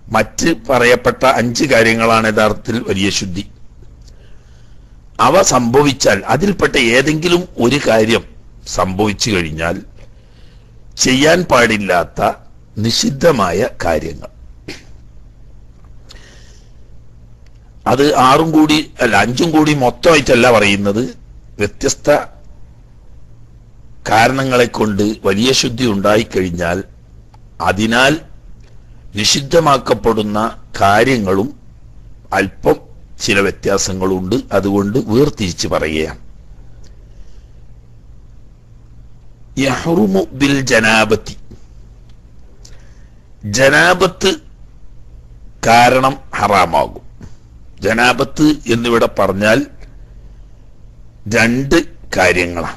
മറ്റ് പറയപ്പെട്ട അഞ്ച് കാര്യങ്ങളാണ് യഥാർത്ഥത്തിൽ വലിയ ശുദ്ധി അവ സംഭവിച്ചാൽ അതിൽപ്പെട്ട ഏതെങ്കിലും ഒരു കാര്യം സംഭവിച്ചു കഴിഞ്ഞാൽ ചെയ്യാൻ പാടില്ലാത്ത നിഷിദ്ധമായ കാര്യങ്ങൾ അത് ആറും കൂടി അല്ല അഞ്ചും കൂടി മൊത്തമായിട്ടല്ല പറയുന്നത് വ്യത്യസ്ത കാരണങ്ങളെ കൊണ്ട് വലിയ ശുദ്ധി ഉണ്ടായിക്കഴിഞ്ഞാൽ അതിനാൽ നിഷിദ്ധമാക്കപ്പെടുന്ന കാര്യങ്ങളും അല്പം ചില വ്യത്യാസങ്ങളുണ്ട് അതുകൊണ്ട് വേർതിരിച്ച് പറയുകയാണ് യഹ്റുമു ബിൽ ജനാബത്തി ജനാബത്ത് കാരണം ഹറാമാകും ജനാബത്ത് എന്നിവിടെ പറഞ്ഞാൽ രണ്ട് കാര്യങ്ങളാണ്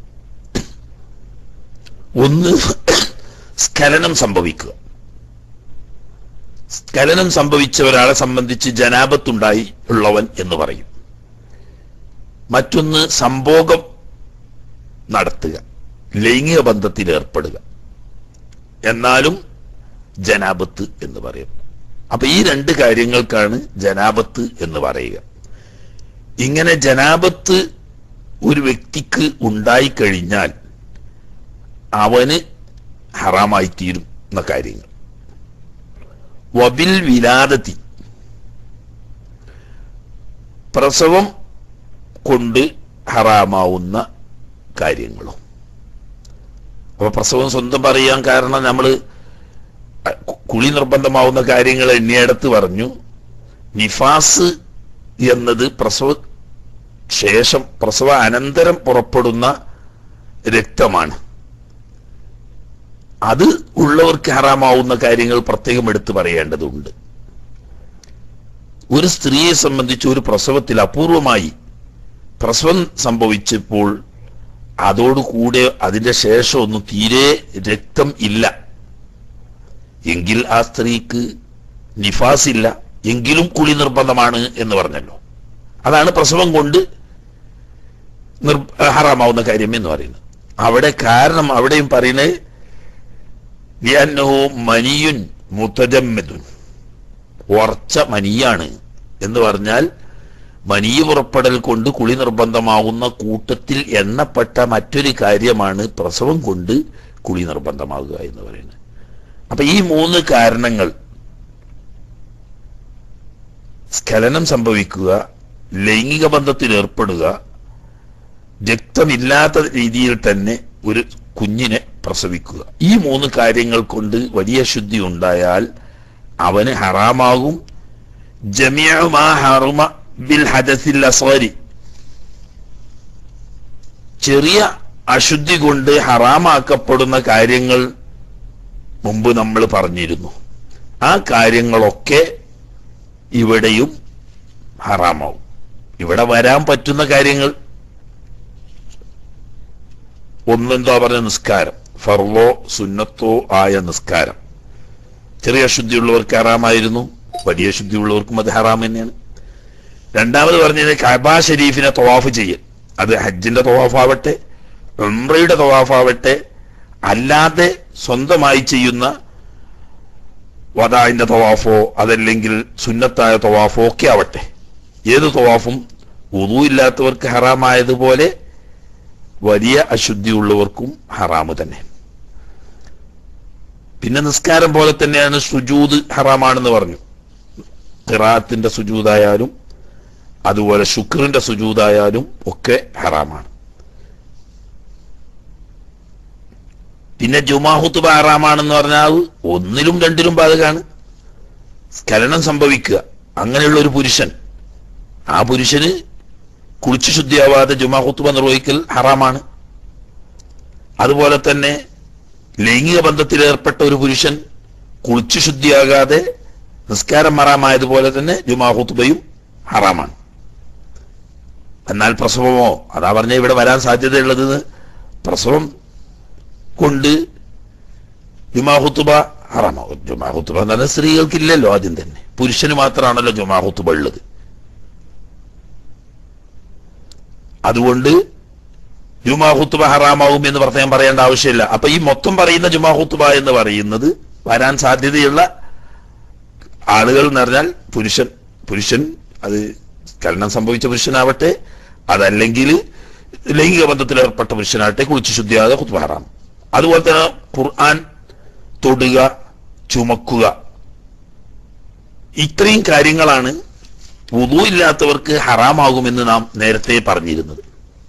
ഒന്ന് സ്ഖലനം സംഭവിക്കുക സ്ഖലനം സംഭവിച്ച ഒരാളെ സംബന്ധിച്ച് ജനാപത്തുണ്ടായി ഉള്ളവൻ എന്ന് പറയും മറ്റൊന്ന് സംഭോഗം നടത്തുക ലൈംഗിക ബന്ധത്തിൽ ഏർപ്പെടുക എന്നാലും ജനാപത്ത് എന്ന് പറയും അപ്പൊ ഈ രണ്ട് കാര്യങ്ങൾക്കാണ് ജനാപത്ത് എന്ന് പറയുക ഇങ്ങനെ ജനാപത്ത് ഒരു വ്യക്തിക്ക് ഉണ്ടായിക്കഴിഞ്ഞാൽ അവന് ഹറാമായി തീരും എന്ന കാര്യങ്ങൾ വബിൽ വിലാദത്തി പ്രസവം കൊണ്ട് ഹറാമാവുന്ന കാര്യങ്ങളും അപ്പൊ പ്രസവം സ്വന്തം പറയാൻ കാരണം നമ്മൾ കുളി നിർബന്ധമാവുന്ന കാര്യങ്ങൾ എണ്ണിയടത്ത് പറഞ്ഞു നിഫാസ് എന്നത് പ്രസവ ശേഷം പ്രസവ അനന്തരം പുറപ്പെടുന്ന രക്തമാണ് അത് ഉള്ളവർക്ക് ഹറാമാവുന്ന കാര്യങ്ങൾ പ്രത്യേകം എടുത്തു പറയേണ്ടതുണ്ട് ഒരു സ്ത്രീയെ സംബന്ധിച്ച് ഒരു പ്രസവത്തിൽ അപൂർവമായി പ്രസവം സംഭവിച്ചപ്പോൾ അതോടുകൂടെ അതിന്റെ ശേഷം ഒന്നും തീരെ രക്തം ഇല്ല എങ്കിൽ ആ സ്ത്രീക്ക് നിഫാസ് ഇല്ല എങ്കിലും കുളി നിർബന്ധമാണ് എന്ന് പറഞ്ഞല്ലോ അതാണ് പ്രസവം കൊണ്ട് നിർ ഹറാമാവുന്ന കാര്യം എന്ന് പറയുന്നത് അവിടെ കാരണം അവിടെയും പറയുന്നത് ലിയന്നഹു മനിയുൻ മുത്തജമ്മദുൻ ഉറച്ച മനിയാണ് എന്ന് പറഞ്ഞാൽ മനിയ പുറപ്പെടൽ കൊണ്ട് കുളി നിർബന്ധമാകുന്ന കൂട്ടത്തിൽ എണ്ണപ്പെട്ട മറ്റൊരു കാര്യമാണ് പ്രസവം കൊണ്ട് കുളി നിർബന്ധമാകുക എന്ന് പറയുന്നത് അപ്പൊ ഈ മൂന്ന് കാരണങ്ങൾ സ്ഖലനം സംഭവിക്കുക ലൈംഗിക ബന്ധത്തിൽ ഏർപ്പെടുക രക്തമില്ലാത്ത രീതിയിൽ തന്നെ ഒരു കുഞ്ഞിനെ പ്രസവിക്കുക ഈ മൂന്ന് കാര്യങ്ങൾ കൊണ്ട് വലിയ ശുദ്ധി ഉണ്ടായാൽ അവന് ഹറാമാകും ജമിയമാ ഹറുമ ബിൽ ഹദസിൽ അസ്വരി ചെറിയ അശുദ്ധി കൊണ്ട് ഹറാമാക്കപ്പെടുന്ന കാര്യങ്ങൾ മുമ്പ് നമ്മൾ പറഞ്ഞിരുന്നു ആ കാര്യങ്ങളൊക്കെ ഇവിടെയും ഹറാമാവും ഇവിടെ വരാൻ പറ്റുന്ന കാര്യങ്ങൾ ഒന്നെന്താ പറഞ്ഞ നിസ്കാരം ഫർലോ സുന്നത്തോ ആയ നിസ്കാരം ചെറിയ ശുദ്ധിയുള്ളവർക്ക് ഹറാമായിരുന്നു വലിയ ശുദ്ധിയുള്ളവർക്കും അത് ഹറാം തന്നെയാണ് രണ്ടാമത് പറഞ്ഞത് കബാ ഷരീഫിനെ തവാഫ് ചെയ്യൽ അത് ഹജ്ജിന്റെ തവാഫാവട്ടെ ഉംറയുടെ തവാഫാവട്ടെ അല്ലാതെ സ്വന്തമായി ചെയ്യുന്ന വദായിന്റെ തവാഫോ അതല്ലെങ്കിൽ സുന്നത്തായ തവാഫോ ഒക്കെ ആവട്ടെ ഏത് തവാഫും ഉദു ഇല്ലാത്തവർക്ക് ഹറാമായതുപോലെ വലിയ അശുദ്ധിയുള്ളവർക്കും ഹറാമ് തന്നെ പിന്നെ നിസ്കാരം പോലെ തന്നെയാണ് സുജൂദ് ഹറാമാണെന്ന് പറഞ്ഞു ഖിറാത്തിന്റെ സുജൂദായാലും അതുപോലെ ശുക്രിന്റെ സുജൂദായാലും ഒക്കെ ഹറാമാണ് പിന്നെ ജുമാഹുത്തുബ ഹറാമാണെന്ന് പറഞ്ഞാൽ ഒന്നിലും രണ്ടിലും ബാധകാണ് സ്ഖലനം സംഭവിക്കുക അങ്ങനെയുള്ള ഒരു പുരുഷൻ ആ പുരുഷന് കുളിച്ചു ശുദ്ധിയാവാതെ ജുമാഹുത്തുബ നിർവഹിക്കൽ ഹറാമാണ് അതുപോലെ തന്നെ ലൈംഗിക ബന്ധത്തിൽ ഏർപ്പെട്ട ഒരു പുരുഷൻ കുളിച്ചു ശുദ്ധിയാകാതെ നിസ്കാരം ഹറാമായതുപോലെ തന്നെ ജുമാഹുത്തുബയും ഹറാമാണ് എന്നാൽ പ്രസവമോ അതാ പറഞ്ഞ ഇവിടെ വരാൻ സാധ്യതയുള്ളത് പ്രസവം കൊണ്ട് ജുമാഹുത്തുബ ഹറാമാവും ജുമാഹുത്തുബ എന്ന് പറഞ്ഞാൽ സ്ത്രീകൾക്കില്ലല്ലോ ആദ്യം തന്നെ പുരുഷന് മാത്രമാണല്ലോ ജുമാഹുത്തുബ ഉള്ളത് അതുകൊണ്ട് ജുമാഹുത്തുബ ഹറാമാവും എന്ന് പ്രത്യേകം പറയേണ്ട ആവശ്യമില്ല അപ്പൊ ഈ മൊത്തം പറയുന്ന ജുമാഹുത്തുബ എന്ന് പറയുന്നത് വരാൻ സാധ്യതയുള്ള ആളുകൾ എന്ന് പറഞ്ഞാൽ പുരുഷൻ പുരുഷൻ അത് ചലനം സംഭവിച്ച പുരുഷനാവട്ടെ അതല്ലെങ്കിൽ ലൈംഗിക ബന്ധത്തിൽ ഏർപ്പെട്ട പുരുഷനാവട്ടെ കുളിച്ച് ശുദ്ധിയാതെ കുത്തുബ ഹറാം അതുപോലെ തന്നെ ഖുർആൻ തൊടുക ചുമക്കുക ഇത്രയും കാര്യങ്ങളാണ് വുദു ഇല്ലാത്തവർക്ക് ഹറാമാകുമെന്ന് നാം നേരത്തെ പറഞ്ഞിരുന്നത്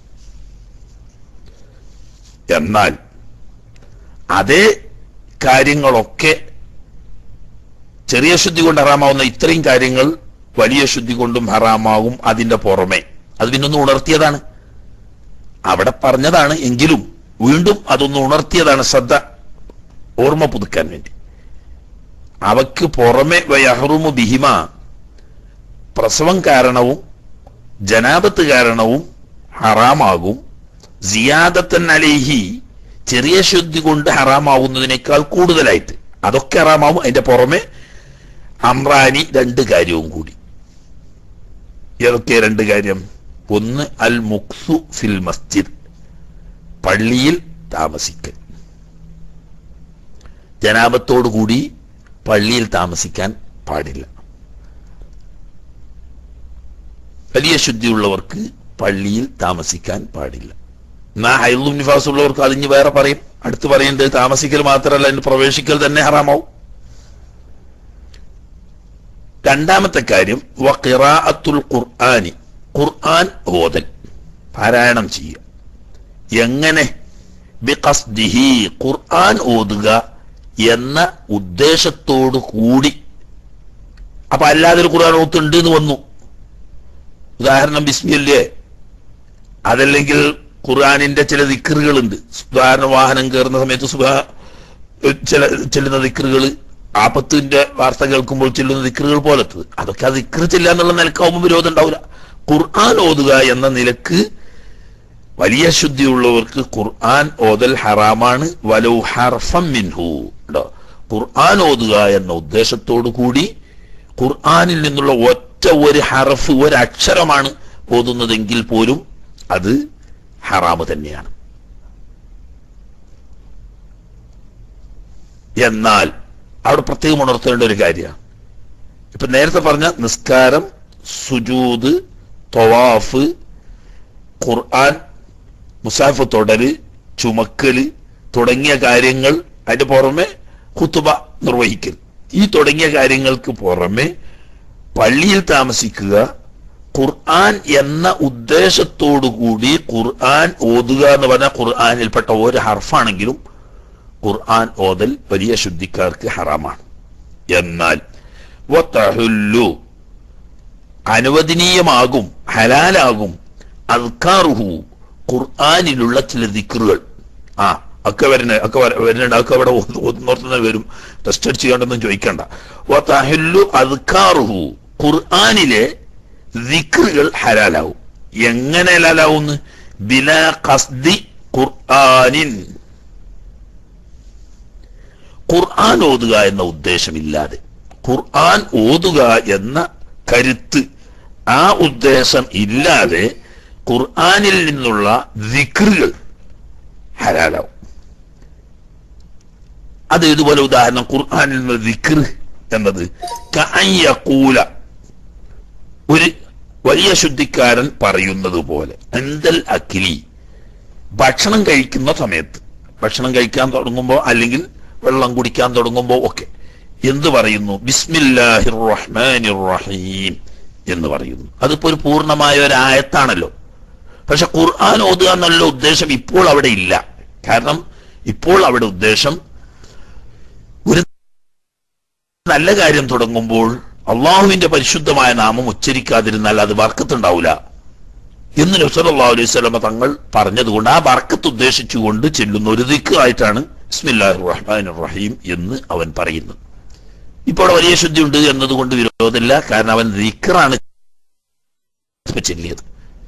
എന്നാൽ അതേ കാര്യങ്ങളൊക്കെ ചെറിയ ശുദ്ധി കൊണ്ട് ഹറാമാവുന്ന ഇത്രയും കാര്യങ്ങൾ വലിയ ശുദ്ധി കൊണ്ടും ഹറാമാവും അതിന്റെ പുറമെ അത് പിന്നൊന്ന് ഉണർത്തിയതാണ് അവിടെ പറഞ്ഞതാണ് എങ്കിലും വീണ്ടും അതൊന്ന് ഉണർത്തിയതാണ് ശ്രദ്ധ ഓർമ്മ പുതുക്കാൻ വേണ്ടി അവക്ക് പുറമെ വയഹറുമു ബിഹിമ പ്രസവം കാരണവും ജനാപത്ത് കാരണവും ഹറാമാകും സിയാദത്തൻ അലേഹി ചെറിയ ശുദ്ധി കൊണ്ട് ഹറാമാവുന്നതിനേക്കാൾ കൂടുതലായിട്ട് അതൊക്കെ ഹറാമാവും അതിന്റെ പുറമെ അമ്രാനി രണ്ട് കാര്യവും കൂടി ഏതൊക്കെ രണ്ട് കാര്യം ഒന്ന് അൽ മുക്സു ഫിൽ മസ്ജിദ് പള്ളിയിൽ താമസിക്കൽ ജനാപത്തോടുകൂടി പള്ളിയിൽ താമസിക്കാൻ പാടില്ല വലിയ ശുദ്ധിയുള്ളവർക്ക് പള്ളിയിൽ താമസിക്കാൻ പാടില്ല എന്നാ ഹൈലും നിഫാസ് ഉള്ളവർക്ക് അതിഞ്ഞ് വേറെ പറയും അടുത്ത് പറയേണ്ടത് താമസിക്കൽ മാത്രമല്ല അതിന് പ്രവേശിക്കൽ തന്നെ ഹറാമാവും രണ്ടാമത്തെ കാര്യം വഖിറാഅത്തുൽ ഖുർആനി ഖുർആൻ ഓതൽ പാരായണം ചെയ്യുക എങ്ങനെ ബിഖസ്ദിഹി ഖുർആൻ ഓതുക എന്ന ഉദ്ദേശത്തോടു കൂടി അപ്പൊ അല്ലാതെ ഒരു ഖുർആൻ ഓത്തുണ്ട് എന്ന് വന്നു ഉദാഹരണം ബിസ്മില്ലേ അതല്ലെങ്കിൽ ഖുർആനിന്റെ ചില ദിക്കറുകളുണ്ട് ഉദാഹരണം വാഹനം കയറുന്ന സമയത്ത് സുഖ ചില ചെല്ലുന്ന ദിക്കറുകൾ ആപത്തിന്റെ വാർത്ത കേൾക്കുമ്പോൾ ചെല്ലുന്ന ദിക്കറുകൾ പോലത്തത് അതൊക്കെ ആ ദിക്കറ് ചെല്ലുക എന്നുള്ള നിലക്കാവുമ്പോൾ വിരോധം ഉണ്ടാവില്ല ഖുർആൻ ഓതുക എന്ന നിലക്ക് വലിയ ശുദ്ധിയുള്ളവർക്ക് ഖുർആൻ ഓതൽ ഹറാമാണ് വലൗ ഹർഫം മിൻഹു ഉണ്ടോ ഖുർആൻ ഓതുക എന്ന ഉദ്ദേശത്തോടു കൂടി ഖുർആനിൽ നിന്നുള്ള ഒറ്റ ഒരു ഹറഫ് ഒരു അക്ഷരമാണ് ഓതുന്നതെങ്കിൽ പോലും അത് ഹറാമ് തന്നെയാണ് എന്നാൽ അവിടെ പ്രത്യേകം ഉണർത്തേണ്ട ഒരു കാര്യമാണ് ഇപ്പൊ നേരത്തെ പറഞ്ഞ നിസ്കാരം സുജൂദ് തൊവാഫ് ഖുർആൻ മുസാഫ് തൊടല് ചുമക്കല് തുടങ്ങിയ കാര്യങ്ങൾ അതിന്റെ പുറമെ കുത്തുബ നിർവഹിക്കൽ ഈ തുടങ്ങിയ കാര്യങ്ങൾക്ക് പുറമെ പള്ളിയിൽ താമസിക്കുക ഖുർആൻ എന്ന ഉദ്ദേശത്തോടുകൂടി ഖുർആൻ ഓതുക എന്ന് പറഞ്ഞാൽ ഖുർആനിൽപ്പെട്ട ഒരു ഹർഫാണെങ്കിലും ഖുർആൻ ഓതൽ വലിയ ശുദ്ധിക്കാർക്ക് ഹറാമാണ് എന്നാൽ വതഹുല്ലു അനുവദനീയമാകും ഹലാലാകും അൽക്കാറുഹു ഖുർആനിലുള്ള ചില ദിക്റുകൾ ആ ഒക്കെ വരുന്ന ഒക്കെ വര- വരുന്നുണ്ട് ഒക്കെ അവിടെ ഓർത്തുന്ന വരും ടെസ്റ്റ് അടിച്ച് കണ്ടൊന്നും ചോദിക്കണ്ട വതഹുല്ലു അൽക്കാറുഹു ഖുർആനിലെ ദിക്റുകൾ ഹലാലാവും എങ്ങനെ ഹലാലാവുന്ന് ബിലാ ഖസ്ദി ഖുർആനിൻ ഖുർആൻ ഓതുക എന്ന ഉദ്ദേശമില്ലാതെ ഖുർആൻ ഓതുക എന്ന കരുത്ത് ആ ഉദ്ദേശം ഇല്ലാതെ ഖുർആനിൽ നിന്നുള്ള ദിക്റുകൾ ഹലാലാവും അത് ഇതുപോലെ ഉദാഹരണം ഖുർആനിൽ നിന്നുള്ള ദിക്ർ എന്നത് കഅയ്യഖൂല ഒരു വലിയ ശുദ്ധിക്കാരൻ പറയുന്നത് പോലെ എന്തൽ അക്കിലി ഭക്ഷണം കഴിക്കുന്ന സമയത്ത് ഭക്ഷണം കഴിക്കാൻ തുടങ്ങുമ്പോൾ അല്ലെങ്കിൽ വെള്ളം കുടിക്കാൻ തുടങ്ങുമ്പോൾ ഒക്കെ എന്ത് പറയുന്നു ബിസ്മില്ലാഹിർ റഹ്മാനിർ റഹീം എന്ന് പറയുന്നു അതിപ്പോ ഒരു പൂർണ്ണമായ ഒരു ആയത്താണല്ലോ പക്ഷെ ഖുർആൻ ഓതുക എന്നുള്ള ഉദ്ദേശം ഇപ്പോൾ അവിടെ ഇല്ല കാരണം ഇപ്പോൾ അവിടെ ഉദ്ദേശം ഒരു നല്ല കാര്യം തുടങ്ങുമ്പോൾ അള്ളാഹുവിന്റെ പരിശുദ്ധമായ നാമം ഉച്ചരിക്കാതിരുന്നാൽ അത് വർക്കത്തുണ്ടാവില്ല എന്ന് നബ്സല്ലാ അലൈഹി സ്വലമ തങ്ങൾ പറഞ്ഞതുകൊണ്ട് ആ ബർക്കത്ത് ഉദ്ദേശിച്ചുകൊണ്ട് ചെല്ലുന്ന ഒരു ദിക്ക് ആയിട്ടാണ് ബിസ്മില്ലാഹി റഹ്മാൻ റഹീം എന്ന് അവൻ പറയുന്നത് ഇപ്പോൾ അവിടെ വലിയ ശുദ്ധി ഉണ്ട് എന്നതുകൊണ്ട് വിരോധമില്ല കാരണം അവൻ ദിക്കറാണ് ഇപ്പൊ ചെല്ലിയത്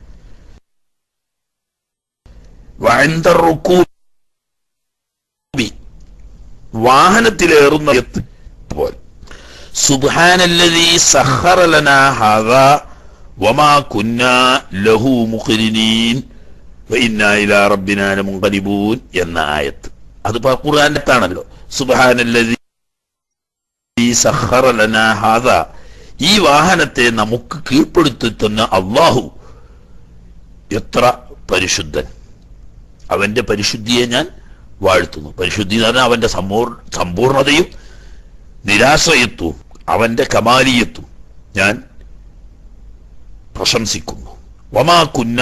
വഅൻദ റുക്കൂബി വാഹനത്തിലേറുന്ന സമയത്ത് പോലെ സുബ്ഹാനല്ലദീ സഖറ ലനാ ഹാദാ വമാ കുന്നാ ലഹു മുഖ്രിനീൻ വഇന്നാ ഇലാ റബ്ബിനാ ലമുൻഖലിബൂൻ എന്ന ആയത്ത് അത് ഖുർആനിലത്താണല്ലോ സുബ്ഹാനല്ലദീ വല്ലദീ സഖറ ലനാ ഹാദാ ഈ വാഹനത്തെ നമുക്ക് കീഴ്പ്പെടുത്തി തന്ന അള്ളാഹു എത്ര പരിശുദ്ധൻ അവന്റെ പരിശുദ്ധിയെ ഞാൻ വാഴ്ത്തുന്നു പരിശുദ്ധി എന്ന് പറഞ്ഞാൽ അവന്റെ സമ്പൂർ സമ്പൂർണതയും നിരാശ്രയത്വവും അവന്റെ കമാലിയത്തും ഞാൻ പ്രശംസിക്കുന്നു വമാ കുന്ന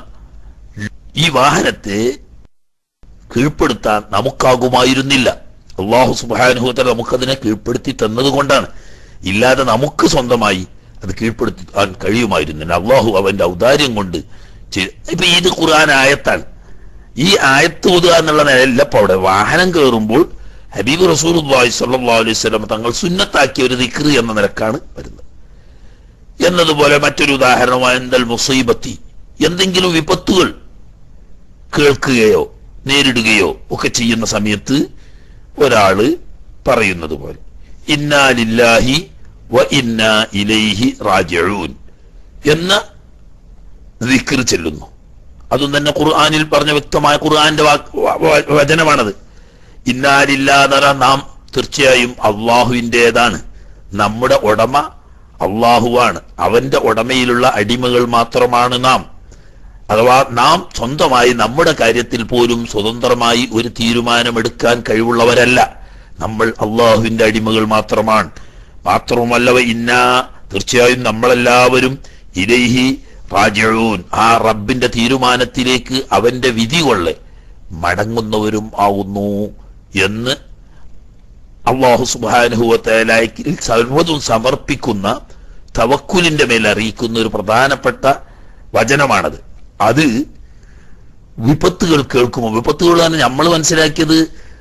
ഈ വാഹനത്തെ കീഴ്പ്പെടുത്താൻ നമുക്കാകുമായിരുന്നില്ല അള്ളാഹു സുബാനുഭവത്തിൽ നമുക്കതിനെ കീഴ്പ്പെടുത്തി തന്നത് കൊണ്ടാണ് ഇല്ലാതെ നമുക്ക് സ്വന്തമായി അത് കീഴ്പ്പെടുത്താൻ കഴിയുമായിരുന്നില്ല അള്ളാഹു അവന്റെ ഔദാര്യം കൊണ്ട് ചെയ്ത് ഇപ്പൊ ഇത് ഖുർആൻ ആയത്താണ് ഈ ആയത്ത് ഓതുക എന്നുള്ള നിലയല്ല ഇപ്പൊ അവിടെ വാഹനം കയറുമ്പോൾ ഹബീബ് റസൂൽ സല്ലല്ലാഹു അലൈഹി വസല്ലം തങ്ങൾ സുന്നത്താക്കിയ ഒരു ദിക്ർ എന്ന നിലക്കാണ് വരുന്നത് എന്നതുപോലെ മറ്റൊരു ഉദാഹരണമായ എന്തൽ മുസീബത്തി എന്തെങ്കിലും വിപത്തുകൾ കേൾക്കുകയോ നേരിടുകയോ ഒക്കെ ചെയ്യുന്ന സമയത്ത് ഒരാള് പറയുന്നത് പോലെ ഇന്നാ ലില്ലാഹി വ ഇന്നാ ഇലൈഹി റാജിഊൻ എന്ന ദിക്ർ ചെല്ലുന്നു അതും തന്നെ ഖുർആനിൽ പറഞ്ഞ വ്യക്തമായ ഖുർആന്റെ വാക്ക് വ- വ- വചനമാണത് ഇന്നാലില്ലാതറ നാം തീർച്ചയായും അള്ളാഹുവിൻ്റെതാണ് നമ്മുടെ ഉടമ അള്ളാഹുവാണ് അവന്റെ ഉടമയിലുള്ള അടിമകൾ മാത്രമാണ് നാം അഥവാ നാം സ്വന്തമായി നമ്മുടെ കാര്യത്തിൽ പോലും സ്വതന്ത്രമായി ഒരു തീരുമാനമെടുക്കാൻ കഴിവുള്ളവരല്ല നമ്മൾ അള്ളാഹുവിന്റെ അടിമകൾ മാത്രമാണ് മാത്രവുമല്ല വ ഇന്ന തീർച്ചയായും നമ്മളെല്ലാവരും ഇലൈഹി റാജിഊൻ ആ റബ്ബിന്റെ തീരുമാനത്തിലേക്ക് അവന്റെ വിധി കൊള്ളെ മടങ്ങുന്നവരും ആവുന്നു എന്ന് അള്ളാഹു സുബാനുഭവത്തേലായി സർവ്വതും സമർപ്പിക്കുന്ന തവക്കുലിന്റെ മേൽ അറിയിക്കുന്ന ഒരു പ്രധാനപ്പെട്ട വചനമാണത് അത് വിപത്തുകൾ കേൾക്കുമ്പോൾ വിപത്തുകൾ തന്നെ നമ്മൾ മനസ്സിലാക്കിയത്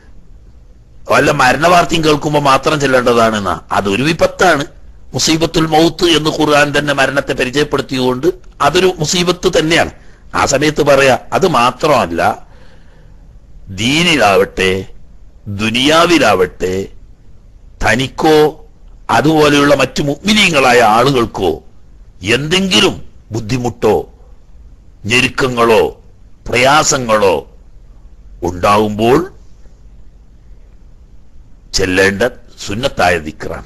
വല്ല മരണവാർത്തയും കേൾക്കുമ്പോൾ മാത്രം ചെല്ലേണ്ടതാണെന്നാ അതൊരു വിപത്താണ് മുസീബത്തുൽ മൗത്ത് എന്ന് ഖുർആൻ തന്നെ മരണത്തെ പരിചയപ്പെടുത്തിയതുകൊണ്ട് അതൊരു മുസീബത്ത് തന്നെയാണ് ആ സമയത്ത് പറയാ അത് മാത്രമല്ല ദീനിലാവട്ടെ ദുനിയാവിലാവട്ടെ തനിക്കോ അതുപോലെയുള്ള മറ്റു മുഗ്മിനീങ്ങളായ ആളുകൾക്കോ എന്തെങ്കിലും ബുദ്ധിമുട്ടോ ഞെരുക്കങ്ങളോ പ്രയാസങ്ങളോ ഉണ്ടാവുമ്പോൾ ചെല്ലേണ്ട സുന്നത്തായ ദിക്റാണ്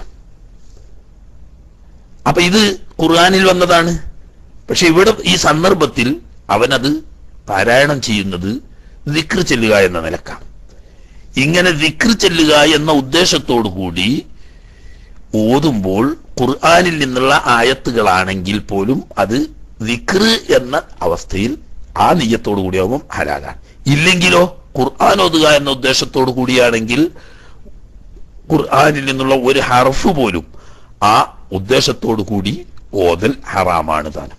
അപ്പൊ ഇത് ഖുർആനിൽ വന്നതാണ് പക്ഷെ ഇവിടെ ഈ സന്ദർഭത്തിൽ അവനത് പാരായണം ചെയ്യുന്നത് ദിക്ർ ചെല്ലുക എന്ന നിലക്കാണ് ഇങ്ങനെ ദിക്ർ ചെല്ലുക എന്ന ഉദ്ദേശത്തോടു കൂടി ഓതുമ്പോൾ ഖുർആനിൽ നിന്നുള്ള ആയത്തുകളാണെങ്കിൽ പോലും അത് ദിക്ർ എന്ന അവസ്ഥയിൽ ആ നീയത്തോടു കൂടിയാവുമ്പം ഹലാലാണ് ഇല്ലെങ്കിലോ ഖുർആൻ ഓതുക എന്ന ഉദ്ദേശത്തോടു കൂടിയാണെങ്കിൽ ഖുർആനിൽ നിന്നുള്ള ഒരു ഹർഫ് പോലും ആ ഉദ്ദേശത്തോടു കൂടി ഓതൽ ഹറാമാണ് താനും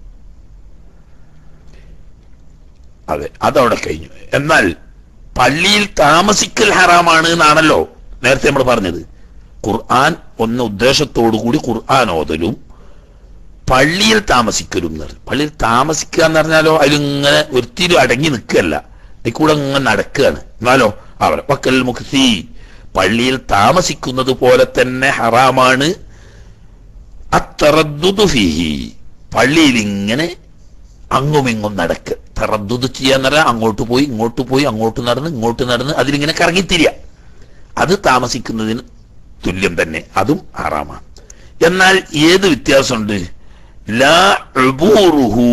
അതെ അതവിടെ കഴിഞ്ഞു എന്നാൽ പള്ളിയിൽ താമസിക്കൽ ഹറാമാണ് എന്നാണല്ലോ നേരത്തെ നമ്മൾ പറഞ്ഞത് ഖുർആൻ ഒന്ന ഉദ്ദേശത്തോടു കൂടി ഖുർആൻ ഓതലും പള്ളിയിൽ താമസിക്കലും എന്ന് പറയും. പള്ളിയിൽ താമസിക്കുക എന്ന് പറഞ്ഞാലോ അതിലിങ്ങനെ ഒരിത്തിരി അടങ്ങി നിൽക്കുകയല്ല അതിൽ കൂടെ ഇങ്ങനെ നടക്കുകയാണ് എന്നാലോ അവർ വക്കൽ മുഖ്സി പള്ളിയിൽ താമസിക്കുന്നത് പോലെ തന്നെ ഹറാമാണ് അത്തറദ്ദുദു ഫീഹി പള്ളിയിൽ ഇങ്ങനെ അങ്ങും ഇങ്ങും നടക്കുക തറദ്ദുദ് ചെയ്യാന്ന് പറഞ്ഞാൽ അങ്ങോട്ട് പോയി ഇങ്ങോട്ട് പോയി അങ്ങോട്ട് നടന്ന് ഇങ്ങോട്ട് നടന്ന് അതിലിങ്ങനെ കറങ്ങിത്തിരിക അത് താമസിക്കുന്നതിന് തുല്യം തന്നെ അതും ഹറാമാണ് എന്നാൽ ഏത് വ്യത്യാസമുണ്ട് ലാ ഉബൂറുഹു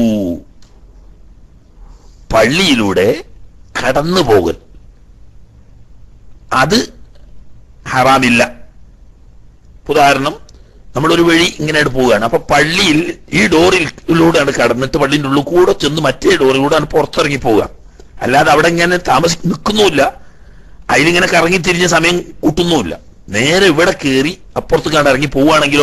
പള്ളിയിലൂടെ കടന്നു പോകൽ അത് ഹറാമില്ല ഉദാഹരണം നമ്മളൊരു വഴി ഇങ്ങനെ പോവുകയാണ് അപ്പൊ പള്ളിയിൽ ഈ ഡോറിലൂടെയാണ് കടന്നിട്ട് പള്ളിന്റെ ഉള്ളിൽ കൂടെ ചെന്ന് മറ്റേ ഡോറിലൂടെയാണ് പുറത്തിറങ്ങി പോവുക അല്ലാതെ അവിടെ ഇങ്ങനെ താമസി നിൽക്കുന്നുമില്ല അതിലിങ്ങനെ കറങ്ങി തിരിഞ്ഞ സമയം കൂട്ടുന്നുമില്ല നേരെ ഇവിടെ കയറി അപ്പുറത്ത് കണ്ട് ഇറങ്ങി പോവുകയാണെങ്കിലോ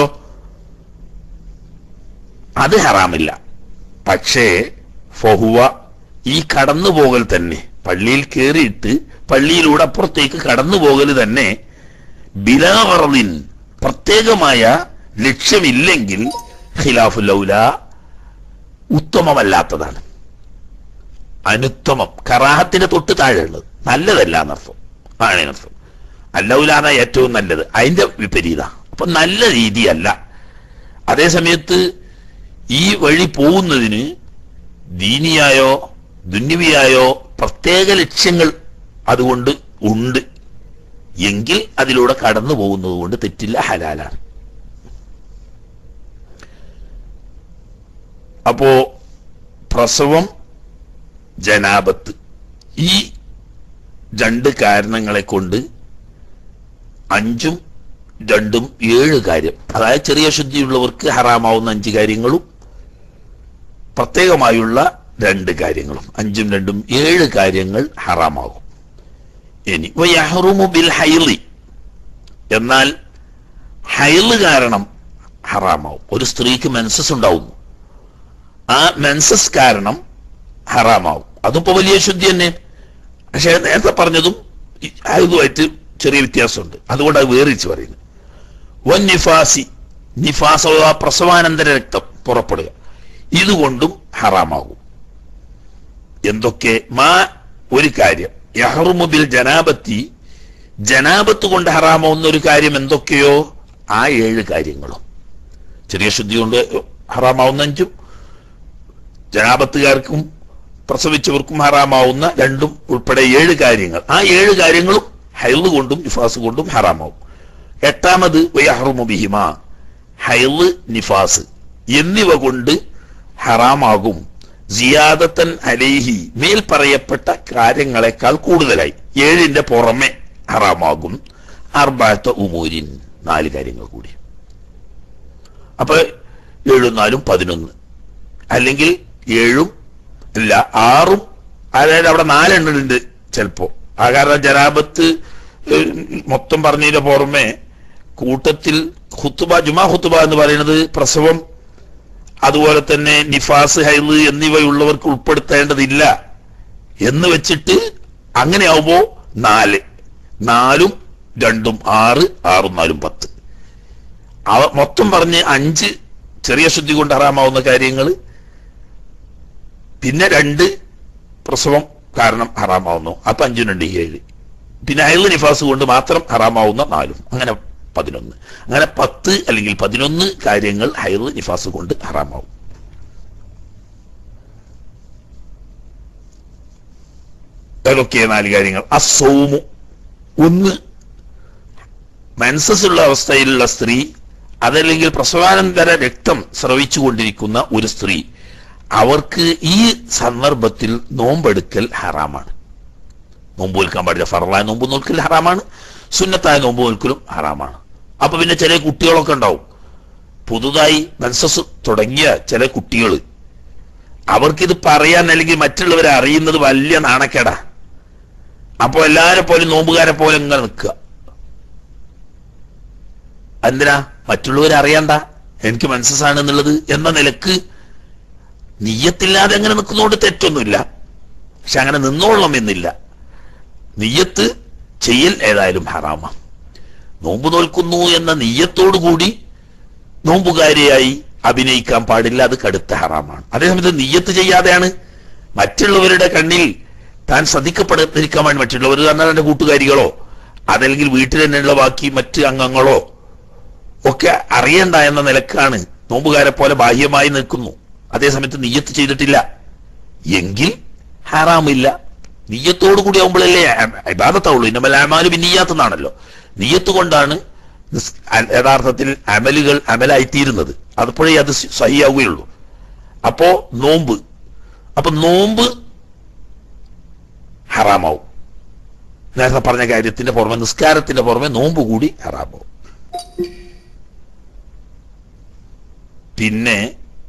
അത് ഹറാമില്ല പക്ഷേ ഫഹുവ ഈ കടന്നു പോകൽ തന്നെ പള്ളിയിൽ കയറിയിട്ട് പള്ളിയിലൂടെ അപ്പുറത്തേക്ക് കടന്നു പോകൽ തന്നെ ബിലാവറലിൻ പ്രത്യേകമായ ലക്ഷ്യമില്ലെങ്കിൽ ഖിലാഫുല്ലൗല ഉത്തമമല്ലാത്തതാണ് അനുത്തമം കറാഹത്തിന്റെ തൊട്ട് താഴെയുള്ളത് നല്ലതല്ല എന്നർത്ഥം ആണ് എന്നർത്ഥം അല്ലൗലാന്ന ഏറ്റവും നല്ലത് അതിന്റെ വിപരീത അപ്പൊ നല്ല രീതിയല്ല അതേ സമയത്ത് ഈ വഴി പോകുന്നതിന് ദീനിയായോ ദുന്യവിയായോ പ്രത്യേക ലക്ഷ്യങ്ങൾ അതുകൊണ്ട് ഉണ്ട് എങ്കിൽ അതിലൂടെ കടന്നു പോകുന്നത് കൊണ്ട് തെറ്റില്ല ഹലാലാണ് അപ്പോ പ്രസവം ജനാപത്ത് ഈ രണ്ട് കാരണങ്ങളെ കൊണ്ട് അഞ്ചും രണ്ടും ഏഴ് കാര്യം അതായത് ചെറിയ ശുദ്ധിയുള്ളവർക്ക് ഹറാമാവുന്ന അഞ്ച് കാര്യങ്ങളും പ്രത്യേകമായുള്ള രണ്ട് കാര്യങ്ങളും അഞ്ചും രണ്ടും ഏഴ് കാര്യങ്ങൾ ഹറാമാകും ഇനി വയഹ്റുമു ബിൽ ഹൈലി എന്നാൽ ഹൈല് കാരണം ഹറാമാവും ഒരു സ്ത്രീക്ക് മെൻസസ് ഉണ്ടാവുന്നു ആ മെൻസസ് കാരണം ഹറാമാവും അതിപ്പോ വലിയ ശുദ്ധി തന്നെ പക്ഷെ നേരത്തെ പറഞ്ഞതും ഈ ഇതുമായിട്ട് ചെറിയ വ്യത്യാസമുണ്ട് അതുകൊണ്ട് അത് വേറിച്ച് പറയുന്നു വൻ നിഫാസി നിഫാസ് അഥവാ പ്രസവാനന്തര രക്തം പുറപ്പെടുക ഇതുകൊണ്ടും ഹറാമാകും എന്തൊക്കെ മാ ഒരു കാര്യം യഹറുമുബിൽ ജനാപത്തി ജനാപത്ത് കൊണ്ട് ഹറാമാവുന്ന ഒരു കാര്യം എന്തൊക്കെയോ ആ ഏഴ് കാര്യങ്ങളും ചെറിയ ശുദ്ധി കൊണ്ട് ഹറാമാവുന്ന അഞ്ചും ജനാപത്തുകാർക്കും പ്രസവിച്ചവർക്കും ഹറാമാവുന്ന രണ്ടും ഉൾപ്പെടെ ഏഴ് കാര്യങ്ങൾ ആ ഏഴ് കാര്യങ്ങളും ഹൈല് കൊണ്ടും നിഫാസ് കൊണ്ടും ഹറാമാവും എട്ടാമത് വയഹറുമു ബിഹിമ ഹൈല് നിഫാസ് എന്നിവ കൊണ്ട് ഹറാമാകും സിയാദത്തൻ അലേഹി മേൽ പറയപ്പെട്ട കാര്യങ്ങളെക്കാൾ കൂടുതലായി ഏഴിന്റെ പുറമെ ഹറാമാകും അർബാത്ത ഉമൂരിൻ നാല് കാര്യങ്ങൾ കൂടി അപ്പൊ ഏഴും നാലും പതിനൊന്ന് അല്ലെങ്കിൽ ഏഴും ഇല്ല ആറും അതായത് അവിടെ നാലെണ്ണം ഉണ്ട് ചിലപ്പോ ആ കാരണം ജനാപത്ത് ഏഹ്, മൊത്തം പറഞ്ഞതിന്റെ പുറമെ കൂട്ടത്തിൽ ഹുത്തുബ ജുമാ ഹുത്തുബ എന്ന് പറയുന്നത് പ്രസവം അതുപോലെ തന്നെ നിഫാസ് ഹൈല് എന്നിവയുള്ളവർക്ക് ഉൾപ്പെടുത്തേണ്ടതില്ല എന്ന് വെച്ചിട്ട് അങ്ങനെയാവുമ്പോ നാല് നാലും രണ്ടും ആറ് ആറും നാലും പത്ത് അവ മൊത്തം പറഞ്ഞ് അഞ്ച് ചെറിയ ശുദ്ധി കൊണ്ട് ഹറാമാവുന്ന കാര്യങ്ങൾ പിന്നെ രണ്ട് പ്രസവം കാരണം ഹറാമാവുന്നു അപ്പൊ അഞ്ചും രണ്ട് ഏഴ് പിന്നെ അയൽ നിഫാസ് കൊണ്ട് മാത്രം ഹറാമാവുന്ന നാലും അങ്ങനെ പതിനൊന്ന് അങ്ങനെ പത്ത് അല്ലെങ്കിൽ പതിനൊന്ന് കാര്യങ്ങൾ ഹൈർ നിഫാസ് കൊണ്ട് ഹറാമാവും ഏതൊക്കെ നാല് കാര്യങ്ങൾ അസൗമു ഒന്ന് മെൻസസ് ഉള്ള അവസ്ഥയിലുള്ള സ്ത്രീ അതല്ലെങ്കിൽ പ്രസവാനന്തര രക്തം സ്രവിച്ചുകൊണ്ടിരിക്കുന്ന ഒരു സ്ത്രീ അവർക്ക് ഈ സന്ദർഭത്തിൽ നോമ്പെടുക്കൽ ഹറാമാണ് നോമ്പ് നിൽക്കാൻ പാടില്ല ഫറലായ നോമ്പ് നോൽക്കൽ ഹറാമാണ് സുന്നത്തായ നോമ്പ് നോൽക്കലും ഹറാമാണ് അപ്പൊ പിന്നെ ചില കുട്ടികളൊക്കെ ഉണ്ടാവും പുതുതായി മെൻസസ് തുടങ്ങിയ ചില കുട്ടികൾ അവർക്കിത് പറയാൻ അല്ലെങ്കിൽ മറ്റുള്ളവരെ അറിയുന്നത് വലിയ നാണക്കേടാ അപ്പൊ എല്ലാരെ പോലെ നോമ്പുകാരെ പോലെ ഇങ്ങനെ നിൽക്കുക എന്തിനാ മറ്റുള്ളവരെ അറിയണ്ട എനിക്ക് മെൻസസ് ആണ് എന്നുള്ളത് എന്ന നിലക്ക് നീയത്തില്ലാതെ അങ്ങനെ നിൽക്കുന്നതുകൊണ്ട് തെറ്റൊന്നുമില്ല പക്ഷെ അങ്ങനെ നിന്നോളണം എന്നില്ല നീയത്ത് ചെയ്യൽ ഏതായാലും ഹറാമ നോമ്പ് നോൽക്കുന്നു എന്ന നീയത്തോടു കൂടി നോമ്പുകാരിയായി അഭിനയിക്കാൻ പാടില്ല അത് കടുത്ത ഹറാമാണ് അതേസമയത്ത് നീയത്ത് ചെയ്യാതെയാണ് മറ്റുള്ളവരുടെ കണ്ണിൽ താൻ ശ്രദ്ധിക്കപ്പെടാതിരിക്കാൻ വേണ്ടി മറ്റുള്ളവർ പറഞ്ഞാൽ എന്റെ കൂട്ടുകാരികളോ അതല്ലെങ്കിൽ വീട്ടിൽ തന്നെയുള്ള ബാക്കി മറ്റ് അംഗങ്ങളോ ഒക്കെ അറിയണ്ട എന്ന നിലക്കാണ് നോമ്പുകാരെ പോലെ ബാഹ്യമായി നിൽക്കുന്നു അതേസമയത്ത് നീയത്ത് ചെയ്തിട്ടില്ല എങ്കിൽ ഹറാമില്ല നീയത്തോടു കൂടി ആവുമ്പോഴല്ലേ ഇബാദത്താവുള്ളൂ ഇന്നമൽ അമാലു ബിന്നിയാത്തെന്നാണല്ലോ നീയത്ത് കൊണ്ടാണ് നിസ്- അ- യഥാർത്ഥത്തിൽ അമലുകൾ അമലായിത്തീരുന്നത് അതുപ്പോഴേ അത് സ- സഹിയാവുകയുള്ളൂ അപ്പോ നോമ്പ് അപ്പൊ നോമ്പ് ഹറാമാവും നേരത്തെ പറഞ്ഞ കാര്യത്തിന്റെ പുറമെ നിസ്കാരത്തിന്റെ പുറമെ നോമ്പ് കൂടി ഹറാമാവും പിന്നെ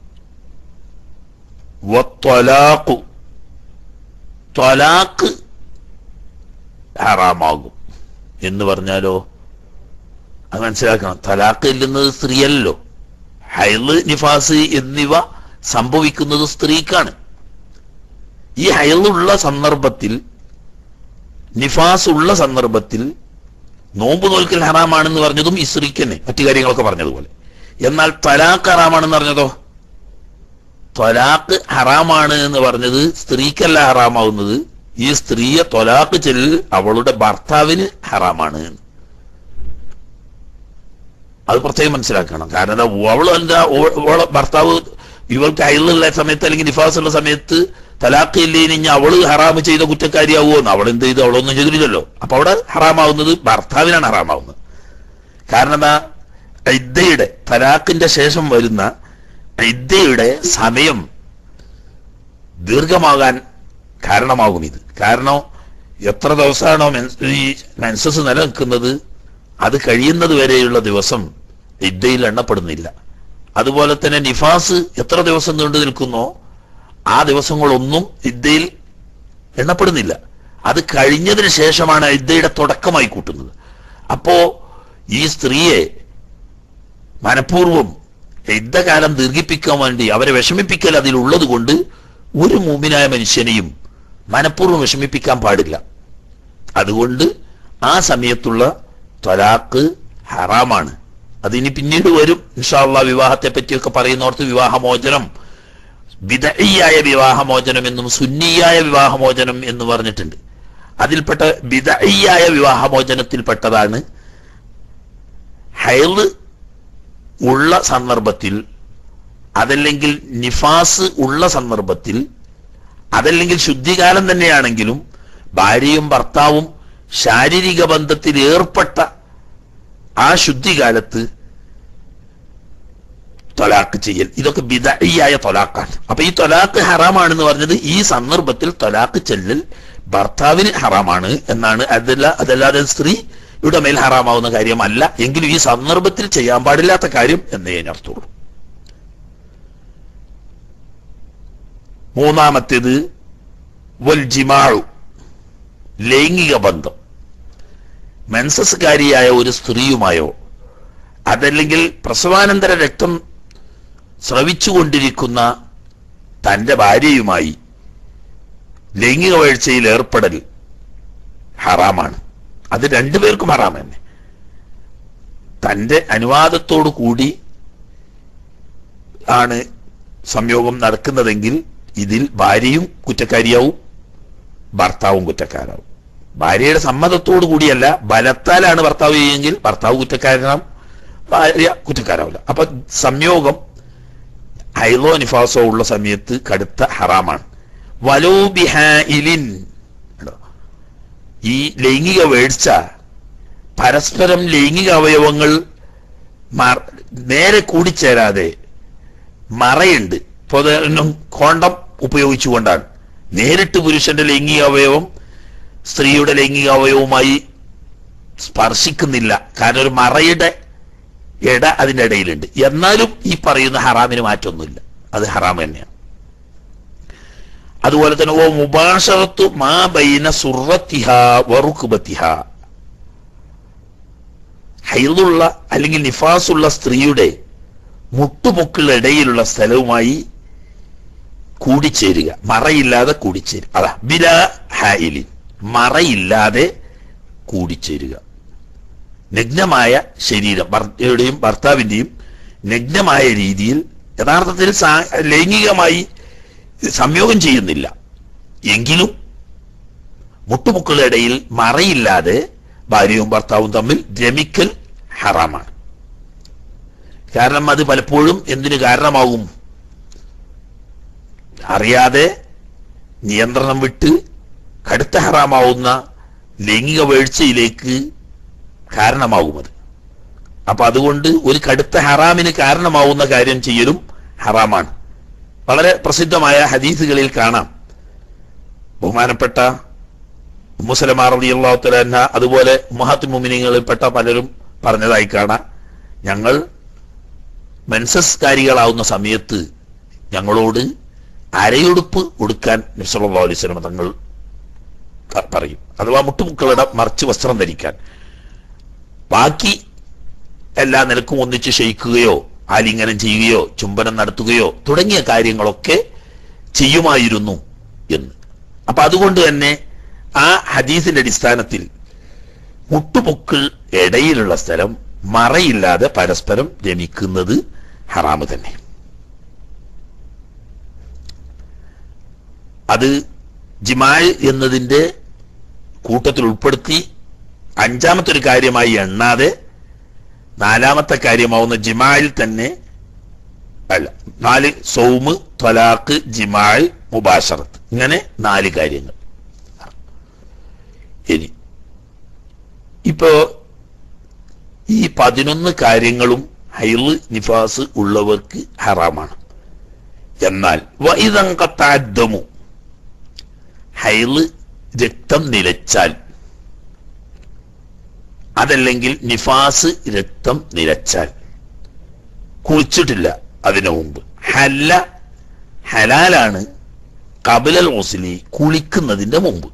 വത്വലാഖു ത്വലാഖ് ഹറാമാകും എന്ന് പറഞ്ഞാലോ അത് മനസ്സിലാക്കണം തലാഖ് ഇല്ലുന്നത് സ്ത്രീയല്ലോ ഹൈല് നിഫാസ് എന്നിവ സംഭവിക്കുന്നത് സ്ത്രീക്കാണ് ഈ ഹൈലുള്ള സന്ദർഭത്തിൽ നിഫാസ് ഉള്ള സന്ദർഭത്തിൽ നോമ്പ് നോൽക്കൽ ഹറാമാണെന്ന് പറഞ്ഞതും ഈ സ്ത്രീക്ക് തന്നെ മറ്റു കാര്യങ്ങളൊക്കെ പറഞ്ഞതുപോലെ എന്നാൽ തലാഖ് ഹറാമാണെന്ന് പറഞ്ഞതോ ത്വലാഖ് ഹറാമാണ് എന്ന് പറഞ്ഞത് സ്ത്രീക്കല്ല ഹറാമാവുന്നത് ഈ സ്ത്രീയെ ത്വലാഖ് ചെല്ലിൽ അവളുടെ ഭർത്താവിന് ഹറാമാണ് എന്ന്. അത് പ്രത്യേകം മനസ്സിലാക്കണം കാരണം എന്താ അവൾ എന്താ ഓ- ഓളെ ഭർത്താവ് ഇവൾക്ക് അയലുള്ള സമയത്ത് അല്ലെങ്കിൽ നിഫാസ് ഉള്ള സമയത്ത് തലാഖ് ഇല്ലേനി ഇനി അവള് ഹറാമ് ചെയ്ത കുറ്റക്കാരിയാവുമോ അവൾ എന്ത് ചെയ്തു അവളൊന്നും ചെയ്തില്ലല്ലോ അപ്പൊ അവിടെ ഹറാമാവുന്നത് ഭർത്താവിനാണ് ഹറാമാവുന്നത് കാരണം എന്താ ഇദ്ദയുടെ തലാഖിന്റെ ശേഷം വരുന്ന ഇദ്ദയുടെ സമയം ദീർഘമാകാൻ കാരണമാകും ഇത് കാരണം എത്ര ദിവസമാണോ മെൻസ് ഈ മെൻസസ് നിലനിൽക്കുന്നത് അത് കഴിയുന്നത് വരെയുള്ള ദിവസം ഇദ്ദയിൽ എണ്ണപ്പെടുന്നില്ല അതുപോലെ തന്നെ നിഫാസ് എത്ര ദിവസം നീണ്ടു നിൽക്കുന്നോ ആ ദിവസങ്ങളൊന്നും ഇദ്ദയിൽ എണ്ണപ്പെടുന്നില്ല അത് കഴിഞ്ഞതിന് ശേഷമാണ് ഇദ്ദയുടെ തുടക്കമായി കൂട്ടുന്നത് അപ്പോ ഈ സ്ത്രീയെ മനഃപൂർവ്വം യുദ്ധകാലം ദീർഘിപ്പിക്കാൻ വേണ്ടി അവരെ വിഷമിപ്പിക്കൽ അതിലുള്ളത് കൊണ്ട് ഒരു മൂമിനായ മനുഷ്യനെയും മനഃപൂർവ്വം വിഷമിപ്പിക്കാൻ പാടില്ല അതുകൊണ്ട് ആ സമയത്തുള്ള ത്വലാക്ക് ഹറാമാണ് അതിനി പിന്നീട് വരും ഇൻഷാള്ള വിവാഹത്തെ പറ്റിയൊക്കെ പറയുന്നോർത്ത് വിവാഹമോചനം ബിദഈയായ വിവാഹമോചനം എന്നും സുന്നിയായ വിവാഹമോചനം എന്ന് പറഞ്ഞിട്ടുണ്ട് അതിൽപ്പെട്ട ബിദഈയായ വിവാഹമോചനത്തിൽപ്പെട്ടതാണ് ഹൈള് ഉള്ള സന്ദർഭത്തിൽ അതല്ലെങ്കിൽ നിഫാസ് ഉള്ള സന്ദർഭത്തിൽ അതല്ലെങ്കിൽ ശുദ്ധികാലം തന്നെയാണെങ്കിലും ഭാര്യയും ഭർത്താവും ശാരീരിക ബന്ധത്തിൽ ഏർപ്പെട്ട ആ ശുദ്ധികാലത്ത് തൊലാക്ക് ചെയ്യൽ ഇതൊക്കെ ബിദഈയായ തൊലാക്കാണ് അപ്പൊ ഈ തൊലാക്ക് ഹറാമാണെന്ന് പറഞ്ഞത് ഈ സന്ദർഭത്തിൽ തൊലാക്ക് ചെല്ലൽ ഭർത്താവിന് ഹറാമാണ് എന്നാണ് അതല്ല അതല്ലാതെ സ്ത്രീയുടെ മേൽ ഹറാമാവുന്ന കാര്യമല്ല എങ്കിലും ഈ സന്ദർഭത്തിൽ ചെയ്യാൻ പാടില്ലാത്ത കാര്യം എന്നേ ഞാൻ അർത്ഥമുള്ളൂ മൂന്നാമത്തേത് വൽ ജിമാഴു ലൈംഗിക ബന്ധം മെൻസസ്കാരിയായ ഒരു സ്ത്രീയുമായോ അതല്ലെങ്കിൽ പ്രസവാനന്തര രക്തം സ്രവിച്ചുകൊണ്ടിരിക്കുന്ന തന്റെ ഭാര്യയുമായി ലൈംഗിക വീഴ്ചയിൽ ഏർപ്പെടൽ ഹറാമാണ് അത് രണ്ടുപേർക്കും ഹറാം തന്നെ തന്റെ അനുവാദത്തോടു കൂടി ആണ് സംയോഗം നടക്കുന്നതെങ്കിൽ ഇതിൽ ഭാര്യയും കുറ്റക്കാരിയാവും ഭർത്താവും കുറ്റക്കാരാവും ഭാര്യയുടെ സമ്മതത്തോടു കൂടിയല്ല ബലത്താലാണ് ഭർത്താവ് ചെയ്യുമെങ്കിൽ ഭർത്താവ് കുറ്റക്കാരനാവും ഭാര്യ കുറ്റക്കാരാവില്ല അപ്പൊ സംയോഗം ഹൈലോ നിഫാസോ ഉള്ള സമയത്ത് കടുത്ത ഹറാമാണ് വലോ ബിഹായിലിൻ ഈ ലൈംഗിക വീഴ്ച പരസ്പരം ലൈംഗിക അവയവങ്ങൾ മറ- നേരെ കൂടിച്ചേരാതെ മറയുണ്ട് ഇപ്പൊ ഉദാഹരണം കോണ്ടം ഉപയോഗിച്ചുകൊണ്ടാണ് നേരിട്ട് പുരുഷന്റെ ലൈംഗിക അവയവം സ്ത്രീയുടെ ലൈംഗിക അവയവവുമായി സ്പർശിക്കുന്നില്ല കാരണം ഒരു മറയുടെ ഇട അതിന്റെ ഇടയിലുണ്ട് എന്നാലും ഈ പറയുന്ന ഹറാമിന് മാറ്റമൊന്നുമില്ല അത് ഹറാം തന്നെയാണ് അതുപോലെ തന്നെ ഓ മുബാഷറത്തു മാ ബൈന സുറത്തിഹ വറുക്കുബത്തിഹ ഹൈറുള്ള അല്ലെങ്കിൽ നിഫാസുള്ള സ്ത്രീയുടെ മുട്ടുപൊക്കിളിടയിലുള്ള സ്ഥലവുമായി കൂടിച്ചേരുക മറയില്ലാതെ കൂടിച്ചേരുക അതാ ബില ഹായിലി മറയില്ലാതെ കൂടിച്ചേരുക നഗ്നമായ ശരീരം ഭർത്തയുടെയും ഭർത്താവിന്റെയും നഗ്നമായ രീതിയിൽ യഥാർത്ഥത്തിൽ സാ- ലൈംഗികമായി സംയോഗം ചെയ്യുന്നില്ല എങ്കിലും മുട്ടുമുക്കളുടെ മറയില്ലാതെ ഭാര്യയും ഭർത്താവും തമ്മിൽ രമിക്കൽ ഹറാമാണ് കാരണം അത് പലപ്പോഴും എന്തിനു കാരണമാകും അറിയാതെ നിയന്ത്രണം വിട്ട് കടുത്ത ഹറാമാവുന്ന ലൈംഗിക വീഴ്ചയിലേക്ക് കാരണമാകും അത് അപ്പൊ അതുകൊണ്ട് ഒരു കടുത്ത ഹറാമിന് കാരണമാവുന്ന കാര്യം ചെയ്യലും ഹറാമാണ് വളരെ പ്രസിദ്ധമായ ഹദീസുകളിൽ കാണാം ബഹുമാനപ്പെട്ട മുസലമാർ അള്ളാഹു തലാന്ന അതുപോലെ മുഹാത്ത് മുമിനിങ്ങളിൽപ്പെട്ട പലരും പറഞ്ഞതായി കാണാം ഞങ്ങൾ മെൻസസ്കാരികളാവുന്ന സമയത്ത് ഞങ്ങളോട് അരയുടുപ്പ് ഉടുക്കാൻ നബ്സല്ലാ അലൈഹി സ്വലം തങ്ങൾ ക- പറയും അഥവാ മുട്ടുമുക്കളുടെ മറിച്ച് വസ്ത്രം ധരിക്കാൻ ബാക്കി എല്ലാ നിലക്കും ഒന്നിച്ച് ക്ഷയിക്കുകയോ ആലിംഗനം ചെയ്യുകയോ ചുംബനം നടത്തുകയോ തുടങ്ങിയ കാര്യങ്ങളൊക്കെ ചെയ്യുമായിരുന്നു എന്ന് അപ്പൊ അതുകൊണ്ട് തന്നെ ആ ഹദീസിന്റെ അടിസ്ഥാനത്തിൽ മുട്ടുമുക്കൾ ഇടയിലുള്ള സ്ഥലം മറയില്ലാതെ പരസ്പരം രമിക്കുന്നത് ഹറാമ് തന്നെ അത് ജിമാഴ് എന്നതിന്റെ കൂട്ടത്തിൽ ഉൾപ്പെടുത്തി അഞ്ചാമത്തെ ഒരു കാര്യമായി എണ്ണാതെ നാലാമത്തെ കാര്യമാവുന്ന ജിമായിൽ തന്നെ അല്ല നാല് സൗമ് ത്വലാഖ് ജിമാൽ മുബാഷറത്ത് ഇങ്ങനെ നാല് കാര്യങ്ങൾ ഇനി ഇപ്പോ ഈ പതിനൊന്ന് കാര്യങ്ങളും ഹൈല് നിഫാസ് ഉള്ളവർക്ക് ഹറാമാണ് എന്നാൽ വൈതങ്കത്താദ്യമു ഹൈല് രക്തം നിലച്ചാൽ അതല്ലെങ്കിൽ നിഫാസ് രക്തം നിലച്ചാൽ കുളിച്ചിട്ടില്ല അതിനു മുമ്പ് ഹല്ല ഹലാലാണ് കബലൽ മുസ്ലി കുളിക്കുന്നതിന്റെ മുമ്പ്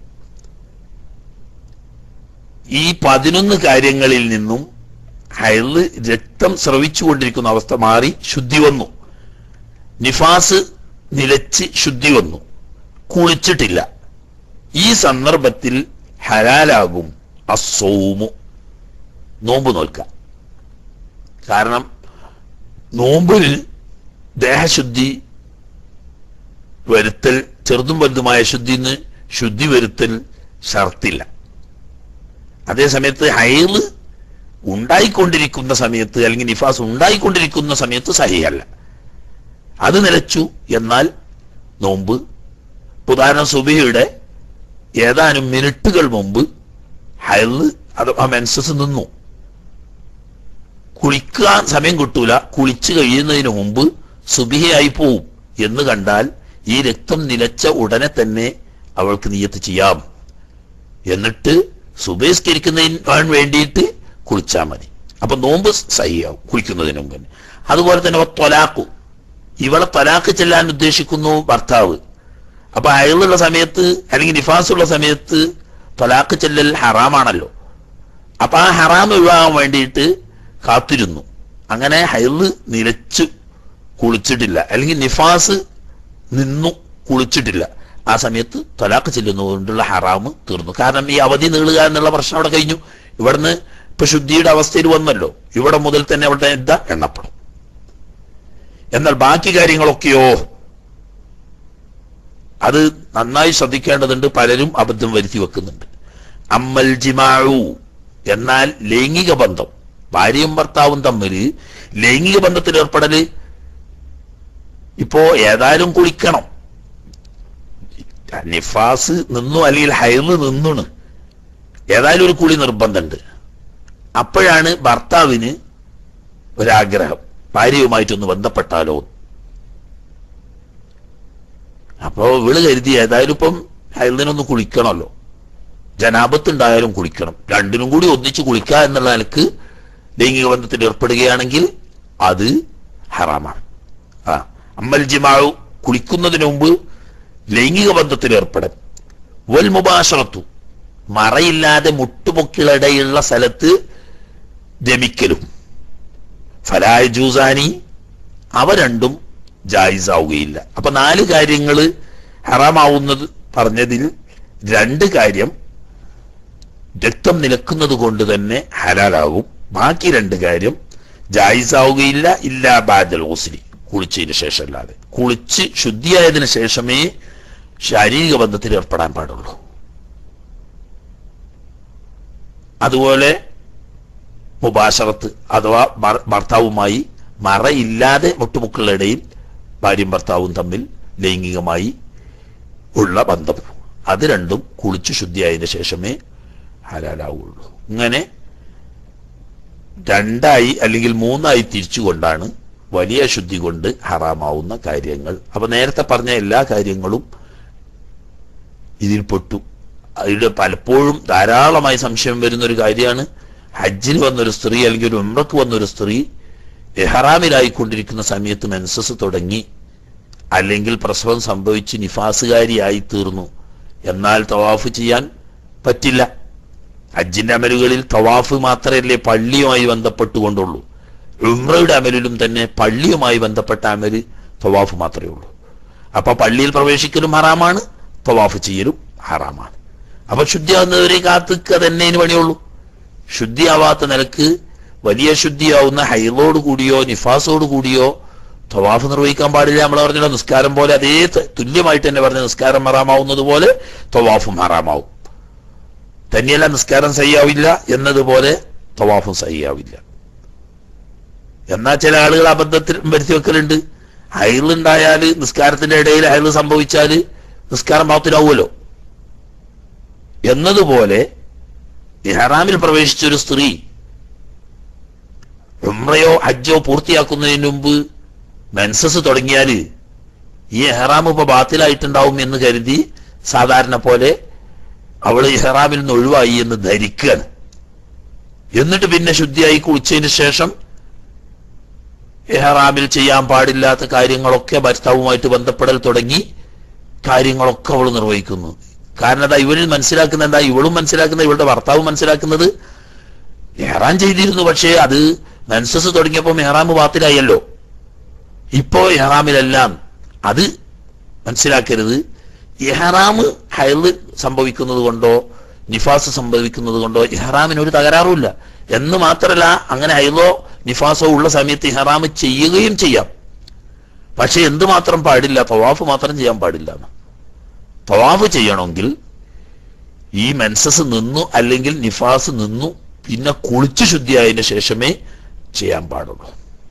ഈ പതിനൊന്ന് കാര്യങ്ങളിൽ നിന്നും ഹൈല് രക്തം സ്രവിച്ചുകൊണ്ടിരിക്കുന്ന അവസ്ഥ മാറി ശുദ്ധി വന്നു നിഫാസ് നിലച്ച് ശുദ്ധി വന്നു കുളിച്ചിട്ടില്ല ഈ സന്ദർഭത്തിൽ ഹലാലാകും അസൗമു നോമ്പ് നോൽക്കാം കാരണം നോമ്പിൽ ദേഹശുദ്ധി വരുത്തൽ ചെറുതും വലുതുമായ ശുദ്ധിന്ന് ശുദ്ധി വരുത്തൽ ഷർത്തില്ല അതേസമയത്ത് ഹൈറ് ഉണ്ടായിക്കൊണ്ടിരിക്കുന്ന സമയത്ത് അല്ലെങ്കിൽ നിഫാസ് ഉണ്ടായിക്കൊണ്ടിരിക്കുന്ന സമയത്ത് സഹിയല്ല അത് നിലച്ചു എന്നാൽ നോമ്പ് ഉദാഹരണം സുബിയുടെ ഏതാനും മിനിറ്റുകൾ മുമ്പ് ഹൈറ് അഥവാ മെൻസസ് നിന്നു കുളിക്കാൻ സമയം കിട്ടൂല കുളിച്ചു കഴിയുന്നതിന് മുമ്പ് സുബിഹയായി പോവും എന്ന് കണ്ടാൽ ഈ രക്തം നിലച്ച ഉടനെ തന്നെ അവൾക്ക് നിയത്ത് ചെയ്യാം എന്നിട്ട് സുബഹിസ്കരിക്കുന്നതിന് വേണ്ടിയിട്ട് കുളിച്ചാൽ മതി അപ്പൊ നോമ്പ് സഹിയാവും കുളിക്കുന്നതിന് മുമ്പ് തന്നെ അതുപോലെ തന്നെ തൊലാക്കു ഇവളെ തൊലാക്ക് ചെല്ലാൻ ഉദ്ദേശിക്കുന്നു ഭർത്താവ് അപ്പൊ അയലുള്ള സമയത്ത് അല്ലെങ്കിൽ നിഫാസുള്ള സമയത്ത് തൊലാക്ക് ചെല്ലൽ ഹറാമാണല്ലോ അപ്പൊ ആ ഹറാം ഒഴിവാകാൻ വേണ്ടിയിട്ട് കാത്തിരുന്നു അങ്ങനെ ഹൈല് നിലച്ചു കുളിച്ചിട്ടില്ല അല്ലെങ്കിൽ നിഫാസ് നിന്നു കുളിച്ചിട്ടില്ല ആ സമയത്ത് തൊലാക്ക് ചെല്ലുന്നതുകൊണ്ടുള്ള ഹറാമ് തീർന്നു കാരണം ഈ അവധി നീളുക എന്നുള്ള പ്രശ്നം അവിടെ കഴിഞ്ഞു ഇവിടുന്ന് ഇപ്പൊ ശുദ്ധിയുടെ അവസ്ഥയിൽ വന്നല്ലോ ഇവിടെ മുതൽ തന്നെ അവിടെ എന്താ എണ്ണപ്പെടും എന്നാൽ ബാക്കി കാര്യങ്ങളൊക്കെയോ അത് നന്നായി ശ്രദ്ധിക്കേണ്ടതുണ്ട് പലരും അബദ്ധം വരുത്തി വെക്കുന്നുണ്ട് അമ്മൽ ജിമാഴു എന്നാൽ ലൈംഗിക ബന്ധം ഭാര്യയും ഭർത്താവും തമ്മിൽ ലൈംഗിക ബന്ധത്തിൽ ഏർപ്പെടല് ഇപ്പോ ഏതായാലും കുളിക്കണം നിഫാസ് നിന്നു അല്ലെങ്കിൽ ഹൈറ് നിന്നുണ് ഏതായാലും ഒരു കുളി നിർബന്ധമുണ്ട് അപ്പോഴാണ് ഭർത്താവിന് ഒരാഗ്രഹം ഭാര്യയുമായിട്ടൊന്ന് ബന്ധപ്പെട്ടാലോ അപ്പോ ഇവള് കരുതി ഏതായാലും ഇപ്പം ഹൈറിനൊന്ന് കുളിക്കണമല്ലോ ജനാപത്തുണ്ടായാലും കുളിക്കണം രണ്ടിനും കൂടി ഒന്നിച്ച് കുളിക്കുക എന്നുള്ള നിലക്ക് ലൈംഗിക ബന്ധത്തിൽ ഏർപ്പെടുകയാണെങ്കിൽ അത് ഹറാമാണ് ആ അമ്മൽ ജിമാവു കുളിക്കുന്നതിന് മുമ്പ് ലൈംഗിക ബന്ധത്തിൽ ഏർപ്പെടൽ വൽ മുബാഷറത്തു മറയില്ലാതെ മുട്ടുപൊക്കിളിടയുള്ള സ്ഥലത്ത് രമിക്കലും ഫലായ ജൂസാനി അവ രണ്ടും ജായിസാവുകയില്ല അപ്പൊ നാല് കാര്യങ്ങള് ഹറാമാവുന്നത് പറഞ്ഞതിൽ രണ്ട് കാര്യം രക്തം നിലക്കുന്നത് കൊണ്ട് തന്നെ ഹലാലാകും ബാക്കി രണ്ട് കാര്യം ജായിസാവുകയില്ല ഇല്ല ബാദൽ ഓസിലി കുളിച്ചതിന് ശേഷം അല്ലാതെ കുളിച്ച് ശുദ്ധിയായതിനു ശേഷമേ ശാരീരിക ബന്ധത്തിൽ ഏർപ്പെടാൻ പാടുള്ളൂ അതുപോലെ മുബാഷറത്ത് അഥവാ ഭർ- ഭർത്താവുമായി മറയില്ലാതെ മുട്ടുമുക്കളുടെയിടയിൽ ഭാര്യയും ഭർത്താവും തമ്മിൽ ലൈംഗികമായി ഉള്ള ബന്ധം അത് രണ്ടും കുളിച്ച് ശുദ്ധിയായതിനു ശേഷമേ ഹലാലാവുള്ളൂ ഇങ്ങനെ രണ്ടായി അല്ലെങ്കിൽ മൂന്നായി തിരിച്ചുകൊണ്ടാണ് വലിയ ശുദ്ധി കൊണ്ട് ഹറാമാവുന്ന കാര്യങ്ങൾ അപ്പൊ നേരത്തെ പറഞ്ഞ എല്ലാ കാര്യങ്ങളും ഇതിൽ പെട്ടു അതിൽ പലപ്പോഴും ധാരാളമായി സംശയം വരുന്ന ഒരു കാര്യമാണ് ഹജ്ജിന് വന്നൊരു സ്ത്രീ അല്ലെങ്കിൽ ഒരു ഉംറക്ക് വന്നൊരു സ്ത്രീ എഹറാമിലായിക്കൊണ്ടിരിക്കുന്ന സമയത്ത് മെൻസസ് തുടങ്ങി അല്ലെങ്കിൽ പ്രസവം സംഭവിച്ച് നിഫാസുകാരിയായി തീർന്നു എന്നാൽ തവാഫ് ചെയ്യാൻ പറ്റില്ല ഹജ്ജിന്റെ അമലുകളിൽ തവാഫ് മാത്രമല്ലേ പള്ളിയുമായി ബന്ധപ്പെട്ടുകൊണ്ടുള്ളൂ ഉംറയുടെ അമലിലും തന്നെ പള്ളിയുമായി ബന്ധപ്പെട്ട അമല് തവാഫ് മാത്രമേ ഉള്ളൂ അപ്പൊ പള്ളിയിൽ പ്രവേശിക്കലും ഹറാമാണ് തവാഫ് ചെയ്യലും ഹറാമാണ് അപ്പൊ ശുദ്ധിയാവുന്നവരെ കാത്തുക തന്നെ ഇതിന് പണിയുള്ളൂ ശുദ്ധിയാവാത്ത നിലക്ക് വലിയ ശുദ്ധിയാവുന്ന ഹൈറോട് കൂടിയോ നിഫാസോട് കൂടിയോ തവാഫ് നിർവഹിക്കാൻ പാടില്ല നമ്മൾ പറഞ്ഞല്ലോ നിസ്കാരം പോലെ അതേ ത- തുല്യമായിട്ട് തന്നെ പറഞ്ഞ നിസ്കാരം ഹറാമാവുന്നത് പോലെ തവാഫും ഹറാമാവും തന്നെയല്ല നിസ്കാരം സഹിയാവില്ല എന്നതുപോലെ തവാഫും സഹിയാവില്ല എന്നാൽ ചില ആളുകൾ അബദ്ധത്തിൽ വരുത്തി വെക്കലുണ്ട് ഹൈറുണ്ടായാല് നിസ്കാരത്തിന്റെ ഇടയിൽ ഹൈറ് സംഭവിച്ചാല് നിസ്കാരം ബാത്തിലാവുമല്ലോ എന്നതുപോലെ ഇഹ്റാമിൽ പ്രവേശിച്ച ഒരു സ്ത്രീ ഉംറയോ ഹജ്ജോ പൂർത്തിയാക്കുന്നതിന് മുമ്പ് മെൻസസ് തുടങ്ങിയാല് ഈ എഹ്റാം ഇപ്പൊ ബാത്തിലായിട്ടുണ്ടാവും എന്ന് കരുതി സാധാരണ പോലെ അവള് ഇഹ്റാമിൽ നിന്ന് ഒഴിവായി എന്ന് ധരിക്കുകയാണ് എന്നിട്ട് പിന്നെ ശുദ്ധിയായി കുളിച്ചതിന് ശേഷം എഹ്റാമിൽ ചെയ്യാൻ പാടില്ലാത്ത കാര്യങ്ങളൊക്കെ ഭർത്താവുമായിട്ട് ബന്ധപ്പെടൽ തുടങ്ങി കാര്യങ്ങളൊക്കെ അവൾ നിർവഹിക്കുന്നു കാരണം എന്താ ഇവരിൽ മനസ്സിലാക്കുന്ന എന്താ ഇവളും മനസ്സിലാക്കുന്ന ഇവളുടെ ഭർത്താവ് മനസ്സിലാക്കുന്നത് എഹ്റാം ചെയ്തിരുന്നു പക്ഷേ അത് മെൻസസ് തുടങ്ങിയപ്പോൾ മെഹ്റാം ബാത്തിലായല്ലോ ഇപ്പോ എഹ്റാമിലെല്ലാം അത് മനസ്സിലാക്കരുത് എഹ്റാം ഹൈല് സംഭവിക്കുന്നത് കൊണ്ടോ നിഫാസ് സംഭവിക്കുന്നത് കൊണ്ടോ ഇഹ്റാമിന് ഒരു തകരാറുമില്ല എന്ന് മാത്രമല്ല അങ്ങനെ ഹൈലോ നിഫാസോ ഉള്ള സമയത്ത് ഇഹ്റാം ചെയ്യുകയും ചെയ്യാം പക്ഷെ എന്തുമാത്രം പാടില്ല തവാഫ് മാത്രം ചെയ്യാൻ പാടില്ല എന്ന്. തവാഫ് ചെയ്യണമെങ്കിൽ ഈ മെൻസസ് നിന്നു അല്ലെങ്കിൽ നിഫാസ് നിന്നു പിന്നെ കുളിച്ച് ശുദ്ധിയായതിനു ശേഷമേ ചെയ്യാൻ പാടുള്ളൂ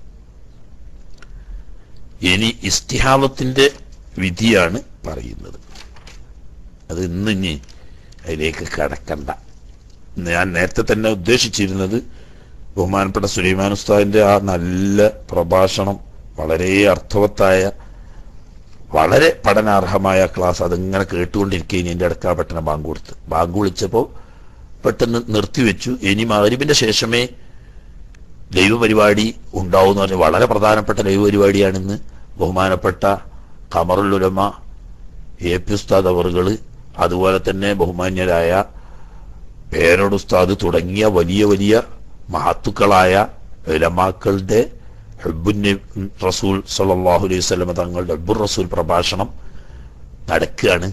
ഇനി ഇസ്തിഹാബത്തിന്റെ വിധിയാണ് പറയുന്നത് അത് ഇന്ന് ഇനി അതിലേക്ക് കടക്കണ്ട ഞാൻ നേരത്തെ തന്നെ ഉദ്ദേശിച്ചിരുന്നത് ബഹുമാനപ്പെട്ട സുലൈമാൻ ഉസ്താദിന്റെ ആ നല്ല പ്രഭാഷണം വളരെ അർത്ഥവത്തായ വളരെ പഠനാർഹമായ ക്ലാസ് അതിങ്ങനെ കേട്ടുകൊണ്ടിരിക്കുകയും എൻ്റെ അടുക്ക പെട്ടെന്ന് ബാങ്ക് കൊടുത്ത് ബാങ്ക് വിളിച്ചപ്പോൾ പെട്ടെന്ന് നിർത്തിവെച്ചു ഇനി മകരിവിന്റെ ശേഷമേ ലൈവ് പരിപാടി ഉണ്ടാവും എന്ന് പറഞ്ഞ് വളരെ പ്രധാനപ്പെട്ട ലൈവ് പരിപാടിയാണിന്ന് ബഹുമാനപ്പെട്ട ഖമറുൽ ഉലമ എ പി ഉസ്താദ് അവറുകള് അതുപോലെ തന്നെ ബഹുമാന്യരായ പേരോട് ഉസ്താദ് തുടങ്ങിയ വലിയ വലിയ മഹത്തുക്കളായ ഉലമാക്കളുടെ ഹബ്ബുൻ നബി- റസൂൽ സല്ലല്ലാഹു അലൈഹി വസല്ലമ തങ്ങളുടെ ഹബ്ബുർ റസൂൽ പ്രഭാഷണം നടക്കുകയാണ്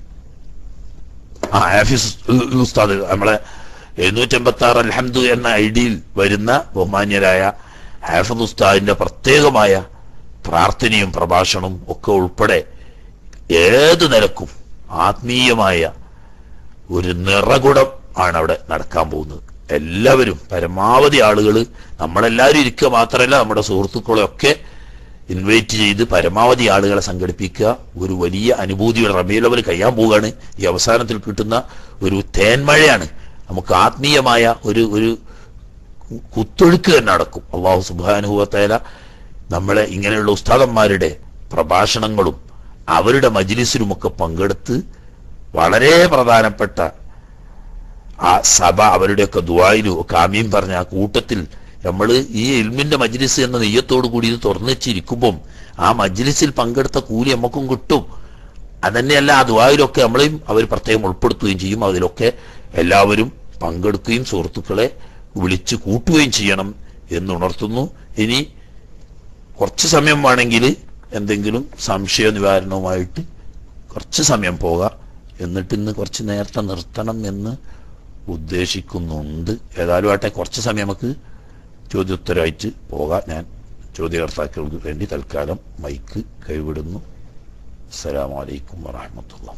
ആ ഹാഫിസ് ഉ- ഉസ്താദ് നമ്മളെ എഴുന്നൂറ്റമ്പത്തി ആറ് അൽഹംദു എന്ന ഐഡിയിൽ വരുന്ന ബഹുമാന്യരായ ഹാഫിദ് ഉസ്താദിന്റെ പ്രത്യേകമായ പ്രാർത്ഥനയും പ്രഭാഷണവും ഒക്കെ ഉൾപ്പെടെ ഏത് നിലക്കും ആത്മീയമായ ഒരു നിറകുടം ആണ് അവിടെ നടക്കാൻ പോകുന്നത് എല്ലാവരും പരമാവധി ആളുകൾ നമ്മളെല്ലാവരും ഇരിക്കുക മാത്രമല്ല നമ്മുടെ സുഹൃത്തുക്കളെ ഒക്കെ ഇൻവൈറ്റ് ചെയ്ത് പരമാവധി ആളുകളെ സംഘടിപ്പിക്കുക ഒരു വലിയ അനുഭൂതിയുടെ റബീലവൽ കഴിയാൻ പോവുകയാണ് ഈ അവസാനത്തിൽ കിട്ടുന്ന ഒരു തേന്മഴയാണ് നമുക്ക് ആത്മീയമായ ഒരു ഒരു കുത്തൊഴുക്ക് തന്നെ നടക്കും അള്ളാഹു സുബാനുഭവത്തേല നമ്മളെ ഇങ്ങനെയുള്ള ഉസ്താദന്മാരുടെ പ്രഭാഷണങ്ങളും അവരുടെ മജ്ലിസിലുമൊക്കെ പങ്കെടുത്ത് വളരെ പ്രധാനപ്പെട്ട ആ സഭ അവരുടെയൊക്കെ ദുവായിലും ഒക്കെ ആമീൻ പറഞ്ഞ ആ കൂട്ടത്തിൽ നമ്മൾ ഈ ഇൽമിന്റെ മജ്ലിസ് എന്ന നെയ്യത്തോടു കൂടി ഇത് തുറന്നു വെച്ചിരിക്കുമ്പം ആ മജ്ലിസിൽ പങ്കെടുത്ത കൂലി നമുക്കും കിട്ടും അതന്നെയല്ല ആ ദുവായിലൊക്കെ നമ്മളെയും അവർ പ്രത്യേകം ഉൾപ്പെടുത്തുകയും ചെയ്യും അതിലൊക്കെ എല്ലാവരും പങ്കെടുക്കുകയും സുഹൃത്തുക്കളെ വിളിച്ചു കൂട്ടുകയും ചെയ്യണം എന്നുണർത്തുന്നു ഇനി കുറച്ച് സമയം വേണമെങ്കിൽ എന്തെങ്കിലും സംശയ നിവാരണവുമായിട്ട് കുറച്ച് സമയം പോകാം എന്നിട്ട് ഇന്ന് കുറച്ച് നേരത്തെ നിർത്തണം എന്ന് ഉദ്ദേശിക്കുന്നുണ്ട് ഏതായാലും ആട്ടെ കുറച്ച് സമയം നമുക്ക് ചോദ്യോത്തരമായിട്ട് പോകാം ഞാൻ ചോദ്യകർത്താക്കൾക്ക് വേണ്ടി തൽക്കാലം മൈക്ക് കൈവിടുന്നു അസ്സലാമലൈക്കും വറഹമത്തുള്ള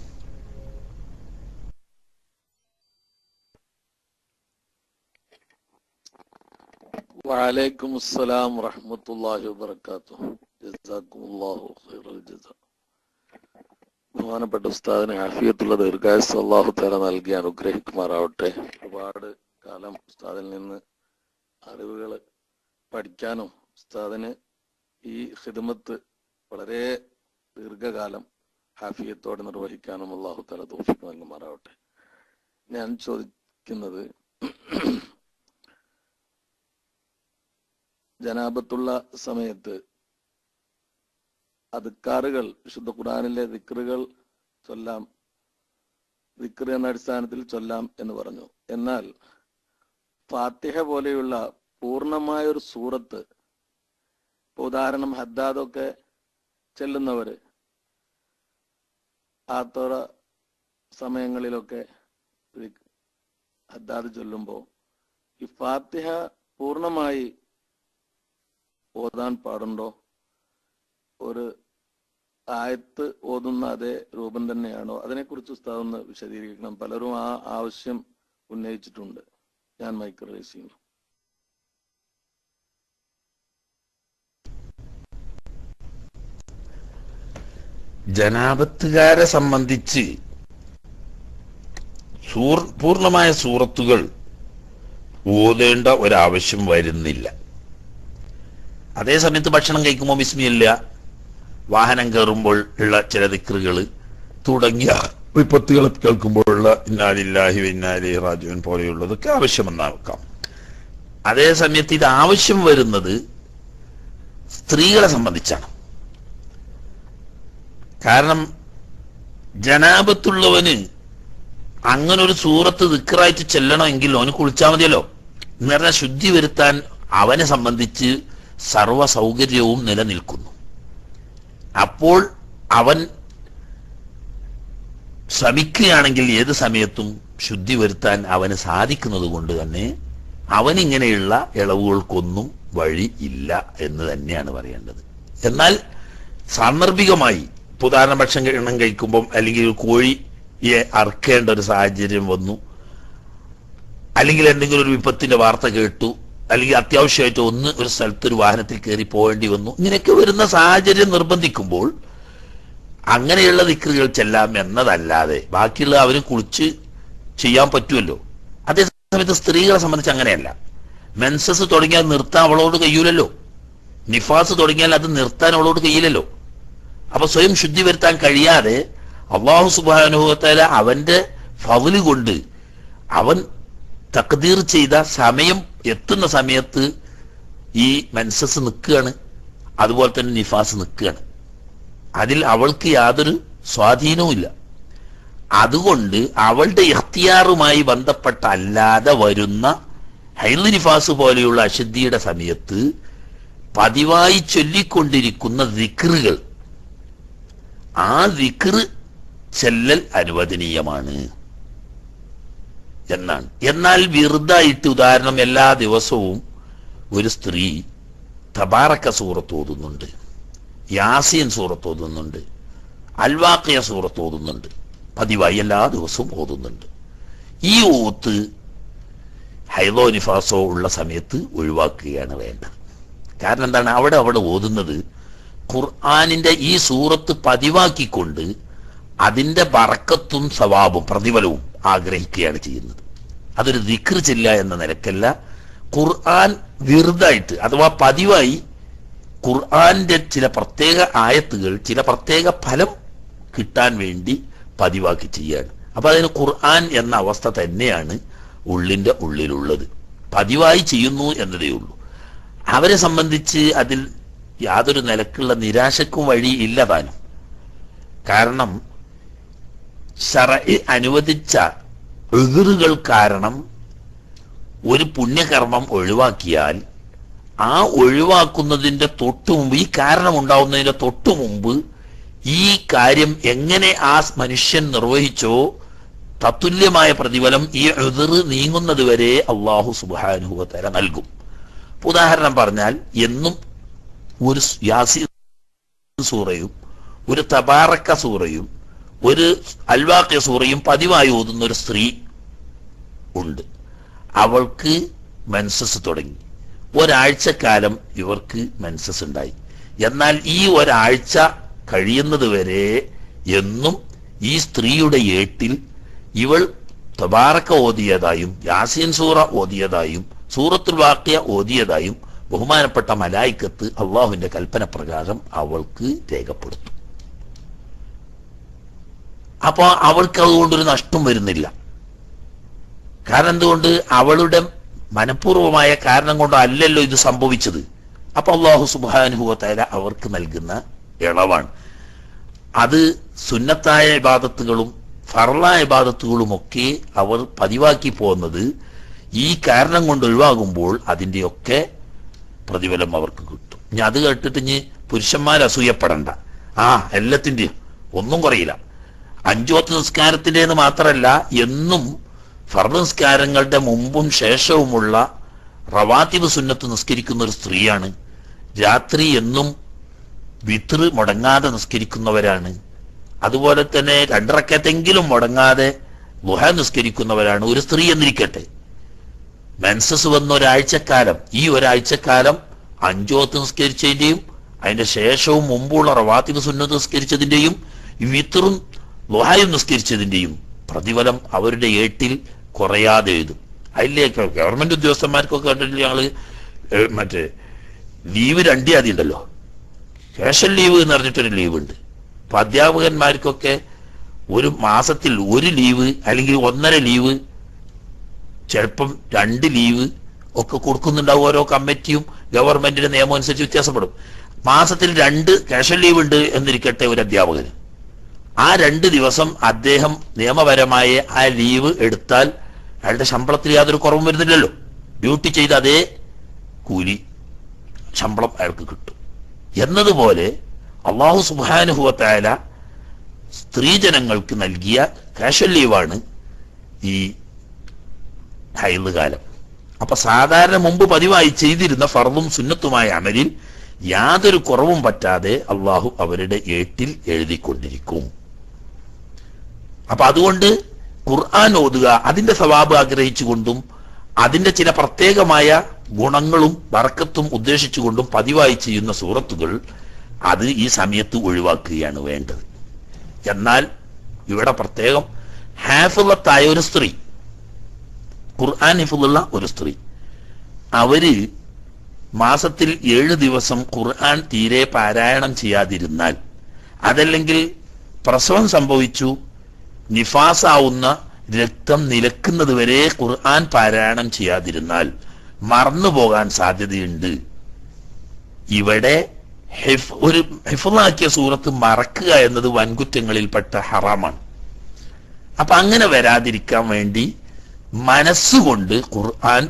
وعليكم السلام ورحمة الله وبركاته جزاكم الله خير الجزاء ബഹുമാനപ്പെട്ട ഉസ്താദിന് ആഫിയത്തുള്ള ദീർഘായുസ് അള്ളാഹു തല നൽകി അനുഗ്രഹിക്കുമാറാവട്ടെ ഒരുപാട് കാലം ഉസ്താദിൽ നിന്ന് അറിവുകൾ പഠിക്കാനും ഉസ്താദിന് ഈ ഹിദമത്ത് വളരെ ദീർഘകാലം ഹാഫിയത്തോടെ നിർവഹിക്കാനും അള്ളാഹു തല തോഫിക്ക് നൽകുമാറാവട്ടെ ഞാൻ ചോദിക്കുന്നത് ജനാപത്തുള്ള സമയത്ത് അതുക്കാറുകൾ വിശുദ്ധ ഖുറാനിലെ ദിക്റുകൾ ചൊല്ലാം ദിക്ർ എന്ന അടിസ്ഥാനത്തിൽ ചൊല്ലാം എന്ന് പറഞ്ഞു എന്നാൽ ഫാത്തിഹ പോലെയുള്ള പൂർണ്ണമായ ഒരു സൂറത്ത് ഇപ്പൊ ഉദാഹരണം ഹദ്ദാദൊക്കെ ചെല്ലുന്നവര് ആത്തോറ സമയങ്ങളിലൊക്കെ ദിക്- ഹദ്ദാദ് ചൊല്ലുമ്പോ ഈ ഫാത്തിഹ പൂർണ്ണമായി ഓതാൻ പാടുണ്ടോ ഒരു ആയത്ത് ഓതുന്ന അതേ രൂപം തന്നെയാണോ അതിനെക്കുറിച്ച് ഉസ്താദ് ഒന്ന് വിശദീകരിക്കണം പലരും ആ ആവശ്യം ഉന്നയിച്ചിട്ടുണ്ട് ഞാൻ മൈക്ക് റേസ് ചെയ്യുന്നു ജനാപത്തുകാരെ സംബന്ധിച്ച് സൂർ പൂർണ്ണമായ സൂറത്തുകൾ ഓതേണ്ട ഒരാവശ്യം വരുന്നില്ല അതേ സമയത്ത് ഭക്ഷണം കഴിക്കുമ്പോൾ വിസ്മിയില്ല വാഹനം കയറുമ്പോൾ ഉള്ള ചില ദിക്റുകൾ തുടങ്ങിയ വിപത്തുകൾ കേൾക്കുമ്പോഴുള്ള ഇന്നാലില്ലാഹി ഇന്നാലി റാജുവൻ പോലെയുള്ളതൊക്കെ ആവശ്യമെന്നാക്കാം അതേ സമയത്ത് ഇത് ആവശ്യം വരുന്നത് സ്ത്രീകളെ സംബന്ധിച്ചാണ് കാരണം ജനാപത്തുള്ളവന് അങ്ങനെ ഒരു സൂറത്ത് ദിക്കറായിട്ട് ചെല്ലണമെങ്കിൽ അവന് കുളിച്ചാൽ മതിയല്ലോ എന്ന് പറഞ്ഞാൽ ശുദ്ധി വരുത്താൻ അവനെ സംബന്ധിച്ച് സർവ സൗകര്യവും നിലനിൽക്കുന്നു അപ്പോൾ അവൻ ശ്രമിക്കുകയാണെങ്കിൽ ഏത് സമയത്തും ശുദ്ധി വരുത്താൻ അവന് സാധിക്കുന്നത് കൊണ്ട് തന്നെ അവനിങ്ങനെയുള്ള ഇളവുകൾക്കൊന്നും വഴി ഇല്ല എന്ന് തന്നെയാണ് പറയേണ്ടത് എന്നാൽ സാന്ദർഭികമായി ഇപ്പൊ ഉദാഹരണം ഭക്ഷണം കഴിക്കുമ്പം അല്ലെങ്കിൽ ഒരു കോഴിയെ അറുക്കേണ്ട ഒരു സാഹചര്യം വന്നു അല്ലെങ്കിൽ എന്തെങ്കിലും ഒരു വിപത്തിന്റെ വാർത്ത കേട്ടു അല്ലെങ്കിൽ അത്യാവശ്യമായിട്ട് ഒന്ന് ഒരു സ്ഥലത്ത് ഒരു വാഹനത്തിൽ കയറി പോകേണ്ടി വന്നു ഇങ്ങനെയൊക്കെ വരുന്ന സാഹചര്യം നിർബന്ധിക്കുമ്പോൾ അങ്ങനെയുള്ള ദിക്റുകൾ ചെല്ലാം എന്നതല്ലാതെ ബാക്കിയുള്ള അവരും കുളിച്ച് ചെയ്യാൻ പറ്റുമല്ലോ അതേ സമയത്ത് സ്ത്രീകളെ സംബന്ധിച്ച് അങ്ങനെയല്ല മെൻസസ് തുടങ്ങിയാൽ നിർത്താൻ അവളോട് കഴിയൂലല്ലോ നിഫാസ് തുടങ്ങിയാൽ അത് നിർത്താൻ അവളോട് കഴിയില്ലല്ലോ അപ്പൊ സ്വയം ശുദ്ധി വരുത്താൻ കഴിയാതെ അള്ളാഹു സുബാനുഭവത്താല അവന്റെ ഫവല് കൊണ്ട് അവൻ തക്തീർ ചെയ്ത സമയം എത്തുന്ന സമയത്ത് ഈ മെൻസസ് നിൽക്കുകയാണ് അതുപോലെ തന്നെ നിഫാസ് നിൽക്കുകയാണ് അതിൽ അവൾക്ക് യാതൊരു സ്വാധീനവുമില്ല അതുകൊണ്ട് അവളുടെ ഇഖ്തിയാറുമായി ബന്ധപ്പെട്ട അല്ലാതെ വരുന്ന ഹൈൽ നിഫാസ് പോലെയുള്ള അശുദ്ധിയുടെ സമയത്ത് പതിവായി ചൊല്ലിക്കൊണ്ടിരിക്കുന്ന ദിക്റുകൾ ആ ദിക്റ് ചെല്ലൽ അനുവദനീയമാണ് എന്നാണ് എന്നാൽ വെറുതായിട്ട് ഉദാഹരണം എല്ലാ ദിവസവും ഒരു സ്ത്രീ തബാറക്ക സൂറത്ത് ഓതുന്നുണ്ട് യാസീൻ സൂറത്ത് ഓതുന്നുണ്ട് അൽവാക്കിയ സൂറത്ത് ഓതുന്നുണ്ട് പതിവായി എല്ലാ ദിവസവും ഓതുന്നുണ്ട് ഈ ഓത്ത് ഹൈലോ നിഫാസോ ഉള്ള സമയത്ത് ഒഴിവാക്കുകയാണ് വേണ്ടത് കാരണം എന്താണ് അവിടെ അവിടെ ഓതുന്നത് ഖുർആാനിന്റെ ഈ സൂറത്ത് പതിവാക്കിക്കൊണ്ട് അതിന്റെ ബറക്കത്തും സവാബും പ്രതിഫലവും ആഗ്രഹിക്കുകയാണ് ചെയ്യുന്നത് അതൊരു ദിക്ർ ചെല്ല എന്ന നിലക്കല്ല ഖുർആൻ വെറുതായിട്ട് അഥവാ പതിവായി ഖുർആന്റെ ചില പ്രത്യേക ആയത്തുകൾ ചില പ്രത്യേക ഫലം കിട്ടാൻ വേണ്ടി പതിവാക്കി ചെയ്യാണ് അപ്പൊ അതിന് ഖുർആൻ എന്ന അവസ്ഥ തന്നെയാണ് ഉള്ളിന്റെ ഉള്ളിലുള്ളത് പതിവായി ചെയ്യുന്നു എന്നതേ ഉള്ളൂ അവരെ സംബന്ധിച്ച് അതിൽ യാതൊരു നിലക്കുള്ള നിരാശക്കും വഴി ഇല്ല താനും കാരണം ഷറ അനുവദിച്ച എതിറുകൾ കാരണം ഒരു പുണ്യകർമ്മം ഒഴിവാക്കിയാൽ ആ ഒഴിവാക്കുന്നതിന്റെ തൊട്ടു മുമ്പ് ഈ കാരണം ഉണ്ടാവുന്നതിന്റെ തൊട്ടു മുമ്പ് ഈ കാര്യം എങ്ങനെ ആ മനുഷ്യൻ നിർവഹിച്ചോ തത്തുല്യമായ പ്രതിഫലം ഈ എതിർ നീങ്ങുന്നത് വരെ അള്ളാഹു സുബാനുഭവത്തര നൽകും ഉദാഹരണം പറഞ്ഞാൽ എന്നും ഒരു യാസി സൂറയും ഒരു തബാറക്ക സൂറയും ഒരു അൽവാക്യ സൂറയും പതിവായി ഓതുന്ന ഒരു സ്ത്രീ ഉണ്ട് അവൾക്ക് മെൻസസ് തുടങ്ങി ഒരാഴ്ചക്കാലം ഇവർക്ക് മെൻസസ് ഉണ്ടായി എന്നാൽ ഈ ഒരാഴ്ച കഴിയുന്നത് വരെ എന്നും ഈ സ്ത്രീയുടെ ഏട്ടിൽ ഇവൾ തബാറക്ക ഓതിയതായും യാസീൻ സൂറ ഓതിയതായും സൂറത്തുൽ വാക്യ ഓതിയതായും ബഹുമാനപ്പെട്ട മലായിക്കത്ത് അള്ളാഹുവിന്റെ കൽപ്പന പ്രകാരം അവൾക്ക് രേഖപ്പെടുത്തും അപ്പൊ അവൾക്ക് അതുകൊണ്ടൊരു നഷ്ടം വരുന്നില്ല കാരണം എന്തുകൊണ്ട് അവളുടെ മനഃപൂർവമായ കാരണം കൊണ്ടോ അല്ലല്ലോ ഇത് സംഭവിച്ചത് അപ്പൊ അള്ളാഹു സുബാനുഭവത്തായ അവർക്ക് നൽകുന്ന ഇളവാണ് അത് സുന്നത്തായ ഇബാദത്തുകളും ഫറലായ ഇബാദത്തുകളും ഒക്കെ അവർ പതിവാക്കി പോകുന്നത് ഈ കാരണം കൊണ്ട് ഒഴിവാകുമ്പോൾ അതിൻ്റെയൊക്കെ പ്രതിഫലം അവർക്ക് കിട്ടും ഇനി അത് കേട്ടിട്ട് ഇനി പുരുഷന്മാർ അസൂയപ്പെടണ്ട ആ എല്ലാത്തിൻ്റെയും ഒന്നും കുറയില്ല അഞ്ചു പത്ത് നിസ്കാരത്തിൻ്റെന്ന് മാത്രമല്ല എന്നും ഫർദ് നിസ്കാരങ്ങളുടെ മുമ്പും ശേഷവുമുള്ള റവാത്തിബ് സുന്നത്ത് നിസ്കരിക്കുന്ന ഒരു സ്ത്രീയാണ് രാത്രി എന്നും വിത്ര് മുടങ്ങാതെ നിസ്കരിക്കുന്നവരാണ് അതുപോലെ തന്നെ രണ്ടിറക്കത്തെങ്കിലും മുടങ്ങാതെ ഗുഹ നിസ്കരിക്കുന്നവരാണ് ഒരു സ്ത്രീ എന്നിരിക്കട്ടെ മെൻസസ് വന്ന ഒരാഴ്ചക്കാലം ഈ ഒരാഴ്ചക്കാലം അഞ്ചോത്ത് നിസ്കരിച്ചതിന്റെയും അതിന്റെ ശേഷവും മുമ്പുള്ള റവാത്തിബ് സുന്നത്ത് നിസ്കരിച്ചതിന്റെയും വിത്തറും ലുഹായും നിസ്കരിച്ചതിന്റെയും പ്രതിഫലം അവരുടെ ഏട്ടിൽ കുറയാതെ എഴുതും അതിലേക്ക് ഗവൺമെന്റ് ഉദ്യോഗസ്ഥന്മാർക്കൊക്കെ കണ്ടിട്ടില്ല ഞങ്ങള് ഏ, മറ്റേ ലീവ് രണ്ടേ ആദ്യം ഉണ്ടല്ലോ സ്പെഷ്യൽ ലീവ് എന്ന് പറഞ്ഞിട്ടൊരു ലീവ് ഉണ്ട് അപ്പൊ അധ്യാപകന്മാർക്കൊക്കെ ഒരു മാസത്തിൽ ഒരു ലീവ് അല്ലെങ്കിൽ ഒന്നര ലീവ് ചിലപ്പം രണ്ട് ലീവ് ഒക്കെ കൊടുക്കുന്നുണ്ടാവും ഓരോ കമ്മിറ്റിയും ഗവൺമെന്റിന്റെ നിയമം അനുസരിച്ച് വ്യത്യാസപ്പെടും മാസത്തിൽ രണ്ട് കാഷ്വൽ ലീവ് ഉണ്ട് എന്നിരിക്കട്ടെ ഒരു അധ്യാപകന് ആ രണ്ട് ദിവസം അദ്ദേഹം നിയമപരമായ ആ ലീവ് എടുത്താൽ അയാളുടെ ശമ്പളത്തിൽ യാതൊരു കുറവും വരുന്നില്ലല്ലോ ഡ്യൂട്ടി ചെയ്ത അതേ കൂലി ശമ്പളം അയാൾക്ക് കിട്ടും എന്നതുപോലെ അള്ളാഹു സുബാനുഭവത്തായ സ്ത്രീജനങ്ങൾക്ക് നൽകിയ കാഷ്വൽ ലീവാണ് ഈ ഹൈദ് കാലം അപ്പൊ സാധാരണ മുമ്പ് പതിവായി ചെയ്തിരുന്ന ഫർദും സുന്നത്തുമായ അമലിൽ യാതൊരു കുറവും പറ്റാതെ അള്ളാഹു അവരുടെ ഏട്ടിൽ എഴുതിക്കൊണ്ടിരിക്കും അപ്പൊ അതുകൊണ്ട് ഖുർആൻ ഓതുക അതിന്റെ സവാബ് ആഗ്രഹിച്ചുകൊണ്ടും അതിന്റെ ചില പ്രത്യേകമായ ഗുണങ്ങളും വറക്കത്തും ഉദ്ദേശിച്ചുകൊണ്ടും പതിവായി ചെയ്യുന്ന സൂറത്തുകൾ അത് ഈ സമയത്ത് ഒഴിവാക്കുകയാണ് വേണ്ടത് എന്നാൽ ഇവിടെ പ്രത്യേകം ഹാഫുള്ളത്തായ ഒരു സ്ത്രീ ഖുർആൻ ഹിഫുള്ള ഒരു സ്ത്രീ അവര് മാസത്തിൽ ഏഴ് ദിവസം ഖുർആൻ തീരെ പാരായണം ചെയ്യാതിരുന്നാൽ അതല്ലെങ്കിൽ പ്രസവം സംഭവിച്ചു നിഫാസാവുന്ന രക്തം നിലക്കുന്നത് വരെ ഖുർആൻ പാരായണം ചെയ്യാതിരുന്നാൽ മറന്നു പോകാൻ സാധ്യതയുണ്ട് ഇവിടെ ഹിഫ് ഒരു ഹിഫുള്ളാക്കിയ സൂറത്ത് മറക്കുക എന്നത് വൻകുറ്റങ്ങളിൽപ്പെട്ട ഹറാമാണ് അപ്പൊ അങ്ങനെ വരാതിരിക്കാൻ വേണ്ടി മനസ്സുകൊണ്ട് ഖുർആൻ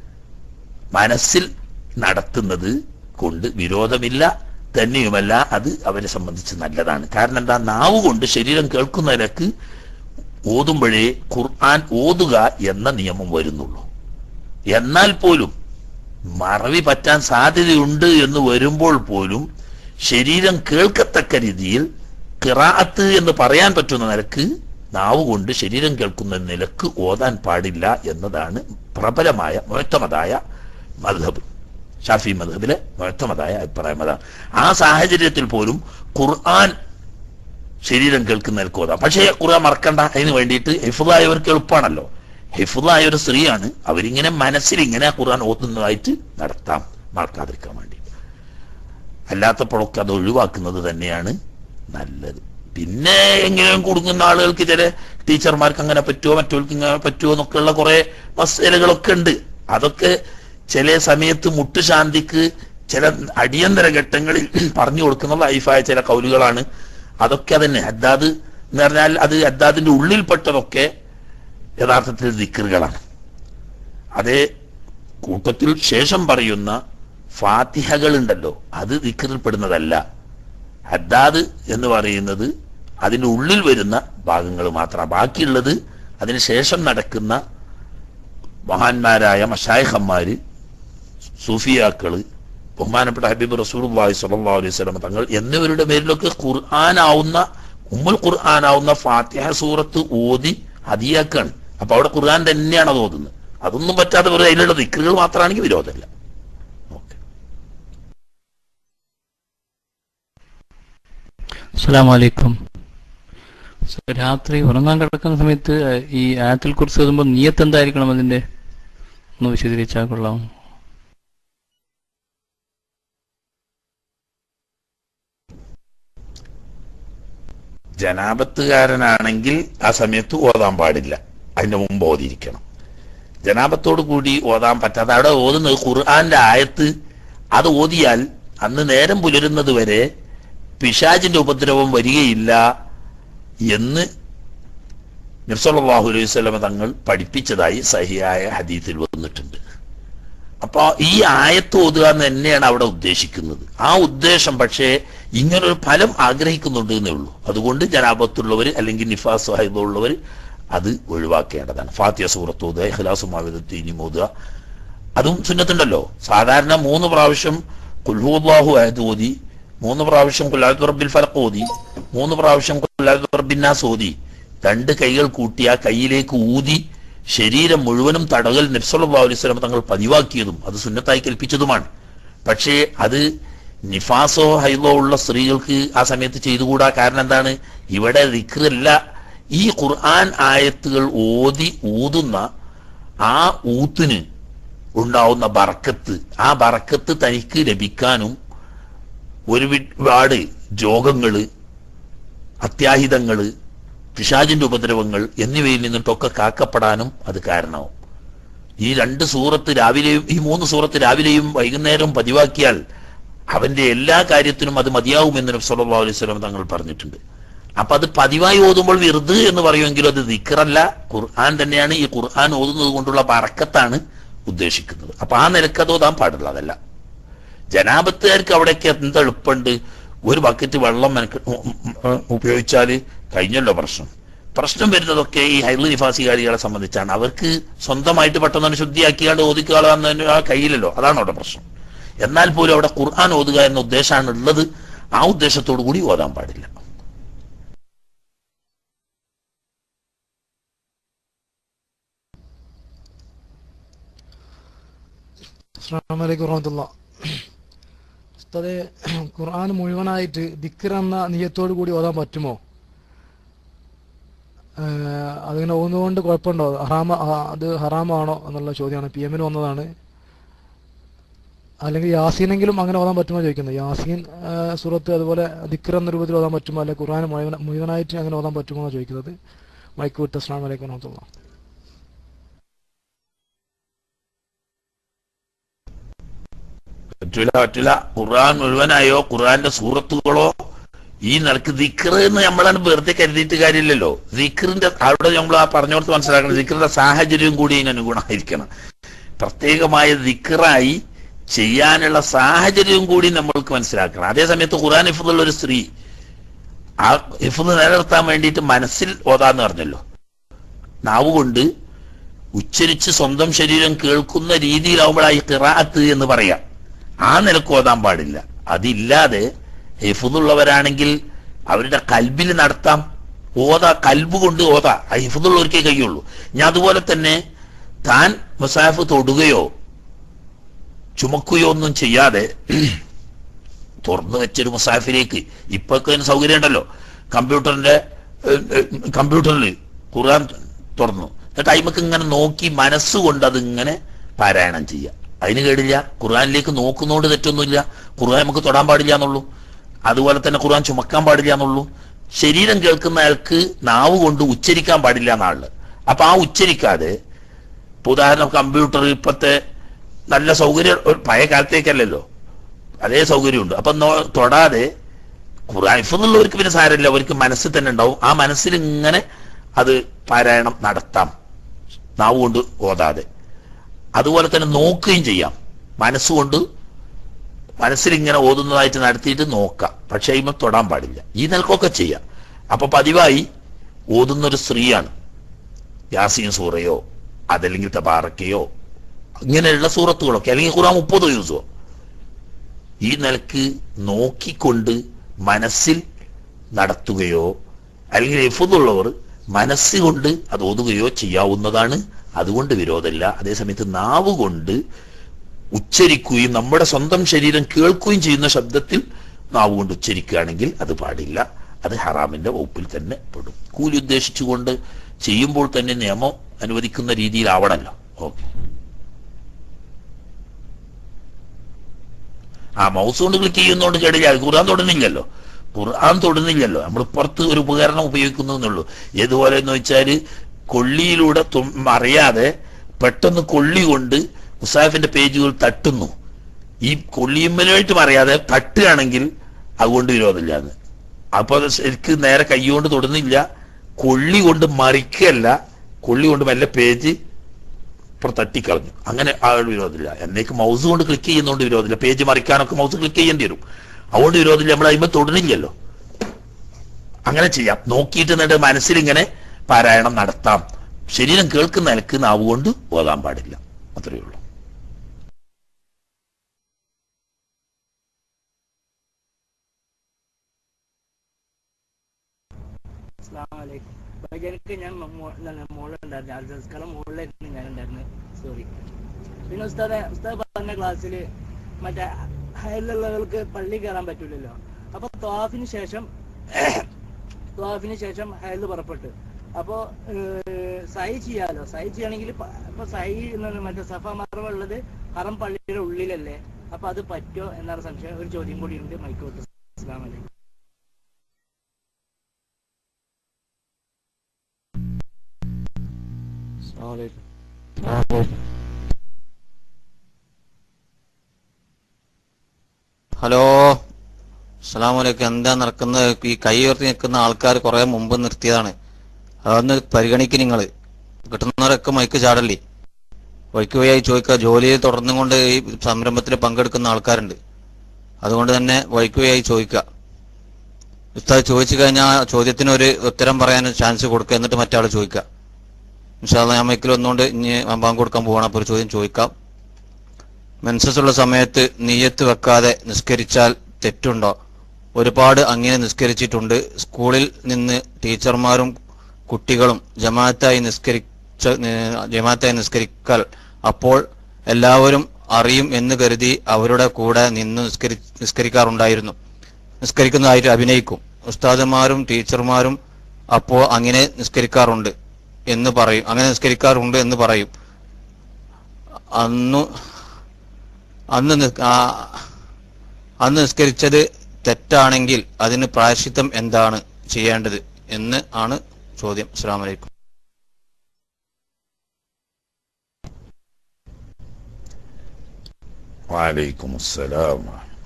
മനസ്സിൽ നടത്തുന്നത് കൊണ്ട് വിരോധമില്ല തന്നെയുമല്ല അത് അവരെ സംബന്ധിച്ച് നല്ലതാണ് കാരണം എന്താ നാവ് കൊണ്ട് ശരീരം കേൾക്കുന്നതിനക്ക് ഓതുമ്പോഴേ ഖുർആൻ ഓതുക എന്ന നിയമം വരുന്നുള്ളൂ എന്നാൽ പോലും മറവി പറ്റാൻ സാധ്യതയുണ്ട് എന്ന് വരുമ്പോൾ പോലും ശരീരം കേൾക്കത്തക്ക രീതിയിൽ കിറാഅത്ത് എന്ന് പറയാൻ പറ്റുന്ന നിലക്ക് നാവ് കൊണ്ട് ശരീരം കേൾക്കുന്ന നിലക്ക് ഓതാൻ പാടില്ല എന്നതാണ് പ്രബലമായ മുഴത്തമതായ മധബ് ഷാഫി മധബിലെ മുഴത്തമതായ അഭിപ്രായം അതാണ് ആ സാഹചര്യത്തിൽ പോലും ഖുർആൻ ശരീരം കേൾക്കുന്ന നിലക്ക് ഓതാം പക്ഷേ ഖുർആൻ മറക്കണ്ട അതിന് വേണ്ടിയിട്ട് ഹിഫുദായവർക്ക് എളുപ്പമാണല്ലോ ഹിഫുദായ ഒരു സ്ത്രീയാണ് അവരിങ്ങനെ മനസ്സിൽ ഇങ്ങനെ ഖുർആൻ ഓതുന്നതായിട്ട് നടത്താം മറക്കാതിരിക്കാൻ വേണ്ടി അല്ലാത്തപ്പോഴൊക്കെ അത് ഒഴിവാക്കുന്നത് തന്നെയാണ് നല്ലത് പിന്നെ എങ്ങനെയും കുടുങ്ങുന്ന ആളുകൾക്ക് ചില ടീച്ചർമാർക്ക് അങ്ങനെ പറ്റുമോ മറ്റവർക്ക് ഇങ്ങനെ പറ്റുമോ എന്നൊക്കെയുള്ള കുറെ മസലകളൊക്കെ ഉണ്ട് അതൊക്കെ ചില സമയത്ത് മുട്ടുശാന്തിക്ക് ചില അടിയന്തര ഘട്ടങ്ങളിൽ പറഞ്ഞു കൊടുക്കുന്ന ലൈഫായ ചില കൗലുകളാണ് അതൊക്കെ അതന്നെ ഹദ്ദാദ് എന്ന് പറഞ്ഞാൽ അത് ഹദ്ദാദിന്റെ ഉള്ളിൽപ്പെട്ടതൊക്കെ യഥാർത്ഥത്തിൽ ദിക്കറുകളാണ് അതേ കൂട്ടത്തിൽ ശേഷം പറയുന്ന ഫാത്തിഹകൾ ഉണ്ടല്ലോ അത് ദിക്കറിൽ പെടുന്നതല്ല ഹദ്ദാദ് എന്ന് പറയുന്നത് അതിന്റെ ഉള്ളിൽ വരുന്ന ഭാഗങ്ങൾ മാത്രമാണ് ബാക്കിയുള്ളത് അതിന് ശേഷം നടക്കുന്ന മഹാന്മാരായ മഷായഹന്മാര് സൂഫിയാക്കള് ബഹുമാനപ്പെട്ട ഹബീബ് റസൂൽ സല്ലല്ലാഹു അലൈഹി വസല്ലം തങ്ങൾ എന്നിവരുടെ പേരിലൊക്കെ ഖുർആനാവുന്ന ഉമ്മുൽ ഖുർആനാവുന്ന ഫാത്തിഹ സൂറത്ത് ഓതി ഹദിയാക്കാണ് അപ്പൊ അവിടെ ഖുർആൻ തന്നെയാണ് അത് ഓതുന്നത് അതൊന്നും പറ്റാതെ വെറുതെ അതിലുള്ള ദിക്കറുകൾ മാത്രമാണെങ്കിൽ വിരോധമില്ല ഓക്കെ അസ്സലാമലൈക്കും രാത്രി ഉറങ്ങാൻ കിടക്കുന്ന സമയത്ത് ഈ ആയത്തിൽ കുറിച്ച് എഴുതുമ്പോൾ നിയത്ത് എന്തായിരിക്കണം അതിന്റെ ഒന്ന് വിശദീകരിച്ചാൽ കൊള്ളാം ജനാപത്തുകാരനാണെങ്കിൽ ആ സമയത്ത് ഓതാൻ പാടില്ല അതിന്റെ മുമ്പ് ഓതിയിരിക്കണം ജനാപത്തോടു കൂടി ഓതാൻ പറ്റാതെ അവിടെ ഓതുന്നത് ഖുർആന്റെ ആയത്ത് അത് ഓതിയാൽ അന്ന് നേരം പുലരുന്നത് വരെ പിശാജിന്റെ ഉപദ്രവം വരികയില്ല എന്ന് നിർസലാഹു അലൈഹി സ്വലമ തങ്ങൾ പഠിപ്പിച്ചതായി സഹിയായ ഹദീസിൽ വന്നിട്ടുണ്ട് അപ്പൊ ഈ ആയത്ത് ഓതുക എന്ന് തന്നെയാണ് അവിടെ ഉദ്ദേശിക്കുന്നത് ആ ഉദ്ദേശം പക്ഷേ ഇങ്ങനൊരു ഫലം ആഗ്രഹിക്കുന്നുണ്ട് എന്നേ ഉള്ളൂ അതുകൊണ്ട് ജനാപത്തുള്ളവർ അല്ലെങ്കിൽ നിഫാസ് ഹൈദുള്ളവർ അത് ഒഴിവാക്കേണ്ടതാണ് ഫാത്തിയ സൂറത്ത് ഓതുക ഇഖ്ലാസു മാവിദത്തീനി ഓതുക അതും സുന്നത്തുണ്ടല്ലോ സാധാരണ മൂന്ന് പ്രാവശ്യം കുൽഹുല്ലാഹു അഹദ് ഓതി മൂന്ന് പ്രാവശ്യം കുല്ലാത്തു റബ്ബിൽ ഫലക്ക് ഓതി മൂന്ന് പ്രാവശ്യം കുല്ലാത്തു റബ്ബിന്നാസ് ഓതി രണ്ട് കൈകൾ കൂട്ടി ആ കൈയിലേക്ക് ഊതി ശരീരം മുഴുവനും തടകൽ നബ്സല്ലാ അലൈഹി സ്വലം തങ്ങൾ പതിവാക്കിയതും അത് സുന്നത്തായി കൽപ്പിച്ചതുമാണ് പക്ഷേ അത് നിഫാസോ ഹൈലോ ഉള്ള സ്ത്രീകൾക്ക് ആ സമയത്ത് ചെയ്തുകൂടാ കാരണം എന്താണ് ഇവിടെ ദിക്റല്ല ഈ ഖുർആൻ ആയത്തുകൾ ഓതി ഊതുന്ന ആ ഊത്തിന് ഉണ്ടാവുന്ന ബറക്കത്ത് ആ ബറക്കത്ത് തനിക്ക് ലഭിക്കാനും ഒരുപാട് രോഗങ്ങള് അത്യാഹിതങ്ങള് പിശാചിന്റെ ഉപദ്രവങ്ങൾ എന്നിവയിൽ നിന്നിട്ടൊക്കെ കാക്കപ്പെടാനും അത് കാരണമാവും ഈ രണ്ട് സൂറത്ത് രാവിലെയും ഈ മൂന്ന് സൂറത്ത് രാവിലെയും വൈകുന്നേരവും പതിവാക്കിയാൽ അവന്റെ എല്ലാ കാര്യത്തിനും അത് മതിയാവുമെന്ന് നബി സല്ലല്ലാഹു അലൈഹി വസല്ലം തങ്ങൾ പറഞ്ഞിട്ടുണ്ട് അപ്പൊ അത് പതിവായി ഓതുമ്പോൾ വിറുത് എന്ന് പറയുമെങ്കിലും അത് ദിക്റല്ല ഖുർആൻ തന്നെയാണ് ഈ ഖുർആൻ ഓതുന്നത് കൊണ്ടുള്ള ബറക്കത്താണ് ഉദ്ദേശിക്കുന്നത് അപ്പൊ ആ നിലക്ക് അത് ഓതാൻ പാടില്ല അതല്ല ജനാപത്തുകാർക്ക് അവിടേക്ക് എന്ത് എളുപ്പമുണ്ട് ഒരു ബക്കറ്റ് വെള്ളം മെനക്ക് ഉപയോഗിച്ചാൽ കഴിഞ്ഞല്ലോ പ്രശ്നം പ്രശ്നം വരുന്നതൊക്കെ ഈ ഹൈൽ നിഫാസികാരികളെ സംബന്ധിച്ചാണ് അവർക്ക് സ്വന്തമായിട്ട് പെട്ടെന്ന് ശുദ്ധിയാക്കിയാണ്ട് ഓതിക്കാളാന്ന് ആ കയ്യിലല്ലോ അതാണ് അവിടെ പ്രശ്നം എന്നാൽ പോലും അവിടെ ഖുർആൻ ഓതുക എന്ന ഉദ്ദേശമാണ് ഉള്ളത് ആ ഉദ്ദേശത്തോടു കൂടി ഓതാൻ പാടില്ല അസ്സാം വലൈക്കും വറഹമത്തുള്ള ഉസ്താദെ ഖുർആൻ മുഴുവനായിട്ട് ദിക്കർ എന്ന നിയത്തോടു കൂടി ഓതാൻ പറ്റുമോ ഏഹ് അതിങ്ങനെ ഓതുന്നതുകൊണ്ട് കുഴപ്പമുണ്ടോ ഹറാമ ആ, അത് ഹറാമാണോ എന്നുള്ള ചോദ്യമാണ് പി എമ്മിന് വന്നതാണ് അല്ലെങ്കിൽ യാസീനെങ്കിലും അങ്ങനെ ഓതാൻ പറ്റുമോ ചോദിക്കുന്നത് യാസീൻ ഏഹ് സൂറത്ത് അതുപോലെ ദിക്കർ എന്ന രൂപത്തിൽ ഓതാൻ പറ്റുമോ അല്ലെങ്കിൽ ഖുർആൻ മുഴുവൻ മുഴുവനായിട്ട് അങ്ങനെ ഓതാൻ പറ്റുമോ എന്നാണ് ചോദിക്കുന്നത് മൈക്ക് വിട്ട് അസ്സാം വലൈക്കും വറഹമത്തുള്ള പറ്റൂല പറ്റൂല ഖുർആൻ മുഴുവനായോ ഖുർആന്റെ സൂറത്തുകളോ ഈ നിലക്ക് ദിക്ർ എന്ന് നമ്മളാണ് വെറുതെ കരുതിയിട്ട് കാര്യമില്ലല്ലോ ദിക്റിന്റെ അവിടെ നമ്മൾ ആ പറഞ്ഞോടത്ത് മനസ്സിലാക്കണം ദിക്റിന്റെ സാഹചര്യം കൂടി ഇതിന് അനുഗുണമായിരിക്കണം പ്രത്യേകമായ ദിക്റായി ചെയ്യാനുള്ള സാഹചര്യവും കൂടി നമ്മൾക്ക് മനസ്സിലാക്കണം അതേ സമയത്ത് ഖുർആൻ ഹിഫുള്ള ഒരു സ്ത്രീ ആ ഹിഫുന്ന് നിലനിർത്താൻ വേണ്ടിയിട്ട് മനസ്സിൽ ഓതാന്ന് പറഞ്ഞല്ലോ നാവ് കൊണ്ട് ഉച്ചരിച്ച് സ്വന്തം ശരീരം കേൾക്കുന്ന രീതിയിലാവുമ്പോഴായി കിറാത്ത് എന്ന് പറയാം ആ നിലക്ക് ഓതാൻ പാടില്ല അതില്ലാതെ ഹിഫുദുള്ളവരാണെങ്കിൽ അവരുടെ കൽബിൽ നടത്താം ഓതാ കൽബ് കൊണ്ട് ഓതാ ആ ഹിഫുദുള്ളവർക്കേ കഴിയുള്ളൂ ഞാൻ അതുപോലെ തന്നെ താൻ മുസാഫ് തൊടുകയോ ചുമക്കുകയോ ഒന്നും ചെയ്യാതെ തുറന്നു വെച്ചൊരു മുസാഫിലേക്ക് ഇപ്പൊ ഒക്കെ അതിന് സൗകര്യം ഉണ്ടല്ലോ കമ്പ്യൂട്ടറിന്റെ ഏഹ്, ഏഹ്, കമ്പ്യൂട്ടറിൽ ഖുർആൻ തുറന്നു എന്നിട്ട് അയിമക്ക് ഇങ്ങനെ നോക്കി മനസ്സുകൊണ്ട് അത് ഇങ്ങനെ പാരായണം ചെയ്യുക അതിന് കേടില്ല ഖുർആനിലേക്ക് നോക്കുന്നോണ്ട് തെറ്റൊന്നുമില്ല ഖുർആൻ നമുക്ക് തൊടാൻ പാടില്ല എന്നുള്ളൂ അതുപോലെ തന്നെ ഖുർആൻ ചുമക്കാൻ പാടില്ല എന്നുള്ളൂ ശരീരം കേൾക്കുന്ന അയാൾക്ക് നാവ് കൊണ്ട് ഉച്ചരിക്കാൻ പാടില്ല എന്നാള് അപ്പൊ ആ ഉച്ചരിക്കാതെ ഇപ്പൊ ഉദാഹരണം കമ്പ്യൂട്ടർ ഇപ്പത്തെ നല്ല സൗകര്യം ഒരു പഴയ കാലത്തേക്കല്ലല്ലോ അതേ സൗകര്യമുണ്ട് അപ്പൊ നോ- തൊടാതെ ഖുറാൻഫുള്ളവർക്ക് പിന്നെ സാരമില്ല അവർക്ക് മനസ്സിൽ തന്നെ ഉണ്ടാവും ആ മനസ്സിൽ ഇങ്ങനെ അത് പാരായണം നടത്താം നാവ് കൊണ്ട് ഓതാതെ അതുപോലെ തന്നെ നോക്കുകയും ചെയ്യാം മനസ്സുകൊണ്ട് മനസ്സിൽ ഇങ്ങനെ ഓതുന്നതായിട്ട് നടത്തിയിട്ട് നോക്കാം പക്ഷെ ഇമ്മ തൊടാൻ പാടില്ല ഈ നിലക്കൊക്കെ ചെയ്യാം അപ്പൊ പതിവായി ഓതുന്ന ഒരു സ്ത്രീയാണ് യാസീൻ സൂറയോ അതല്ലെങ്കിൽ തബാറക്കയോ ഇങ്ങനെയുള്ള സൂറത്തുകളൊക്കെ അല്ലെങ്കിൽ ഖുറാൻ മുപ്പത് യൂസോ ഈ നിലക്ക് നോക്കിക്കൊണ്ട് മനസ്സിൽ നടത്തുകയോ അല്ലെങ്കിൽ എഫുന്നുള്ളവർ മനസ്സുകൊണ്ട് അത് ഓതുകയോ ചെയ്യാവുന്നതാണ് അതുകൊണ്ട് വിരോധമില്ല അതേസമയത്ത് നാവ് കൊണ്ട് ഉച്ചരിക്കുകയും നമ്മുടെ സ്വന്തം ശരീരം കേൾക്കുകയും ചെയ്യുന്ന ശബ്ദത്തിൽ നാവ് കൊണ്ട് ഉച്ചരിക്കുകയാണെങ്കിൽ അത് പാടില്ല അത് ഹറാമിന്റെ വകുപ്പിൽ തന്നെ പെടും കൂലി ഉദ്ദേശിച്ചുകൊണ്ട് ചെയ്യുമ്പോൾ തന്നെ നിയമം അനുവദിക്കുന്ന രീതിയിലാവണല്ലോ ഓക്കെ ആ മൗസ് കൊണ്ട് ക്ലിക്ക് ചെയ്യുന്നതുകൊണ്ട് കേടില്ല അത് ഖുർആൻ തൊടുന്നില്ലല്ലോ ഖുർആൻ തൊടുന്നില്ലല്ലോ നമ്മൾ പുറത്ത് ഒരു ഉപകരണം ഉപയോഗിക്കുന്നു എന്നുള്ളൂ ഏതുപോലെ എന്ന് വെച്ചാൽ കൊള്ളിയിലൂടെ തും- അറിയാതെ പെട്ടെന്ന് കൊള്ളി കൊണ്ട് മുസാഫിന്റെ പേജുകൾ തട്ടുന്നു ഈ കൊള്ളിയുമ്മലായിട്ടും അറിയാതെ തട്ടുകയാണെങ്കിൽ അതുകൊണ്ട് വിരോധമില്ലാന്ന് അപ്പൊ അത് ശരിക്ക് നേരെ കൈകൊണ്ട് തൊടുന്നില്ല കൊള്ളി കൊണ്ട് മറിക്കല്ല കൊള്ളി കൊണ്ട് മെല്ലെ പേജ് ഇപ്പുറം തട്ടിക്കളഞ്ഞു അങ്ങനെ ആ ഒരു വിരോധമില്ല എന്നേക്ക് മൗസ് കൊണ്ട് ക്ലിക്ക് ചെയ്യുന്നതുകൊണ്ട് വിരോധമില്ല പേജ് മറിക്കാനൊക്കെ മൗസ് ക്ലിക്ക് ചെയ്യേണ്ടി വരും അതുകൊണ്ട് വിരോധമില്ല നമ്മൾ അതിന്മേൽ തൊടുന്നില്ലല്ലോ അങ്ങനെ ചെയ്യാം നോക്കിയിട്ട് എന്നിട്ട് മനസ്സിൽ ഇങ്ങനെ പാരായണം നടത്താം ശരീരം കേൾക്കുന്ന നിലക്ക് നാവ് കൊണ്ട് ഓതാൻ പാടില്ല അത്രയേ ഉള്ളൂ അസ്സലാമലൈക്കും എനിക്ക് ഞാൻ മോ- എന്താണ് മോളുണ്ടായിരുന്നു അൽസസ്കളം മുകളിലായിരുന്നു ഞാൻ ഉണ്ടായിരുന്നു സോറി പിന്നെ ഉസ്താദെ ഉസ്താദ് പറഞ്ഞ ക്ലാസ്സിൽ മറ്റേ ഹയലുള്ളവർക്ക് പള്ളി കയറാൻ പറ്റൂലല്ലോ അപ്പൊ ത്വാഫിന് ശേഷം ത്വാഫിന് ശേഷം ഹയല് പുറപ്പെട്ടു അപ്പോ ഏഹ്, സൈ ചെയ്യാലോ സൈ ചെയ്യണമെങ്കിൽ പ- ഇപ്പൊ സൈ എന്ന് മറ്റേ സഫ മറവ ഉള്ളത് ഹറം പള്ളിയുടെ ഉള്ളിലല്ലേ അപ്പൊ അത് പറ്റോ എന്നാണ് സംശയം ഒരു ചോദ്യം കൂടി ഉണ്ട് മൈക്കോട്ട് അസ്സലാമു അലൈക്കും ഹലോ അസ്സലാമലൈക്കും എന്താ നടക്കുന്നത് ഈ കൈ ഉയർത്തി നിൽക്കുന്ന ആൾക്കാർ കുറെ മുമ്പ് നിർത്തിയതാണ് അതൊന്ന് പരിഗണിക്കും നിങ്ങൾ കിട്ടുന്നവരൊക്കെ മൈക്ക് ചാടല്ലേ വഴിക്ക് പോയി ചോദിക്കുക ജോലിയിൽ തുടർന്നുകൊണ്ട് ഈ സംരംഭത്തിൽ പങ്കെടുക്കുന്ന ആൾക്കാരുണ്ട് അതുകൊണ്ട് തന്നെ വഴിക്ക് പോയി ചോദിക്കുക ഉസ്താദ് ചോദിച്ചു കഴിഞ്ഞാൽ ചോദ്യത്തിന് ഒരു ഉത്തരം പറയാൻ ചാൻസ് കൊടുക്കുക എന്നിട്ട് മറ്റാൾ ചോദിക്കുക ഇൻഷാല്ല ഞാൻ മൈക്കിൽ ഒന്നുകൊണ്ട് ഇനി ബാങ്ക് കൊടുക്കാൻ പോവാണ് അപ്പോൾ ഒരു ചോദ്യം ചോദിക്കാം മെൻസസ് ഉള്ള സമയത്ത് നീയത്ത് വെക്കാതെ നിസ്കരിച്ചാൽ തെറ്റുണ്ടോ ഒരുപാട് അങ്ങനെ നിസ്കരിച്ചിട്ടുണ്ട് സ്കൂളിൽ നിന്ന് ടീച്ചർമാരും കുട്ടികളും ജമാഅത്തായി നിസ്കരിച്ച ഏഹ് ജമാഅത്തായി നിസ്കരിക്കൽ അപ്പോൾ എല്ലാവരും അറിയും എന്ന് കരുതി അവരുടെ കൂടെ നിന്ന് നിസ്കരി നിസ്കരിക്കാറുണ്ടായിരുന്നു നിസ്കരിക്കുന്നതായിട്ട് അഭിനയിക്കും ഉസ്താദന്മാരും ടീച്ചർമാരും അപ്പോൾ അങ്ങനെ നിസ്കരിക്കാറുണ്ട് എന്ന് പറയും അങ്ങനെ നിസ്കരിക്കാറുണ്ട് എന്ന് പറയും അന്നു അന്ന് നി- ആ, അന്ന് നിസ്കരിച്ചത് തെറ്റാണെങ്കിൽ അതിന് പ്രായശ്ചിത്തം എന്താണ് ചെയ്യേണ്ടത് എന്ന് ആണ് ചോദ്യം അസ്സാം വലൈക്കും വാലൈക്കും അസ്സലാം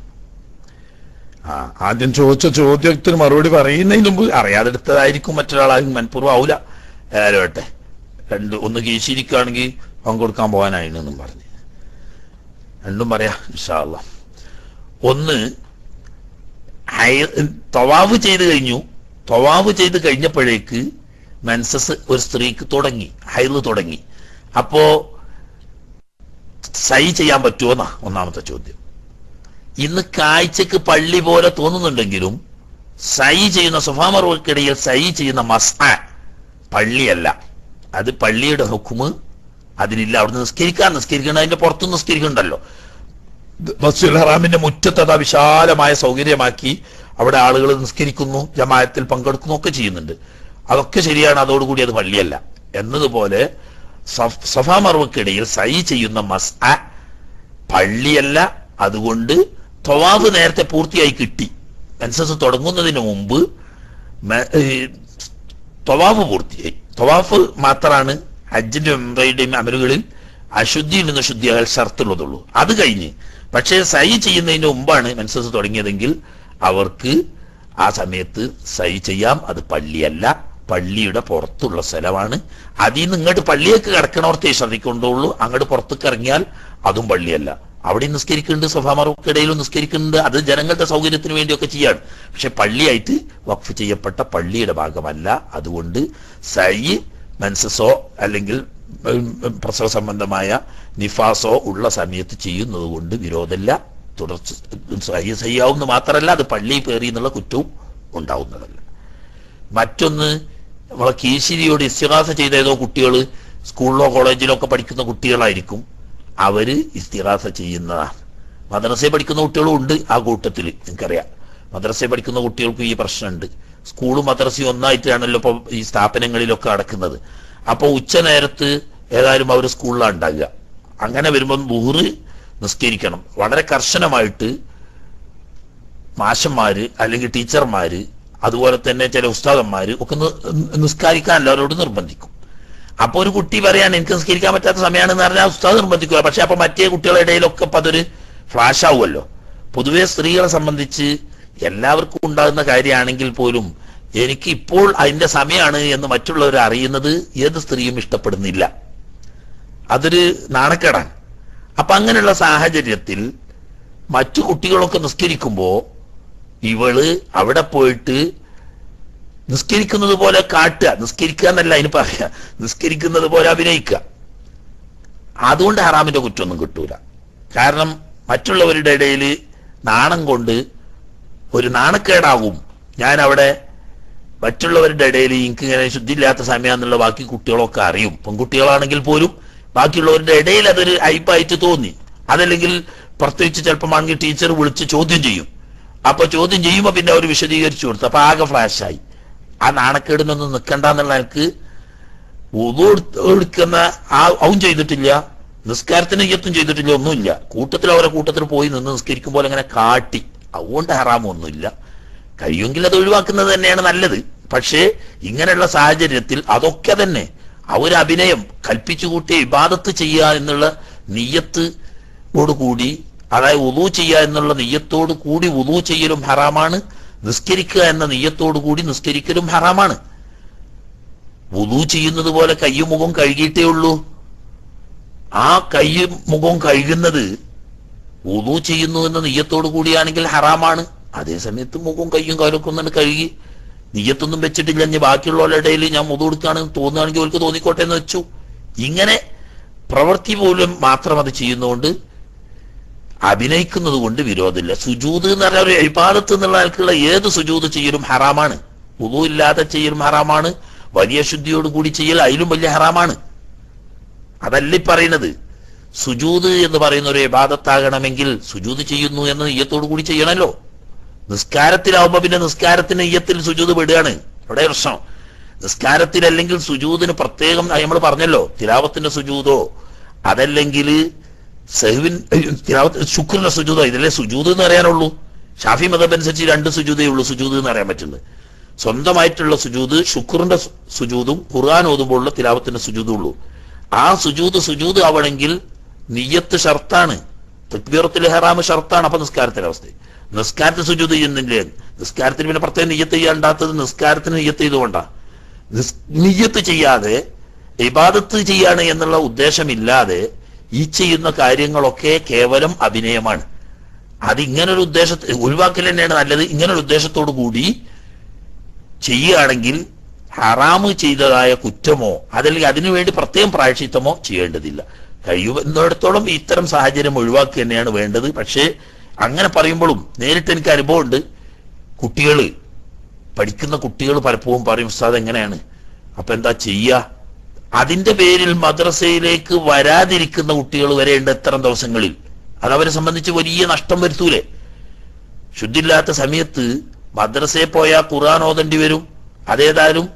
ആ ആദ്യം ചോദിച്ച ചോദ്യത്തിന് മറുപടി പറയുന്നതിന് മുമ്പ് അറിയാതെടുത്തതായിരിക്കും മറ്റൊരാളാകും മനഃപൂർവ്വം ആവൂല ഏതായാലും വട്ടെ രണ്ട് ഒന്ന് കീശിരിക്കുകയാണെങ്കിൽ പങ്കെടുക്കാൻ പോകാനായിണെന്നും പറഞ്ഞു രണ്ടും പറയാ ഇൻഷാല്ല ഒന്ന് ഹയ- തവാവ് ചെയ്ത് കഴിഞ്ഞു തവാവ് ചെയ്ത് കഴിഞ്ഞപ്പോഴേക്ക് മെൻസസ് ഒരു സ്ത്രീക്ക് തുടങ്ങി ഹൈല് തുടങ്ങി അപ്പോ സൈ ചെയ്യാൻ പറ്റുമോന്നാ ഒന്നാമത്തെ ചോദ്യം ഇന്ന് കാഴ്ചക്ക് പള്ളി പോലെ തോന്നുന്നുണ്ടെങ്കിലും സൈ ചെയ്യുന്ന സുഫാമർക്കിടയിൽ സൈ ചെയ്യുന്ന മസ്ആ പള്ളിയല്ല അത് പള്ളിയുടെ ഹുക്കുമ് അതിനില്ല അവിടുന്ന് നിസ്കരിക്കാൻ നിസ്കരിക്കണം അതിന്റെ പുറത്ത് നിസ്കരിക്കണ്ടല്ലോ മസ്ജിദുൽ ഹറാമിന്റെ മുറ്റത്ത് അതാ വിശാലമായ സൗകര്യമാക്കി അവിടെ ആളുകൾ നിസ്കരിക്കുന്നു ജമായത്തിൽ പങ്കെടുക്കുന്നു ഒക്കെ ചെയ്യുന്നുണ്ട് അതൊക്കെ ശരിയാണ് അതോടുകൂടി അത് പള്ളിയല്ല എന്നതുപോലെ സഫ്- സഫാ മറവക്കിടയിൽ സൈ ചെയ്യുന്ന മസ് പള്ളിയല്ല അതുകൊണ്ട് തൊവാഫ് നേരത്തെ പൂർത്തിയായി കിട്ടി മെൻസസ് തുടങ്ങുന്നതിന് മുമ്പ് മെ- ഏ, തൊവാഫ് പൂർത്തിയായി തൊവാഫ് മാത്രമാണ് ഹജ്ജിന്റെ ഉംറയുടെയും അമലുകളിൽ അശുദ്ധിയിൽ നിന്ന് ശുദ്ധിയാകാൻ ഷർത്തുള്ളതുള്ളൂ അത് കഴിഞ്ഞ് പക്ഷേ സൈ ചെയ്യുന്നതിന് മുമ്പാണ് മെൻസസ് തുടങ്ങിയതെങ്കിൽ അവർക്ക് ആ സമയത്ത് സൈ ചെയ്യാം അത് പള്ളിയല്ല പള്ളിയുടെ പുറത്തുള്ള സ്ഥലമാണ് അതിൽ നിന്ന് ഇങ്ങോട്ട് പള്ളിയൊക്കെ കിടക്കണവർത്തേ ശ്രദ്ധിക്കൊണ്ടുള്ളൂ അങ്ങോട്ട് പുറത്തേക്ക് ഇറങ്ങിയാൽ അതും പള്ളിയല്ല അവിടെ നിസ്കരിക്കുന്നുണ്ട് സഭാമറക്കിടയിലും നിസ്കരിക്കുന്നുണ്ട് അത് ജനങ്ങളുടെ സൗകര്യത്തിന് വേണ്ടിയൊക്കെ ചെയ്യാണ് പക്ഷെ പള്ളിയായിട്ട് വഖഫ് ചെയ്യപ്പെട്ട പള്ളിയുടെ ഭാഗമല്ല അതുകൊണ്ട് സൈ മെൻസസോ അല്ലെങ്കിൽ ഉം, ഉം, പ്രസവ സംബന്ധമായ നിഫാസോ ഉള്ള സമയത്ത് ചെയ്യുന്നത് കൊണ്ട് വിരോധമില്ല തുടർച്ച സൈ ചെയ്യാവുന്ന മാത്രമല്ല അത് പള്ളി കയറി എന്നുള്ള കുറ്റവും ഉണ്ടാവുന്നതല്ല മറ്റൊന്ന് നമ്മളെ കീശിരിയോട് ഇസ്തിഹാസ ചെയ്ത ഏതോ കുട്ടികൾ സ്കൂളിലോ കോളേജിലോ ഒക്കെ പഠിക്കുന്ന കുട്ടികളായിരിക്കും അവര് ഇസ്തിഹാസ ചെയ്യുന്നതാണ് മദ്രസയിൽ പഠിക്കുന്ന കുട്ടികളും ഉണ്ട് ആ കൂട്ടത്തിൽ നിങ്ങൾക്കറിയാം മദ്രസയിൽ പഠിക്കുന്ന കുട്ടികൾക്കും ഈ പ്രശ്നമുണ്ട് സ്കൂളും മദ്രസയും ഒന്നായിട്ടാണല്ലോ ഇപ്പൊ ഈ സ്ഥാപനങ്ങളിലൊക്കെ നടക്കുന്നത് അപ്പൊ ഉച്ച നേരത്ത് ഏതായാലും അവർ സ്കൂളിലാണ് ഉണ്ടാകുക അങ്ങനെ വരുമ്പം ബുഹറ് നിസ്കരിക്കണം വളരെ കർശനമായിട്ട് മാഷന്മാര് അല്ലെങ്കിൽ ടീച്ചർമാര് അതുപോലെ തന്നെ ചില ഉസ്താദന്മാര് ഒക്കെ നി- നിസ്കരിക്കാൻ എല്ലാവരോടും നിർബന്ധിക്കും അപ്പൊ ഒരു കുട്ടി പറയാണ് എനിക്ക് നിസ്കരിക്കാൻ പറ്റാത്ത സമയമാണെന്ന് പറഞ്ഞാൽ ഉസ്താദ് നിർബന്ധിക്കുക പക്ഷെ അപ്പൊ മറ്റേ കുട്ടികളുടെ ഇടയിലൊക്കെ അപ്പൊ അതൊരു ഫ്ലാഷ് ആവുമല്ലോ പൊതുവെ സ്ത്രീകളെ സംബന്ധിച്ച് എല്ലാവർക്കും ഉണ്ടാകുന്ന കാര്യമാണെങ്കിൽ പോലും എനിക്ക് ഇപ്പോൾ അതിന്റെ സമയമാണ് എന്ന് മറ്റുള്ളവർ അറിയുന്നത് ഏത് സ്ത്രീയും ഇഷ്ടപ്പെടുന്നില്ല അതൊരു നാണക്കേടാണ് അപ്പൊ അങ്ങനെയുള്ള സാഹചര്യത്തിൽ മറ്റു കുട്ടികളൊക്കെ നിസ്കരിക്കുമ്പോ ഇവള് അവിടെ പോയിട്ട് നിസ്കരിക്കുന്നത് പോലെ കാട്ടുക നിസ്കരിക്കുക എന്നല്ല അതിന് പറയാ നിസ്കരിക്കുന്നത് പോലെ അഭിനയിക്കുക അതുകൊണ്ട് ഹറാമിന്റെ കുറ്റമൊന്നും കിട്ടൂല കാരണം മറ്റുള്ളവരുടെ ഇടയിൽ നാണം കൊണ്ട് ഒരു നാണക്കേടാകും ഞാൻ അവിടെ മറ്റുള്ളവരുടെ ഇടയിൽ എനിക്ക് ഇങ്ങനെ ശുദ്ധിയില്ലാത്ത സമയമെന്നുള്ള ബാക്കി കുട്ടികളൊക്കെ അറിയും പെൺകുട്ടികളാണെങ്കിൽ പോലും ബാക്കിയുള്ളവരുടെ ഇടയിൽ അതൊരു അയപ്പായിട്ട് തോന്നി അതല്ലെങ്കിൽ പ്രത്യേകിച്ച് ചിലപ്പോൾ ആണെങ്കിൽ ടീച്ചർ വിളിച്ച് ചോദ്യം ചെയ്യും അപ്പൊ ചോദ്യം ചെയ്യുമ്പോ പിന്നെ അവർ വിശദീകരിച്ചു കൊടുത്തു അപ്പൊ ആകെ ഫ്ലാഷായി ആ നാണക്കേടിനൊന്നും നിൽക്കണ്ടെന്നുള്ള എനിക്ക് ഉദു എടുക്കുന്ന ആ അവൻ ചെയ്തിട്ടില്ല നിസ്കാരത്തിന് യ്യത്തും ചെയ്തിട്ടില്ല ഒന്നുമില്ല കൂട്ടത്തിൽ അവരെ കൂട്ടത്തിൽ പോയി നിന്ന് നിസ്കരിക്കുമ്പോൾ അങ്ങനെ കാട്ടി അതുകൊണ്ട് ഹറാമൊന്നുമില്ല കഴിയുമെങ്കിൽ അത് ഒഴിവാക്കുന്നത് തന്നെയാണ് നല്ലത് പക്ഷേ ഇങ്ങനെയുള്ള സാഹചര്യത്തിൽ അതൊക്കെ തന്നെ ആ ഒരു അഭിനയം കൽപ്പിച്ചു കൂട്ടി ഇബാദത്ത് ചെയ്യുക എന്നുള്ള നീയത്തോട് കൂടി അതായത് ഉദു ചെയ്യുക എന്നുള്ള നെയ്യത്തോട് കൂടി ഉദു ചെയ്യലും ഹറാമാണ് നിസ്കരിക്കുക എന്ന നെയ്യത്തോട് കൂടി നിസ്കരിക്കലും ഹറാമാണ് വുളു ചെയ്യുന്നത് പോലെ കയ്യും മുഖവും കഴുകിയിട്ടേ ഉള്ളൂ ആ കയ്യും മുഖവും കഴുകുന്നത് വുളു ചെയ്യുന്നു എന്ന നെയ്യത്തോട് കൂടിയാണെങ്കിൽ ഹറാമാണ് അതേ സമയത്ത് മുഖവും കയ്യും കാലൊക്കെ ഒന്നും കഴുകി നെയ്യത്തൊന്നും വെച്ചിട്ടില്ല ഇനി ബാക്കിയുള്ളവരുടെ ഇടയിൽ ഞാൻ മുതു കൊടുക്കുകയാണെന്ന് തോന്നുകയാണെങ്കിൽ അവർക്ക് തോന്നിക്കോട്ടെ എന്ന് വെച്ചു ഇങ്ങനെ പ്രവൃത്തി പോലും മാത്രം അത് ചെയ്യുന്നതുകൊണ്ട് അഭിനയിക്കുന്നത് കൊണ്ട് വിരോധമില്ല സുജൂത് എന്ന് പറഞ്ഞാൽ ഒരു ഇബാദത്ത് എന്നുള്ള ആൾക്കുള്ള ഏത് സുജൂത് ചെയ്യലും ഹറാമാണ് ഉദു ഇല്ലാതെ ചെയ്യലും ഹറാമാണ് വലിയ ശുദ്ധിയോട് കൂടി ചെയ്യൽ അതിലും വലിയ ഹറാമാണ് അതല്ല ഈ പറയുന്നത് സുജൂത് എന്ന് പറയുന്ന ഒരു ഇബാദത്താകണമെങ്കിൽ സുജൂത് ചെയ്യുന്നു എന്ന നെയ്യത്തോടു കൂടി ചെയ്യണമല്ലോ നിസ്കാരത്തിലാവുമ്പോ പിന്നെ നിസ്കാരത്തിന് നെയ്യത്തിൽ സുജൂത് വിടുകയാണ് അവിടെ പ്രശ്നം നിസ്കാരത്തിൽ അല്ലെങ്കിൽ സുജൂതിന് പ്രത്യേകം നമ്മൾ പറഞ്ഞല്ലോ തിലാവത്തിന്റെ സുജൂതോ അതല്ലെങ്കിൽ സഹുവിൻ തിലാവത്ത് ശുക്രിന്റെ സുജൂതോ ഇതിലെ സുജൂത് എന്ന് പറയാനുള്ളൂ ഷാഫി മതം അനുസരിച്ച് രണ്ട് സുജൂതേ ഉള്ളൂ സുജൂത് എന്ന് പറയാൻ പറ്റുന്നത് സ്വന്തമായിട്ടുള്ള സുജൂത് ശുക്രിന്റെ സു- സുജൂതും ഖുർആൻ ഓതുമ്പോഴുള്ള തിലാവത്തിന്റെ സുജൂതും ഉള്ളൂ ആ സുജൂത് സുജൂത് ആവണമെങ്കിൽ നിയ്യത്ത് ഷർത്താണ് തക്ബീറത്തിൽ ഹറാമ് ഷർത്താണ് അപ്പൊ നിസ്കാരത്തിന്റെ അവസ്ഥ നിസ്കാരത്തിൽ സുജൂത് ചെയ്യുന്നില്ലേ നിസ്കാരത്തിന് പിന്നെ പ്രത്യേകം നിയ്യത്ത് ചെയ്യാണ്ടാത്തത് നിസ്കാരത്തിന് നിയ്യത്ത് ചെയ്തുകൊണ്ടാ നിസ്- നിയ്യത്ത് ചെയ്യാതെ ഇബാദത്ത് ചെയ്യാണ് എന്നുള്ള ഉദ്ദേശമില്ലാതെ ഈ ചെയ്യുന്ന കാര്യങ്ങളൊക്കെ കേവലം അഭിനയമാണ് അത് ഇങ്ങനൊരു ഉദ്ദേശത്തെ ഒഴിവാക്കൽ തന്നെയാണ് നല്ലത് ഇങ്ങനൊരു ഉദ്ദേശത്തോടു കൂടി ചെയ്യുകയാണെങ്കിൽ ഹറാമ് ചെയ്തതായ കുറ്റമോ അതല്ലെങ്കിൽ അതിനുവേണ്ടി പ്രത്യേകം പ്രായശ്ചിത്തമോ ചെയ്യേണ്ടതില്ല കഴിയുന്നിടത്തോളം ഇത്തരം സാഹചര്യം ഒഴിവാക്കുക തന്നെയാണ് വേണ്ടത് പക്ഷേ അങ്ങനെ പറയുമ്പോഴും നേരിട്ട് എനിക്ക് അനുഭവമുണ്ട് കുട്ടികള് പഠിക്കുന്ന കുട്ടികൾ പലപ്പോഴും പറയും ഉസ്താദ് എങ്ങനെയാണ് അപ്പൊ എന്താ ചെയ്യുക അതിന്റെ പേരിൽ മദ്രസയിലേക്ക് വരാതിരിക്കുന്ന കുട്ടികൾ വരെയുണ്ട് ഇത്തരം ദിവസങ്ങളിൽ അതവരെ സംബന്ധിച്ച് വലിയ നഷ്ടം വരുത്തൂലേ ശുദ്ധിയില്ലാത്ത സമയത്ത് മദ്രസയിൽ പോയാൽ ഖുർആൻ ഓതേണ്ടി വരും അതേതായാലും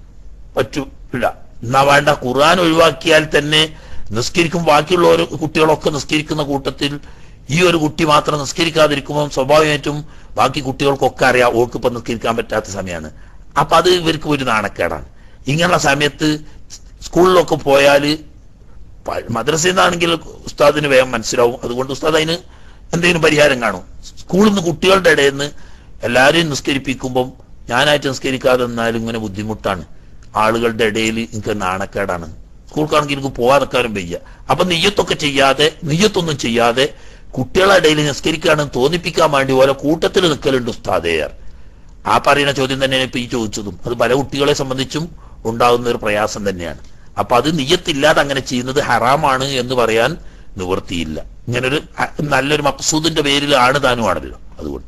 പറ്റില്ല എന്നാ വേണ്ട ഖുർആൻ ഒഴിവാക്കിയാൽ തന്നെ നിസ്കരിക്കും ബാക്കിയുള്ള ഒരു കുട്ടികളൊക്കെ നിസ്കരിക്കുന്ന കൂട്ടത്തിൽ ഈ ഒരു കുട്ടി മാത്രം നിസ്കരിക്കാതിരിക്കുമ്പോൾ സ്വാഭാവികമായിട്ടും ബാക്കി കുട്ടികൾക്കൊക്കെ അറിയാം ഓൾക്ക് ഇപ്പൊ നിസ്കരിക്കാൻ പറ്റാത്ത സമയമാണ് അപ്പൊ അത് ഇവർക്ക് ഒരു നാണക്കേടാണ് ഇങ്ങനെയുള്ള സമയത്ത് സ്കൂളിലൊക്കെ പോയാൽ മദ്രസയിൽ നിന്നാണെങ്കിൽ ഉസ്താദിന് വേഗം മനസ്സിലാവും അതുകൊണ്ട് ഉസ്താദ് അതിന് എന്തെങ്കിലും പരിഹാരം കാണും സ്കൂളിൽ നിന്ന് കുട്ടികളുടെ ഇടയിൽ നിന്ന് എല്ലാവരെയും നിസ്കരിപ്പിക്കുമ്പം ഞാനായിട്ട് നിസ്കരിക്കാതെ നിന്നാലും ഇങ്ങനെ ബുദ്ധിമുട്ടാണ് ആളുകളുടെ ഇടയിൽ എനിക്ക് നാണക്കേടാണ് സ്കൂൾക്കാണെങ്കിൽ എനിക്ക് പോകാതെക്കാനും വയ്യ അപ്പൊ നെയ്യത്തൊക്കെ ചെയ്യാതെ നെയ്യത്തൊന്നും ചെയ്യാതെ കുട്ടികളുടെ ഇടയിൽ നിസ്കരിക്കുകയാണെന്ന് തോന്നിപ്പിക്കാൻ വേണ്ടി പോലെ കൂട്ടത്തിൽ നിൽക്കലുണ്ട് ഉസ്താദേയർ ആ പറയുന്ന ചോദ്യം തന്നെയാണ് ഇപ്പൊ ഈ ചോദിച്ചതും അത് പല കുട്ടികളെ സംബന്ധിച്ചും ഉണ്ടാകുന്ന ഒരു പ്രയാസം തന്നെയാണ് അപ്പൊ അത് നിയ്യത്തില്ലാതെ അങ്ങനെ ചെയ്യുന്നത് ഹറാമാണ് എന്ന് പറയാൻ നിവൃത്തിയില്ല ഇങ്ങനൊരു അ- നല്ലൊരു മക്സൂദിന്റെ പേരിലാണ് താനുമാണല്ലോ അതുകൊണ്ട്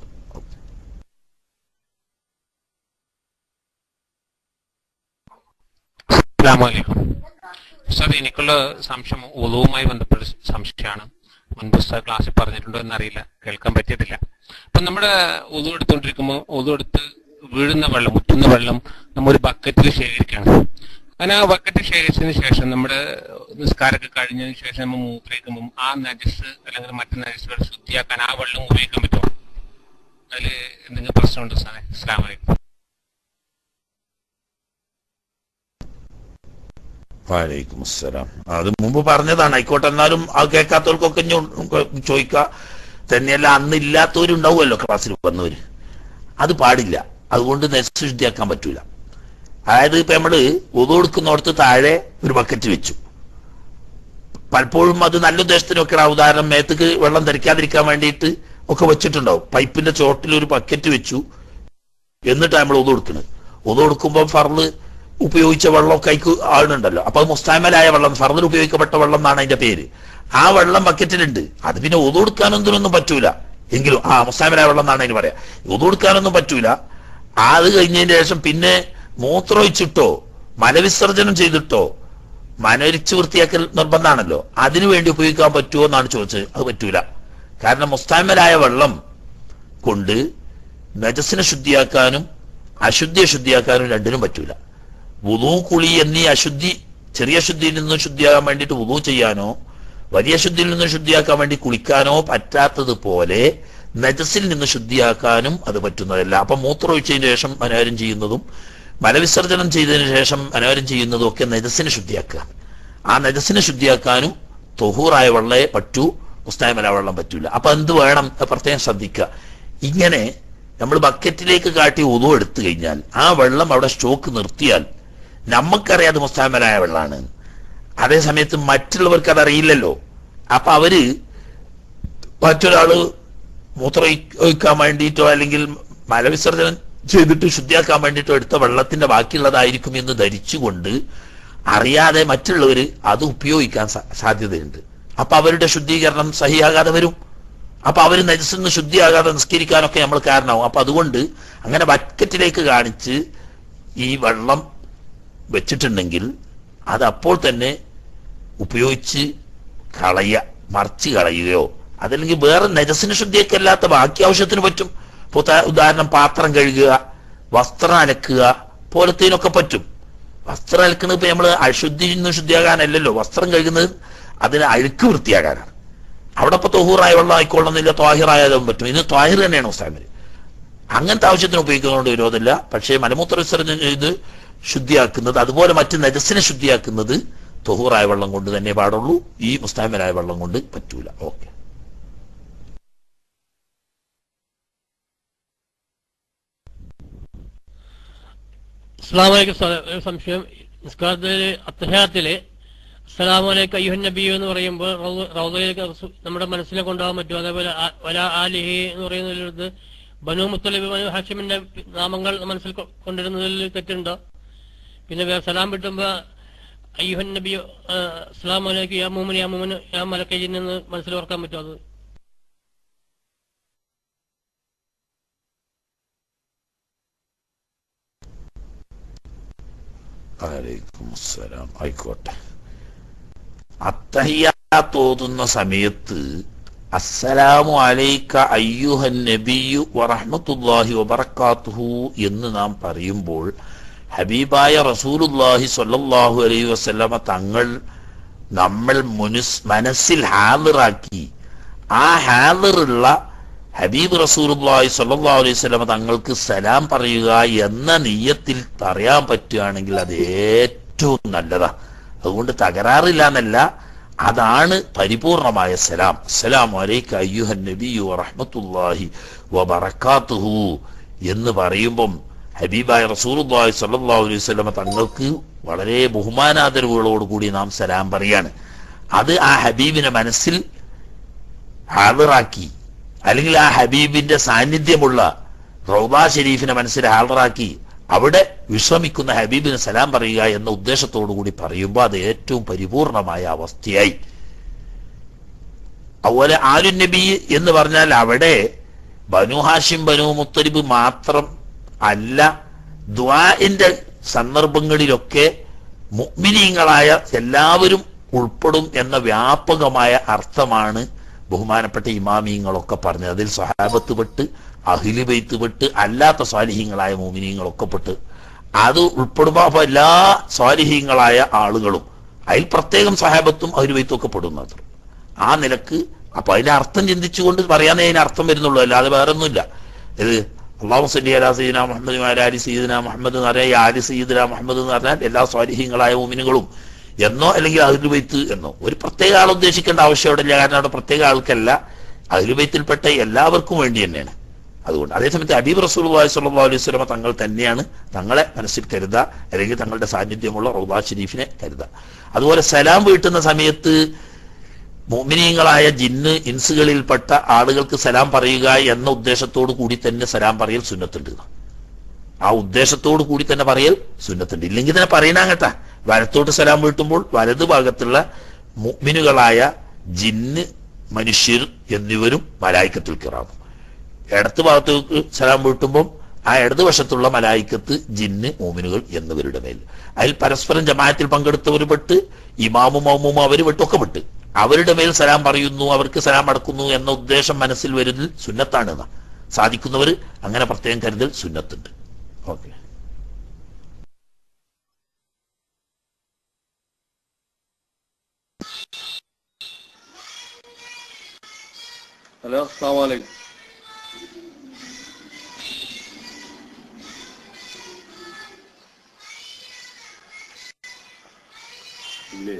അസ്സലാമലൈക്കും സാർ എനിക്കുള്ള സംശയം ഉളവുമായി ബന്ധപ്പെട്ട സംശയമാണ് മുൻപ് സാർ ക്ലാസ്സിൽ പറഞ്ഞിട്ടുണ്ടോ എന്നറിയില്ല കേൾക്കാൻ പറ്റിയതില്ല അപ്പൊ നമ്മുടെ ഉളു എടുത്തുകൊണ്ടിരിക്കുമ്പോൾ ഉളു എടുത്ത് വീഴുന്ന വെള്ളം മുറ്റുന്ന വെള്ളം നമ്മൾ ഒരു ബക്കറ്റിൽ ശേഖരിക്കുകയാണ് അങ്ങനെ ആ ബക്കറ്റ് ശേഖരിച്ചതിന് ശേഷം നമ്മുടെ നിസ്കാരമൊക്കെ കഴിഞ്ഞതിന് ശേഷം നമ്മൾ മൂത്രയിക്കുമ്പോൾ ആ നജസ് അല്ലെങ്കിൽ മറ്റു നജസ്സുകൾ ശുദ്ധിയാക്കാൻ ആ വെള്ളം ഉപയോഗിക്കാൻ പറ്റുമോ അതിൽ എന്തെങ്കിലും പ്രശ്നമുണ്ടോ സാറേ അസ്സാം വലൈക്കും വാലൈക്കും അസ്സലാം അത് മുമ്പ് പറഞ്ഞതാണ് ആയിക്കോട്ടെ എന്നാലും ആ കേൾക്കാത്തവർക്കൊക്കെ ഇനി ചോദിക്ക തന്നെയല്ല അന്ന് ഇല്ലാത്തവരുണ്ടാവുമല്ലോ ക്ലാസ്സിൽ വന്നവര് അത് പാടില്ല അതുകൊണ്ട് നെശുദ്ധിയാക്കാൻ പറ്റൂല അതായത് ഇപ്പൊ നമ്മള് ഒതു കൊടുക്കുന്നിടത്ത് താഴെ ഒരു ബക്കറ്റ് വെച്ചു പലപ്പോഴും അത് നല്ല ഉദ്ദേശത്തിന് വെക്കണം ഉദാഹരണം മേത്തേക്ക് വെള്ളം ധരിക്കാതിരിക്കാൻ വേണ്ടിയിട്ട് ഒക്കെ വെച്ചിട്ടുണ്ടാവും പൈപ്പിന്റെ ചോട്ടിൽ ഒരു ബക്കറ്റ് വെച്ചു എന്നിട്ടാണ് നമ്മൾ ഒതു കൊടുക്കുന്നത് ഒതു കൊടുക്കുമ്പോൾ ഫർള് ഉപയോഗിച്ച വെള്ളമൊക്കെ അതിക്ക് ആളുണ്ടല്ലോ അപ്പൊ അത് മുസ്താമലായ വെള്ളം ഫർദിൽ ഉപയോഗിക്കപ്പെട്ട വെള്ളം എന്നാണ് അതിന്റെ പേര് ആ വെള്ളം ബക്കറ്റിലുണ്ട് അത് പിന്നെ ഒതു കൊടുക്കാനൊന്നും പറ്റൂല എങ്കിലും ആ മുസ്താമലായ വെള്ളം എന്നാണ് അതിന് പറയാ ഒതു കൊടുക്കാനൊന്നും പറ്റൂല അത് കഴിഞ്ഞതിന് ശേഷം പിന്നെ മൂത്രമൊഴിച്ചിട്ടോ മലവിസർജനം ചെയ്തിട്ടോ മനരിച്ച് വൃത്തിയാക്കൽ നിർബന്ധമാണല്ലോ അതിനു വേണ്ടി ഉപയോഗിക്കാൻ പറ്റുമോ എന്നാണ് ചോദിച്ചത് അത് പറ്റൂല കാരണം മുസ്താമലായ വെള്ളം കൊണ്ട് നജസിനെ ശുദ്ധിയാക്കാനും അശുദ്ധിയെ ശുദ്ധിയാക്കാനും രണ്ടിനും പറ്റൂല വുളു കുളി എന്നീ അശുദ്ധി ചെറിയ ശുദ്ധിയിൽ നിന്നും ശുദ്ധിയാകാൻ വേണ്ടിയിട്ട് വുളു ചെയ്യാനോ വലിയ ശുദ്ധിയിൽ നിന്നും ശുദ്ധിയാക്കാൻ വേണ്ടി കുളിക്കാനോ പറ്റാത്തതുപോലെ നജസിൽ നിന്ന് ശുദ്ധിയാക്കാനും അത് പറ്റുന്നതല്ല അപ്പൊ മൂത്രമൊഴിച്ചതിന് ശേഷം അനാരം ചെയ്യുന്നതും മലവിസർജനം ചെയ്തതിന് ശേഷം അനാരം ചെയ്യുന്നതും ഒക്കെ നജസിനെ ശുദ്ധിയാക്കുക ആ നജസിനെ ശുദ്ധിയാക്കാനും തൊഹൂറായ വെള്ളയെ പറ്റൂ മുസ്തായമല വെള്ളം പറ്റൂല അപ്പൊ എന്ത് വേണം അത് പ്രത്യേകം ശ്രദ്ധിക്കുക ഇങ്ങനെ നമ്മൾ ബക്കറ്റിലേക്ക് കാട്ടി ഉതു എടുത്തു കഴിഞ്ഞാൽ ആ വെള്ളം അവിടെ സ്റ്റോക്ക് നിർത്തിയാൽ നമുക്കറിയാം അത് മുസ്താമലായ വെള്ളമാണ് അതേ സമയത്ത് മറ്റുള്ളവർക്ക് അതറിയില്ലല്ലോ അപ്പൊ അവര് മറ്റൊരാള് മൂത്രമൊഴിക്കാൻ വേണ്ടിയിട്ടോ അല്ലെങ്കിൽ മലവിസർജനം ചെയ്തിട്ട് ശുദ്ധിയാക്കാൻ വേണ്ടിയിട്ടോ എടുത്ത വെള്ളത്തിന്റെ ബാക്കിയുള്ളതായിരിക്കും എന്ന് ധരിച്ചുകൊണ്ട് അറിയാതെ മറ്റുള്ളവർ അത് ഉപയോഗിക്കാൻ സാ- സാധ്യതയുണ്ട് അപ്പൊ അവരുടെ ശുദ്ധീകരണം സഹിയാകാതെ വരും അപ്പൊ അവര് നജസിന്ന് ശുദ്ധിയാകാതെ നിസ്കരിക്കാനൊക്കെ നമ്മൾ കാരണമാവും അപ്പൊ അതുകൊണ്ട് അങ്ങനെ ബക്കറ്റിലേക്ക് കാണിച്ച് ഈ വെള്ളം വെച്ചിട്ടുണ്ടെങ്കിൽ അത് അപ്പോൾ തന്നെ ഉപയോഗിച്ച് കളയ മറിച്ച് കളയുകയോ അതല്ലെങ്കിൽ വേറെ നജസിന് ശുദ്ധിയൊക്കെ അല്ലാത്ത ബാക്കി ആവശ്യത്തിന് പറ്റും ഇപ്പൊ ഉദാ- ഉദാഹരണം പാത്രം കഴുകുക വസ്ത്രം അലക്കുക പോലത്തേനൊക്കെ പറ്റും വസ്ത്രം അലക്കുന്നത് ഇപ്പൊ നമ്മള് അശുദ്ധിയിൽ നിന്ന് ശുദ്ധിയാകാനല്ലല്ലോ വസ്ത്രം കഴുകുന്നത് അതിന് അഴുക്ക് വൃത്തിയാകാനാണ് അവിടെ ഇപ്പൊ തൊഹൂറായ വെള്ളം ആയിക്കൊള്ളുന്നില്ല ത്വാഹിറായതും പറ്റും ഇത് ത്വാഹിർ തന്നെയാണ് ഉസ്താമിന് അങ്ങനത്തെ ആവശ്യത്തിന് ഉപയോഗിക്കുന്നതുകൊണ്ട് വിരോധമില്ല പക്ഷേ മലമൂത്ര വിസർജനം ചെയ്ത് ശുദ്ധിയാക്കുന്നത് അതുപോലെ മറ്റ് നജസിനെ ശുദ്ധിയാക്കുന്നത് തൊഹൂറായ വെള്ളം കൊണ്ട് തന്നെ പാടുള്ളൂ ഈ മുസ്താമിലായ വെള്ളം കൊണ്ട് പറ്റൂല ഓക്കെ അസ്ലാമലൈക്കും ഒരു സംശയം നിസ്കാരത്തില് അത്തഹാത്തില് അസ്സലാമലൈക്കും അയ്യുഹൻ നബി എന്ന് പറയുമ്പോൾ റൗ- റൗദയിലേക്ക് റസൂ- നമ്മുടെ മനസ്സിനെ കൊണ്ടുപോകാൻ പറ്റും അതേപോലെ ആ- വല ആലിഹി എന്ന് പറയുന്നതിലത് ബനു മുത്തലിബ് ബനു ഹാഷിമിന്റെ നാമങ്ങൾ മനസ്സിൽ കൊ- കൊണ്ടിരുന്നതിൽ തെറ്റുണ്ടോ പിന്നെ വേറെ സലാം കിട്ടുമ്പോ അയ്യുഹൻ നബി അസ്ലാം വലൈക്കും യാ മൂമൻ യാ മൂമൻ യാ മലക്കജിൻ എന്ന് മനസ്സിൽ ഓർക്കാൻ പറ്റുമോ അത് അലൈക്കും അസ്സലാം ആയിക്കോട്ടെ അത്തഹിയാത്ത് ഓതുന്ന സമയത്ത് അസ്സലാമു അലൈക്ക അയ്യുഹൻ നബിയു വറഹ്മത്തുള്ളാഹി വബറകാതുഹു എന്ന് നാം പറയുമ്പോൾ ഹബീബായ റസൂലുള്ളാഹി സ്വല്ലല്ലാഹു അലൈഹി വസല്ലമ തങ്ങൾ നമ്മൾ മുനിസ് മനസ്സിൽ ഹാളിറാക്കി ആ ഹാളിറുള്ള ഹബീബ് റസൂലുള്ളാഹി സ്വല്ലല്ലാഹു അലൈഹി വസല്ലമ തങ്ങൾക്ക് സലാം പറയുക എന്ന നീയത്തിൽ പറയാൻ പറ്റുകയാണെങ്കിൽ അത് ഏറ്റവും നല്ലതാ അതുകൊണ്ട് തകരാറില്ല എന്നല്ല അതാണ് പരിപൂർണമായ സലാം അസ്സലാം അലൈക്ക അയ്യുഹൻ നബിയു വറഹ്മത്തുള്ളാഹി വബറകാതുഹു എന്ന് പറയുമ്പം ഹബീബായ റസൂലുള്ളാഹി സ്വല്ലല്ലാഹു അലൈഹി വസല്ലമ തങ്ങൾക്ക് വളരെ ബഹുമാനാദരവുകളോടുകൂടി നാം സലാം പറയാണ് അത് ആ ഹബീബിനെ മനസ്സിൽ ഹാജറാക്കി അല്ലെങ്കിൽ ആ ഹബീബിന്റെ സാന്നിധ്യമുള്ള റൗദ ഷെരീഫിനെ മനസ്സിൽ ഹാജറാക്കി അവിടെ വിശ്രമിക്കുന്ന ഹബീബിന് സലാം പറയുക എന്ന ഉദ്ദേശത്തോടു കൂടി പറയുമ്പോൾ അത് ഏറ്റവും പരിപൂർണമായ അവസ്ഥയായി അതുപോലെ ആലു നബി എന്ന് പറഞ്ഞാൽ അവിടെ ബനു ഹാഷിം ബനു മുത്തലിബ് മാത്രം അല്ല ദ്വാന്റെ സന്ദർഭങ്ങളിലൊക്കെ മുഗ്മിനീങ്ങളായ എല്ലാവരും ഉൾപ്പെടും എന്ന വ്യാപകമായ അർത്ഥമാണ് ബഹുമാനപ്പെട്ട ഇമാമിയങ്ങളൊക്കെ പറഞ്ഞത് അതിൽ സ്വഹാബത്ത് പെട്ട് അഹിലി ബൈത്ത് പെട്ട് അല്ലാത്ത സ്വാലിഹീങ്ങളായ മോമിനീങ്ങളൊക്കെ പെട്ട് അത് ഉൾപ്പെടുമ്പോ അപ്പൊ എല്ലാ സ്വാലിഹീങ്ങളായ ആളുകളും അതിൽ പ്രത്യേകം സഹാബത്തും അഹിലുബൈത്തും ഒക്കെ പെടുന്നത് ആ നിലക്ക് അപ്പൊ അതിന്റെ അർത്ഥം ചിന്തിച്ചുകൊണ്ട് പറയാനേ അതിന് അർത്ഥം വരുന്നുള്ളൂ അല്ലാതെ വേറെ ഒന്നുമില്ല ഇത് അള്ളാഹു സല്ലി അലാ സയ്യിദന മുഹമ്മദ് വഅലാ ആലി സയ്യിദന മുഹമ്മദ് എന്ന് പറയാം ഈ ആലി സയ്യിദന മുഹമ്മദ് എന്ന് പറഞ്ഞാൽ എല്ലാ സ്വാലിഹീങ്ങളായ മോമിനുകളും എന്നോ അല്ലെങ്കിൽ അഹ്ലുബൈത്ത് എന്നോ ഒരു പ്രത്യേക ആൾ ഉദ്ദേശിക്കേണ്ട ആവശ്യം അവിടെ ഇല്ല കാരണം അവിടെ പ്രത്യേക ആൾക്കല്ല അഹ്ലുബൈത്തിൽപ്പെട്ട എല്ലാവർക്കും വേണ്ടി തന്നെയാണ് അതുകൊണ്ട് അതേസമയത്ത് അബീബ് റസൂൽ സല്ലല്ലാഹു അലൈഹി വസല്ലമ തങ്ങൾ തന്നെയാണ് തങ്ങളെ മനസ്സിൽ കരുതുക അല്ലെങ്കിൽ തങ്ങളുടെ സാന്നിധ്യമുള്ള റൗദാ ഷരീഫിനെ കരുതുക അതുപോലെ സലാം വീട്ടുന്ന സമയത്ത് മോമിനീങ്ങളായ ജിന്ന് ഇൻസുകളിൽപ്പെട്ട ആളുകൾക്ക് സലാം പറയുക എന്ന ഉദ്ദേശത്തോടു കൂടി തന്നെ സലാം പറയൽ സുന്നത്തുണ്ട് ആ ഉദ്ദേശത്തോടു കൂടി തന്നെ പറയൽ സുന്നത്തുണ്ട് ഇല്ലെങ്കിൽ തന്നെ പറയണ അങ്ങട്ടാ വലത്തോട്ട് സലാം വീട്ടുമ്പോൾ വലതു ഭാഗത്തുള്ള മുഅ്മിനുകളായ ജിന്ന് മനുഷ്യർ എന്നിവരും മലായിക്കത്തിൽ കിറാവും ഇടത്ത് ഭാഗത്തേക്ക് സലാം വീട്ടുമ്പോൾ ആ ഇടതുവശത്തുള്ള മലായിക്കത്ത് ജിന്ന് മോമിനുകൾ എന്നിവരുടെ മേൽ അതിൽ പരസ്പരം ജമാഅത്തിൽ പങ്കെടുത്തവർ പെട്ട് ഇമാമും മൗമും അവർ പെട്ടൊക്കെ പെട്ട് അവരുടെ മേൽ സലാം പറയുന്നു അവർക്ക് സലാം അടക്കുന്നു എന്ന ഉദ്ദേശം മനസ്സിൽ വരുന്നത് സുന്നത്താണ് എന്നാ. സാധിക്കുന്നവർ അങ്ങനെ പ്രത്യേകം കരുതൽ സുന്നത്തുണ്ട് ഓക്കെ ഹലോ അസ്സാം വലൈക്കും ഇല്ലേ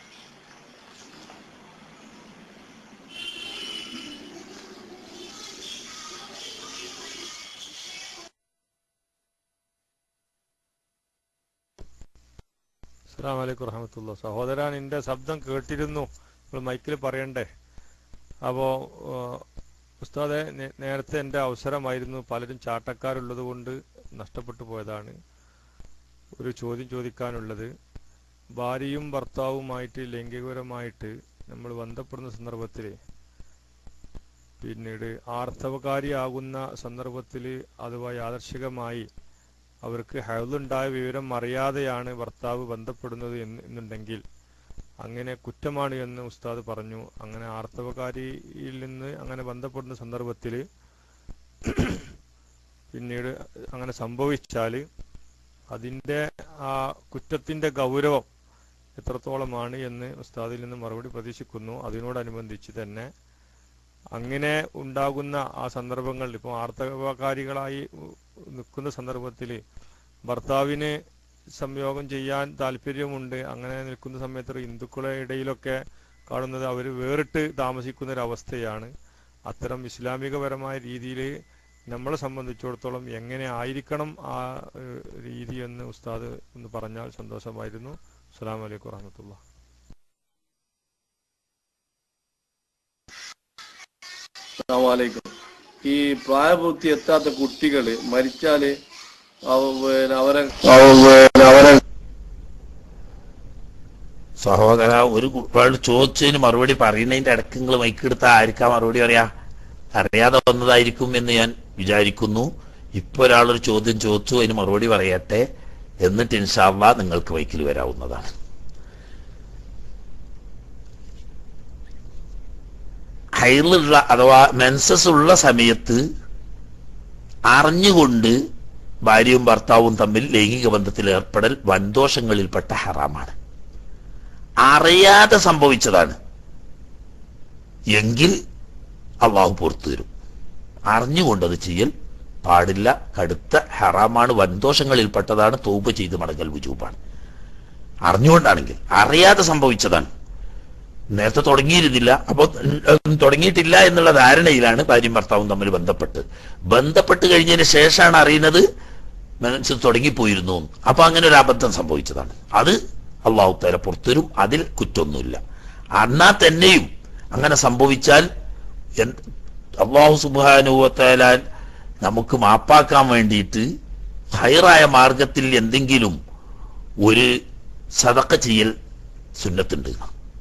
അസ്സാം വലൈക്കും വറഹമത്തുള്ള സഹോദര നിന്റെ ശബ്ദം കേട്ടിരുന്നു നിങ്ങൾ മൈക്കിൽ പറയണ്ടേ അപ്പോ ഉസ്താദെ നേ- നേരത്തെ എൻ്റെ അവസരമായിരുന്നു പലരും ചാട്ടക്കാരുള്ളത് കൊണ്ട് നഷ്ടപ്പെട്ടു പോയതാണ് ഒരു ചോദ്യം ചോദിക്കാനുള്ളത് ഭാര്യയും ഭർത്താവുമായിട്ട് ലൈംഗികപരമായിട്ട് നമ്മൾ ബന്ധപ്പെടുന്ന സന്ദർഭത്തിൽ പിന്നീട് ആർത്തവകാരിയാകുന്ന സന്ദർഭത്തിൽ അഥവാ യാദർശികമായി അവർക്ക് ഹൈലുണ്ടായ വിവരം അറിയാതെയാണ് ഭർത്താവ് ബന്ധപ്പെടുന്നത് എന്ന് എന്നുണ്ടെങ്കിൽ അങ്ങനെ കുറ്റമാണ് എന്ന് ഉസ്താദ് പറഞ്ഞു അങ്ങനെ ആർത്തവകാരിയിൽ നിന്ന് അങ്ങനെ ബന്ധപ്പെടുന്ന സന്ദർഭത്തിൽ പിന്നീട് അങ്ങനെ സംഭവിച്ചാൽ അതിൻ്റെ ആ കുറ്റത്തിൻ്റെ ഗൗരവം എത്രത്തോളമാണ് എന്ന് ഉസ്താദിൽ നിന്ന് മറുപടി പ്രതീക്ഷിക്കുന്നു അതിനോടനുബന്ധിച്ച് തന്നെ അങ്ങനെ ഉണ്ടാകുന്ന ആ സന്ദർഭങ്ങളിൽ ഇപ്പോൾ ആർത്തവകാരികളായി ഉ- നിൽക്കുന്ന സന്ദർഭത്തിൽ ഭർത്താവിന് സംയോഗം ചെയ്യാൻ താല്പര്യമുണ്ട് അങ്ങനെ നിൽക്കുന്ന സമയത്ത് ഹിന്ദുക്കളെ ഇടയിലൊക്കെ കാണുന്നത് അവർ വേറിട്ട് താമസിക്കുന്ന ഒരു അവസ്ഥയാണ് അത്തരം ഇസ്ലാമികപരമായ രീതിയിൽ നമ്മളെ സംബന്ധിച്ചിടത്തോളം എങ്ങനെ ആയിരിക്കണം ആ ഏഹ്, രീതി എന്ന് ഉസ്താദ് ഒന്ന് പറഞ്ഞാൽ സന്തോഷമായിരുന്നു അസ്സാം വലൈക്കും വറഹമത്തുള്ള അസ്സാം വലൈക്കും ഈ പ്രായപൂർത്തി എത്താത്ത കുട്ടികള് മരിച്ചാല് അവ- പിന്നെ അവരെ അവരെ സഹോദര ഒരു കുട്ടിയോട് ചോദിച്ചതിന് മറുപടി പറയുന്നതിന്റെ ഇടയ്ക്ക് നിങ്ങൾ മൈക്കെടുത്ത ആർക്കാ മറുപടി പറയാ അറിയാതെ വന്നതായിരിക്കും എന്ന് ഞാൻ വിചാരിക്കുന്നു ഇപ്പൊ ഒരാളൊരു ചോദ്യം ചോദിച്ചു അതിന് മറുപടി പറയട്ടെ എന്നിട്ട് ഇൻഷാല്ല നിങ്ങൾക്ക് മൈക്കിൽ വരാവുന്നതാണ് ഹൈറുള്ള അഥവാ മെൻസസ് ഉള്ള സമയത്ത് അറിഞ്ഞുകൊണ്ട് ഭാര്യയും ഭർത്താവും തമ്മിൽ ലൈംഗിക ബന്ധത്തിൽ ഏർപ്പെടൽ വൻദോഷങ്ങളിൽപ്പെട്ട ഹറാമാണ് അറിയാതെ സംഭവിച്ചതാണ് എങ്കിൽ അള്ളാഹു പുറത്തു തരും അറിഞ്ഞുകൊണ്ട് അത് ചെയ്യൽ പാടില്ല കടുത്ത ഹറാമാണ് വൻദോഷങ്ങളിൽപ്പെട്ടതാണ് തൗബ ചെയ്ത് മടങ്ങൽ വുജൂബാണ് അറിഞ്ഞുകൊണ്ടാണെങ്കിൽ അറിയാതെ സംഭവിച്ചതാണ് നേരത്തെ തുടങ്ങിയിരുന്നില്ല അപ്പോൾ തുടങ്ങിയിട്ടില്ല എന്നുള്ള ധാരണയിലാണ് ഭാര്യയും ഭർത്താവും തമ്മിൽ ബന്ധപ്പെട്ട് ബന്ധപ്പെട്ട് കഴിഞ്ഞതിന് ശേഷമാണ് അറിയുന്നത് മനസ്സിൽ തുടങ്ങിപ്പോയിരുന്നു എന്ന്. അപ്പൊ അങ്ങനെ ഒരു അബദ്ധം സംഭവിച്ചതാണ് അത് അള്ളാഹു തല പുറത്തുവരും അതിൽ കുറ്റമൊന്നുമില്ല എന്നാ തന്നെയും അങ്ങനെ സംഭവിച്ചാൽ എന്ത്- അള്ളാഹു സുബാനുവത്താലാൽ നമുക്ക് മാപ്പാക്കാൻ വേണ്ടിയിട്ട് ഹൈറായ മാർഗത്തിൽ എന്തെങ്കിലും ഒരു സതക്ക ചെയ്യൽ സുന്നത്തുണ്ട്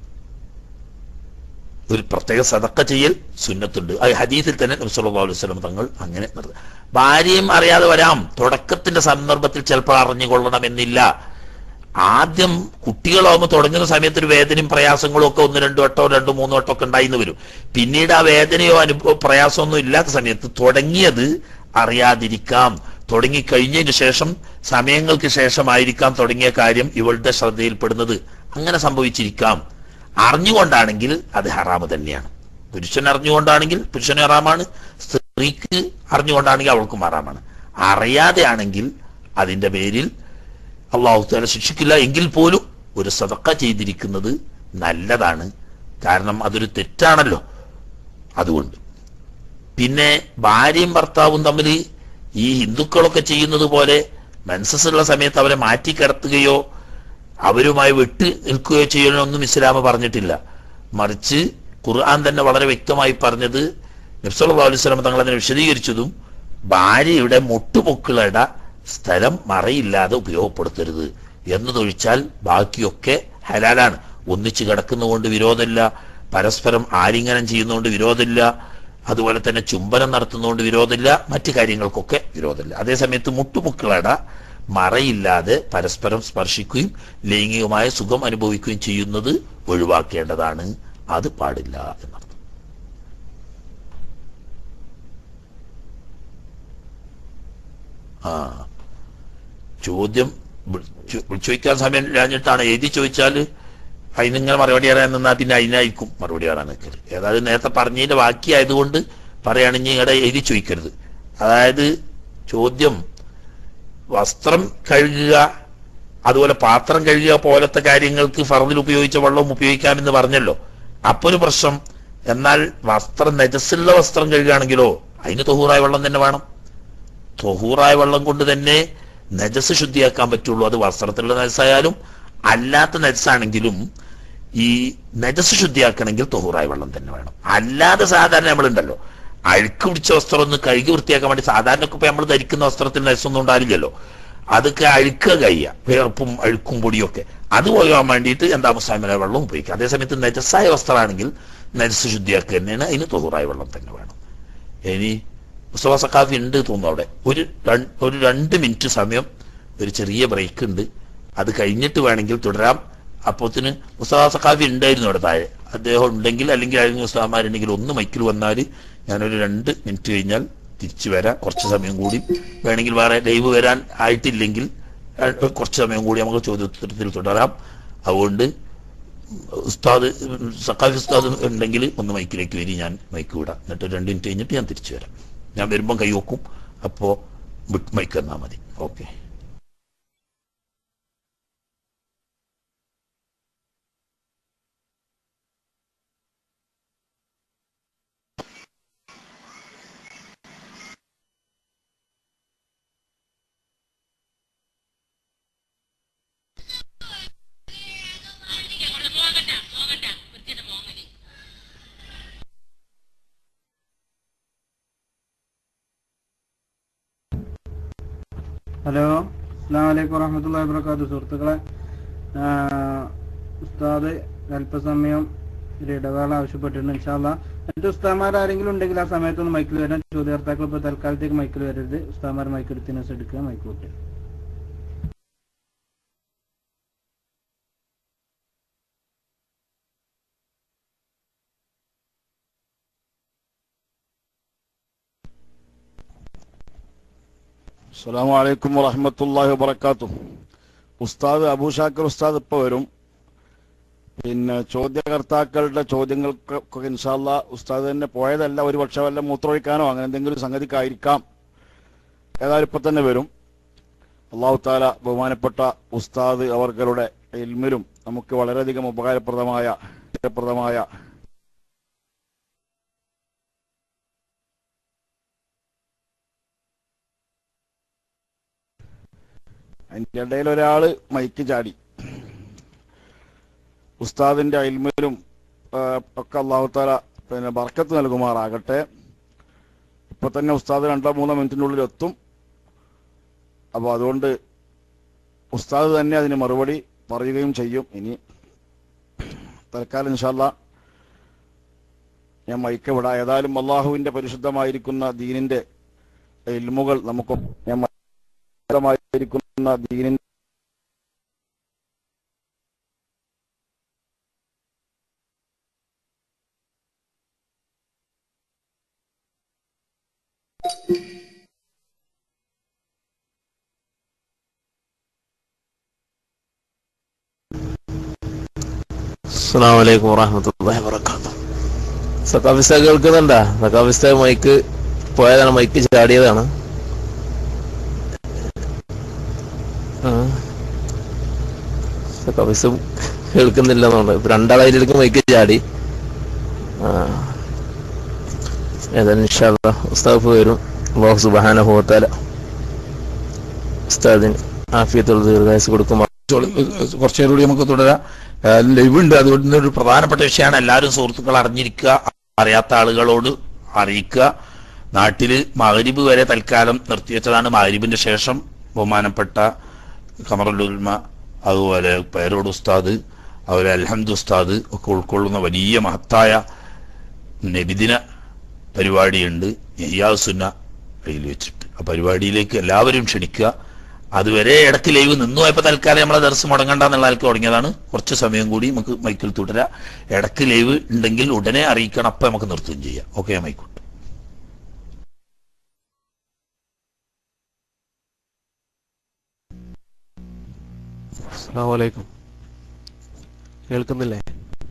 ഒരു പ്രത്യേക സതക്ക ചെയ്യൽ സുന്നത്തുണ്ട് അത് ഹദീസിൽ തന്നെ നബി സല്ലല്ലാഹു അലൈഹി വസല്ലം തങ്ങൾ അങ്ങനെ നിർത്തി ഭാര്യയും അറിയാതെ വരാം തുടക്കത്തിന്റെ സന്ദർഭത്തിൽ ചിലപ്പോൾ അറിഞ്ഞുകൊള്ളണമെന്നില്ല ആദ്യം കുട്ടികളാവുമ്പോൾ തുടങ്ങുന്ന സമയത്ത് ഒരു വേദനയും പ്രയാസങ്ങളും ഒക്കെ ഒന്ന് രണ്ടു വട്ടോ രണ്ടു മൂന്ന് വട്ടോ ഒക്കെ ഉണ്ടായിന്ന് വരും പിന്നീട് ആ വേദനയോ അനുഭവ പ്രയാസമൊന്നും ഇല്ലാത്ത സമയത്ത് തുടങ്ങിയത് അറിയാതിരിക്കാം തുടങ്ങി കഴിഞ്ഞതിന് ശേഷം സമയങ്ങൾക്ക് ശേഷമായിരിക്കാം തുടങ്ങിയ കാര്യം ഇവളുടെ ശ്രദ്ധയിൽപ്പെടുന്നത് അങ്ങനെ സംഭവിച്ചിരിക്കാം അറിഞ്ഞുകൊണ്ടാണെങ്കിൽ അത് ഹറാമ് തന്നെയാണ് പുരുഷൻ അറിഞ്ഞുകൊണ്ടാണെങ്കിൽ പുരുഷന് ഹറാമാണ് സ്ത്രീക്ക് അറിഞ്ഞുകൊണ്ടാണെങ്കിൽ അവൾക്കും ഹറാമാണ് അറിയാതെ ആണെങ്കിൽ അതിന്റെ പേരിൽ അള്ളാഹു താല ശിക്ഷിക്കില്ല എങ്കിൽ പോലും ഒരു സതക്ക ചെയ്തിരിക്കുന്നത് നല്ലതാണ് കാരണം അതൊരു തെറ്റാണല്ലോ അതുകൊണ്ട് പിന്നെ ഭാര്യയും ഭർത്താവും തമ്മിൽ ഈ ഹിന്ദുക്കളൊക്കെ ചെയ്യുന്നത് പോലെ മെൻസസ് ഉള്ള സമയത്ത് അവരെ മാറ്റി കിടത്തുകയോ അവരുമായി വിട്ട് നിൽക്കുകയോ ചെയ്യണമെന്നും ഇസ്ലാം പറഞ്ഞിട്ടില്ല മറിച്ച് ഖുർആൻ തന്നെ വളരെ വ്യക്തമായി പറഞ്ഞത് നബ്സല്ലാ അലൈഹി സ്വലം തങ്ങൾ അതിനെ വിശദീകരിച്ചതും ഭാര്യയുടെ മുട്ടുപൊക്കിളയുടെ സ്ഥലം മറയില്ലാതെ ഉപയോഗപ്പെടുത്തരുത് എന്നതൊഴിച്ചാൽ ബാക്കിയൊക്കെ ഹലാലാണ് ഒന്നിച്ച് കിടക്കുന്നതുകൊണ്ട് വിരോധമില്ല പരസ്പരം ആലിംഗനം ചെയ്യുന്നതുകൊണ്ട് വിരോധമില്ല അതുപോലെ തന്നെ ചുംബനം നടത്തുന്നതുകൊണ്ട് വിരോധമില്ല മറ്റു കാര്യങ്ങൾക്കൊക്കെ വിരോധമില്ല അതേസമയത്ത് മുട്ടുമുക്കളട മറയില്ലാതെ പരസ്പരം സ്പർശിക്കുകയും ലൈംഗികമായ സുഖം അനുഭവിക്കുകയും ചെയ്യുന്നത് ഒഴിവാക്കേണ്ടതാണ് അത് പാടില്ല എന്നർത്ഥം ആ ചോദ്യം വിളിച്ചു- വിളിച്ചു ചോദിക്കാൻ സമയം ഇല്ലാഞ്ഞിട്ടാണ് എഴുതി ചോദിച്ചാൽ അതിനിങ്ങനെ മറുപടി പറയാൻ നിന്നാൽ പിന്നെ അതിനായിരിക്കും മറുപടി പറയാൻ നിൽക്കരുത് ഏതായാലും നേരത്തെ പറഞ്ഞതിന്റെ ബാക്കിയായതുകൊണ്ട് പറയുകയാണെങ്കിൽ ഇവിടെ എഴുതി ചോദിക്കരുത് അതായത് ചോദ്യം വസ്ത്രം കഴുകുക അതുപോലെ പാത്രം കഴുകുക പോലത്തെ കാര്യങ്ങൾക്ക് ഫറദിൽ ഉപയോഗിച്ച വെള്ളം ഉപയോഗിക്കാമെന്ന് പറഞ്ഞല്ലോ അപ്പൊ ഒരു പ്രശ്നം എന്നാൽ വസ്ത്രം നജസ്സുള്ള വസ്ത്രം കഴുകുകയാണെങ്കിലോ അതിന് തൊഹൂറായ വെള്ളം തന്നെ വേണം തൊഹൂറായ വെള്ളം കൊണ്ട് തന്നെ നജസ് ശുദ്ധിയാക്കാൻ പറ്റുള്ളൂ അത് വസ്ത്രത്തിലുള്ള നജസായാലും അല്ലാത്ത നജസാണെങ്കിലും ഈ നജസ് ശുദ്ധിയാക്കണമെങ്കിൽ തൊഹൂറായ വെള്ളം തന്നെ വേണം അല്ലാതെ സാധാരണ നമ്മളുണ്ടല്ലോ അഴുക്ക് പിടിച്ച വസ്ത്രം ഒന്ന് കഴുകി വൃത്തിയാക്കാൻ വേണ്ടി സാധാരണ ഇപ്പൊ നമ്മൾ ധരിക്കുന്ന വസ്ത്രത്തിൽ നജസൊന്നും ഉണ്ടാവില്ലല്ലോ അതൊക്കെ അഴുക്കുക കഴിയുക വേർപ്പും അഴുക്കും പൊടിയൊക്കെ അത് പോകാൻ വേണ്ടിയിട്ട് എന്താ മുസ്ലാമിലെ വെള്ളം ഉപയോഗിക്കുക അതേസമയത്ത് നജസ്സായ വസ്ത്രമാണെങ്കിൽ നജസ് ശുദ്ധിയാക്കുക തന്നെയാണ് അതിന് തൊഹൂറായ വെള്ളം തന്നെ വേണം ഇനി മുസ്തഫ സക്കാഫി ഉണ്ട് തോന്നുന്നു അവിടെ ഒരു രൺ- ഒരു രണ്ട് മിനിറ്റ് സമയം ഒരു ചെറിയ ബ്രേക്ക് ഉണ്ട് അത് കഴിഞ്ഞിട്ട് വേണമെങ്കിൽ തുടരാം അപ്പോത്തിന് മുസ്തഫ സക്കാഫി ഉണ്ടായിരുന്നു അവിടെ താഴെ അദ്ദേഹം ഉണ്ടെങ്കിൽ അല്ലെങ്കിൽ ആരെങ്കിലും മുസ്തഫമാരുണ്ടെങ്കിൽ ഒന്ന് മൈക്കിൽ വന്നാൽ ഞാനൊരു രണ്ട് മിനിറ്റ് കഴിഞ്ഞാൽ തിരിച്ചു വരാം കുറച്ച് സമയം കൂടി വേണമെങ്കിൽ വേറെ ലൈവ് വരാൻ ആയിട്ടില്ലെങ്കിൽ അഹ് കുറച്ച് സമയം കൂടി നമുക്ക് ചോദ്യോത്തരത്തിൽ തുടരാം അതുകൊണ്ട് ഉസ്താദ് സക്കാഫി ഉസ്താദ് ഉണ്ടെങ്കിൽ ഒന്ന് മൈക്കിലേക്ക് വരി ഞാൻ മൈക്ക് വിടാം എന്നിട്ട് ഒരു രണ്ട് മിനിറ്റ് കഴിഞ്ഞിട്ട് ഞാൻ തിരിച്ചു വരാം ഞാൻ വരുമ്പം കൈ വെക്കും അപ്പോ വിട്ട് മൈക്ക് തന്നാ മതി ഓക്കെ ഹലോ അസ്സാം വലൈക്കും വറഹമത്തല്ലാ വാബർക്കാത്തു സുഹൃത്തുക്കളെ ആ, ഉസ്താദ് അല്പസമയം ഒരു ഇടവേള ആവശ്യപ്പെട്ടിട്ടുണ്ട് ഇൻഷാല്ല മറ്റു ഉസ്താമാർ ആരെങ്കിലും ഉണ്ടെങ്കിൽ ആ സമയത്തൊന്ന് മൈക്കിൽ വരാൻ ചോദ്യാർത്ഥാക്കൾ ഇപ്പോൾ തൽക്കാലത്തേക്ക് മൈക്കിൽ വരരുത് ഉസ്താമാർ മൈക്ക് എടുത്തതിന് ശേഷം എടുക്കുക മൈക്ക് വിട്ട് അസ്സലാമു അലൈക്കും വറഹ്മത്തുള്ളാഹി വബറകാത്തു ഉസ്താദ് അബൂഷാക്കർ ഉസ്താദ് ഇപ്പൊ വരും പിന്നെ ചോദ്യകർത്താക്കളുടെ ചോദ്യങ്ങൾക്ക് ഇൻഷാല്ല ഉസ്താദ് തന്നെ പോയതല്ല ഒരു പക്ഷെ വല്ല മൂത്രമൊഴിക്കാനോ അങ്ങനെ എന്തെങ്കിലും സംഗതിക്കായിരിക്കാം ഏതായാലും ഇപ്പൊ തന്നെ വരും അള്ളാഹു താല ബഹുമാനപ്പെട്ട ഉസ്താദ് അവർകളുടെ ഇൽമിലും നമുക്ക് വളരെയധികം ഉപകാരപ്രദമായ ഉപകാരപ്രദമായ അതിന്റെ ഇടയിൽ ഒരാള് മൈക്ക് ചാടി ഉസ്താദിന്റെ അയിൽമയിലും ഒക്കെ അള്ളാഹുത്താല പിന്നെ ബർക്കത്ത് നൽകുമാറാകട്ടെ ഇപ്പൊ തന്നെ ഉസ്താദ് രണ്ടോ മൂന്നോ മിനിറ്റിനുള്ളിൽ എത്തും അപ്പോൾ അതുകൊണ്ട് ഉസ്താദ് തന്നെ അതിന് മറുപടി പറയുകയും ചെയ്യും ഇനി തൽക്കാലം ഇൻഷാല്ല ഞാൻ മൈക്ക് വിടാം ഏതായാലും അള്ളാഹുവിന്റെ പരിശുദ്ധമായിരിക്കുന്ന ദീനിന്റെ ഇൽമുകൾ നമുക്ക് ഞാൻ പരിശുദ്ധമായിരിക്കുന്ന ദീനിന്റെ അസ്സാം വലൈക്കും വറഹമത്തല്ലാഹി വബറകാതുഹു സക്കാഫിസ്ത കേൾക്കുന്നുണ്ടാ സക്കാഫിസ്ത മൈക്ക് പോയതാണ് മൈക്ക് ചാടിയതാണ് ആ. സക്കാഫിസ് കേൾക്കുന്നില്ല എന്നുണ്ട് ഇപ്പൊ രണ്ടാളായിട്ട് മൈക്ക് ചാടി ആ ഏതായാലും ഇൻഷാല്ലാ ഉസ്താഫ് വരും അള്ളാഹു സുബ്ഹാനഹു വതആല ഉസ്താദിന് ആഫിയത്തുള്ള ദീർഘായുസ് കൊടുക്കുമാർ കുറച്ചു നേരം കൂടി നമുക്ക് തുടരാം ലൈവ് ഉണ്ട് അതുകൊണ്ട് ഒരു പ്രധാനപ്പെട്ട വിഷയമാണ് എല്ലാവരും സുഹൃത്തുക്കൾ അറിഞ്ഞിരിക്കുക അറിയാത്ത ആളുകളോട് അറിയിക്കുക നാട്ടില് മകരിബ് വരെ തൽക്കാലം നിർത്തിവെച്ചതാണ് മകരിബിന്റെ ശേഷം ബഹുമാനപ്പെട്ട കമറുലുൽമ അതുപോലെ പേരോട് ഉസ്താദ് അതുപോലെ അൽഹംദ് ഉസ്താദ് ഒക്കെ ഉൾക്കൊള്ളുന്ന വലിയ മഹത്തായ നബിദിന പരിപാടിയുണ്ട് യയ്യാസുന്ന കയ്യിൽ വെച്ചിട്ട് ആ പരിപാടിയിലേക്ക് എല്ലാവരും ക്ഷണിക്കുക അതുവരെ ഇടയ്ക്ക് ലൈവ് നിന്നു പോയപ്പോ തൽക്കാലം നമ്മളെ ദർശനം മുടങ്ങണ്ട എന്നുള്ള ആൾക്ക് തുടങ്ങിയതാണ് കുറച്ച് സമയം കൂടി നമുക്ക് മൈക്കിൽ തുടരാം ഇടയ്ക്ക് ലൈവ് ഉണ്ടെങ്കിൽ ഉടനെ അറിയിക്കണം അപ്പൊ നമുക്ക് നിർത്തുകയും ചെയ്യാം ഓക്കെ മൈക്കോട്ടെ അസ്സാം വലൈക്കും കേൾക്കുന്നില്ലേ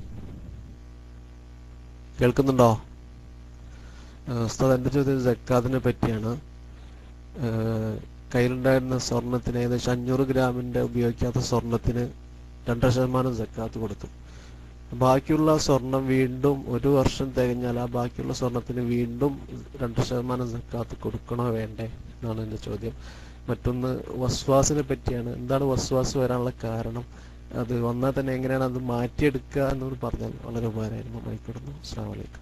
കേൾക്കുന്നുണ്ടോ ഏഹ് ഉസ്താദ് എൻ്റെ ചോദ്യം ജക്കാത്തിനെ പറ്റിയാണ് ഏഹ് കയ്യിലുണ്ടായിരുന്ന സ്വർണത്തിന് ഏകദേശം അഞ്ഞൂറ് ഗ്രാമിൻ്റെ ഉപയോഗിക്കാത്ത സ്വർണത്തിന് രണ്ടര ശതമാനം ജക്കാത്ത് കൊടുത്തു ബാക്കിയുള്ള സ്വർണം വീണ്ടും ഒരു വർഷം തികഞ്ഞാൽ ആ ബാക്കിയുള്ള സ്വർണത്തിന് വീണ്ടും രണ്ട് ശതമാനം ജക്കാത്ത് കൊടുക്കണോ വേണ്ടേ എന്നാണ് എൻ്റെ ചോദ്യം മറ്റൊന്ന് വസ്വാസിനെ പറ്റിയാണ് എന്താണ് വസ്വാസ് വരാനുള്ള കാരണം അത് വന്നാൽ തന്നെ എങ്ങനെയാണ് അത് മാറ്റിയെടുക്കുക എന്നോട് പറഞ്ഞാൽ വളരെ ഉപകാരമായിരുന്നു മൈക്കിടുന്നു അസ്സാം വലൈക്കും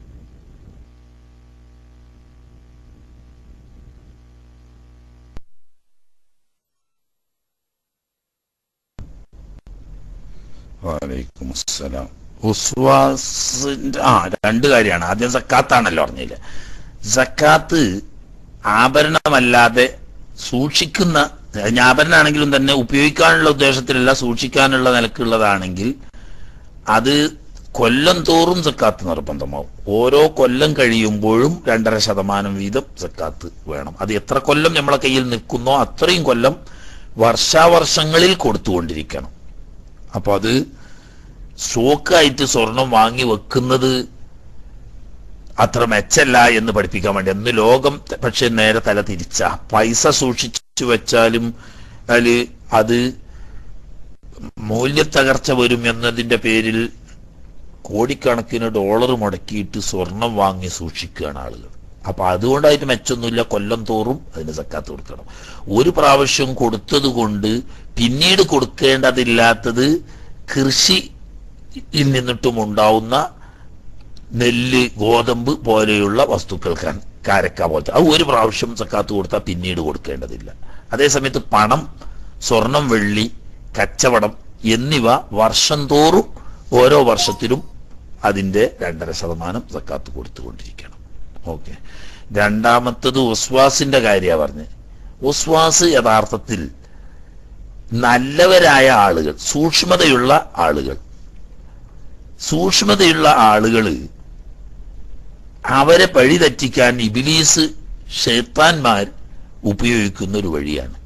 വലൈക്കും അസ്സലാം ഉസ്വാസിന്റെ ആ രണ്ട് കാര്യമാണ് ആദ്യം സക്കാത്താണല്ലോ പറഞ്ഞില്ല സക്കാത്ത് ആഭരണമല്ലാതെ സൂക്ഷിക്കുന്ന ഇനി ആഭരണമാണെങ്കിലും തന്നെ ഉപയോഗിക്കാനുള്ള ഉദ്ദേശത്തിലല്ല സൂക്ഷിക്കാനുള്ള നിലക്കുള്ളതാണെങ്കിൽ അത് കൊല്ലം തോറും സക്കാത്ത് നിർബന്ധമാവും ഓരോ കൊല്ലം കഴിയുമ്പോഴും രണ്ടര ശതമാനം വീതം സക്കാത്ത് വേണം അത് എത്ര കൊല്ലം നമ്മളെ കയ്യിൽ നിൽക്കുന്നോ അത്രയും കൊല്ലം വർഷാവർഷങ്ങളിൽ കൊടുത്തുകൊണ്ടിരിക്കണം അപ്പൊ അത് സ്റ്റോക്കായിട്ട് സ്വർണം വാങ്ങി വെക്കുന്നത് അത്ര മെച്ചല്ല എന്ന് പഠിപ്പിക്കാൻ വേണ്ടി അന്ന് ലോകം ത- പക്ഷെ നേരെ തല തിരിച്ച പൈസ സൂക്ഷിച്ചു വെച്ചാലും അതില് അത് മൂല്യത്തകർച്ച വരും എന്നതിന്റെ പേരിൽ കോടിക്കണക്കിന് ഡോളർ മുടക്കിയിട്ട് സ്വർണം വാങ്ങി സൂക്ഷിക്കുകയാണ് ആളുകൾ അപ്പൊ അതുകൊണ്ടായിട്ട് മെച്ചൊന്നുമില്ല കൊല്ലം തോറും അതിന് സക്കാത്ത് കൊടുക്കണം ഒരു പ്രാവശ്യം കൊടുത്തത് കൊണ്ട് പിന്നീട് കൊടുക്കേണ്ടതില്ലാത്തത് കൃഷിയിൽ നിന്നിട്ടും ഉണ്ടാവുന്ന നെല്ല് ഗോതമ്പ് പോലെയുള്ള വസ്തുക്കൾക്കാണ് കാരക്ക പോലത്തെ അത് ഒരു പ്രാവശ്യം സക്കാത്ത് കൊടുത്താൽ പിന്നീട് കൊടുക്കേണ്ടതില്ല അതേസമയത്ത് പണം സ്വർണം വെള്ളി കച്ചവടം എന്നിവ വർഷം തോറും ഓരോ വർഷത്തിലും അതിന്റെ രണ്ടര ശതമാനം സക്കാത്ത് കൊടുത്തുകൊണ്ടിരിക്കണം ഓക്കെ രണ്ടാമത്തത് ഉസ്വാസിന്റെ കാര്യമാണ് പറഞ്ഞ് ഉസ്വാസ് യഥാർത്ഥത്തിൽ നല്ലവരായ ആളുകൾ സൂക്ഷ്മതയുള്ള ആളുകൾ സൂക്ഷ്മതയുള്ള ആളുകള് അവരെ പഴി തെറ്റിക്കാൻ ഇബിലീസ് ഷെയ്ത്താൻമാർ ഉപയോഗിക്കുന്ന ഒരു വഴിയാണ്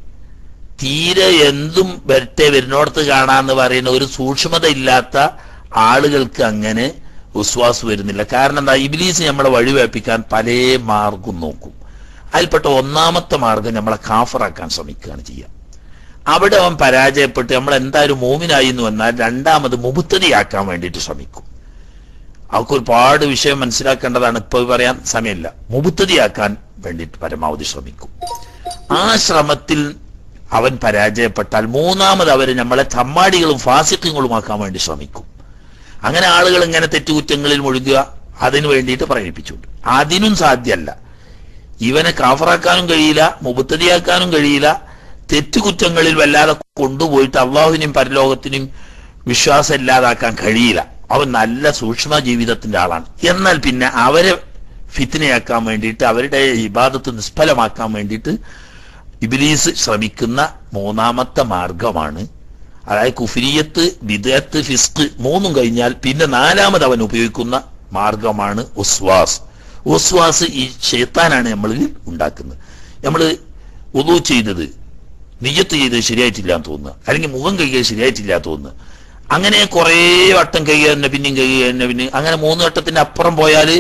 തീരെ എന്തും വരട്ടെ വരുന്നോടത്ത് കാണാന്ന് പറയുന്ന ഒരു സൂക്ഷ്മത ഇല്ലാത്ത ആളുകൾക്ക് അങ്ങനെ വിശ്വാസം വരുന്നില്ല കാരണം എന്താ ഇബിലീസ് നമ്മളെ വഴിവേപ്പിക്കാൻ പല മാർഗം നോക്കും അതിൽപ്പെട്ട ഒന്നാമത്തെ മാർഗം നമ്മളെ കാഫറാക്കാൻ ശ്രമിക്കുകയാണ് ചെയ്യുക അവിടെ അവൻ പരാജയപ്പെട്ട് നമ്മൾ എന്തായാലും മോമിനായി എന്ന് വന്നാൽ രണ്ടാമത് മുബുത്തതിയാക്കാൻ വേണ്ടിയിട്ട് ശ്രമിക്കും അവർക്ക് ഒരുപാട് വിഷയം മനസ്സിലാക്കേണ്ടതാണ് ഇപ്പൊ പറയാൻ സമയമില്ല മുബുത്തതിയാക്കാൻ വേണ്ടിയിട്ട് പരമാവധി ശ്രമിക്കും ആ ശ്രമത്തിൽ അവൻ പരാജയപ്പെട്ടാൽ മൂന്നാമത് അവര് നമ്മളെ ചമ്മാടികളും ഫാസിക്കങ്ങളുമാക്കാൻ വേണ്ടി ശ്രമിക്കും അങ്ങനെ ആളുകൾ ഇങ്ങനെ തെറ്റുകുറ്റങ്ങളിൽ മുഴുകുക അതിനു വേണ്ടിയിട്ട് പ്രേരിപ്പിച്ചുകൊണ്ട് അതിനും സാധ്യമല്ല ഇവനെ കാഫറാക്കാനും കഴിയില്ല മുബത്തതിയാക്കാനും കഴിയില്ല തെറ്റുകുറ്റങ്ങളിൽ വല്ലാതെ കൊണ്ടുപോയിട്ട് അള്ളാഹുവിനെയും പരലോകത്തിനും വിശ്വാസം ഇല്ലാതാക്കാൻ കഴിയില്ല അവൻ നല്ല സൂക്ഷ്മ ജീവിതത്തിന്റെ ആളാണ് എന്നാൽ പിന്നെ അവരെ ഫിത്തിനയാക്കാൻ വേണ്ടിയിട്ട് അവരുടെ ഇബാദത്ത് നിഷ്ഫലമാക്കാൻ വേണ്ടിയിട്ട് ഇബിലീസ് ശ്രമിക്കുന്ന മൂന്നാമത്തെ മാർഗമാണ് അതായത് കുഫിരിയത്ത് വിദയത്ത് ഫിസ്ക് മൂന്നും കഴിഞ്ഞാൽ പിന്നെ നാലാമത് അവൻ ഉപയോഗിക്കുന്ന മാർഗമാണ് ഉസ്വാസ് ഉസ്വാസ് ഈ ഷെയ്ത്താനാണ് നമ്മളിൽ ഉണ്ടാക്കുന്നത് നമ്മൾ ഉദു ചെയ്തത് നിയ്യത്ത് ചെയ്തത് ശരിയായിട്ടില്ല എന്ന് തോന്നുക അല്ലെങ്കിൽ മുഖം കഴുകിയത് ശരിയായിട്ടില്ല എന്ന് തോന്നുക അങ്ങനെ കുറേ വട്ടം കഴുകിയ തന്നെ പിന്നെയും കഴുകിയ തന്നെ പിന്നെ അങ്ങനെ മൂന്ന് വട്ടത്തിന്റെ അപ്പുറം പോയാൽ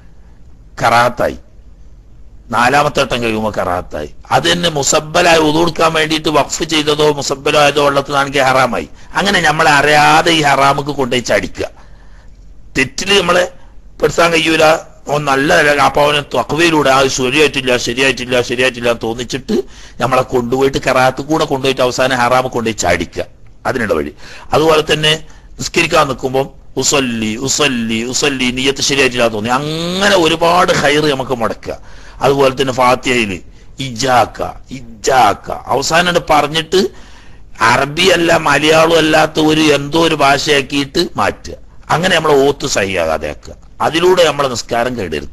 കറാത്തായി നാലാമത്തെ വട്ടം കഴിയുമ്പോൾ കറാത്തായി അത് തന്നെ മുസബലായി ഉതുകൊടുക്കാൻ വേണ്ടിയിട്ട് വഖഫ് ചെയ്തതോ മുസബലായതോ ഉള്ളതാണെങ്കിൽ ഹറാമായി അങ്ങനെ നമ്മളെ അറിയാതെ ഈ ഹറാമുക്ക് കൊണ്ടുപോയി ചടിക്കുക തെറ്റില് നമ്മളെ പെടുത്താൻ കഴിയൂല ഓൻ നല്ല അപ്പാവനെ തക്കവയിലൂടെ ആ ശരിയായിട്ടില്ല ശരിയായിട്ടില്ല ശരിയായിട്ടില്ല എന്ന് തോന്നിച്ചിട്ട് നമ്മളെ കൊണ്ടുപോയിട്ട് കറാത്ത് കൂടെ കൊണ്ടുപോയിട്ട് അവസാനം ഹറാമ് കൊണ്ടുപോയി ചാടിക്കുക അതിനുള്ള വഴി അതുപോലെ തന്നെ നിസ്കരിക്കാൻ നിൽക്കുമ്പോൾ ഉസല്ലി ഉസല്ലി ഉസല്ലി നീയത്ത് ശരിയായിട്ടില്ല എന്ന് തോന്നി അങ്ങനെ ഒരുപാട് ഹൈറ് നമുക്ക് മുടക്കുക അതുപോലെ തന്നെ ഫാത്തിയയില് ഇജാക്ക ഇജാക്ക അവസാനം പറഞ്ഞിട്ട് അറബി അല്ല മലയാളം അല്ലാത്ത ഒരു എന്തോ ഒരു ഭാഷയാക്കിയിട്ട് മാറ്റുക അങ്ങനെ നമ്മളെ ഓത്ത് സഹിയാകാതെ ആക്കുക അതിലൂടെ നമ്മളെ നിസ്കാരം കേടെടുത്തുക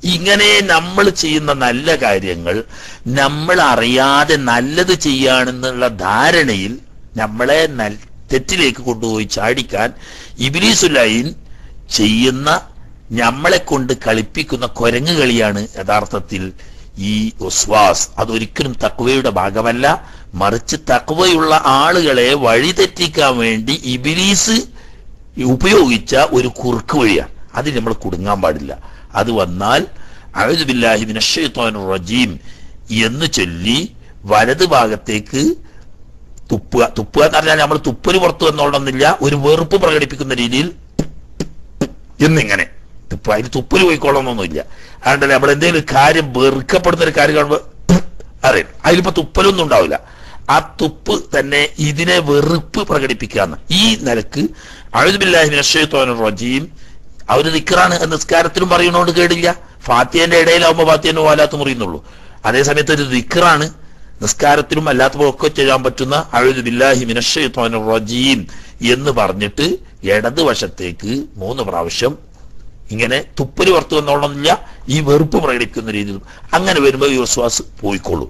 ഇങ്ങനെ നമ്മൾ ചെയ്യുന്ന നല്ല കാര്യങ്ങൾ നമ്മൾ അറിയാതെ നല്ലത് ചെയ്യാണെന്നുള്ള ധാരണയിൽ നമ്മളെ നൽ- തെറ്റിലേക്ക് കൊണ്ടുപോയി ചാടിക്കാൻ ഇബിലീസുലൈൻ ചെയ്യുന്ന നമ്മളെ കൊണ്ട് കളിപ്പിക്കുന്ന കുരങ്ങ് കളിയാണ് യഥാർത്ഥത്തിൽ ഈ ഉസ്വാസ് അതൊരിക്കലും തക്വയുടെ ഭാഗമല്ല മറിച്ച് തക്വയുള്ള ആളുകളെ വഴിതെറ്റിക്കാൻ വേണ്ടി ഇബിലീസ് ഉപയോഗിച്ച ഒരു കുറുക്ക് വഴിയാണ് അതിൽ നമ്മൾ കുടുങ്ങാൻ പാടില്ല അത് വന്നാൽ അഴുതുബില്ലാഹിബിൻ റജീം എന്ന് ചൊല്ലി വലത് ഭാഗത്തേക്ക് തുപ്പുക തുപ്പുക എന്ന് പറഞ്ഞാൽ നമ്മൾ തുപ്പല് പുറത്തു വന്നോളണമെന്നില്ല ഒരു വെറുപ്പ് പ്രകടിപ്പിക്കുന്ന രീതിയിൽ എന്നിങ്ങനെ തുപ്പ അതിന് തുപ്പല് പോയിക്കോളണമെന്നൊന്നുമില്ല അതുകൊണ്ടല്ലേ നമ്മൾ എന്തെങ്കിലും കാര്യം വെറുക്കപ്പെടുന്ന ഒരു കാര്യം കാണുമ്പോൾ അറിയാം അതിലിപ്പോ തുപ്പലൊന്നും ഉണ്ടാവില്ല ആ തുപ്പ് തന്നെ ഇതിനെ വെറുപ്പ് പ്രകടിപ്പിക്കാന്ന് ഈ നിലക്ക് അഴുതുബില്ലാഹിബിൻ റജീം അവര് നിക്കറാണ് നിസ്കാരത്തിലും പറയുന്നോണ്ട് കേടില്ല ഫാത്തിയന്റെ ഇടയിലാവുമ്പോ ഫാത്തിയന്റെ വാലാത്ത് മുറിയുന്നുള്ളൂ അതേ സമയത്ത് ഒരു ദിക്കറാണ് നിസ്കാരത്തിലും അല്ലാത്തപ്പോഴൊക്കെ ചെയ്യാൻ പറ്റുന്ന അഴുതു ബില്ലാഹി മിനശ്ശൈത്വാനിർ റജീം എന്ന് പറഞ്ഞിട്ട് ഇടതുവശത്തേക്ക് മൂന്ന് പ്രാവശ്യം ഇങ്ങനെ തുപ്പല് പുറത്തു വന്നോളന്നില്ല ഈ വെറുപ്പ് പ്രകടിപ്പിക്കുന്ന രീതിയിൽ അങ്ങനെ വരുമ്പോൾ ഈ വിശ്വാസ് പോയിക്കോളൂ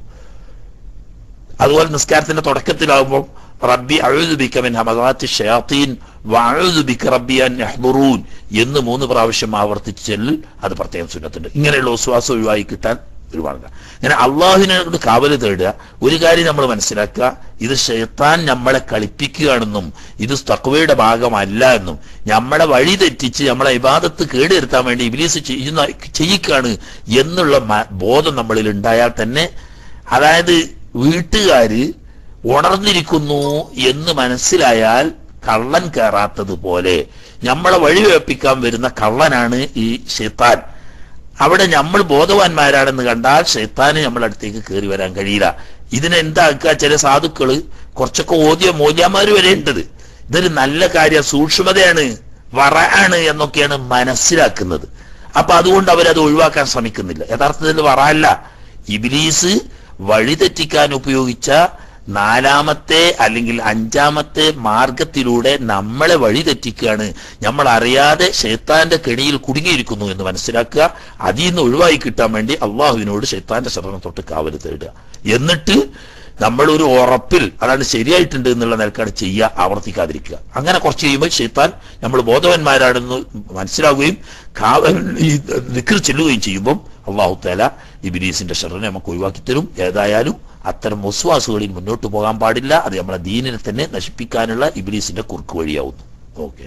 അതുപോലെ നിസ്കാരത്തിന്റെ തുടക്കത്തിലാവുമ്പോൾ റബ്ബി അഴുതുബിക്ക മിൻ ഹമദാത്തി ഷയാത്തീൻ വഅഴുതുബിക്ക റബ്ബി അൻ യഹ്ദുറൂൻ എന്ന് മൂന്ന് പ്രാവശ്യം ആവർത്തിച്ച് ചെല്ലിൽ അത് പ്രത്യേകം സുന്നത്തുണ്ട് ഇങ്ങനെയുള്ള വിശ്വാസം ഒഴിവായി കിട്ടാൻ ഒരുപാട് ഇങ്ങനെ അള്ളാഹുവിനോട് കാവല് തേടുക ഒരു കാര്യം നമ്മൾ മനസ്സിലാക്കുക ഇത് ഷെയ്ത്താൻ നമ്മളെ കളിപ്പിക്കുകയാണെന്നും ഇത് തക്വയുടെ ഭാഗമല്ല എന്നും നമ്മളെ വഴി തെറ്റിച്ച് നമ്മളെ ഇബാദത്ത് കേടുവരുത്താൻ വേണ്ടി ഇബിലീസ് ചെയ്യുന്ന ചെയ്യിക്കാണ് എന്നുള്ള മ- ബോധം നമ്മളിൽ ഉണ്ടായാൽ തന്നെ അതായത് വീട്ടുകാര് ഉണർന്നിരിക്കുന്നു എന്ന് മനസ്സിലായാൽ കള്ളൻ കയറാത്തതുപോലെ നമ്മളെ വഴിവേപ്പിക്കാൻ വരുന്ന കള്ളനാണ് ഈ ഷെയ്ത്താൻ അവിടെ നമ്മൾ ബോധവാന്മാരാണെന്ന് കണ്ടാൽ ഷെയ്ത്താന് നമ്മളെ അടുത്തേക്ക് കയറി വരാൻ കഴിയില്ല ഇതിനെന്താക്കുക ചില സാധുക്കള് കുറച്ചൊക്കെ ഓതിയ മൂല്യന്മാര് വരെ ഉണ്ടത് ഇതൊരു നല്ല കാര്യം സൂക്ഷ്മതയാണ് വറയാണ് എന്നൊക്കെയാണ് മനസ്സിലാക്കുന്നത് അപ്പൊ അതുകൊണ്ട് അവരത് ഒഴിവാക്കാൻ ശ്രമിക്കുന്നില്ല യഥാർത്ഥത്തിൽ വറ അല്ല ഇബിലീസ് വഴിതെറ്റിക്കാൻ ഉപയോഗിച്ച നാലാമത്തെ അല്ലെങ്കിൽ അഞ്ചാമത്തെ മാർഗത്തിലൂടെ നമ്മളെ വഴിതെറ്റിക്കുകയാണ് നമ്മൾ അറിയാതെ ഷെയ്ത്താന്റെ കെണിയിൽ കുടുങ്ങിയിരിക്കുന്നു എന്ന് മനസ്സിലാക്കുക അതിൽ നിന്ന് ഒഴിവായി കിട്ടാൻ വേണ്ടി അള്ളാഹുവിനോട് ഷെയ്ത്താന്റെ ശരണം തൊട്ട് കാവല് തേടുക എന്നിട്ട് നമ്മൾ ഒരു ഉറപ്പിൽ അതാണ് ശരിയായിട്ടുണ്ട് എന്നുള്ള നിലക്കാണ് ചെയ്യുക ആവർത്തിക്കാതിരിക്കുക അങ്ങനെ കുറച്ച് കഴിയുമ്പോൾ ഷെയ്ത്താൻ നമ്മൾ ബോധവന്മാരാണെന്ന് മനസ്സിലാവുകയും കാവൽ ഈ ദിക്ർ ചെല്ലുകയും ചെയ്യുമ്പോൾ അള്ളാഹു തല ഇബിലീസിന്റെ ഷെറിനെ നമുക്ക് ഒഴിവാക്കി തരും ഏതായാലും അത്തരം മുസ്വാസുകളിൽ മുന്നോട്ട് പോകാൻ പാടില്ല അത് നമ്മളെ ദീനിനെ തന്നെ നശിപ്പിക്കാനുള്ള ഇബിലീസിന്റെ കുറുക്ക് വഴിയാവുന്നു ഓക്കെ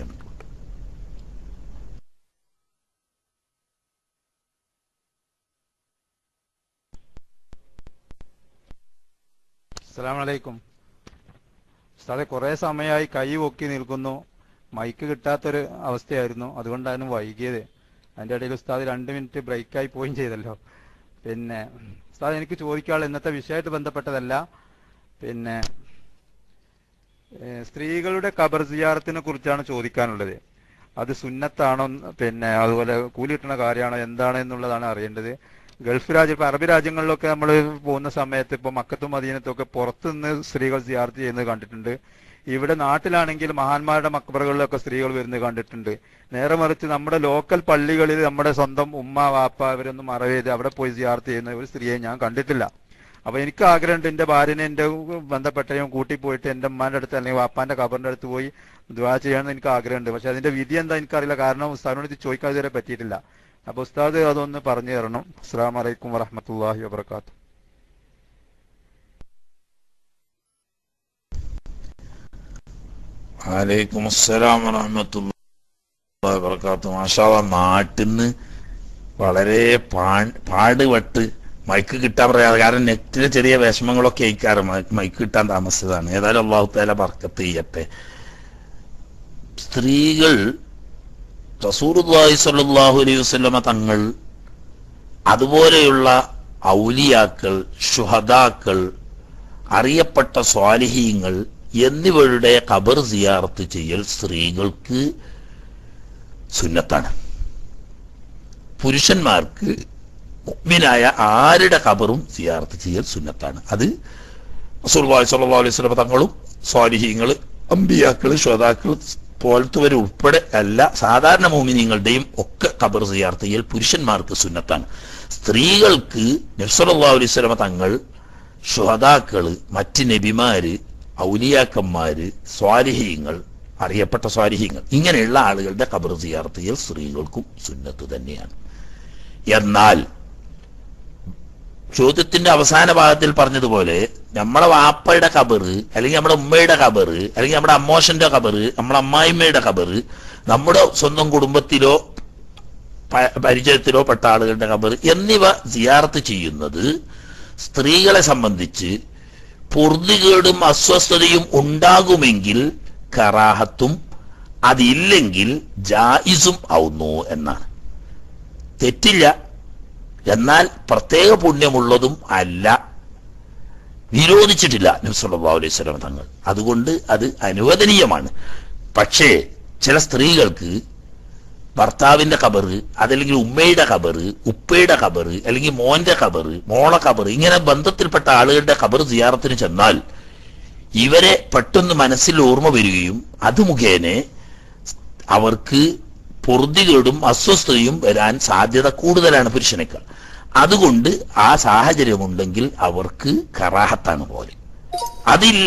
അസ്സലാമു അലൈക്കും ഉസ്താദെ കുറെ സമയമായി കൈ പൊക്കി നിൽക്കുന്നു മൈക്ക് കിട്ടാത്തൊരു അവസ്ഥയായിരുന്നു അതുകൊണ്ടാണ് വൈകിയത് അതിന്റെ ഇടയിൽ ഉസ്താദ് രണ്ട് മിനിറ്റ് ബ്രേക്കായി പോവുകയും ചെയ്തല്ലോ പിന്നെ ഉസ്താദ് എനിക്ക് ചോദിക്കാനുള്ള ഇന്നത്തെ വിഷയമായിട്ട് ബന്ധപ്പെട്ടതല്ല പിന്നെ ഏഹ്, സ്ത്രീകളുടെ കബർ സിയാറത്തിനെ കുറിച്ചാണ് ചോദിക്കാനുള്ളത് അത് സുന്നത്താണോ പിന്നെ അതുപോലെ കൂലി കിട്ടുന്ന കാര്യമാണോ എന്താണ് എന്നുള്ളതാണ് അറിയേണ്ടത് ഗൾഫ് രാജ്യം ഇപ്പൊ അറബി രാജ്യങ്ങളിലൊക്കെ നമ്മൾ പോകുന്ന സമയത്ത് ഇപ്പൊ മക്കത്തും മദീനത്തും ഒക്കെ പുറത്തുനിന്ന് സ്ത്രീകൾ സിയാർത്ത് ചെയ്യുന്നത് കണ്ടിട്ടുണ്ട് ഇവിടെ നാട്ടിലാണെങ്കിൽ മഹാന്മാരുടെ മക്ബറുകളിലൊക്കെ സ്ത്രീകൾ വരുന്നത് കണ്ടിട്ടുണ്ട് നേരെ മറിച്ച് നമ്മുടെ ലോക്കൽ പള്ളികളിൽ നമ്മുടെ സ്വന്തം ഉമ്മ വാപ്പ ഇവരൊന്നും മറവ് ചെയ്ത് അവിടെ പോയി സിയാർത്ത് ചെയ്യുന്ന ഒരു സ്ത്രീയെ ഞാൻ കണ്ടിട്ടില്ല അപ്പൊ എനിക്ക് ആഗ്രഹമുണ്ട് എന്റെ ഭാര്യനെ എന്റെ ബന്ധപ്പെട്ടയും കൂട്ടി പോയിട്ട് എന്റെ ഉമ്മാന്റെ അടുത്ത് അല്ലെങ്കിൽ വാപ്പാന്റെ കബറിന്റെ അടുത്ത് പോയി ദ്വാ ചെയ്യാമെന്ന് എനിക്ക് ആഗ്രഹമുണ്ട് പക്ഷെ അതിന്റെ വിധി എന്താ എനിക്കറിയില്ല കാരണം ഉസ്താദിനോട് ഇത് ചോദിക്കാൻ ഇതുവരെ പറ്റിയിട്ടില്ല അപ്പൊ ഉസ്താദ് അതൊന്ന് പറഞ്ഞു തരണം അസ്സാം വലൈക്കും വറഹമത്തല്ലാഹി വബർക്കാത്തു വലൈക്കും അസ്സലാം വറഹമത്തുള്ളാഹി വബറകാതുഹു മാഷാ നാട്ടിൽ നിന്ന് വളരെ പാ- പാടുപെട്ട് മൈക്ക് കിട്ടാൻ പറയാതെ കാരണം നെറ്റിലെ ചെറിയ വിഷമങ്ങളൊക്കെ ആയിക്കാറ് മൈക്ക് കിട്ടാൻ താമസിച്ചതാണ് ഏതായാലും അള്ളാഹു താല ബർക്കത്ത് ചെയ്യട്ടെ സ്ത്രീകൾ റസൂറുല്ലാഹി സ്വല്ലല്ലാഹു അലൈഹി വസല്ലമ തങ്ങൾ അതുപോലെയുള്ള ഔലിയാക്കൾ ഷുഹദാക്കൾ അറിയപ്പെട്ട സ്വാലിഹീങ്ങൾ എന്നിവരുടെ ഖബർ സിയാറത്ത് ചെയ്യൽ സ്ത്രീകൾക്ക് സുന്നത്താണ് പുരുഷന്മാർക്ക് മുഅ്മിനായ ആരുടെ ഖബറും സിയാറത്ത് ചെയ്യൽ സുന്നത്താണ് അത് റസൂലുള്ളാഹി സ്വല്ലല്ലാഹു അലൈഹി വസല്ലം തങ്ങളും സ്വാലിഹീങ്ങൾ അമ്പിയാക്കൾ ശ്രോതാക്കൾ പോലത്തവർ ഉൾപ്പെടെ അല്ല സാധാരണ മോമിനിങ്ങളുടെയും ഒക്കെ ഖബർ സിയാർത്ത് ചെയ്യൽ പുരുഷന്മാർക്ക് സുന്നത്താണ് സ്ത്രീകൾക്ക് നബ്സല്ലാ അലൈവലമ തങ്ങൾ ഷുഹദാക്കള് മറ്റ് നബിമാര് ഔലിയാക്കന്മാര് സ്വാലിഹീങ്ങൾ അറിയപ്പെട്ട സ്വാലിഹീങ്ങൾ ഇങ്ങനെയുള്ള ആളുകളുടെ ഖബർ സിയാർത്ത് ചെയ്യൽ സ്ത്രീകൾക്കും സുന്നത്ത് തന്നെയാണ് എന്നാൽ ചോദ്യത്തിന്റെ അവസാന ഭാഗത്തിൽ പറഞ്ഞതുപോലെ നമ്മളെ വാപ്പയുടെ കബറ് അല്ലെങ്കിൽ നമ്മുടെ ഉമ്മയുടെ കബറ് അല്ലെങ്കിൽ നമ്മുടെ അമ്മോഷന്റെ കബറ് നമ്മുടെ അമ്മായിമ്മയുടെ കബറ് നമ്മുടെ സ്വന്തം കുടുംബത്തിലോ പ- പരിചയത്തിലോ പെട്ട ആളുകളുടെ കബറ് എന്നിവ സിയാർത്ത് ചെയ്യുന്നത് സ്ത്രീകളെ സംബന്ധിച്ച് പൊറുതികേടും അസ്വസ്ഥതയും ഉണ്ടാകുമെങ്കിൽ കറാഹത്തും അതില്ലെങ്കിൽ ജായിസും ആവുന്നു എന്നാണ് തെറ്റില്ല എന്നാൽ പ്രത്യേക പുണ്യമുള്ളതും അല്ല വിരോധിച്ചിട്ടില്ല നബ്സല്ലാ അലൈഹി സ്വലം തങ്ങൾ അതുകൊണ്ട് അത് അനുവദനീയമാണ് പക്ഷേ ചില സ്ത്രീകൾക്ക് ഭർത്താവിന്റെ കബറ് അതല്ലെങ്കിൽ ഉമ്മയുടെ കബറ് ഉപ്പയുടെ കബറ് അല്ലെങ്കിൽ മോന്റെ കബറ് മോളെ കബറ് ഇങ്ങനെ ബന്ധത്തിൽപ്പെട്ട ആളുകളുടെ കബർ സിയാറത്തിന് ചെന്നാൽ ഇവരെ പെട്ടെന്ന് മനസ്സിൽ ഓർമ്മ വരികയും അത് മുഖേന അവർക്ക് പൊറുതികേടും അസ്വസ്ഥതയും വരാൻ സാധ്യത കൂടുതലാണ് പുരുഷനേക്കാൾ അതുകൊണ്ട് ആ സാഹചര്യമുണ്ടെങ്കിൽ അവർക്ക് കറാഹത്താണ് പോലെ അതില്ല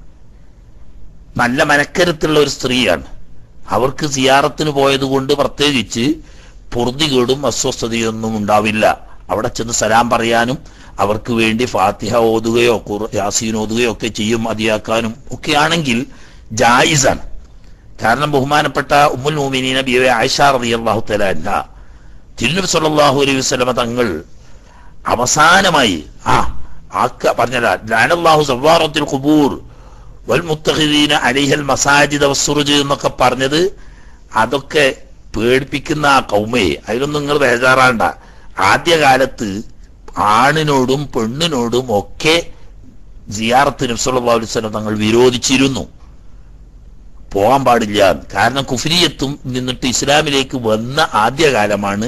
നല്ല മനക്കരുത്തുള്ള ഒരു സ്ത്രീയാണ് അവർക്ക് സിയാറത്തിന് പോയത് കൊണ്ട് പ്രത്യേകിച്ച് പൊറുതികേടും അസ്വസ്ഥതയൊന്നും ഉണ്ടാവില്ല അവിടെ ചെന്ന് സലാം പറയാനും അവർക്ക് വേണ്ടി ഫാത്തിഹ ഓതുകയോ ഖുർ- യാസീൻ ഓതുകയോ ഒക്കെ ചെയ്യും മതിയാക്കാനും ഒക്കെ ആണെങ്കിൽ ജായിസാണ് കാരണം ബഹുമാനപ്പെട്ട ഉമ്മുൽ മോമിനീന ബിയെ ആയിഷ റളിയല്ലാഹു തആല അൻഹ തിരുനബി സല്ലല്ലാഹു അലൈഹി വസല്ലമ തങ്ങൾ അവസാനമായി ആ ആക്ക പറഞ്ഞല്ല ലാനല്ലാഹു സവ്വാറത്തിൽ ഖുബൂർ വൽ മുത്തഖിദീന അലൈഹൽ മസാജിദ വസ്സുറുജ് എന്നൊക്കെ പറഞ്ഞത് അതൊക്കെ പേടിപ്പിക്കുന്ന ആ കൗമയെ അതിലൊന്നും നിങ്ങൾ ബേജാറാണ്ട ആദ്യകാലത്ത് ആണിനോടും പെണ്ണിനോടും ഒക്കെ സിയാറത്ത് നബ്സല്ലാ അലൈഹി വസല്ലം തങ്ങൾ വിരോധിച്ചിരുന്നു പോകാൻ പാടില്ല കാരണം കുഫിരിയത്തും നിന്നിട്ട് ഇസ്ലാമിലേക്ക് വന്ന ആദ്യകാലമാണ്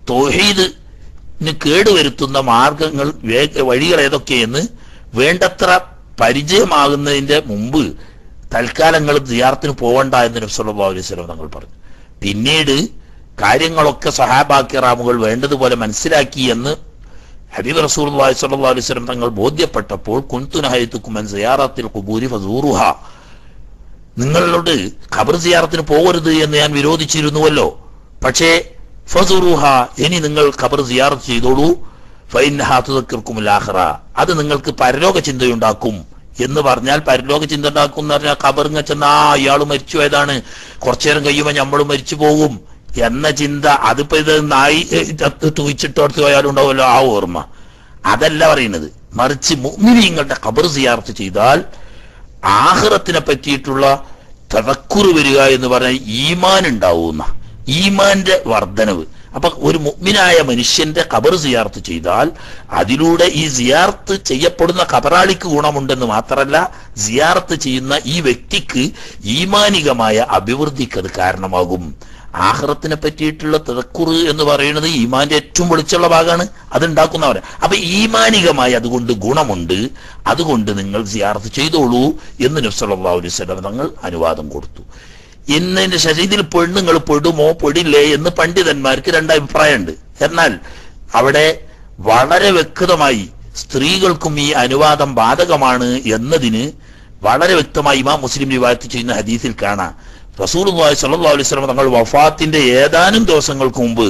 തോഹീദിന് കേടുവരുത്തുന്ന മാർഗങ്ങൾ വേ- വഴികൾ ഏതൊക്കെയെന്ന് വേണ്ടത്ര പരിചയമാകുന്നതിന്റെ മുമ്പ് തൽക്കാലങ്ങൾ സിയാറത്തിന് പോകണ്ട എന്ന് നബ്സല്ലാ അലൈഹി സ്വലം തങ്ങൾ പറഞ്ഞു പിന്നീട് കാര്യങ്ങളൊക്കെ സഹാബാക്കിറാമുകൾ വേണ്ടതുപോലെ മനസ്സിലാക്കി എന്ന് ഹബീബ് റസൂൽ സല്ലല്ലാഹു അലൈഹി വസല്ലം തങ്ങൾ ബോധ്യപ്പെട്ടപ്പോൾ കുൻതുനഹയത്തുക്കുമൻ സിയാറത്തിൽ കുബൂരി ഫസൂറുഹ നിങ്ങളോട് ഖബർ സിയാറത്തിന് പോകരുത് എന്ന് ഞാൻ വിരോധിച്ചിരുന്നുവല്ലോ പക്ഷേ ഫസുറുഹ ഇനി നിങ്ങൾ ഖബർ സിയാറത്ത് ചെയ്തോളൂ ഫൈൻഹാത്തുദക്കിർക്കുമുലാഹറ അത് നിങ്ങൾക്ക് പരലോക ചിന്തയുണ്ടാക്കും എന്ന് പറഞ്ഞാൽ പരലോക ചിന്ത ഉണ്ടാക്കും എന്ന് പറഞ്ഞാൽ ഖബറിങ്ങ ചെന്നാ ഇയാൾ മരിച്ചു പോയതാണ് കുറച്ചു നേരം കഴിയുമ്പോൾ നമ്മൾ മരിച്ചു പോകും എന്ന ചിന്ത അതിപ്പോ ഇത് നായി ഏ, ചത്ത് തൂച്ചിട്ടോടത്ത് പോയാലും ഉണ്ടാവുമല്ലോ ആ ഓർമ്മ അതല്ല പറയുന്നത് മറിച്ച് മുഅ്മിനീങ്ങളുടെ ഖബർ സിയാറത്ത് ചെയ്താൽ ആഹ്റത്തിനെ പറ്റിയിട്ടുള്ള തവക്കുറ് വരിക എന്ന് പറഞ്ഞാൽ ഈമാൻ ഉണ്ടാവുന്ന ഈമാന്റെ വർധനവ് അപ്പൊ ഒരു മുഗ്മിനായ മനുഷ്യന്റെ ഖബർ സിയാർത്ത് ചെയ്താൽ അതിലൂടെ ഈ സിയാർത്ത് ചെയ്യപ്പെടുന്ന ഖബറാളിക്ക് ഗുണമുണ്ടെന്ന് മാത്രമല്ല സിയാർത്ത് ചെയ്യുന്ന ഈ വ്യക്തിക്ക് ഈമാനികമായ അഭിവൃദ്ധിക്ക് അത് കാരണമാകും ആഹ്റത്തിനെ പറ്റിയിട്ടുള്ള തിരക്കുറ് എന്ന് പറയുന്നത് ഈമാന്റെ ഏറ്റവും വെളിച്ചുള്ള ഭാഗമാണ് അത് ഉണ്ടാക്കുന്നവർ അപ്പൊ ഈമാനികമായി അതുകൊണ്ട് ഗുണമുണ്ട് അതുകൊണ്ട് നിങ്ങൾ സിയാർത്ത് ചെയ്തോളൂ എന്ന് നബ്സല്ലാ അലൈഹി സ്വലം തങ്ങൾ അനുവാദം കൊടുത്തു ഇന്നതിന്റെ ശരീരത്തിൽ പെണ്ണുങ്ങൾ പെടുമോ പെടില്ലേ എന്ന് പണ്ഡിതന്മാർക്ക് രണ്ട് അഭിപ്രായമുണ്ട് എന്നാൽ അവിടെ വളരെ വ്യക്തമായി സ്ത്രീകൾക്കും ഈ അനുവാദം ബാധകമാണ് എന്നതിന് വളരെ വ്യക്തമായി ഇമാം മുസ്ലിം റിവായത്ത് ചെയ്യുന്ന ഹദീസിൽ കാണാം റസൂൽ സല്ലല്ലാഹു അലൈഹി വസല്ലം തങ്ങൾ വഫാത്തിന്റെ ഏതാനും ദിവസങ്ങൾക്ക് മുമ്പ്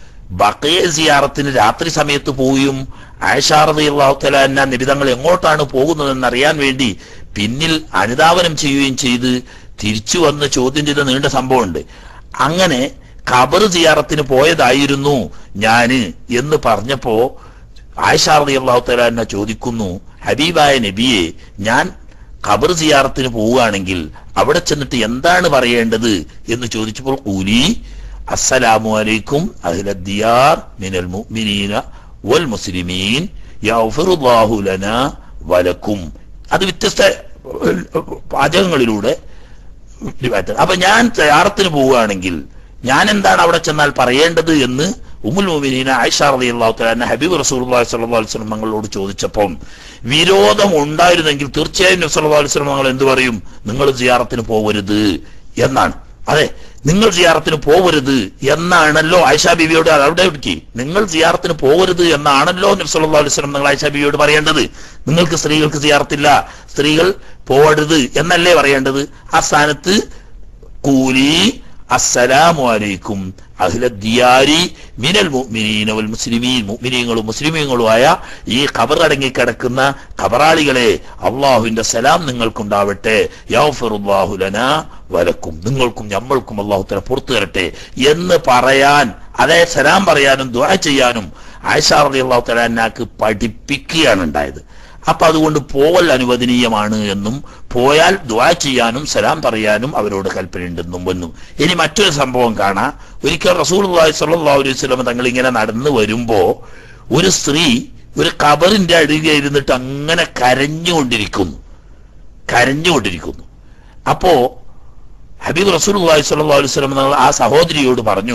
ബക്കയ സിയാറത്തിന് രാത്രി സമയത്ത് പോവുകയും ആയഷാറദിയുള്ള നിബിതങ്ങൾ എങ്ങോട്ടാണ് പോകുന്നതെന്ന് അറിയാൻ വേണ്ടി പിന്നിൽ അനുധാവനം ചെയ്യുകയും ചെയ്ത് തിരിച്ചു വന്ന് ചോദ്യം ചെയ്ത നീണ്ട സംഭവമുണ്ട് അങ്ങനെ ഖബർ സിയാറത്തിന് പോയതായിരുന്നു ഞാന് എന്ന് പറഞ്ഞപ്പോ ആയിഷാർദി അള്ളാഹു തലാന്നെ ചോദിക്കുന്നു ഹബീബായ നബിയെ ഞാൻ ഖബർ സിയാറത്തിന് പോവുകയാണെങ്കിൽ അവിടെ ചെന്നിട്ട് എന്താണ് പറയേണ്ടത് എന്ന് ചോദിച്ചപ്പോൾ കൂലി അസ്സലാമു അലൈക്കും അഹ്ലദ്ദിയാർ മിനൽ മുഅ്മിനീന വൽ മുസ്ലിമീൻ യഗ്ഫിറുല്ലാഹു ലനാ വലക്കും അത് വ്യത്യസ്ത ഏഹ്, പാചകങ്ങളിലൂടെ റിവായത്ത്. അപ്പൊ ഞാൻ തയ്യാറത്തിന് പോവുകയാണെങ്കിൽ ഞാൻ എന്താണ് അവിടെ ചെന്നാൽ പറയേണ്ടത് എന്ന് ഉമ്മുൽ മുഅ്മിനീന ആയിഷ റളിയല്ലാഹു തആല ഹബീബ് റസൂലുള്ളാഹി സ്വല്ലല്ലാഹു അലൈഹി വസല്ലം തങ്ങളോട് ചോദിച്ചപ്പം വിരോധം ഉണ്ടായിരുന്നെങ്കിൽ തീർച്ചയായും നബി സല്ലല്ലാഹു അലൈഹി വസല്ലം തങ്ങൾ എന്ത് പറയും നിങ്ങൾ സിയാറത്തിന് പോകരുത് എന്നാണ് അതെ നിങ്ങൾ സിയാറത്തിന് പോകരുത് എന്നാണല്ലോ ആയിഷാ ബീവിയോട് അവിടെ ഇരിക്കി നിങ്ങൾ സിയാറത്തിന് പോകരുത് എന്നാണല്ലോ നബ്സല്ലാ അലുസ്ലം നിങ്ങൾ ആയിഷാ ബീവിയോട് പറയേണ്ടത് നിങ്ങൾക്ക് സ്ത്രീകൾക്ക് സിയാറത്തില്ല സ്ത്രീകൾ പോകരുത് എന്നല്ലേ പറയേണ്ടത് ആ സ്ഥാനത്ത് കൂലി അസ്സലാമു അലൈക്കും അഹ്ല ദിയാരി മിനൽ മുഅ്മിനീന വൽ മുസ്ലിമീൻ മുഅ്മിനീങ്ങളും മുസ്ലിമീങ്ങളുമായ ഈ ഖബർ അടങ്ങിക്കിടക്കുന്ന ഖബറാളികളെ അള്ളാഹുവിന്റെ സലാം നിങ്ങൾക്കുണ്ടാവട്ടെ യൗഫിറുല്ലാഹു ലനാ വലക്കും നിങ്ങൾക്കും നമ്മൾക്കും അള്ളാഹു തല പുറത്തു തരട്ടെ എന്ന് പറയാൻ അതേ സലാം പറയാനും ദുആ ചെയ്യാനും ആയിഷ റളിയല്ലാഹു തആല അന്നാക്ക് പഠിപ്പിക്കുകയാണ് ഉണ്ടായത് അപ്പൊ അതുകൊണ്ട് പോവൽ അനുവദനീയമാണ് എന്നും പോയാൽ ദ്വാ ചെയ്യാനും സലാം പറയാനും അവരോട് കൽപ്പനയുണ്ടെന്നും വന്നു ഇനി മറ്റൊരു സംഭവം കാണാം ഒരിക്കൽ റസൂൽ സല്ലാ അലൈഹി സ്വലം തങ്ങൾ ഇങ്ങനെ നടന്നു വരുമ്പോ ഒരു സ്ത്രീ ഒരു കബറിന്റെ അടിയിൽ ഇരുന്നിട്ട് അങ്ങനെ കരഞ്ഞുകൊണ്ടിരിക്കുന്നു കരഞ്ഞുകൊണ്ടിരിക്കുന്നു അപ്പോ ഹബീബ് റസൂൽ സല്ലാ അലൈഹി സ്വലം തങ്ങൾ ആ സഹോദരിയോട് പറഞ്ഞു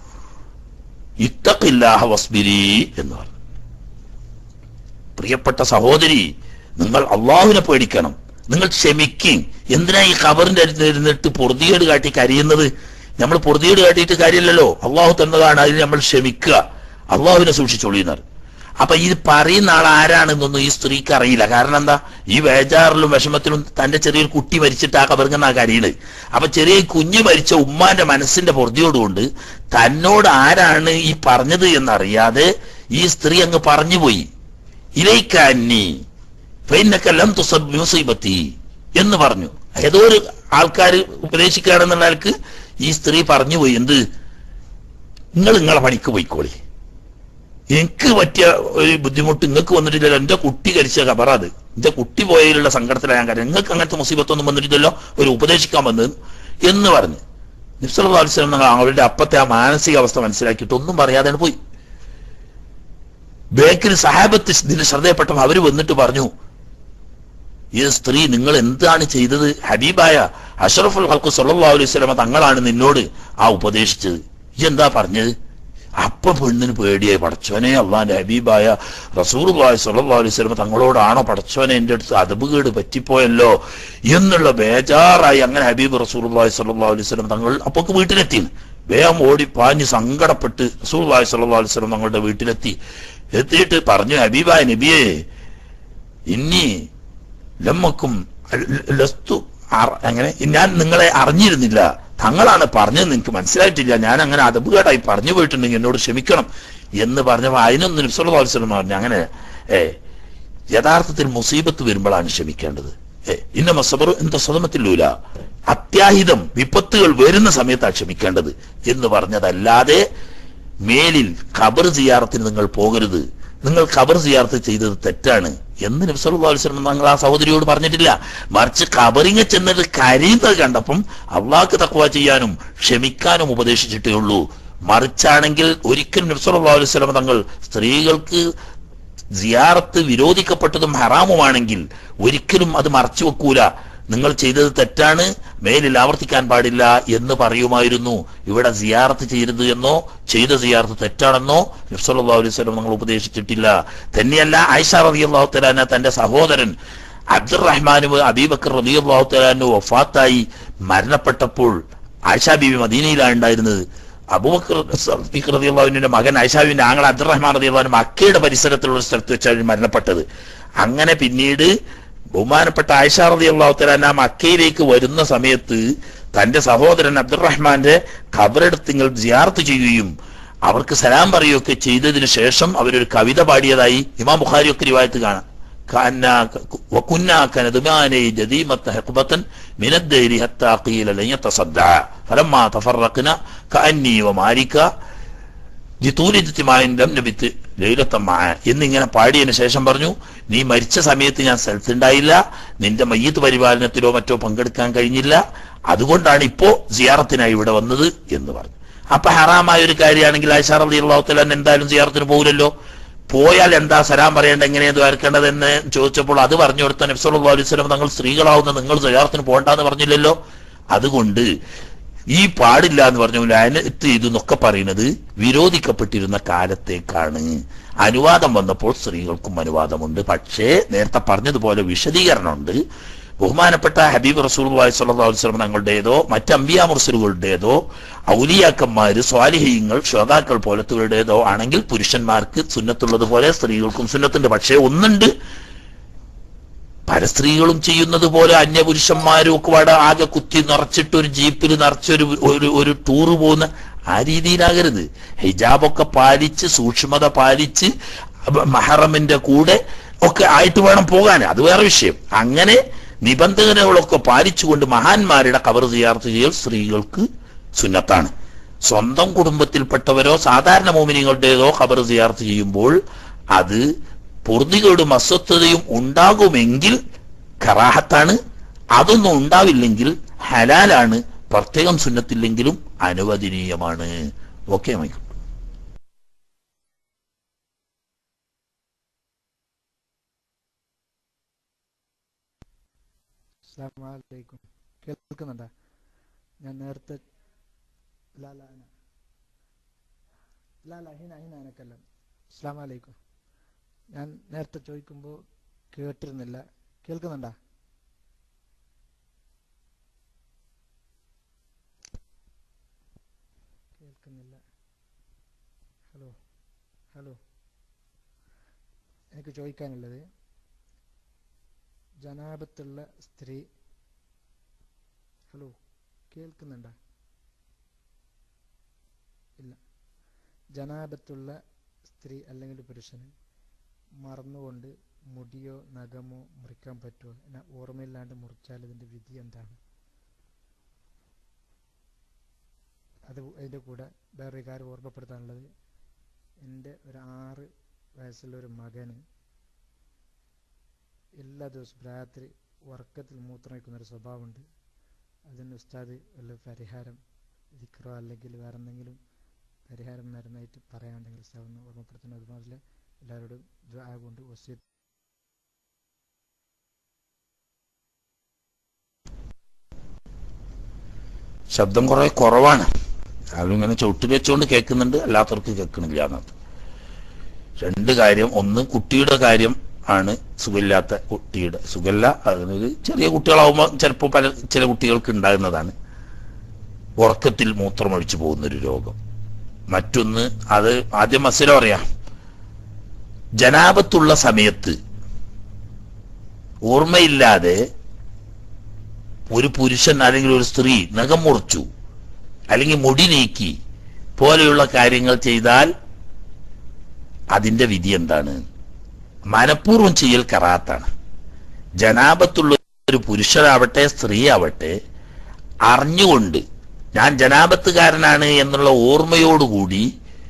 ഇത്തഖില്ലാഹ വസ്ബിരി എന്ന് പറഞ്ഞു പ്രിയപ്പെട്ട സഹോദരി നിങ്ങൾ അള്ളാഹുവിനെ പേടിക്കണം നിങ്ങൾ ക്ഷമിക്കും എന്തിനാ ഈ ഖബറിന്റെ അടുത്ത് ഇരുന്നിട്ട് പൊറുതിയേട് കാട്ടി കരയുന്നത് നമ്മൾ പൊറുതിയേട് കാട്ടിയിട്ട് കാര്യമില്ലല്ലോ അള്ളാഹു തന്നതാണ് അതിന് നമ്മൾ ക്ഷമിക്കുക അള്ളാഹുവിനെ സൂക്ഷിച്ചൊളിയുന്നത് അപ്പൊ ഇത് പറയുന്ന ആൾ ആരാണെന്നൊന്നും ഈ സ്ത്രീക്ക് അറിയില്ല കാരണം എന്താ ഈ വേജാറിലും വിഷമത്തിലും തന്റെ ചെറിയൊരു കുട്ടി മരിച്ചിട്ട് ആ കബറിങ്ങുന്ന ആ കരയാണ് അപ്പൊ ചെറിയ കുഞ്ഞ് മരിച്ച ഉമ്മാന്റെ മനസ്സിന്റെ പൊറുതിയോടുകൊണ്ട് തന്നോട് ആരാണ് ഈ പറഞ്ഞത് എന്നറിയാതെ ഈ സ്ത്രീ അങ്ങ് പറഞ്ഞുപോയി ഇലൈക്ക അന്നി ഫൈനക്കല്ലം തുസബ് മുസീബത്തി എന്ന് പറഞ്ഞു ഏതോ ഒരു ആൾക്കാർ ഉപദേശിക്കുകയാണെന്നുള്ള ആൾക്ക് ഈ സ്ത്രീ പറഞ്ഞു പോയി എന്ത് നിങ്ങൾ നിങ്ങളെ പണിക്ക് പോയിക്കോളി എനിക്ക് പറ്റിയ ഒരു ബുദ്ധിമുട്ട് നിങ്ങൾക്ക് വന്നിട്ടില്ലല്ലോ എന്റെ കുട്ടി കരിച്ച കബറാത് എന്റെ കുട്ടി പോയതിലുള്ള സങ്കടത്തിലാണ് ഞാൻ കാര്യം നിങ്ങൾക്ക് അങ്ങനത്തെ മുസീബത്തൊന്നും വന്നിട്ടില്ലല്ലോ ഒരു ഉപദേശിക്കാൻ വന്നത് എന്ന് പറഞ്ഞു നിസ്സലാ അലിസ്ലാം ഞങ്ങൾ അവരുടെ അപ്പത്തെ ആ മാനസികാവസ്ഥ മനസ്സിലാക്കിയിട്ട് ഒന്നും പറയാതെയാണ് പോയി ബേക്കിൽ സഹാബത്ത് ഇതിന് ശ്രദ്ധയപ്പെട്ടപ്പോൾ അവര് വന്നിട്ട് പറഞ്ഞു ഈ സ്ത്രീ നിങ്ങൾ എന്താണ് ചെയ്തത് ഹബീബായ അഷറഫുൽ ഹൽക്കു സല്ലാ അലൈഹി സ്വലമ തങ്ങളാണ് നിന്നോട് ആ ഉപദേശിച്ചത് ഈ എന്താ പറഞ്ഞത് അപ്പൊ പെണ്ണിന് പേടിയായി പടച്ചോനെ അള്ളാന്റെ ഹബീബായ റസൂർ സല്ലാ അലൈഹി സ്വലമ തങ്ങളോടാണോ പടച്ചോനെ എന്റെ അടുത്ത് അതബുകേട് പറ്റിപ്പോയല്ലോ എന്നുള്ള ബേജാറായി അങ്ങനെ ഹബീബ് റസൂർ സല്ലാ അലൈഹി സ്വലം തങ്ങൾ അപ്പൊ വീട്ടിലെത്തി വേഗം ഓടി പാഞ്ഞ് സങ്കടപ്പെട്ട് റസൂർ സല്ലാ അലൈഹി സ്വലം തങ്ങളുടെ വീട്ടിലെത്തി എത്തിയിട്ട് പറഞ്ഞു ഹബീബായ നബിയെ ഇനി ലമ്മക്കും ലസ്തു അങ്ങനെ ഞാൻ നിങ്ങളെ അറിഞ്ഞിരുന്നില്ല തങ്ങളാണ് പറഞ്ഞത് നിങ്ങൾക്ക് മനസ്സിലായിട്ടില്ല ഞാൻ അങ്ങനെ അതബുകേടായി പറഞ്ഞു പോയിട്ടുണ്ടെങ്കിൽ എന്നോട് ക്ഷമിക്കണം എന്ന് പറഞ്ഞപ്പോൾ അതിനൊന്നും നിസ്വലം പറഞ്ഞു അങ്ങനെ ഏ യഥാർത്ഥത്തിൽ മുസീബത്ത് വരുമ്പോഴാണ് ക്ഷമിക്കേണ്ടത് ഏ ഇന്ന മസബർ എന്താ സ്വതമത്തിലൂല അത്യാഹിതം വിപത്തുകൾ വരുന്ന സമയത്താണ് ക്ഷമിക്കേണ്ടത് എന്ന് പറഞ്ഞതല്ലാതെ മേലിൽ ഖബർ സിയാറത്തിന് നിങ്ങൾ പോകരുത് നിങ്ങൾ ഖബർ സിയാർത്ത് ചെയ്തത് തെറ്റാണ് എന്ന് നബ്സല്ലാസ്ലം തങ്ങൾ ആ സഹോദരിയോട് പറഞ്ഞിട്ടില്ല മറിച്ച് ഖബറിങ്ങ ചെന്നിട്ട് കരയുന്നത് കണ്ടപ്പം അള്ളാഹ്ക്ക് തക്വ ചെയ്യാനും ക്ഷമിക്കാനും ഉപദേശിച്ചിട്ടേ ഉള്ളൂ മറിച്ചാണെങ്കിൽ ഒരിക്കലും നബ്സല്ലാ അലുസ്ലം തങ്ങൾ സ്ത്രീകൾക്ക് സിയാറത്ത് വിരോധിക്കപ്പെട്ടതും ഹറാമുമാണെങ്കിൽ ഒരിക്കലും അത് മറച്ചു വെക്കൂല നിങ്ങൾ ചെയ്തത് തെറ്റാണ് മേലിൽ ആവർത്തിക്കാൻ പാടില്ല എന്ന് പറയുമായിരുന്നു ഇവിടെ സിയാറത്ത് ചെയ്യരുത് എന്നോ ചെയ്ത സിയാറത്ത് തെറ്റാണെന്നോ നബ്സല്ലാ അലൈഹി സ്വലം നിങ്ങൾ ഉപദേശിച്ചിട്ടില്ല തന്നെയല്ല ആയിഷ റബി അള്ളാഹു തലാന തന്റെ സഹോദരൻ അബ്ദുറഹ്മാനും അബീബക്കർ റബി അള്ളാഹു തലാനു വഫാത്തായി മരണപ്പെട്ടപ്പോൾ ആയിഷ ബീവി മദീനയിലാണ് ഉണ്ടായിരുന്നത് അബൂബക്കർ റബി അള്ളാഹുവിന്റെ മകൻ ഐഷാബിന്റെ ആങ്ങൾ അബ്ദുറഹ്മാൻ റബി അള്ളാഹു മക്കയുടെ പരിസരത്തുള്ള ഒരു സ്ഥലത്ത് വെച്ചാണ് മരണപ്പെട്ടത് അങ്ങനെ പിന്നീട് ബഹുമാനപ്പെട്ട ആയിഷ റതി അള്ളാഹുത്തലാൻ ആ മക്കയിലേക്ക് വരുന്ന സമയത്ത് തന്റെ സഹോദരൻ അബ്ദുറഹ്മാന്റെ ഖബറെടുത്ത് നിങ്ങൾ ജിയാർത്ത് ചെയ്യുകയും അവർക്ക് സലാം പറയുകയൊക്കെ ചെയ്തതിനു ശേഷം അവരൊരു കവിത പാടിയതായി ഇമാം ബുഖാരി ഒക്കെ റിവായത്ത് കാണാം وكنا كندمان جديمة حقبة من الدير حتى قيل لن يتصدع فلما تفرقنا كأني ومالك ജിത്തൂലിത്യമായും നബിത്ത് ലൈലത്തമ്മ എന്നിങ്ങനെ പാടിയതിന് ശേഷം പറഞ്ഞു നീ മരിച്ച സമയത്ത് ഞാൻ സ്ഥലത്തുണ്ടായില്ല നിന്റെ മയ്യത്ത് പരിപാലനത്തിലോ മറ്റോ പങ്കെടുക്കാൻ കഴിഞ്ഞില്ല അതുകൊണ്ടാണ് ഇപ്പോ സിയാറത്തിനായി ഇവിടെ വന്നത് എന്ന് പറഞ്ഞു അപ്പൊ ഹറാമായ ഒരു കാര്യമാണെങ്കിൽ ആയിഷാർ അലി അള്ളാഹുത്തലാൻ എന്തായാലും സിയാറത്തിന് പോകില്ലല്ലോ പോയാൽ എന്താ സലാം പറയേണ്ട എങ്ങനെയാണ് ദ്വാരക്കേണ്ടത് എന്ന് ചോദിച്ചപ്പോൾ അത് പറഞ്ഞു കൊടുത്ത നബ്സല്ലാ അലൈഹി സ്വലം തങ്ങൾ സ്ത്രീകളാവുന്ന നിങ്ങൾ സിയാറത്തിന് പോകണ്ടെന്ന് പറഞ്ഞില്ലല്ലോ അതുകൊണ്ട് ഈ പാടില്ല എന്ന് പറഞ്ഞു ലാനത്ത് ഇതെന്നൊക്കെ പറയുന്നത് വിരോധിക്കപ്പെട്ടിരുന്ന കാലത്തേക്കാണ് അനുവാദം വന്നപ്പോൾ സ്ത്രീകൾക്കും അനുവാദമുണ്ട് പക്ഷേ നേരത്തെ പറഞ്ഞതുപോലെ വിശദീകരണമുണ്ട് ബഹുമാനപ്പെട്ട ഹബീബ് റസൂൽ വസ്ലം തങ്ങളുടേതോ മറ്റ് അമ്പിയ മുർസലുകളുടേതോ ഔലിയാക്കന്മാര് സ്വാലിഹീങ്ങൾ ശ്രോതാക്കൾ പോലത്തുകളുടേതോ ആണെങ്കിൽ പുരുഷന്മാർക്ക് സുന്നത്തുള്ളത് പോലെ സ്ത്രീകൾക്കും സുന്നത്തുണ്ട് പക്ഷേ ഒന്നുണ്ട് പല സ്ത്രീകളും ചെയ്യുന്നത് പോലെ അന്യപുരുഷന്മാരും ഒക്കെ വട ആകെ കുത്തി നിറച്ചിട്ട് ഒരു ജീപ്പിൽ നിറച്ചൊരു ഒരു ഒരു ടൂറ് പോകുന്ന ആ രീതിയിലാകരുത് ഹിജാബൊക്കെ പാലിച്ച് സൂക്ഷ്മത പാലിച്ച് മഹറമിന്റെ കൂടെ ഒക്കെ ആയിട്ട് വേണം പോകാൻ അത് വേറെ വിഷയം അങ്ങനെ നിബന്ധനകളൊക്കെ പാലിച്ചുകൊണ്ട് മഹാന്മാരുടെ കവർ ചെയ്യാർത്ത് ചെയ്യൽ സ്ത്രീകൾക്ക് സുന്നത്താണ് സ്വന്തം കുടുംബത്തിൽപ്പെട്ടവരോ സാധാരണ മോമിനികളുടേതോ ഖബർ സിയാർത്ത് ചെയ്യുമ്പോൾ അത് പൂർത്തികളുടെ അസ്വസ്ഥതയും ഉണ്ടാകുമെങ്കിൽ കറാഹത്താണ് അതൊന്നും ഉണ്ടാവില്ലെങ്കിൽ ഹലാലാണ് പ്രത്യേകം സുന്നത്തില്ലെങ്കിലും അനുവദനീയമാണ് ഓക്കെ മൈക്ക് അസ്സലാമലൈക്കും കേൾക്കുന്നുണ്ടോ ഞാൻ നേരത്തെ ലാ ലാ അന. ലാ ലാ ഹിന ഹിന അനക്കല്ല അസ്സലാമു അലൈക്കും ഞാൻ നേരത്തെ ചോദിക്കുമ്പോൾ കേട്ടിരുന്നില്ല കേൾക്കുന്നുണ്ടോ കേൾക്കുന്നില്ല ഹലോ ഹലോ എനിക്ക് ചോദിക്കാനുള്ളത് ജനാപത്തുള്ള സ്ത്രീ ഹലോ കേൾക്കുന്നുണ്ടോ ഇല്ല ജനാപത്തുള്ള സ്ത്രീ അല്ലെങ്കിൽ പുരുഷന് മറന്നുകൊണ്ട് മുടിയോ നഖമോ മുറിക്കാൻ പറ്റുമോ എന്നെ ഓർമ്മയില്ലാണ്ട് മുറിച്ചാൽ ഇതിൻ്റെ വിധി എന്താണ് അത് അതിൻ്റെ കൂടെ വേറൊരു കാര്യം ഓർമ്മപ്പെടുത്താനുള്ളത് എൻ്റെ ഒരു ആറ് വയസ്സുള്ള ഒരു മകന് എല്ലാ ദിവസവും രാത്രി ഉറക്കത്തിൽ മൂത്രം വയ്ക്കുന്ന ഒരു സ്വഭാവമുണ്ട് അതിന് ഉസ്താദ് വല്ല പരിഹാരം ദിക്റോ അല്ലെങ്കിൽ വേറെ എന്തെങ്കിലും പരിഹാരം മരുന്നായിട്ട് പറയാനുണ്ടെങ്കിൽ ഉസ്താദ് ഒന്ന് ഓർമ്മപ്പെടുത്തുന്നു അതുപോലെ എല്ലാവരോടും ദ്വാ കൊണ്ട് വസീത്ത് ശബ്ദം കുറെ കുറവാണ് ആരും ഇങ്ങനെ ചവിട്ടി വെച്ചുകൊണ്ട് കേൾക്കുന്നുണ്ട് അല്ലാത്തവർക്ക് കേൾക്കണില്ല എന്നത് രണ്ട് കാര്യം ഒന്ന് കുട്ടിയുടെ കാര്യം ആണ് സുഖമില്ലാത്ത കുട്ടിയുടെ സുഖമില്ല അതിനൊരു ചെറിയ കുട്ടികളാവുമ്പോൾ ചിലപ്പോൾ പല ചില കുട്ടികൾക്ക് ഉണ്ടാകുന്നതാണ് ഉറക്കത്തിൽ മൂത്രമൊഴിച്ചു പോകുന്നൊരു രോഗം മറ്റൊന്ന് അത് ആദ്യം മസില പറയാം ജനാപത്തുള്ള സമയത്ത് ഓർമ്മയില്ലാതെ ഒരു പുരുഷൻ അല്ലെങ്കിൽ ഒരു സ്ത്രീ നഖം മുറിച്ചു അല്ലെങ്കിൽ മുടി നീക്കി പോലെയുള്ള കാര്യങ്ങൾ ചെയ്താൽ അതിന്റെ വിധി എന്താണ് മനഃപൂർവ്വം ചെയ്യൽ കറാത്താണ് ജനാപത്തുള്ള ഒരു പുരുഷനാവട്ടെ സ്ത്രീ ആവട്ടെ അറിഞ്ഞുകൊണ്ട് ഞാൻ ജനാപത്തുകാരനാണ് എന്നുള്ള ഓർമ്മയോടുകൂടി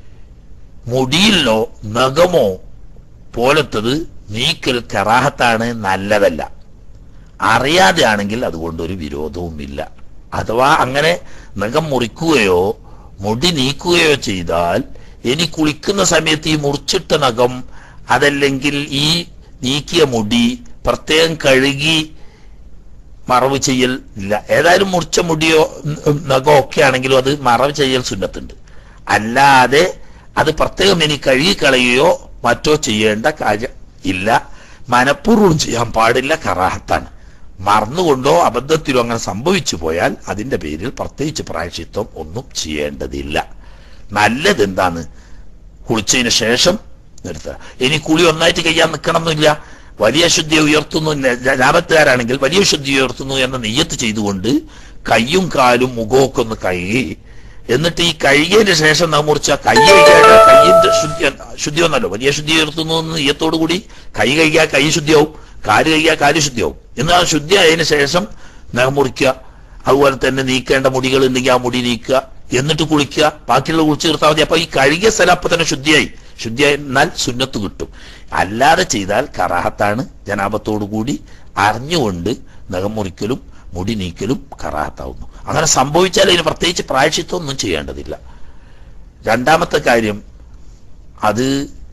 മുടിയിലോ നഖമോ പോലത്തത് നീക്കൽ കറാഹത്താണ് നല്ലതല്ല അറിയാതെ ആണെങ്കിൽ അതുകൊണ്ട് ഒരു വിരോധവുമില്ല അഥവാ അങ്ങനെ നഖം മുറിക്കുകയോ മുടി നീക്കുകയോ ചെയ്താൽ ഇനി കുളിക്കുന്ന സമയത്ത് ഈ മുറിച്ചിട്ട നഖം അതല്ലെങ്കിൽ ഈ നീക്കിയ മുടി പ്രത്യേകം കഴുകി മറവ് ചെയ്യൽ ഇല്ല ഏതായാലും മുറിച്ച മുടിയോ ഉം, നഖമോ ഒക്കെ ആണെങ്കിലും അത് മറവ് ചെയ്യൽ സുന്നത്തുണ്ട് അല്ലാതെ അത് പ്രത്യേകം ഇനി കഴുകിക്കളയുകയോ മറ്റോ ചെയ്യേണ്ട കാര്യം ഇല്ല മനഃപൂർവ്വം ചെയ്യാൻ പാടില്ല കറാഹത്താണ് മറന്നുകൊണ്ടോ അബദ്ധത്തിലോ അങ്ങനെ സംഭവിച്ചു പോയാൽ അതിന്റെ പേരിൽ പ്രത്യേകിച്ച് പ്രായശ്ചിത്വം ഒന്നും ചെയ്യേണ്ടതില്ല നല്ലത് എന്താണ് കുളിച്ചതിന് ശേഷം നിർത്തുക ഇനി കുളി ഒന്നായിട്ട് കഴിയാൻ നിൽക്കണമെന്നില്ല വലിയ ശുദ്ധി ഉയർത്തുന്നു ലാഭത്തുകാരാണെങ്കിൽ വലിയ ശുദ്ധി ഉയർത്തുന്നു എന്ന നെയ്യത്ത് ചെയ്തുകൊണ്ട് കയ്യും കാലും മുഖവും ഒക്കെ ഒന്ന് കഴുകി എന്നിട്ട് ഈ കഴുകിയതിന് ശേഷം നാം മുറിച്ച കൈ കഴുകിയാൽ കയ്യിന്റെ ശുദ്ധി ശുദ്ധി ഒന്നല്ലോ വലിയ ശുദ്ധി ഉയർത്തുന്നു എന്ന് നെയ്യത്തോടു കൂടി കൈ കഴുകിയാൽ കൈ ശുദ്ധിയാവും കാല് കഴുകിയാൽ കാല് ശുദ്ധിയാവും എന്നാൽ ആ ശുദ്ധി ആയതിനു ശേഷം നഖം മുറിക്കുക അതുപോലെ തന്നെ നീക്കേണ്ട മുടികൾ ഉണ്ടെങ്കിൽ ആ മുടി നീക്കുക എന്നിട്ട് കുളിക്കുക ബാക്കിയുള്ള കുളിച്ച് തീർത്താൽ മതി അപ്പൊ ഈ കഴുകിയ സ്ഥലം അപ്പൊ തന്നെ ശുദ്ധിയായി ശുദ്ധിയായി എന്നാൽ സുന്നത്ത് കിട്ടും അല്ലാതെ ചെയ്താൽ കറാഹത്താണ് ജനാപത്തോടു കൂടി അറിഞ്ഞുകൊണ്ട് നഖം മുറിക്കലും മുടി നീക്കലും കറാഹത്താവുന്നു അങ്ങനെ സംഭവിച്ചാൽ ഇതിന് പ്രത്യേകിച്ച് പ്രായശ്ചിത്വം ഒന്നും ചെയ്യേണ്ടതില്ല രണ്ടാമത്തെ കാര്യം അത്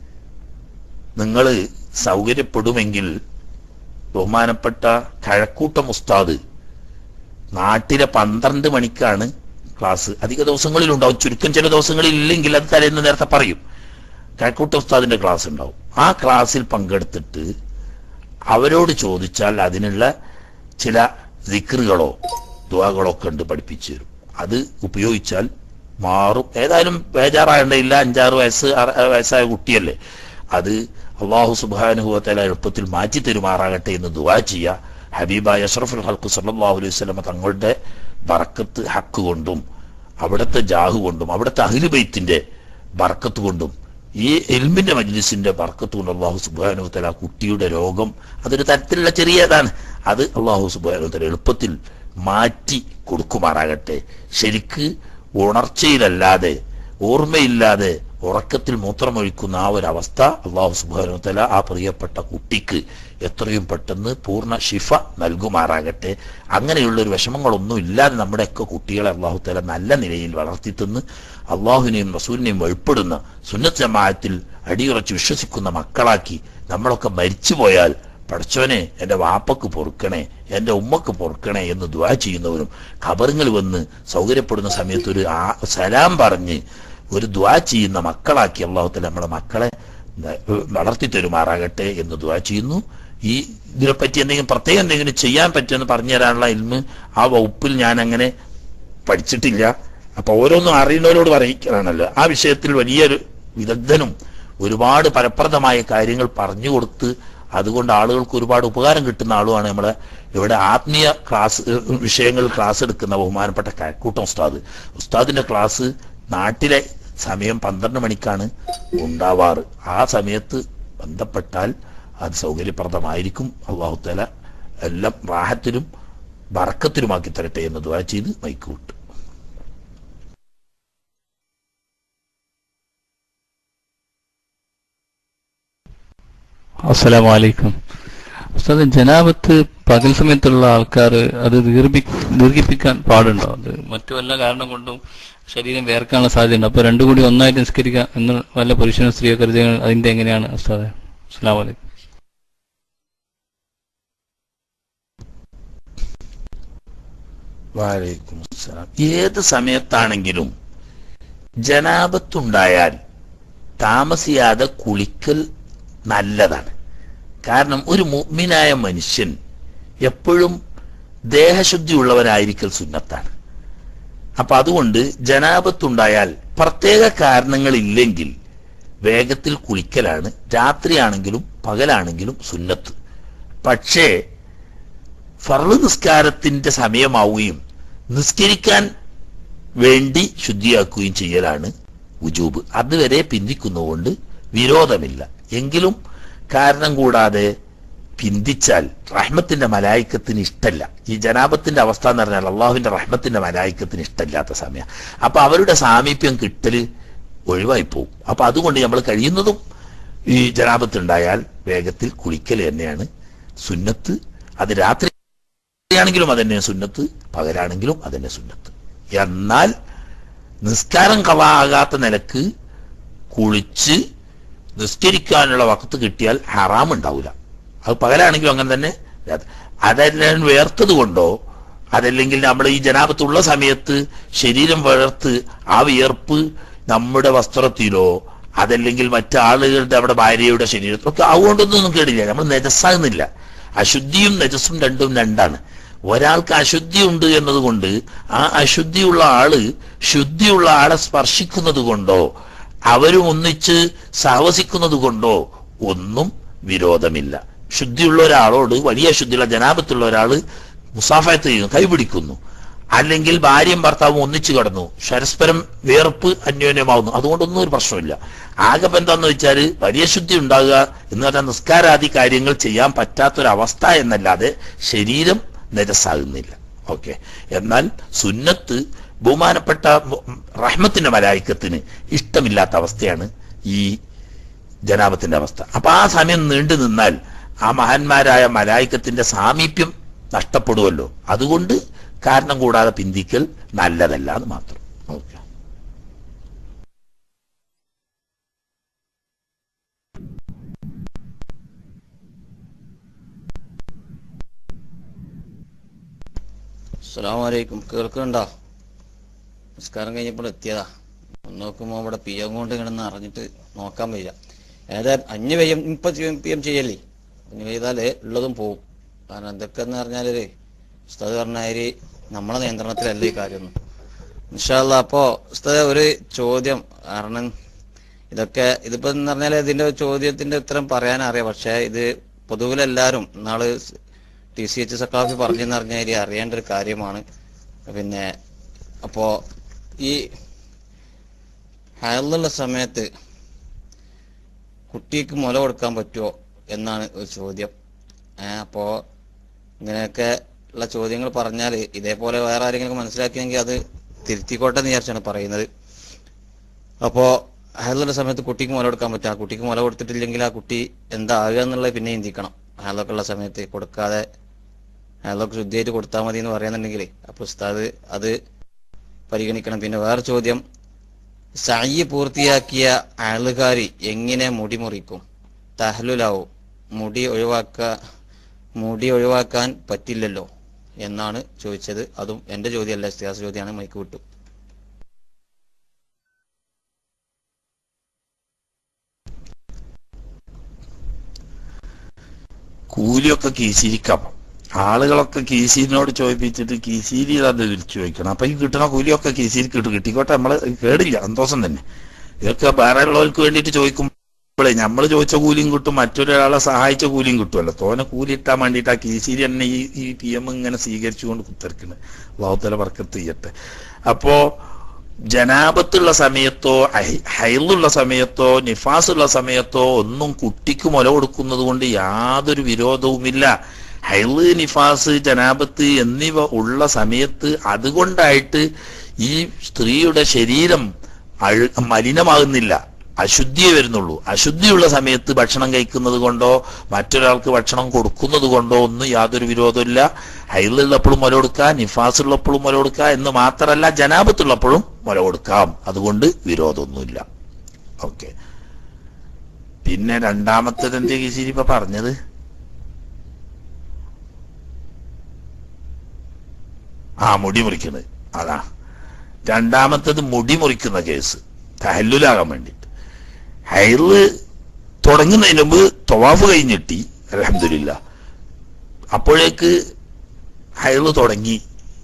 നിങ്ങൾ സൗകര്യപ്പെടുമെങ്കിൽ ബഹുമാനപ്പെട്ട കഴക്കൂട്ടം ഉസ്താദ് നാട്ടിലെ പന്ത്രണ്ട് മണിക്കാണ് ക്ലാസ് അധിക ദിവസങ്ങളിൽ ഉണ്ടാവും ചുരുക്കം ചില ദിവസങ്ങളിൽ ഇല്ലെങ്കിൽ അത് തലേന്ന് നേരത്തെ പറയും കഴക്കൂട്ട ഉസ്താദിന്റെ ക്ലാസ് ഉണ്ടാവും ആ ക്ലാസ്സിൽ പങ്കെടുത്തിട്ട് അവരോട് ചോദിച്ചാൽ അതിനുള്ള ചില ദിക്റുകളോ ദുവാകളോ ഒക്കെ ഉണ്ട് പഠിപ്പിച്ചു തരും അത് ഉപയോഗിച്ചാൽ മാറും ഏതായാലും ബേജാറാകേണ്ടയില്ല അഞ്ചാറ് വയസ്സ് ആറ് വയസ്സായ കുട്ടിയല്ലേ അത് അള്ളാഹു സുബാനുഭവത്തല എളുപ്പത്തിൽ മാറ്റി തരുമാറാകട്ടെ എന്ന് ദുവാ ചെയ്യുക ഹബീബായ അഷ്റഫുൽ ഹൽക്കു സല്ലാഹു അലൈഹി സ്വലമ തങ്ങളുടെ ബറക്കത്ത് ഹക്ക് കൊണ്ടും അവിടുത്തെ ജാഹു കൊണ്ടും അവിടുത്തെ അഹിലുബൈത്തിന്റെ ബർക്കത്ത് കൊണ്ടും ഈ എൽമിന്റെ മജ്ലിസിന്റെ ബർക്കത്ത് കൊണ്ട് അള്ളാഹു സുബാനു തല കുട്ടിയുടെ രോഗം അതൊരു തരത്തിലുള്ള ചെറിയതാണ് അത് അള്ളാഹു സുബാനു തല എളുപ്പത്തിൽ മാറ്റി കൊടുക്കുമാറാകട്ടെ ശരിക്ക് ഉണർച്ചയിലല്ലാതെ ഓർമ്മയില്ലാതെ ഉറക്കത്തിൽ മൂത്രമൊഴിക്കുന്ന ആ ഒരു അവസ്ഥ അള്ളാഹു സുബാനു തല ആ പ്രിയപ്പെട്ട കുട്ടിക്ക് എത്രയും പെട്ടെന്ന് പൂർണ്ണ ശിഫ നൽകുമാറാകട്ടെ അങ്ങനെയുള്ള ഒരു വിഷമങ്ങളൊന്നും ഇല്ലാതെ നമ്മുടെയൊക്കെ കുട്ടികളെ അള്ളാഹു തല നല്ല നിലയിൽ വളർത്തി തന്ന് അള്ളാഹുവിനെയും റസൂലിനെയും വഴിപ്പെടുന്ന സുന്നത്ത് ജമാഅത്തിൽ അടിയുറച്ച് വിശ്വസിക്കുന്ന മക്കളാക്കി നമ്മളൊക്കെ മരിച്ചു പോയാൽ പഠിച്ചവനെ എൻ്റെ വാപ്പക്ക് പൊറുക്കണേ എൻ്റെ ഉമ്മക്ക് പൊറുക്കണേ എന്ന് ദ്വാ ചെയ്യുന്നവരും ഖബറുകൾ വന്ന് സൗകര്യപ്പെടുന്ന സമയത്ത് ഒരു ആ- സലാം പറഞ്ഞ് ഒരു ദ്വാ ചെയ്യുന്ന മക്കളാക്കി അള്ളാഹുത്തല നമ്മളെ മക്കളെ ന- വളർത്തി തരുമാറാകട്ടെ എന്ന് ദ്വാ ചെയ്യുന്നു ഈ ഇതിനെപ്പറ്റി എന്തെങ്കിലും പ്രത്യേകം എന്തെങ്കിലും ചെയ്യാൻ പറ്റുമെന്ന് പറഞ്ഞു തരാനുള്ള ഇൽമ് ആ വകുപ്പിൽ ഞാൻ അങ്ങനെ പഠിച്ചിട്ടില്ല അപ്പൊ ഓരോന്നും അറിയുന്നവരോട് പറയിക്കാനാണല്ലോ ആ വിഷയത്തിൽ വലിയൊരു വിദഗ്ധനും ഒരുപാട് ഫലപ്രദമായ കാര്യങ്ങൾ പറഞ്ഞു കൊടുത്ത് അതുകൊണ്ട് ആളുകൾക്ക് ഒരുപാട് ഉപകാരം കിട്ടുന്ന ആളുമാണ് നമ്മളെ ഇവിടെ ആത്മീയ ക്ലാസ് ഏഹ്, വിഷയങ്ങൾ ക്ലാസ് എടുക്കുന്ന ബഹുമാനപ്പെട്ട കാക്കൂട്ടം ഉസ്താദ് ഉസ്താദിന്റെ ക്ലാസ് നാട്ടിലെ സമയം പന്ത്രണ്ട് മണിക്കാണ് ഉണ്ടാവാറ് ആ സമയത്ത് ബന്ധപ്പെട്ടാൽ അത് സൗകര്യപ്രദമായിരിക്കും അള്ളാഹുത്തല എല്ലാം റാഹത്തിലും ബറക്കത്തിലുമാക്കി തരട്ടെ എന്ന് ദുആ ചെയ്ത് മൈക്ക് വിട്ടു അസ്സലാമു അലൈക്കും ഉസ്താദ് ജനാബത്ത് പകൽ സമയത്തുള്ള ആൾക്കാർ അത് ദീർഘി ദീർഘിപ്പിക്കാൻ പാടുണ്ടോ അത് മറ്റു വല്ല കാരണം കൊണ്ടും ശരീരം വേർക്കാനുള്ള സാധ്യതയുണ്ട് അപ്പൊ രണ്ടും കൂടി ഒന്നായിട്ട് നിസ്കരിക്കാം എന്ന് വല്ല പുരുഷനും സ്ത്രീയോ കരുതിയാൽ അതിന്റെ എങ്ങനെയാണ് ഉസ്താദ് അസ്സലാമു അലൈക്കും വാലൈക്കും അസ്സലാം ഏത് സമയത്താണെങ്കിലും ജനാപത്തുണ്ടായാൽ താമസിയാതെ കുളിക്കൽ നല്ലതാണ് കാരണം ഒരു മുഗ്മിനായ മനുഷ്യൻ എപ്പോഴും ദേഹശുദ്ധി ഉള്ളവനായിരിക്കൽ സുന്നത്താണ് അപ്പൊ അതുകൊണ്ട് ജനാപത്തുണ്ടായാൽ പ്രത്യേക കാരണങ്ങളില്ലെങ്കിൽ വേഗത്തിൽ കുളിക്കലാണ് രാത്രിയാണെങ്കിലും പകലാണെങ്കിലും സുന്നത്ത് പക്ഷേ ഫർള് നിസ്കാരത്തിന്റെ സമയമാവുകയും നിസ്കരിക്കാൻ വേണ്ടി ശുദ്ധിയാക്കുകയും ചെയ്യലാണ് ഉജൂബ് അതുവരെ പിന്തിക്കുന്നതുകൊണ്ട് വിരോധമില്ല എങ്കിലും കാരണം കൂടാതെ പിന്തിച്ചാൽ റഹ്മത്തിന്റെ മലായിക്കത്തിന് ഇഷ്ടല്ല ഈ ജനാപത്തിന്റെ അവസ്ഥ എന്ന് പറഞ്ഞാൽ അള്ളാഹുവിന്റെ റഹ്മത്തിന്റെ മലായിക്കത്തിന് ഇഷ്ടമില്ലാത്ത സമയം അപ്പൊ അവരുടെ സാമീപ്യം കിട്ടല് ഒഴിവായി പോകും അപ്പൊ അതുകൊണ്ട് നമ്മൾ കഴിയുന്നതും ഈ ജനാപത്തുണ്ടായാൽ വേഗത്തിൽ കുളിക്കൽ തന്നെയാണ് സുന്നത്ത് അത് രാത്രി ആണെങ്കിലും അതന്നെ സുന്നത്ത് പകലാണെങ്കിലും അതന്നെ സുന്നത്ത് എന്നാൽ നിസ്കാരം കളാകാത്ത നിലക്ക് കുളിച്ച് നിസ്കരിക്കാനുള്ള വക്കത്ത് കിട്ടിയാൽ ഹറാം ഉണ്ടാവില്ല അത് പകലാണെങ്കിലും അങ്ങനെ തന്നെ രാത്രി. അതെല്ലാം വേർത്തത് കൊണ്ടോ അതല്ലെങ്കിൽ നമ്മൾ ഈ ജനാപത്തുള്ള സമയത്ത് ശരീരം വേർത്ത് ആ വിയർപ്പ് നമ്മുടെ വസ്ത്രത്തിലോ അതല്ലെങ്കിൽ മറ്റാളുകളുടെ അവിടെ ഭാര്യയുടെ ശരീരത്തിലൊക്കെ അതുകൊണ്ടൊന്നും കേടില്ല നമ്മൾ നെജസ്സാകുന്നില്ല അശുദ്ധിയും നെജസ്സും രണ്ടും രണ്ടാണ് ഒരാൾക്ക് അശുദ്ധി ഉണ്ട് എന്നതുകൊണ്ട് ആ അശുദ്ധിയുള്ള ആള് ശുദ്ധിയുള്ള ആളെ സ്പർശിക്കുന്നത് കൊണ്ടോ അവരും ഒന്നിച്ച് സഹവസിക്കുന്നത് കൊണ്ടോ ഒന്നും വിരോധമില്ല ശുദ്ധിയുള്ള ഒരാളോട് വലിയ ശുദ്ധിയുള്ള ജനാപത്തുള്ള ഒരാള് മുസാഫയത്ത് ചെയ്യുന്നു കൈപിടിക്കുന്നു അല്ലെങ്കിൽ ഭാര്യയും ഭർത്താവും ഒന്നിച്ചു കിടന്നു പരസ്പരം വേർപ്പ് അന്യോന്യമാവുന്നു അതുകൊണ്ടൊന്നും ഒരു പ്രശ്നമില്ല ആകെ എന്താന്ന് വെച്ചാൽ വലിയ ശുദ്ധി ഉണ്ടാകുക എന്ന് പറഞ്ഞാൽ നിസ്കാരാദി കാര്യങ്ങൾ ചെയ്യാൻ പറ്റാത്തൊരവസ്ഥ എന്നല്ലാതെ ശരീരം നിരസാകുന്നില്ല ഓക്കെ എന്നാൽ സുന്നത്ത് ബഹുമാനപ്പെട്ട റഹ്മത്തിന്റെ മലായിക്കത്തിന് ഇഷ്ടമില്ലാത്ത അവസ്ഥയാണ് ഈ ജനാപത്തിന്റെ അവസ്ഥ അപ്പൊ ആ സമയം നീണ്ടു നിന്നാൽ ആ മഹാന്മാരായ മലായിക്കത്തിന്റെ സാമീപ്യം നഷ്ടപ്പെടുമല്ലോ അതുകൊണ്ട് കാരണം കൂടാതെ പിന്തിക്കൽ നല്ലതല്ല എന്ന് മാത്രം ഓക്കെ അസ്സലാമലൈക്കും കേൾക്കുന്നുണ്ടോ നിസ്കാരം കഴിഞ്ഞപ്പോൾ എത്തിയതാ ഒന്ന് നോക്കുമ്പോൾ ഇവിടെ പി എം കൊണ്ട് കിടന്ന് അറിഞ്ഞിട്ട് നോക്കാൻ വയ്യ ഏതാ അഞ്ഞ് പെയ്യം ഇപ്പൊ പി എം ചെയ്യല്ലേ അഞ്ഞ് പെയ്താലേ ഉള്ളതും പോവും കാരണം എന്തൊക്കെയെന്ന് പറഞ്ഞാലേ ഉസ്താദ് പറഞ്ഞ മാതിരി നമ്മളെ നിയന്ത്രണത്തിലല്ല ഈ കാര്യമൊന്നും ഇൻഷാല്ല അപ്പോ ഉസ്താദ് ഒരു ചോദ്യം കാരണം ഇതൊക്കെ ഇതിപ്പോ എന്ന് പറഞ്ഞാൽ ഇതിന്റെ ചോദ്യത്തിന്റെ ഉത്തരം പറയാൻ അറിയാം പക്ഷെ ഇത് പൊതുവിലെല്ലാരും നാള് ടി സി എച്ച് സക്കാഫി പറഞ്ഞെന്ന് പറഞ്ഞാൽ അറിയേണ്ട ഒരു കാര്യമാണ് പിന്നെ അപ്പോ ഈ ഹയലുള്ള സമയത്ത് കുട്ടിക്ക് മുല കൊടുക്കാൻ പറ്റുമോ എന്നാണ് ഒരു ചോദ്യം ഏ, അപ്പോ ഇങ്ങനെയൊക്കെ ഉള്ള ചോദ്യങ്ങൾ പറഞ്ഞാൽ ഇതേപോലെ വേറെ ആരെങ്കിലും മനസ്സിലാക്കിയെങ്കിൽ അത് തിരുത്തിക്കോട്ടെ എന്ന് വിചാരിച്ചാണ് പറയുന്നത് അപ്പോ ഹയലുള്ള സമയത്ത് കുട്ടിക്ക് മുല കൊടുക്കാൻ പറ്റും ആ കുട്ടിക്ക് മുല കൊടുത്തിട്ടില്ലെങ്കിൽ ആ കുട്ടി എന്താകുക എന്നുള്ളത് പിന്നെ ചിന്തിക്കണം ഹയലൊക്കെ ഉള്ള സമയത്ത് കൊടുക്കാതെ ഹയലൊക്കെ ശുദ്ധിയായിട്ട് കൊടുത്താൽ മതി എന്ന് പറയുന്നുണ്ടെങ്കിൽ അപ്പൊ ഉസ്താദ് അത് പരിഗണിക്കണം പിന്നെ വേറെ ചോദ്യം സയ്യ് പൂർത്തിയാക്കിയ അയലുകാരി എങ്ങനെ മുടി മുറിക്കും തഹലുലാവും മുടി ഒഴിവാക്ക മുടി ഒഴിവാക്കാൻ പറ്റില്ലല്ലോ എന്നാണ് ചോദിച്ചത് അതും എന്റെ ചോദ്യമല്ല ഇസ്തിഹാസ ചോദ്യമാണ് മൈക്ക് വിട്ടു കൂലിയൊക്കെ കീശിരിക്കാം ആളുകളൊക്കെ കീശീരിനോട് ചോദിപ്പിച്ചിട്ട് കീശീരി അത് വിളിച്ചു ചോദിക്കണം അപ്പൊ ഈ കിട്ടണ കൂലിയൊക്കെ കീശീരി കിട്ടും കിട്ടിക്കോട്ടെ നമ്മള് കേടില്ല സന്തോഷം തന്നെ ഇതൊക്കെ വേറെ ഉള്ളവർക്ക് വേണ്ടിയിട്ട് ചോദിക്കുമ്പോഴേ നമ്മൾ ചോദിച്ച കൂലിയും കിട്ടും മറ്റൊരാളെ സഹായിച്ച കൂലിയും കിട്ടുമല്ലോ തോനെ കൂലി ഇട്ടാൻ വേണ്ടിയിട്ട് ആ കീശീരി തന്നെ ഈ ഈ പി എം ഇങ്ങനെ സ്വീകരിച്ചുകൊണ്ട് കുത്തിറക്കുന്നത് വാവുത്തല വർക്കത്ത് ചെയ്യട്ടെ അപ്പോ ജനാപത്തുള്ള സമയത്തോ ഹൈ- ഹൈലുള്ള സമയത്തോ നിഫാസുള്ള സമയത്തോ ഒന്നും കുട്ടിക്ക് മുല കൊടുക്കുന്നത് കൊണ്ട് യാതൊരു വിരോധവുമില്ല ഹൈല് നിഫാസ് ജനാപത്ത് എന്നിവ ഉള്ള സമയത്ത് അതുകൊണ്ടായിട്ട് ഈ സ്ത്രീയുടെ ശരീരം അഴു മലിനമാകുന്നില്ല അശുദ്ധിയെ വരുന്നുള്ളൂ അശുദ്ധിയുള്ള സമയത്ത് ഭക്ഷണം കഴിക്കുന്നത് കൊണ്ടോ മറ്റൊരാൾക്ക് ഭക്ഷണം കൊടുക്കുന്നത് കൊണ്ടോ ഒന്നും യാതൊരു വിരോധമില്ല ഹൈലുള്ളപ്പോഴും മുല കൊടുക്കാം നിഫാസ് ഉള്ളപ്പോഴും മുല കൊടുക്കാം എന്ന് മാത്രമല്ല ജനാപത്തുള്ളപ്പോഴും മുല കൊടുക്കാം അതുകൊണ്ട് വിരോധമൊന്നുമില്ല ഓക്കെ പിന്നെ രണ്ടാമത്തേത് എന്തേ കിശിരി ഇപ്പൊ പറഞ്ഞത് ആ മുടി മുറിക്കുന്നത് അതാ രണ്ടാമത്തത് മുടി മുറിക്കുന്ന കേസ് തഹല്ലുലാകാൻ വേണ്ടിയിട്ട് ഹൈറ് തുടങ്ങുന്നതിന് മുമ്പ് തൊവാഫ് കഴിഞ്ഞിട്ടി അലഹമില്ല അപ്പോഴേക്ക് ഹൈറ് തുടങ്ങി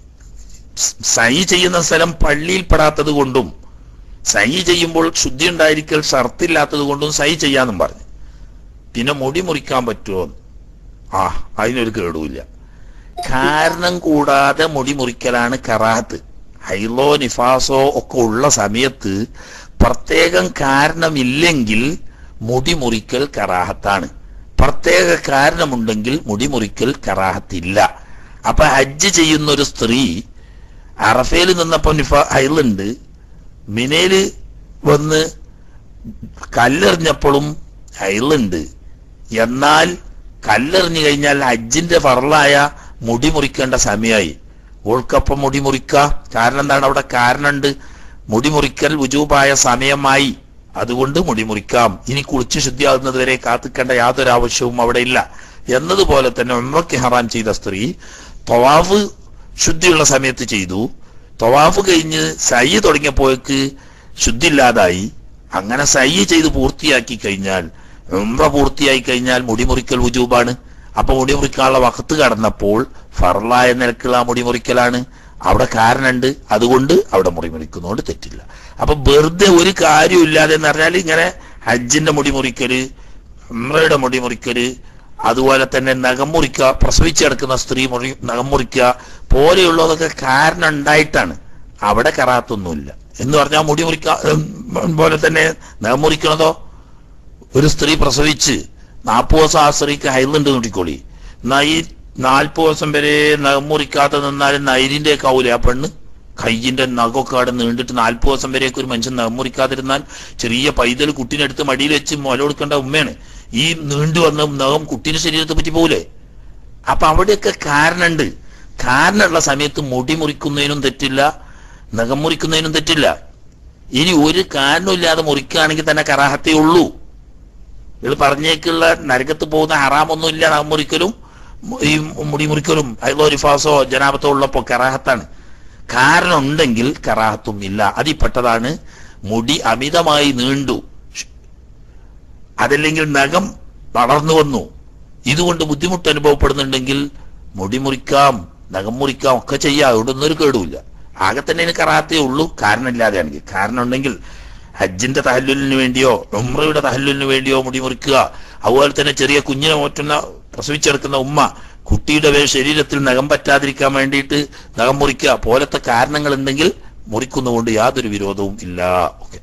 സൈ ചെയ്യുന്ന സ്ഥലം പള്ളിയിൽ പെടാത്തത് കൊണ്ടും സൈ ചെയ്യുമ്പോൾ ശുദ്ധി ഉണ്ടായിരിക്കൽ ഷർത്തില്ലാത്തത് കൊണ്ടും സൈ ചെയ്യാന്നും പറഞ്ഞു പിന്നെ മുടി മുറിക്കാൻ പറ്റുമോ ആ അതിനൊരു കേടുമില്ല കാരണം കൂടാതെ മുടി മുറിക്കലാണ് കറാഹത്ത് ഹൈലോ നിഫാസോ ഒക്കെ ഉള്ള സമയത്ത് പ്രത്യേകം കാരണമില്ലെങ്കിൽ മുടി മുറിക്കൽ കറാഹത്താണ് പ്രത്യേക കാരണമുണ്ടെങ്കിൽ മുടി മുറിക്കൽ കറാഹത്തില്ല അപ്പൊ ഹജ്ജ് ചെയ്യുന്ന ഒരു സ്ത്രീ അറഫയിൽ നിന്നപ്പോ നിഫ ഹൈലുണ്ട് മിനയില് വന്ന് കല്ലെറിഞ്ഞപ്പോഴും ഹൈലുണ്ട് എന്നാൽ കല്ലെറിഞ്ഞു കഴിഞ്ഞാൽ ഹജ്ജിന്റെ ഫറലായ മുടി മുറിക്കേണ്ട സമയമായി ഓൾക്കപ്പം മുടി മുറിക്ക കാരണം എന്താണ് അവിടെ കാരണമുണ്ട് മുടി മുറിക്കൽ വുജൂബായ സമയമായി അതുകൊണ്ട് മുടി മുറിക്കാം ഇനി കുളിച്ച് ശുദ്ധിയാകുന്നത് വരെ കാത്തിക്കേണ്ട യാതൊരു ആവശ്യവും അവിടെ ഇല്ല എന്നതുപോലെ തന്നെ ഉമ്രക്ക് ഹറാം ചെയ്ത സ്ത്രീ തൊവാഫ് ശുദ്ധിയുള്ള സമയത്ത് ചെയ്തു തൊവാഫ് കഴിഞ്ഞ് സൈ തുടങ്ങിയപ്പോഴേക്ക് ശുദ്ധിയില്ലാതായി അങ്ങനെ സൈ ചെയ്ത് പൂർത്തിയാക്കി കഴിഞ്ഞാൽ ഉംറ പൂർത്തിയായി കഴിഞ്ഞാൽ മുടി മുറിക്കൽ വുജൂബാണ് അപ്പൊ മുടി മുറിക്കാനുള്ള വക്കത്ത് കടന്നപ്പോൾ ഫറലായ നിലക്കുള്ള ആ മുടി മുറിക്കലാണ് അവിടെ കാരണമുണ്ട് അതുകൊണ്ട് അവിടെ മുടി മുറിക്കുന്നതുകൊണ്ട് തെറ്റില്ല അപ്പൊ വെറുതെ ഒരു കാര്യമില്ലാതെ എന്ന് പറഞ്ഞാൽ ഇങ്ങനെ ഹജ്ജിന്റെ മുടി മുറിക്കല് ഉംറയുടെ മുടി മുറിക്കല് അതുപോലെ തന്നെ നഖം മുറിക്കുക പ്രസവിച്ച് കിടക്കുന്ന സ്ത്രീ മുറി നഖം മുറിക്കുക പോലെയുള്ളതൊക്കെ കാരണം ഉണ്ടായിട്ടാണ് അവിടെ കറാത്തൊന്നുമില്ല എന്ന് പറഞ്ഞാൽ മുടി മുറിക്ക ഉം, പോലെ തന്നെ നഖം മുറിക്കണതോ ഒരു സ്ത്രീ പ്രസവിച്ച് നാൽപ്പത് ദിവസം ആ സ്ത്രീക്ക് ഹൈലുണ്ട് നോട്ടിക്കോളി എന്നാ ഈ നാൽപ്പത് ദിവസം വരെ നഖം മുറിക്കാതെ നിന്നാലും നൈരിന്റെ കൗല ആ പെണ്ണ് കയ്യിന്റെ നഖമൊക്കെ അവിടെ നീണ്ടിട്ട് നാൽപ്പത് ദിവസം വരെയൊക്കെ ഒരു മനുഷ്യൻ നഖം മുറിക്കാതിരുന്നാൽ ചെറിയ പൈതൽ കുട്ടീനെടുത്ത് മടിയിൽ വെച്ച് മുല കൊടുക്കേണ്ട ഉമ്മയാണ് ഈ നീണ്ടു വന്ന നഖം കുട്ടീന്റെ ശരീരത്തെ പറ്റി പോകൂലേ അപ്പൊ അവിടെയൊക്കെ കാരണമുണ്ട് കാരണമുള്ള സമയത്ത് മുടി മുറിക്കുന്നതിനും തെറ്റില്ല നഖം മുറിക്കുന്നതിനും തെറ്റില്ല ഇനി ഒരു കാരണമില്ലാതെ മുറിക്കുകയാണെങ്കിൽ തന്നെ കറാഹത്തേ ഉള്ളൂ ഇത് പറഞ്ഞേക്കുള്ള നരകത്ത് പോകുന്ന ഹറാമൊന്നുമില്ല നഖം മുറിക്കലും മു- ഈ മുടി മുറിക്കലും അയലോ റിഫാസോ ജനാപത്തോ ഉള്ളപ്പോ കറാഹത്താണ് കാരണം ഉണ്ടെങ്കിൽ കറാഹത്തും ഇല്ല അതിൽപ്പെട്ടതാണ് മുടി അമിതമായി നീണ്ടു അതല്ലെങ്കിൽ നഖം വളർന്നു വന്നു ഇതുകൊണ്ട് ബുദ്ധിമുട്ട് അനുഭവപ്പെടുന്നുണ്ടെങ്കിൽ മുടി മുറിക്കാം നഖം മുറിക്കാം ഒക്കെ ചെയ്യാം അതുകൊണ്ടൊന്നും ഒരു കേടുമില്ല ആകെ തന്നെ എനിക്ക് കറാത്തേ ഉള്ളൂ കാരണമില്ലാതെയാണെങ്കിൽ കാരണം ഉണ്ടെങ്കിൽ ഹജ്ജിന്റെ തഹല്ലുലിന് വേണ്ടിയോ ഉമ്രയുടെ തഹല്ലുലിന് വേണ്ടിയോ മുടി മുറിക്കുക അതുപോലെ തന്നെ ചെറിയ കുഞ്ഞിനെ ഓറ്റുന്ന പ്രസവിച്ചെടുക്കുന്ന ഉമ്മ കുട്ടിയുടെ വേ- ശരീരത്തിൽ നഖം പറ്റാതിരിക്കാൻ വേണ്ടിയിട്ട് നഖം മുറിക്കുക പോലത്തെ കാരണങ്ങൾ ഉണ്ടെങ്കിൽ മുറിക്കുന്നതുകൊണ്ട് യാതൊരു വിരോധവും ഇല്ല ഓക്കെ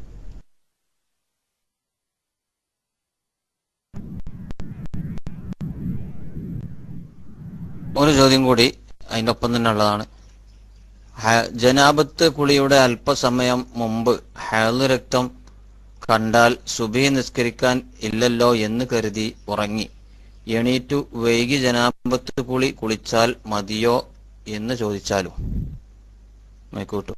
ഒരു ചോദ്യം കൂടി അതിൻ്റെ ഒപ്പം തന്നെ ഉള്ളതാണ് ഹ- ജനാബത്ത് കുളിയുടെ അല്പസമയം മുമ്പ് ഹയല് രക്തം കണ്ടാൽ സുബഹി നിസ്കരിക്കാൻ ഇല്ലല്ലോ എന്ന് കരുതി ഉറങ്ങി എണീറ്റു വൈകി ജനാബത്ത് കുളി കുളിച്ചാൽ മതിയോ എന്ന് ചോദിച്ചാലും മൈക്കൂട്ടു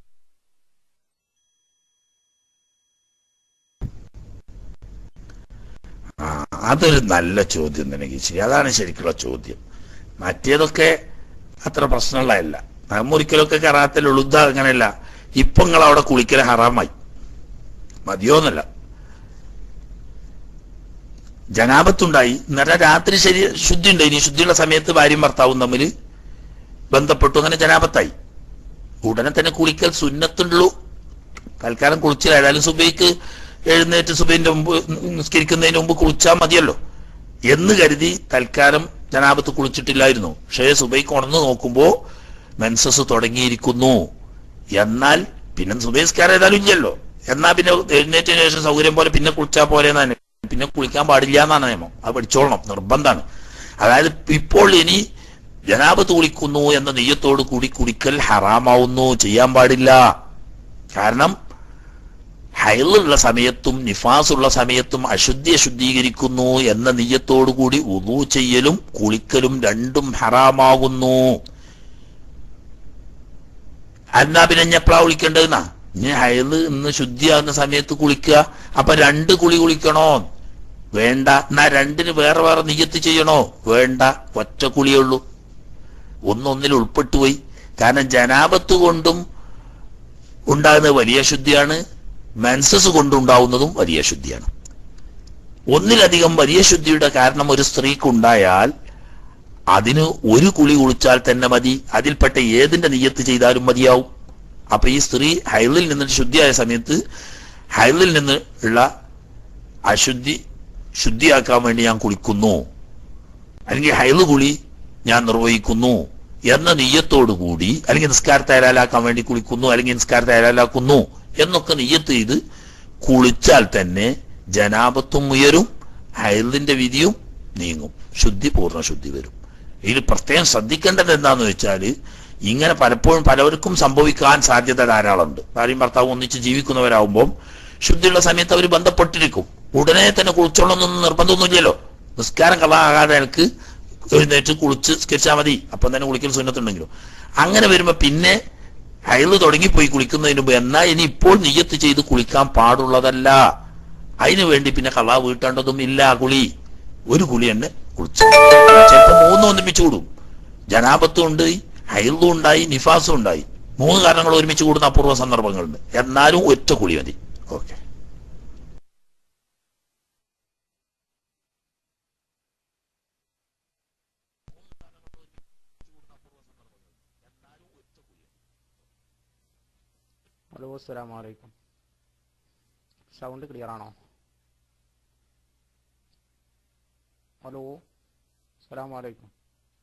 ആ അതൊരു നല്ല ചോദ്യം തന്നെ ഗീച്ചി അതാണ് ശരിക്കുള്ള ചോദ്യം മറ്റേതൊക്കെ അത്ര പ്രശ്നമുള്ളതല്ല നമ്മൊരിക്കലൊക്കെ കറാത്തലുള്ളൂ ഇത് അങ്ങനെയല്ല ഇപ്പൊ നിങ്ങൾ അവിടെ കുളിക്കൽ ഹറാമായി മതിയോന്നല്ല ജനാപത്തുണ്ടായി എന്നിട്ട് രാത്രി ശരി ശുദ്ധി ഉണ്ട് ഇനി ശുദ്ധിയുള്ള സമയത്ത് ഭാര്യയും ഭർത്താവും തമ്മിൽ ബന്ധപ്പെട്ടു അങ്ങനെ ജനാപത്തായി ഉടനെ തന്നെ കുളിക്കൽ സുന്നത്തുള്ളൂ തൽക്കാലം കുളിച്ചില്ല ഏതായാലും സുബൈക്ക് എഴുന്നേറ്റ് സുബൈന്റെ മുമ്പ് നിസ്കരിക്കുന്നതിന് മുമ്പ് കുളിച്ചാൽ മതിയല്ലോ എന്ന് കരുതി തൽക്കാലം ജനാപത്ത് കുളിച്ചിട്ടില്ലായിരുന്നു പക്ഷേ സുബൈക്ക് ഉണർന്നു നോക്കുമ്പോ മെൻസസ് തുടങ്ങിയിരിക്കുന്നു എന്നാൽ പിന്നെ സുബൈസ്കാരം ഏതായാലും ഇല്ലല്ലോ എന്നാ പിന്നെ എഴുന്നേറ്റതിന് ശേഷം സൗകര്യം പോലെ പിന്നെ കുളിച്ചാൽ പോലെ എന്നാണ് പിന്നെ കുളിക്കാൻ പാടില്ല എന്നാണ് നിയമം അത് പഠിച്ചോളണം നിർബന്ധമാണ് അതായത് ഇപ്പോൾ ഇനി ജനാപത്ത് കുളിക്കുന്നു എന്ന നെയ്യത്തോട് കൂടി കുടിക്കൽ ഹറാമാവുന്നു ചെയ്യാൻ പാടില്ല കാരണം ഹൈലുള്ള സമയത്തും നിഫാസുള്ള സമയത്തും അശുദ്ധിയെ ശുദ്ധീകരിക്കുന്നു എന്ന നെയ്യത്തോടു കൂടി ഉദു ചെയ്യലും കുളിക്കലും രണ്ടും ഹറാമാകുന്നു എന്നാ പിന്നെ ഇനി എപ്പോഴാ കുളിക്കേണ്ടതെന്നാ ഇനി ഹയല് ഇന്ന് ശുദ്ധിയാകുന്ന സമയത്ത് കുളിക്കുക അപ്പൊ രണ്ട് കുളി കുളിക്കണോ വേണ്ട എന്നാ രണ്ടിന് വേറെ വേറെ നിയത്ത് ചെയ്യണോ വേണ്ട ഒറ്റ കുളിയേ ഉള്ളൂ ഒന്നൊന്നിൽ ഉൾപ്പെട്ടു പോയി കാരണം ജനാപത്ത് കൊണ്ടും ഉണ്ടാകുന്നത് വലിയ ശുദ്ധിയാണ് മെൻസസ് കൊണ്ടുണ്ടാവുന്നതും വലിയ ശുദ്ധിയാണ് ഒന്നിലധികം വലിയ ശുദ്ധിയുടെ കാരണം ഒരു സ്ത്രീക്ക് ഉണ്ടായാൽ അതിന് ഒരു കുളി കുളിച്ചാൽ തന്നെ മതി അതിൽപ്പെട്ട ഏതിന്റെ നിയത്ത് ചെയ്താലും മതിയാവും അപ്പൊ ഈ സ്ത്രീ ഹൈലിൽ നിന്ന് ശുദ്ധിയായ സമയത്ത് ഹൈലിൽ നിന്ന് ഉള്ള അശുദ്ധി ശുദ്ധിയാക്കാൻ വേണ്ടി ഞാൻ കുളിക്കുന്നു അല്ലെങ്കിൽ ഹൈല് കുളി ഞാൻ നിർവഹിക്കുന്നു എന്ന നെയ്യത്തോടു കൂടി അല്ലെങ്കിൽ നിസ്കാരത്തെ അയലാലാക്കാൻ വേണ്ടി കുളിക്കുന്നു അല്ലെങ്കിൽ നിസ്കാരത്തെ അയലാലാക്കുന്നു എന്നൊക്കെ നെയ്യത്ത് ചെയ്ത് കുളിച്ചാൽ തന്നെ ജനാപത്തും ഉയരും ഹൈലിന്റെ വിധിയും നീങ്ങും ശുദ്ധി പൂർണ്ണ ശുദ്ധി വരും ഇതിൽ പ്രത്യേകം ശ്രദ്ധിക്കേണ്ടത് എന്താന്ന് വെച്ചാൽ ഇങ്ങനെ പലപ്പോഴും പലവർക്കും സംഭവിക്കാൻ സാധ്യത ധാരാളമുണ്ട് ഭാര്യയും ഭർത്താവും ഒന്നിച്ച് ജീവിക്കുന്നവരാകുമ്പോൾ ശുദ്ധിയുള്ള സമയത്ത് അവർ ബന്ധപ്പെട്ടിരിക്കും ഉടനെ തന്നെ കുളിച്ചോളണമെന്നൊന്നും നിർബന്ധമൊന്നുമില്ലല്ലോ നിസ്കാരം കളാകാതെ എനിക്ക് എഴുന്നേറ്റ് കുളിച്ച് സ്കരിച്ചാൽ മതി അപ്പം തന്നെ കുളിക്കൽ സുന്നത്തുണ്ടെങ്കിലും അങ്ങനെ വരുമ്പോ പിന്നെ അയല് തുടങ്ങിപ്പോയി കുളിക്കുന്നതിന് മുമ്പ് എന്നാ ഇനി ഇപ്പോൾ നിയ്യത്ത് ചെയ്ത് കുളിക്കാൻ പാടുള്ളതല്ല അതിനു വേണ്ടി പിന്നെ കള വീട്ടേണ്ടതും ഇല്ല കുളി ഒരു കുളി തന്നെ കുളിച്ചു ചിലപ്പോ മൂന്നും ഒന്നിപ്പിച്ചു കൂടും ജനാപത്തും ഉണ്ട് ഹൈലും ഉണ്ടായി നിഫാസും ഉണ്ടായി മൂന്ന് കാരണങ്ങൾ ഒരുമിച്ച് കൂടുന്ന അപൂർവ സന്ദർഭങ്ങളുണ്ട് എന്നാലും ഒറ്റ കുളി മതി ഓക്കെ ഹലോ അസ്സലാം വലൈക്കും സൗണ്ട് ക്ലിയർ ആണോ ഹലോ അസ്സലാം വലൈക്കും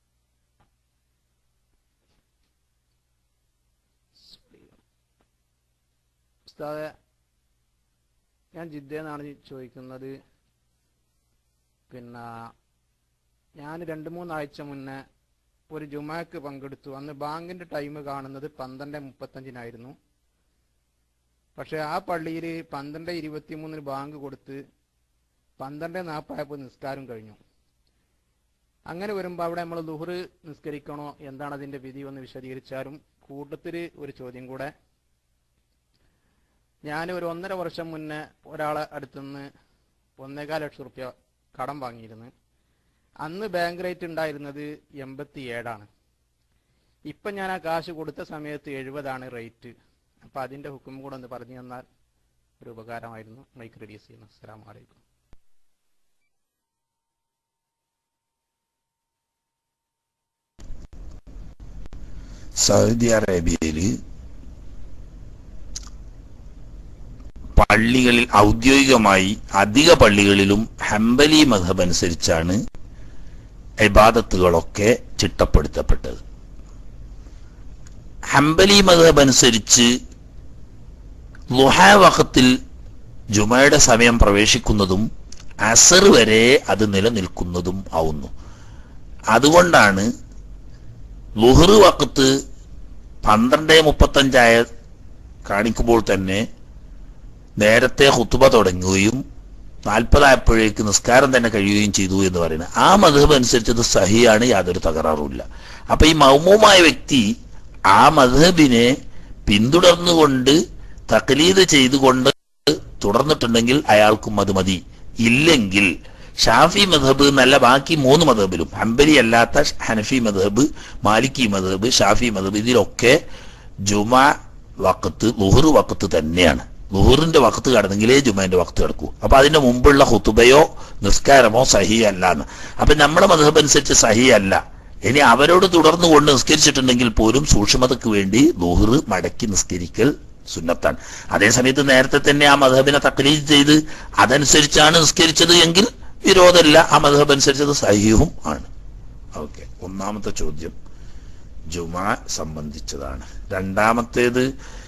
ഉസ്താദെ ഞാൻ ജിദ്ദയെന്നാണ് ചോദിക്കുന്നത് പിന്നെ ഞാൻ രണ്ട് മൂന്നാഴ്ച മുന്നേ ഒരു ജുമാക്ക് പങ്കെടുത്തു അന്ന് ബാങ്കിന്റെ ടൈം കാണുന്നത് പന്ത്രണ്ട് മുപ്പത്തഞ്ചിനായിരുന്നു പക്ഷെ ആ പള്ളിയിൽ പന്ത്രണ്ട് ഇരുപത്തിമൂന്നിന് ബാങ്ക് കൊടുത്ത് പന്ത്രണ്ട് നാൽപ്പതായപ്പോൾ നിസ്കാരം കഴിഞ്ഞു അങ്ങനെ വരുമ്പോൾ അവിടെ നമ്മൾ ലുഹർ നിസ്കരിക്കണോ എന്താണ് അതിന്റെ വിധി ഒന്ന് വിശദീകരിച്ചാലും കൂട്ടത്തിൽ ഒരു ചോദ്യം കൂടെ ഞാൻ ഒരു ഒന്നര വർഷം മുന്നേ ഒരാളെ അടുത്തുനിന്ന് ഒന്നേകാൽ ലക്ഷം റുപ്യ കടം വാങ്ങിയിരുന്നു അന്ന് ബാങ്ക് റേറ്റ് ഉണ്ടായിരുന്നത് എൺപത്തി ഏഴാണ് ഇപ്പം ഞാൻ ആ കാശ് കൊടുത്ത സമയത്ത് എഴുപതാണ് റേറ്റ് അപ്പൊ അതിന്റെ ഹുക്കും കൂടെ ഒന്ന് പറഞ്ഞു തന്നാൽ ഒരു ഉപകാരമായിരുന്നു മൈക്ക് റെഡ്യൂസ് ചെയ്യുന്നു അസ്സലാമു അലൈക്കും സൗദി അറേബ്യയിൽ പള്ളികളിൽ ഔദ്യോഗികമായി അധിക പള്ളികളിലും ഹംബലി മധബ് അനുസരിച്ചാണ് ഇബാദത്തുകളൊക്കെ ചിട്ടപ്പെടുത്തപ്പെട്ടത് ഹംബലി മധബ് അനുസരിച്ച് ലുഹ വഖത്തിൽ ജുമയുടെ സമയം പ്രവേശിക്കുന്നതും അസർ വരെ അത് നിലനിൽക്കുന്നതും ആവുന്നു അതുകൊണ്ടാണ് ലുഹർ വക്കത്ത് പന്ത്രണ്ട് മുപ്പത്തഞ്ചായ കാണിക്കുമ്പോൾ തന്നെ നേരത്തെ ഹുത്തുബ തുടങ്ങുകയും നാൽപ്പതായപ്പോഴേക്ക് നിസ്കാരം തന്നെ കഴിയുകയും ചെയ്തു എന്ന് പറയുന്നത് ആ മധുബ് അനുസരിച്ച് ഇത് സഹിയാണ് യാതൊരു തകരാറുമില്ല അപ്പൊ ഈ മൗമൂമായ വ്യക്തി ആ മധബിനെ പിന്തുടർന്നുകൊണ്ട് തക്ലീദ് ചെയ്തുകൊണ്ട് തുടർന്നിട്ടുണ്ടെങ്കിൽ അയാൾക്കും അത് മതി ഇല്ലെങ്കിൽ ഷാഫി മധബ് എന്നല്ല ബാക്കി മൂന്ന് മധബിലും ഹംബലി അല്ലാത്ത ഹനഫി മധബ് മാലിക്കി മധബ് ഷാഫി മധബ് ഇതിലൊക്കെ ജുമ വക്കത്ത് ലുഹർ വക്കത്ത് തന്നെയാണ് ലുഹറിന്റെ വക്കത്ത് കടന്നെങ്കിലേ ജുമാന്റെ വക്കത്ത് കിടക്കൂ അപ്പൊ അതിന്റെ മുമ്പുള്ള ഹുത്തുബയോ നിസ്കാരമോ സഹി അല്ല എന്ന് അപ്പൊ നമ്മുടെ മധബ് അനുസരിച്ച് സഹി അല്ല ഇനി അവരോട് തുടർന്ന് കൊണ്ട് നിസ്കരിച്ചിട്ടുണ്ടെങ്കിൽ പോലും സൂക്ഷ്മതയ്ക്ക് വേണ്ടി ലുഹർ മടക്കി നിസ്കരിക്കൽ സുന്നത്താണ് അതേസമയത്ത് നേരത്തെ തന്നെ ആ മധബിനെ തക്ലീദ് ചെയ്ത് അതനുസരിച്ചാണ് നിസ്കരിച്ചത് എങ്കിൽ വിരോധമില്ല ആ മധബ് അനുസരിച്ചത് സഹിയും ആണ് ഓക്കെ ഒന്നാമത്തെ ചോദ്യം ജുമാ സംബന്ധിച്ചതാണ് രണ്ടാമത്തേത്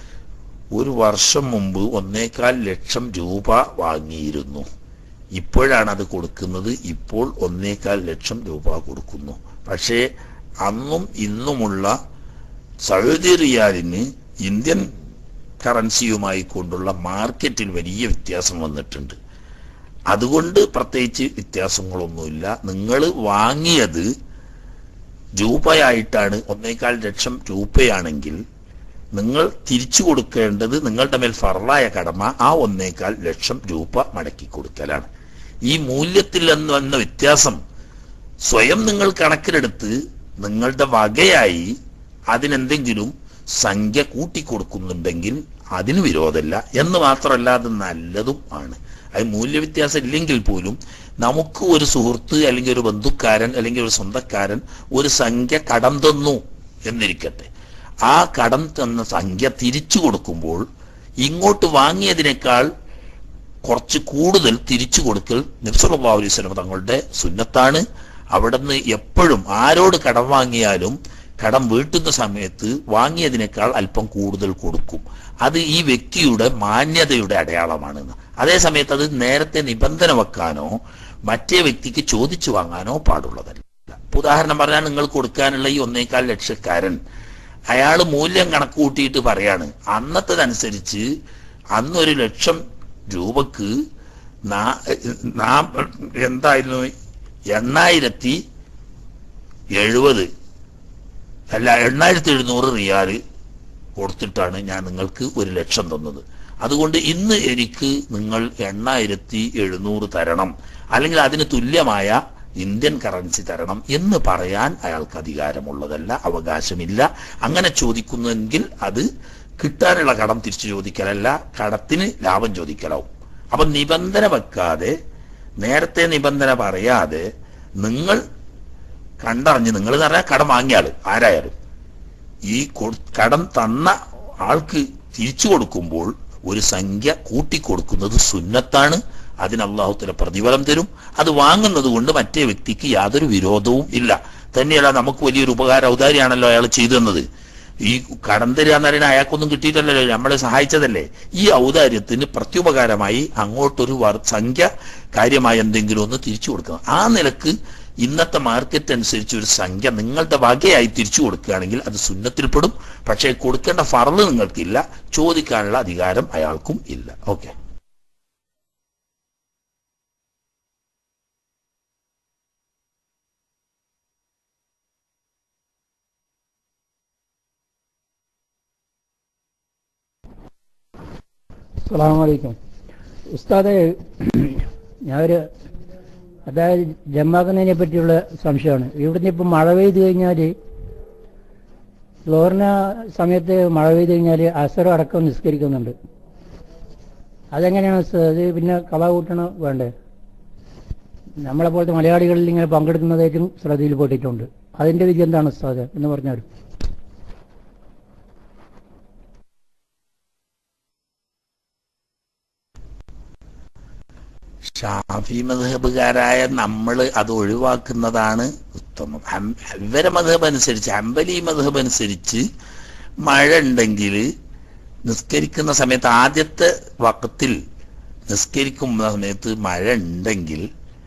ഒരു വർഷം മുമ്പ് ഒന്നേകാൽ ലക്ഷം രൂപ വാങ്ങിയിരുന്നു ഇപ്പോഴാണ് അത് കൊടുക്കുന്നത് ഇപ്പോൾ ഒന്നേകാൽ ലക്ഷം രൂപ കൊടുക്കുന്നു പക്ഷേ അന്നും ഇന്നുമുള്ള സൗദി റിയാലിന് ഇന്ത്യൻ കറൻസിയുമായി കൊണ്ടുള്ള മാർക്കറ്റിൽ വലിയ വ്യത്യാസം വന്നിട്ടുണ്ട് അതുകൊണ്ട് പ്രത്യേകിച്ച് വ്യത്യാസങ്ങളൊന്നുമില്ല നിങ്ങൾ വാങ്ങിയത് രൂപയായിട്ടാണ് ഒന്നേകാൽ ലക്ഷം രൂപയാണെങ്കിൽ നിങ്ങൾ തിരിച്ചു കൊടുക്കേണ്ടത് നിങ്ങളുടെ മേൽ ഫറലായ കടമ ആ ഒന്നേകാൽ ലക്ഷം രൂപ മടക്കി കൊടുക്കലാണ് ഈ മൂല്യത്തിൽ എന്ന് വന്ന വ്യത്യാസം സ്വയം നിങ്ങൾ കണക്കിലെടുത്ത് നിങ്ങളുടെ വകയായി അതിനെന്തെങ്കിലും സംഖ്യ കൂട്ടിക്കൊടുക്കുന്നുണ്ടെങ്കിൽ അതിന് വിരോധമില്ല എന്ന് മാത്രമല്ല അത് നല്ലതും ആണ് അത് മൂല്യവ്യത്യാസം ഇല്ലെങ്കിൽ പോലും നമുക്ക് ഒരു സുഹൃത്ത് അല്ലെങ്കിൽ ഒരു ബന്ധുക്കാരൻ അല്ലെങ്കിൽ ഒരു സ്വന്തക്കാരൻ ഒരു സംഖ്യ കടം തന്നു എന്നിരിക്കട്ടെ ആ കടം തന്ന സംഖ്യ തിരിച്ചു കൊടുക്കുമ്പോൾ ഇങ്ങോട്ട് വാങ്ങിയതിനേക്കാൾ കുറച്ച് കൂടുതൽ തിരിച്ചു കൊടുക്കൽ നബ്സല്ലാ അലൈഹി സ്വലം തങ്ങളുടെ സുന്നത്താണ് അവിടുന്ന് എപ്പോഴും ആരോട് കടം വാങ്ങിയാലും കടം വീട്ടുന്ന സമയത്ത് വാങ്ങിയതിനേക്കാൾ അല്പം കൂടുതൽ കൊടുക്കും അത് ഈ വ്യക്തിയുടെ മാന്യതയുടെ അടയാളമാണെന്ന് അതേ സമയത്ത് അത് നേരത്തെ നിബന്ധന വെക്കാനോ മറ്റേ വ്യക്തിക്ക് ചോദിച്ചു വാങ്ങാനോ പാടുള്ളതല്ല ഉദാഹരണം പറഞ്ഞാൽ നിങ്ങൾ കൊടുക്കാനുള്ള ഈ ഒന്നേകാൽ ലക്ഷക്കാരൻ അയാൾ മൂല്യം കണക്ക് കൂട്ടിയിട്ട് പറയാണ് അന്നത്തതനുസരിച്ച് അന്നൊരു ലക്ഷം രൂപക്ക് നാ- നാ- എന്തായിരുന്നു എണ്ണായിരത്തി എഴുപത് അല്ല എണ്ണായിരത്തി എഴുന്നൂറ് റിയാല് കൊടുത്തിട്ടാണ് ഞാൻ നിങ്ങൾക്ക് ഒരു ലക്ഷം തന്നത് അതുകൊണ്ട് ഇന്ന് എനിക്ക് നിങ്ങൾ എണ്ണായിരത്തി എഴുന്നൂറ് തരണം അല്ലെങ്കിൽ അതിന് തുല്യമായ ഇന്ത്യൻ കറൻസി തരണം എന്ന് പറയാൻ അയാൾക്ക് അധികാരമുള്ളതല്ല അവകാശമില്ല അങ്ങനെ ചോദിക്കുന്നെങ്കിൽ അത് കിട്ടാനുള്ള കടം തിരിച്ചു ചോദിക്കലല്ല കടത്തിന് ലാഭം ചോദിക്കലാവും അപ്പൊ നിബന്ധന വെക്കാതെ നേരത്തെ നിബന്ധന പറയാതെ നിങ്ങൾ കണ്ടറിഞ്ഞ് നിങ്ങൾ എന്ന് പറഞ്ഞാൽ കടം വാങ്ങിയ ആള് ആരായാലും ഈ കൊ- കടം തന്ന ആൾക്ക് തിരിച്ചു കൊടുക്കുമ്പോൾ ഒരു സംഖ്യ കൂട്ടിക്കൊടുക്കുന്നത് സുന്നത്താണ് അതിന് അള്ളാഹുത്തല പ്രതിഫലം തരും അത് വാങ്ങുന്നത് കൊണ്ട് മറ്റേ വ്യക്തിക്ക് യാതൊരു വിരോധവും ഇല്ല തന്നെയല്ല നമുക്ക് വലിയൊരു ഉപകാര ഔദാര്യാണല്ലോ അയാൾ ചെയ്തു തന്നത് ഈ കടം തരിക എന്ന് പറയുന്നത് അയാൾക്കൊന്നും കിട്ടിയിട്ടല്ലല്ലോ നമ്മളെ സഹായിച്ചതല്ലേ ഈ ഔദാര്യത്തിന് പ്രത്യുപകാരമായി അങ്ങോട്ടൊരു വർ- സംഖ്യ കാര്യമായി എന്തെങ്കിലും ഒന്ന് തിരിച്ചു കൊടുക്കണം ആ നിലക്ക് ഇന്നത്തെ മാർക്കറ്റ് അനുസരിച്ച് ഒരു സംഖ്യ നിങ്ങളുടെ വകയായി തിരിച്ചു കൊടുക്കുകയാണെങ്കിൽ അത് സുന്നത്തിൽപ്പെടും പക്ഷേ കൊടുക്കേണ്ട ഫറല് നിങ്ങൾക്കില്ല ചോദിക്കാനുള്ള അധികാരം അയാൾക്കും ഇല്ല ഓക്കെ അസ്സലാമലൈക്കും ഉസ്താദെ ഞാനൊരു അതായത് ജമാക്കുന്നതിനെ പറ്റിയുള്ള സംശയമാണ് ഇവിടുന്ന് ഇപ്പം മഴ പെയ്ത് കഴിഞ്ഞാൽ ലോറിന സമയത്ത് മഴ പെയ്ത് കഴിഞ്ഞാൽ അസറും അടക്കം നിസ്കരിക്കുന്നുണ്ട് അതെങ്ങനെയാണ് ഉസ്താദ്? അത് പിന്നെ കള കൂട്ടണോ വേണ്ടേ നമ്മളെ പോലത്തെ മലയാളികളിൽ ഇങ്ങനെ പങ്കെടുക്കുന്നതായിട്ടും ശ്രദ്ധയിൽ പെട്ടിട്ടുണ്ട് അതിന്റെ വിധി എന്താണ് ഉസ്താദ് എന്ന് പറഞ്ഞാൽ ഷാഫി മധബുകാരായ നമ്മൾ അത് ഒഴിവാക്കുന്നതാണ് ഉത്തമം ഹം- ഇവരെ മധബ് അനുസരിച്ച് ഹംബലി മധബ് അനുസരിച്ച് മഴ ഉണ്ടെങ്കിൽ നിസ്കരിക്കുന്ന സമയത്ത് ആദ്യത്തെ വക്കത്തിൽ നിസ്കരിക്കുന്ന സമയത്ത് മഴ ഉണ്ടെങ്കിൽ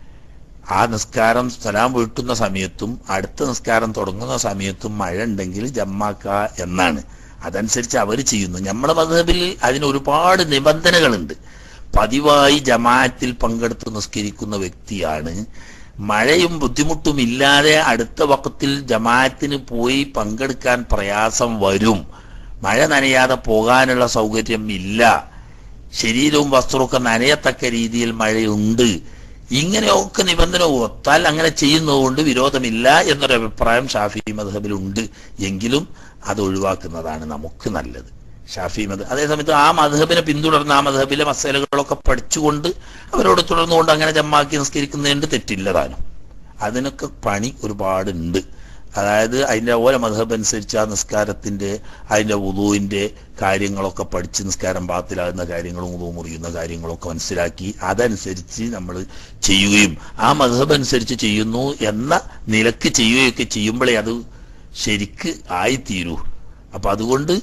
ആ നിസ്കാരം സലാം വീട്ടുന്ന സമയത്തും അടുത്ത നിസ്കാരം തുടങ്ങുന്ന സമയത്തും മഴ ഉണ്ടെങ്കിൽ ജമ്മാക്ക എന്നാണ് അതനുസരിച്ച് അവർ ചെയ്യുന്നു നമ്മുടെ മധബിൽ അതിന് ഒരുപാട് നിബന്ധനകളുണ്ട് പതിവായി ജമാഅത്തിൽ പങ്കെടുത്ത് നിസ്കരിക്കുന്ന വ്യക്തിയാണ് മഴയും ബുദ്ധിമുട്ടും ഇല്ലാതെ അടുത്ത വക്കത്തിൽ ജമാഅത്തിന് പോയി പങ്കെടുക്കാൻ പ്രയാസം വരും മഴ നനയാതെ പോകാനുള്ള സൗകര്യം ഇല്ല ശരീരവും വസ്ത്രമൊക്കെ നനയത്തക്ക രീതിയിൽ മഴയുണ്ട് ഇങ്ങനെയൊക്കെ നിബന്ധന ഒത്താൽ അങ്ങനെ ചെയ്യുന്നതുകൊണ്ട് വിരോധമില്ല എന്നൊരു അഭിപ്രായം ഷാഫി മധബിലുണ്ട് എങ്കിലും അത് ഒഴിവാക്കുന്നതാണ് നമുക്ക് നല്ലത് ഷാഫി മത് അതേസമയത്ത് ആ മധബിനെ പിന്തുടർന്ന് ആ മധബിലെ മസലകളൊക്കെ പഠിച്ചുകൊണ്ട് അവരോട് തുടർന്നുകൊണ്ട് അങ്ങനെ ജമ്മാക്കി നിസ്കരിക്കുന്നതിന് തെറ്റില്ല താനും അതിനൊക്കെ പണി ഒരുപാടുണ്ട് അതായത് അതിന്റെ ഓരോ മധബ് അനുസരിച്ച് ആ നിസ്കാരത്തിന്റെ അതിന്റെ ഉദുവിന്റെ കാര്യങ്ങളൊക്കെ പഠിച്ച് നിസ്കാരം പാത്തിലാകുന്ന കാര്യങ്ങളും ഉദു മുറിയുന്ന കാര്യങ്ങളൊക്കെ മനസ്സിലാക്കി അതനുസരിച്ച് നമ്മൾ ചെയ്യുകയും ആ മധബ് അനുസരിച്ച് ചെയ്യുന്നു എന്ന നിലക്ക് ചെയ്യുകയൊക്കെ ചെയ്യുമ്പോഴേ അത് ശരിക്ക് ആയിത്തീരൂ അപ്പൊ അതുകൊണ്ട്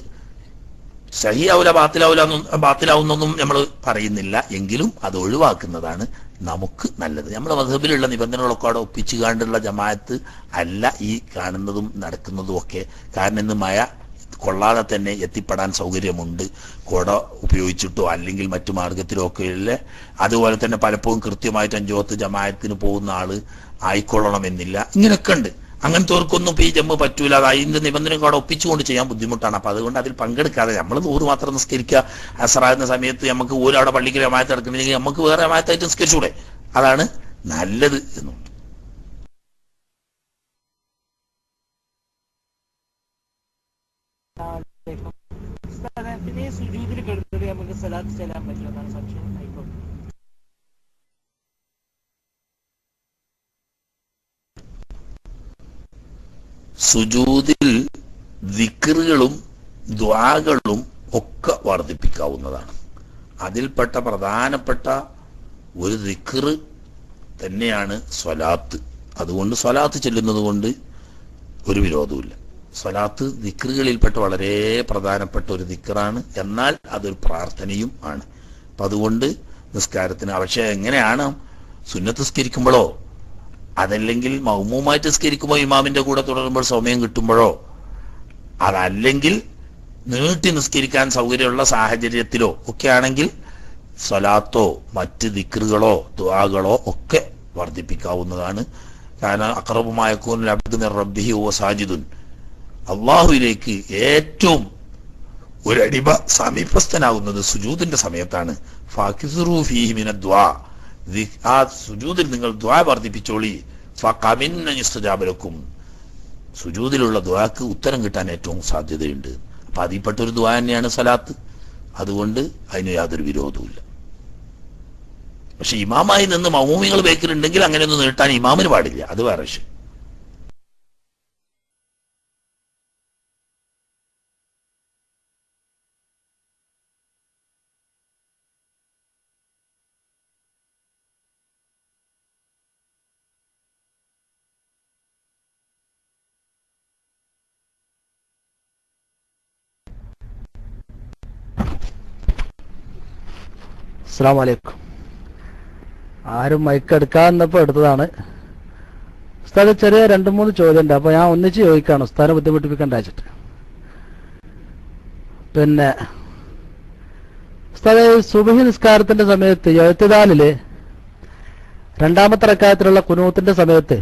സഹിയാവൂല ബാത്തിലാവൂല ബാത്തിലാവുന്നൊന്നും നമ്മൾ പറയുന്നില്ല എങ്കിലും അത് ഒഴിവാക്കുന്നതാണ് നമുക്ക് നല്ലത് നമ്മുടെ മധബിലുള്ള നിബന്ധനകളൊക്കെ അവിടെ ഒപ്പിച്ചു കാണ്ടുള്ള ജമാഅത്ത് അല്ല ഈ കാണുന്നതും നടക്കുന്നതും ഒക്കെ കാരണം ഇന്ന് മഴ കൊള്ളാതെ തന്നെ എത്തിപ്പെടാൻ സൗകര്യമുണ്ട് കുട ഉപയോഗിച്ചിട്ടോ അല്ലെങ്കിൽ മറ്റു മാർഗത്തിലോ ഒക്കെ ഉള്ള അതുപോലെ തന്നെ പലപ്പോഴും കൃത്യമായിട്ട് അഞ്ചോത്ത് ജമാഅത്തിന് പോകുന്ന ആള് ആയിക്കൊള്ളണമെന്നില്ല ഇങ്ങനെയൊക്കെ ഉണ്ട് അങ്ങനത്തെവർക്കൊന്നും ഇപ്പൊ ഈ ജമ്മ് പറ്റൂല അത് അതിന്റെ നിബന്ധനകൾ അവിടെ ഒപ്പിച്ചുകൊണ്ട് ചെയ്യാൻ ബുദ്ധിമുട്ടാണ് അപ്പൊ അതുകൊണ്ട് അതിൽ പങ്കെടുക്കാതെ നമ്മൾ നൂറ് മാത്രം നിസ്കരിക്കുക അസറാകുന്ന സമയത്ത് നമുക്ക് ഒരു അവിടെ പള്ളിക്ക് രമായത്ത് നടക്കുന്നെങ്കിൽ നമുക്ക് വേറെ രമായത്തായിട്ട് നിസ്കരിച്ചൂടെ അതാണ് നല്ലത് എന്നും ഉസ്താദേ, പിന്നെ ഈ സുജൂദിൽ കിടന്നിട്ട് നമുക്ക് സലാത്ത് ചെല്ലാൻ പറ്റുമെന്നാണ് സംശയം ആയിക്കോട്ടെ സുജൂദിൽ ദിക്റുകളും ദ്വാകളും ഒക്കെ വർദ്ധിപ്പിക്കാവുന്നതാണ് അതിൽപ്പെട്ട പ്രധാനപ്പെട്ട ഒരു ദിക്റ് തന്നെയാണ് സ്വലാത്ത് അതുകൊണ്ട് സ്വലാത്ത് ചെല്ലുന്നത് കൊണ്ട് ഒരു വിരോധവുമില്ല സ്വലാത്ത് ദിക്റുകളിൽപ്പെട്ട വളരെ പ്രധാനപ്പെട്ട ഒരു ദിക്റാണ് എന്നാൽ അതൊരു പ്രാർത്ഥനയും ആണ് അപ്പൊ അതുകൊണ്ട് നിസ്കാരത്തിന് പക്ഷെ എങ്ങനെയാണ് സുന്നത്ത് സ്കരിക്കുമ്പോഴോ അതല്ലെങ്കിൽ മൗമുമായിട്ട് നിസ്കരിക്കുമ്പോൾ ഇമാമിന്റെ കൂടെ തുടരുമ്പോൾ സമയം കിട്ടുമ്പോഴോ അതല്ലെങ്കിൽ നീട്ടി നിസ്കരിക്കാൻ സൗകര്യമുള്ള സാഹചര്യത്തിലോ ഒക്കെ ആണെങ്കിൽ സ്വലാത്തോ മറ്റ് ദിക്റുകളോ ദ്വാകളോ ഒക്കെ വർദ്ധിപ്പിക്കാവുന്നതാണ് കാരണം അക്രബുമായ റബ്ബിഹി ഓ സാജിദുൻ അള്ളാഹുവിലേക്ക് ഏറ്റവും ഒരു അടിമ സമീപസ്ഥനാകുന്നത് സുജൂദിന്റെ സമയത്താണ് ഫാക്കിസുറു ഫീഹി മിന ദ്വാ ദി- ആ സുജൂദിൽ നിങ്ങൾ ദ്വാ വർദ്ധിപ്പിച്ചോളി ഫമിന്നജാബലക്കും സുജൂദിലുള്ള ദ്വാക്ക് ഉത്തരം കിട്ടാൻ ഏറ്റവും സാധ്യതയുണ്ട് അപ്പൊ അതിൽപ്പെട്ട ഒരു ദ്വാ തന്നെയാണ് സലാത്ത് അതുകൊണ്ട് അതിന് യാതൊരു വിരോധവുമില്ല പക്ഷെ ഇമാമായി നിന്ന് മൗമികൾ ബേക്കിലുണ്ടെങ്കിൽ അങ്ങനെയൊന്നും നീട്ടാൻ ഇമാമിന് പാടില്ല അത് വേറെ വിഷയം അസ്സാം വലൈക്കും ആരും മൈക്ക് എടുക്കാന്നപ്പോ എടുത്തതാണ് ഉസ്താദ് ചെറിയ രണ്ട് മൂന്ന് ചോദ്യം ഉണ്ട് അപ്പൊ ഞാൻ ഒന്നിച്ച് ചോദിക്കാണ് ഉസ്താദിനെ ബുദ്ധിമുട്ടിപ്പിക്കണ്ട വെച്ചിട്ട് പിന്നെ ഉസ്താദ് സുബഹി നിസ്കാരത്തിന്റെ സമയത്ത് എഴുത്തുദാലില് രണ്ടാമത്തെ റക്കായത്തിലുള്ള കുനൂത്തിന്റെ സമയത്ത്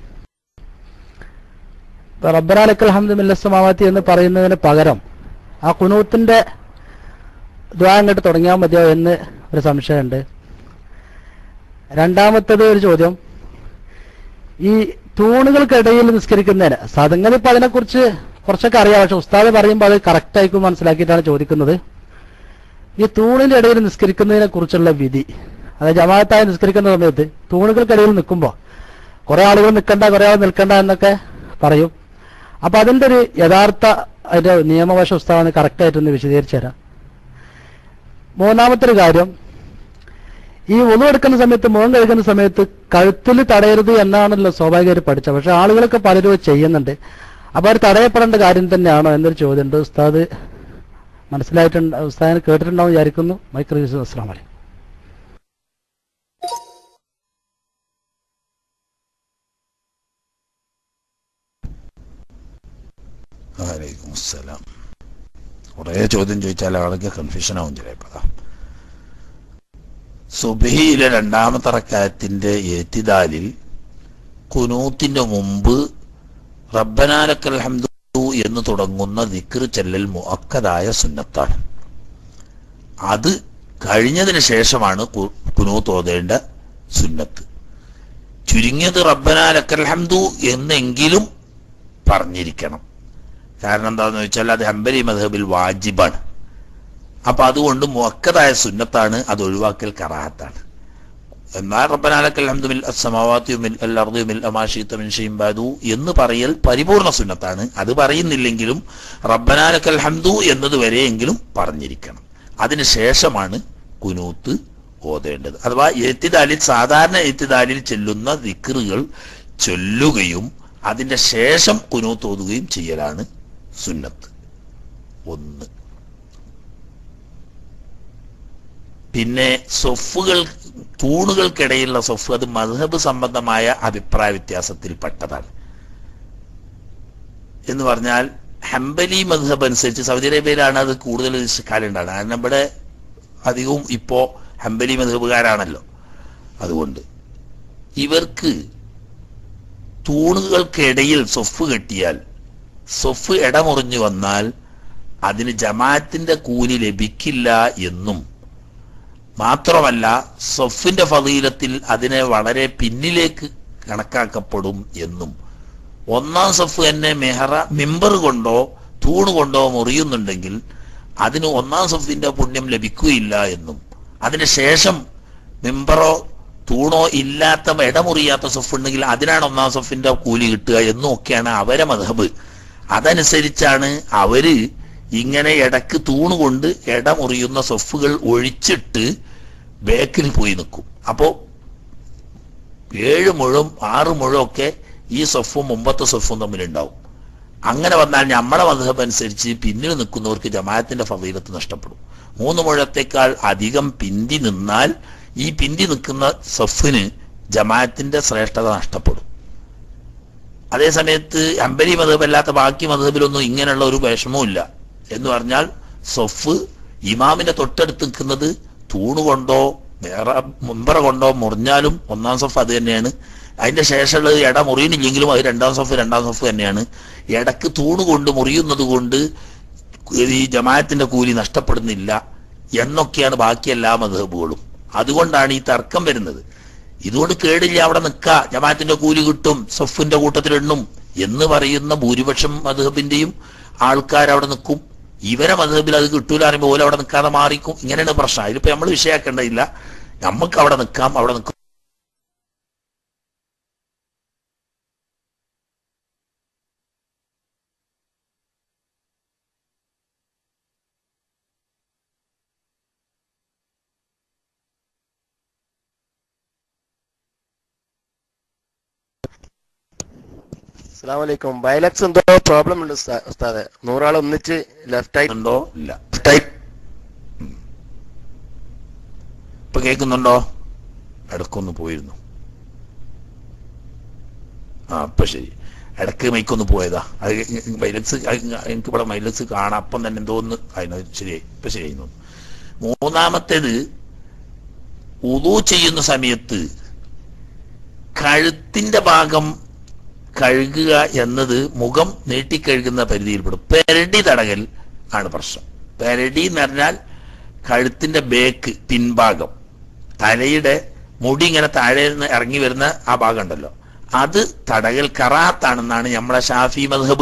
റബ്ബറാലക്കൽ ഹംദ് മില്ലസ്സമാവാത്തി എന്ന് പറയുന്നതിന് പകരം ആ കുനൂത്തിന്റെ ദ്വാ അങ്ങോട്ട് തുടങ്ങിയാൽ മതിയോ എന്ന് ഒരു സംശയമുണ്ട് രണ്ടാമത്തത് ഒരു ചോദ്യം ഈ തൂണുകൾക്കിടയിൽ നിസ്കരിക്കുന്നതിന് സംഗതി ഇപ്പൊ അതിനെക്കുറിച്ച് കുറച്ചൊക്കെ അറിയാം പക്ഷെ ഉസ്താദ് പറയുമ്പോൾ അത് കറക്റ്റ് ആയിക്കും മനസ്സിലാക്കിയിട്ടാണ് ചോദിക്കുന്നത് ഈ തൂണിന്റെ ഇടയിൽ നിസ്കരിക്കുന്നതിനെ കുറിച്ചുള്ള വിധി അതായത് ജമാഅത്തായി നിസ്കരിക്കുന്ന സമയത്ത് തൂണുകൾക്കിടയിൽ നിൽക്കുമ്പോൾ കുറെ ആളുകൾ നിൽക്കണ്ട കുറെ ആൾ നിൽക്കണ്ട എന്നൊക്കെ പറയും അപ്പൊ അതിന്റെ ഒരു യഥാർത്ഥ അതിന്റെ നിയമവശ ഉസ്താദ് കറക്റ്റ് ആയിട്ടൊന്ന് വിശദീകരിച്ചു തരാം മൂന്നാമത്തെ ഒരു കാര്യം ഈ ഒന്നു എടുക്കുന്ന സമയത്ത് മുഖം കഴുകുന്ന സമയത്ത് കഴുത്തിൽ തടയരുത് എന്നാണല്ലോ സ്വാഭാവികമായിട്ട് പഠിച്ചത് പക്ഷെ ആളുകളൊക്കെ പലരും അത് ചെയ്യുന്നുണ്ട് അപ്പൊ അവർ തടയപ്പെടേണ്ട കാര്യം തന്നെയാണോ എന്നൊരു ചോദ്യമുണ്ട് ഉസ്താദ് മനസ്സിലായിട്ടുണ്ട് ഉസ്താദിനെ കേട്ടിട്ടുണ്ടാവും വിചാരിക്കുന്നു മൈക്രോ അസ്ലാം വലൈക്കും വലൈക്കും അസ്സലാം കുറേ ചോദ്യം ചോദിച്ചാൽ ആൾക്ക് കൺഫ്യൂഷൻ ആവും ചിലപ്പോൾ സുബഹിയിലെ രണ്ടാമത്തെ റക്കായത്തിന്റെ ഏത്തിദാലിൽ കുനൂത്തിന്റെ മുമ്പ് റബ്ബനാലക്കൽ ഹംദു എന്ന് തുടങ്ങുന്ന ദിക്ർ ചെല്ലൽ മുഅക്കദായ സുന്നത്താണ് അത് കഴിഞ്ഞതിന് ശേഷമാണ് കു- കുനൂത്ത് ഓതേണ്ട സുന്നത്ത് ചുരുങ്ങിയത് റബ്ബനാലക്കൽ ഹംദു എന്നെങ്കിലും പറഞ്ഞിരിക്കണം കാരണം എന്താണെന്ന് വെച്ചാൽ അത് ഹംബലി മധബിൽ വാജിബാണ് അപ്പൊ അതുകൊണ്ട് മുഅക്കദായ സുന്നത്താണ് അത് ഒഴിവാക്കൽ കറാഹത്താണ് എന്നാൽ റബ്ബനാലക്കൽ ഹംദു മിൽ അസ്സമാവാത്തി മിൽ അൽ അർദി മിൽ അമാശീത്ത മിൻ ഷൈഇൻ ബാദു എന്ന് പറയൽ പരിപൂർണ സുന്നത്താണ് അത് പറയുന്നില്ലെങ്കിലും റബ്ബനാലക്കൽ ഹംദു എന്നത് വരെയെങ്കിലും പറഞ്ഞിരിക്കണം അതിന് ശേഷമാണ് കുനൂത്ത് ഓതേണ്ടത് അഥവാ എത്തിദാലിൽ സാധാരണ എത്തിദാലിൽ ചെല്ലുന്ന ദിക്റുകൾ ചൊല്ലുകയും അതിന്റെ ശേഷം കുനൂത്ത് ഓതുകയും ചെയ്യലാണ് സുന്നത്ത് ഒന്ന് പിന്നെ സൊഫുകൾ തൂണുകൾക്കിടയിലുള്ള സൊഫ് അത് മധബ് സംബന്ധമായ അഭിപ്രായ വ്യത്യാസത്തിൽപ്പെട്ടതാണ് എന്ന് പറഞ്ഞാൽ ഹംബലി മധബ് അനുസരിച്ച് സൗദി അറേബ്യയിലാണ് അത് കൂടുതൽ കാലം ഉണ്ടാകുന്നത് കാരണം ഇവിടെ അധികവും ഇപ്പോ ഹംബലി മധബുകാരാണല്ലോ അതുകൊണ്ട് ഇവർക്ക് തൂണുകൾക്കിടയിൽ സൊഫ് കെട്ടിയാൽ സൊഫ് ഇടമുറിഞ്ഞു വന്നാൽ അതിന് ജമാഅത്തിന്റെ കൂലി ലഭിക്കില്ല എന്നും മാത്രമല്ല സൊഫിന്റെ ഫതീലത്തിൽ അതിനെ വളരെ പിന്നിലേക്ക് കണക്കാക്കപ്പെടും എന്നും ഒന്നാം സഫ് തന്നെ മെഹറ മിമ്പർ കൊണ്ടോ തൂണ് കൊണ്ടോ മുറിയുന്നുണ്ടെങ്കിൽ അതിന് ഒന്നാം സഫിന്റെ പുണ്യം ലഭിക്കുകയില്ല എന്നും അതിന് ശേഷം മിമ്പറോ തൂണോ ഇല്ലാത്ത ഇടമുറിയാത്ത സഫ് ഉണ്ടെങ്കിൽ അതിനാണ് ഒന്നാം സഫിന്റെ കൂലി കിട്ടുക എന്നും ഒക്കെയാണ് അവരെ മധബ് അതനുസരിച്ചാണ് അവര് ഇങ്ങനെ ഇടക്ക് തൂണുകൊണ്ട് ഇടമുറിയുന്ന സൊഫുകൾ ഒഴിച്ചിട്ട് ബേക്കിൽ പോയി നിൽക്കും അപ്പോ ഏഴ് മുഴും ആറ് മുഴും ഒക്കെ ഈ സൊഫും മുമ്പത്തെ സൊഫും തമ്മിലുണ്ടാവും അങ്ങനെ വന്നാൽ നമ്മളെ മധബ് അനുസരിച്ച് പിന്നിൽ നിൽക്കുന്നവർക്ക് ജമാഅത്തിന്റെ ഫതീലത്ത് നഷ്ടപ്പെടും മൂന്ന് മുഴത്തേക്കാൾ അധികം പിന്തി നിന്നാൽ ഈ പിന്തി നിൽക്കുന്ന സഫിന് ജമാഅത്തിന്റെ ശ്രേഷ്ഠത നഷ്ടപ്പെടും അതേ സമയത്ത് അമ്പലി മതബ് അല്ലാത്ത ബാക്കി മതബിലൊന്നും ഇങ്ങനെയുള്ള ഒരു വിഷമവും ഇല്ല എന്ന് പറഞ്ഞാൽ സൊഫ് ഇമാമിന്റെ തൊട്ടടുത്ത് നിൽക്കുന്നത് തൂണുകൊണ്ടോ വേറെ മുമ്പറ കൊണ്ടോ മുറിഞ്ഞാലും ഒന്നാം സഫ് അത് തന്നെയാണ് അതിന്റെ ശേഷമുള്ളത് ഇട മുറിയുന്നില്ലെങ്കിലും അത് രണ്ടാം സഫ് രണ്ടാം സഫ് തന്നെയാണ് ഇടക്ക് തൂണ് കൊണ്ട് മുറിയുന്നത് കൊണ്ട് ഈ ജമാഅത്തിന്റെ കൂലി നഷ്ടപ്പെടുന്നില്ല എന്നൊക്കെയാണ് ബാക്കി എല്ലാ മധബുകളും അതുകൊണ്ടാണ് ഈ തർക്കം വരുന്നത് ഇതുകൊണ്ട് കേടില്ല അവിടെ നിൽക്ക ജമാഅത്തിന്റെ കൂലി കിട്ടും സഫിന്റെ കൂട്ടത്തിൽ എണ്ണും എന്ന് പറയുന്ന ഭൂരിപക്ഷം മധബിന്റെയും ആൾക്കാർ അവിടെ നിൽക്കും ഇവരെ മധബിൽ അത് കിട്ടൂല പറയുമ്പോൾ ഓല അവിടെ നിൽക്കാതെ മാറിക്കും ഇങ്ങനെയാണ് പ്രശ്നം അതിലിപ്പോ നമ്മൾ വിഷയാക്കേണ്ടതില്ല നമുക്ക് അവിടെ നിൽക്കാം അവിടെ നിൽക്കും അസ്സാം വലൈക്കും ബൈലക്സ് എന്തോ പ്രോബ്ലം ഉണ്ട് ഉസ്താ- ഉസ്താദെ നൂറാൾ ഒന്നിച്ച് ലെഫ്റ്റ് ആയിട്ട് ഉണ്ടോ ഇല്ല ഇപ്പൊ കേൾക്കുന്നുണ്ടോ ഇടക്കൊന്ന് പോയിരുന്നു ആ ഇപ്പൊ ശരി ഇടക്ക് മൈക്കൊന്ന് പോയതാ അത് മൈലക്സ് എനിക്ക് ഇവിടെ മൈലക്സ് കാണാം അപ്പം തന്നെ എന്തോന്ന് അതിന് ശരിയായി ഇപ്പൊ ശരിയായി തോന്നുന്നു മൂന്നാമത്തേത് ഉദു ചെയ്യുന്ന സമയത്ത് കഴുത്തിന്റെ ഭാഗം കഴുകുക എന്നത് മുഖം നീട്ടിക്കഴുകുന്ന പരിധിയിൽപ്പെടും പെരടി തടകൽ ആണ് പ്രശ്നം പെരടി എന്ന് പറഞ്ഞാൽ കഴുത്തിന്റെ ബേക്ക് പിൻഭാഗം തലയുടെ മുടി ഇങ്ങനെ താഴെ നിന്ന് ഇറങ്ങി വരുന്ന ആ ഭാഗം ഉണ്ടല്ലോ അത് തടകൽ കറാത്താണെന്നാണ് നമ്മളെ ഷാഫി മധബ്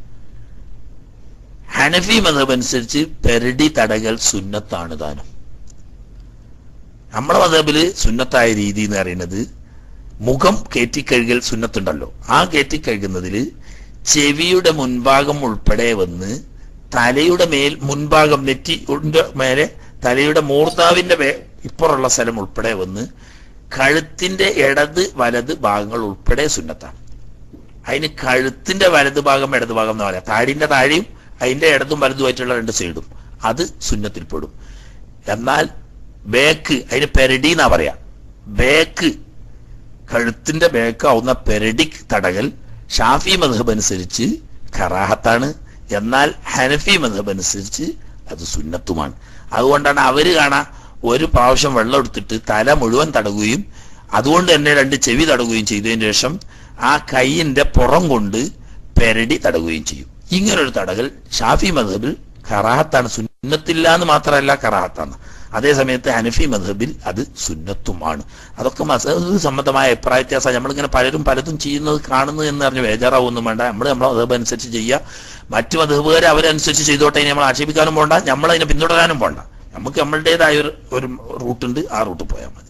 ഹനഫി മധബ് അനുസരിച്ച് പെരടി തടകൽ സുന്നത്താണ് താനും നമ്മളെ മധബില് സുന്നത്തായ രീതി എന്ന് പറയുന്നത് മുഖം കയറ്റിക്കഴുകൽ സുന്നത്തുണ്ടല്ലോ ആ കയറ്റിക്കഴുകുന്നതിൽ ചെവിയുടെ മുൻഭാഗം ഉൾപ്പെടെ വന്ന് തലയുടെ മേൽ മുൻഭാഗം നെറ്റി മേലെ തലയുടെ മൂർത്താവിന്റെ മേ- ഇപ്പുറമുള്ള സ്ഥലം ഉൾപ്പെടെ വന്ന് കഴുത്തിന്റെ ഇടത് വലത് ഭാഗങ്ങൾ ഉൾപ്പെടെ സുന്നത്താണ് അതിന് കഴുത്തിന്റെ വലത് ഭാഗം ഇടത് ഭാഗം എന്ന് പറയാം താടിന്റെ താഴെയും അതിന്റെ ഇടതും വലതുമായിട്ടുള്ള രണ്ട് സൈഡും അത് സുന്നത്തിൽപ്പെടും എന്നാൽ ബേക്ക് അതിന് പെരടി എന്നാ പറയാ ബേക്ക് കഴുത്തിന്റെ ബേക്കാവുന്ന പെരഡിക് തടകൽ ഷാഫി മധബ് അനുസരിച്ച് ഖറാഹത്താണ് എന്നാൽ ഹനഫി മധബ് അനുസരിച്ച് അത് സുന്നത്തുമാണ് അതുകൊണ്ടാണ് അവര് കാണാ ഒരു പ്രാവശ്യം വെള്ളം എടുത്തിട്ട് തല മുഴുവൻ തടകുകയും അതുകൊണ്ട് തന്നെ രണ്ട് ചെവി തടകുകയും ചെയ്തതിന് ശേഷം ആ കൈയിന്റെ പുറം കൊണ്ട് പെരടി തടകുകയും ചെയ്യും ഇങ്ങനൊരു തടകൽ ഷാഫി മധബിൽ ഖറാഹത്താണ് സുന്നത്തില്ല എന്ന് മാത്രമല്ല ഖറാഹത്താണ് അതേ സമയത്ത് ഹനഫി മധബിൽ അത് സുന്നത്തുമാണ് അതൊക്കെ മസഹബ് സംബന്ധമായ അഭിപ്രായ വ്യത്യാസം നമ്മളിങ്ങനെ പലരും പലതും ചെയ്യുന്നത് കാണുന്നു എന്ന് പറഞ്ഞ് ബേജാറാവൊന്നും വേണ്ട നമ്മൾ നമ്മളെ മധബ് അനുസരിച്ച് ചെയ്യുക മറ്റു മധബുകാരെ അവരനുസരിച്ച് ചെയ്തോട്ടെ ഇനി നമ്മൾ ആക്ഷേപിക്കാനും പോണ്ട നമ്മൾ അതിനെ പിന്തുടരാനും പോണ്ട നമുക്ക് നമ്മളുടേതായ ഒരു ഒരു റൂട്ടുണ്ട് ആ റൂട്ട് പോയാൽ മതി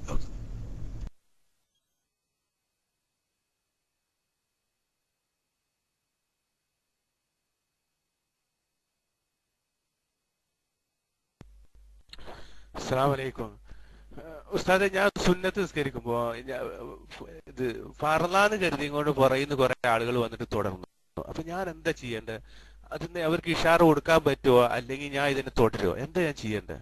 അസ്സാം വലൈക്കും ഉസ്താദെ ഞാൻ സുന്നത്ത് നിസ്കരിക്കുമ്പോ ഞാ- ഇത് ഫർലാന്ന് കരുതി കൊണ്ട് പുറയുന്ന കുറെ ആളുകൾ വന്നിട്ട് തുടർന്നു അപ്പൊ ഞാൻ എന്താ ചെയ്യേണ്ടത് അതിന് അവർക്ക് ഇഷാറ് കൊടുക്കാൻ പറ്റുമോ അല്ലെങ്കിൽ ഞാൻ ഇതിനെ തുടരുമോ എന്താ ഞാൻ ചെയ്യേണ്ടത്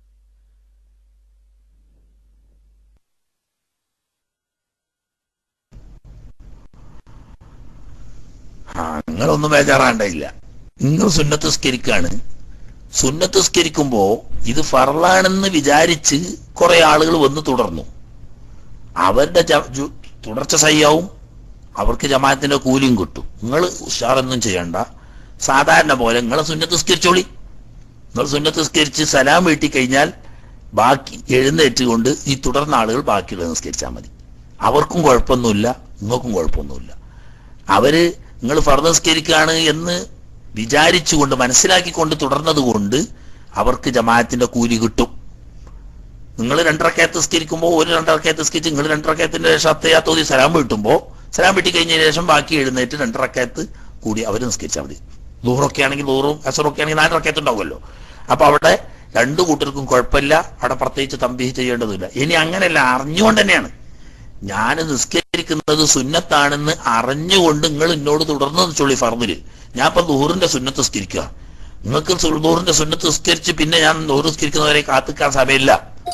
ആ നിങ്ങളൊന്നും ബേജാറാണ്ടില്ല നിങ്ങൾ സുന്നത്ത് സ്കരിക്കാണ് സുന്നത്ത് സ്കരിക്കുമ്പോ ഇത് ഫർലാണെന്ന് വിചാരിച്ച് കുറെ ആളുകൾ വന്ന് തുടർന്നു അവരുടെ ജ- ജു- തുടർച്ച സയ്യാവും അവർക്ക് ജമാഅത്തിന്റെ കൂലിയും കിട്ടും നിങ്ങൾ ഉഷാറൊന്നും ചെയ്യണ്ട സാധാരണ പോലെ നിങ്ങളെ സുന്നത്ത് സ്കരിച്ചോളി നിങ്ങൾ സുന്നത്ത് സ്കരിച്ച് സലാം വീട്ടി കഴിഞ്ഞാൽ ബാക്കി എഴുന്നേറ്റുകൊണ്ട് ഈ തുടർന്ന ആളുകൾ ബാക്കിയുള്ളത് നിസ്കരിച്ചാൽ മതി അവർക്കും കുഴപ്പമൊന്നുമില്ല നിങ്ങൾക്കും കുഴപ്പമൊന്നുമില്ല അവര് നിങ്ങൾ ഫർദ് നിസ്കരിക്കുകയാണ് എന്ന് വിചാരിച്ചുകൊണ്ട് മനസ്സിലാക്കിക്കൊണ്ട് തുടർന്നത് കൊണ്ട് അവർക്ക് ജമാഅത്തിന്റെ കൂലി കിട്ടും നിങ്ങൾ രണ്ടരക്കയത്ത് നിസ്കരിക്കുമ്പോൾ ഒരു രണ്ടരക്കയത്ത് നിസ്കരിച്ച് നിങ്ങൾ രണ്ടരക്കയത്തിന്റെ ശേഷം അത്തയാ തോതി സലാം വീട്ടുമ്പോൾ സലാം വീട്ടി കഴിഞ്ഞതിന് ശേഷം ബാക്കി എഴുന്നേറ്റ് രണ്ടരക്കയത്ത് കൂടി അവർ നിസ്കരിച്ചാൽ മതി ദൂറൊക്കെ ആണെങ്കിൽ ദൂറും അസറൊക്കെ ആണെങ്കിൽ നാല് റക്കയത്ത് ഉണ്ടാവുമല്ലോ അപ്പൊ അവിടെ രണ്ടു കൂട്ടർക്കും കുഴപ്പമില്ല അവിടെ പ്രത്യേകിച്ച് തമ്പി ചെയ്യേണ്ടതില്ല ഇനി അങ്ങനെയല്ല അറിഞ്ഞുകൊണ്ട് തന്നെയാണ് ഞാൻ നിസ്കരിക്കുന്നത് സുന്നത്താണെന്ന് അറിഞ്ഞുകൊണ്ട് നിങ്ങൾ എന്നോട് തുടർന്ന് ചൊള്ളി ഫർദില് ഞാൻ ഇപ്പൊ ദൂറിന്റെ സുന്നത്ത് നിസ്കരിക്കുക നിങ്ങൾക്ക് സു- ദൂറിന്റെ സുന്നത്ത് നിസ്കരിച്ച് പിന്നെ ഞാൻ ദൂറ് നിസ്കരിക്കുന്നവരെ കാത്തിക്കാൻ സമയമില്ല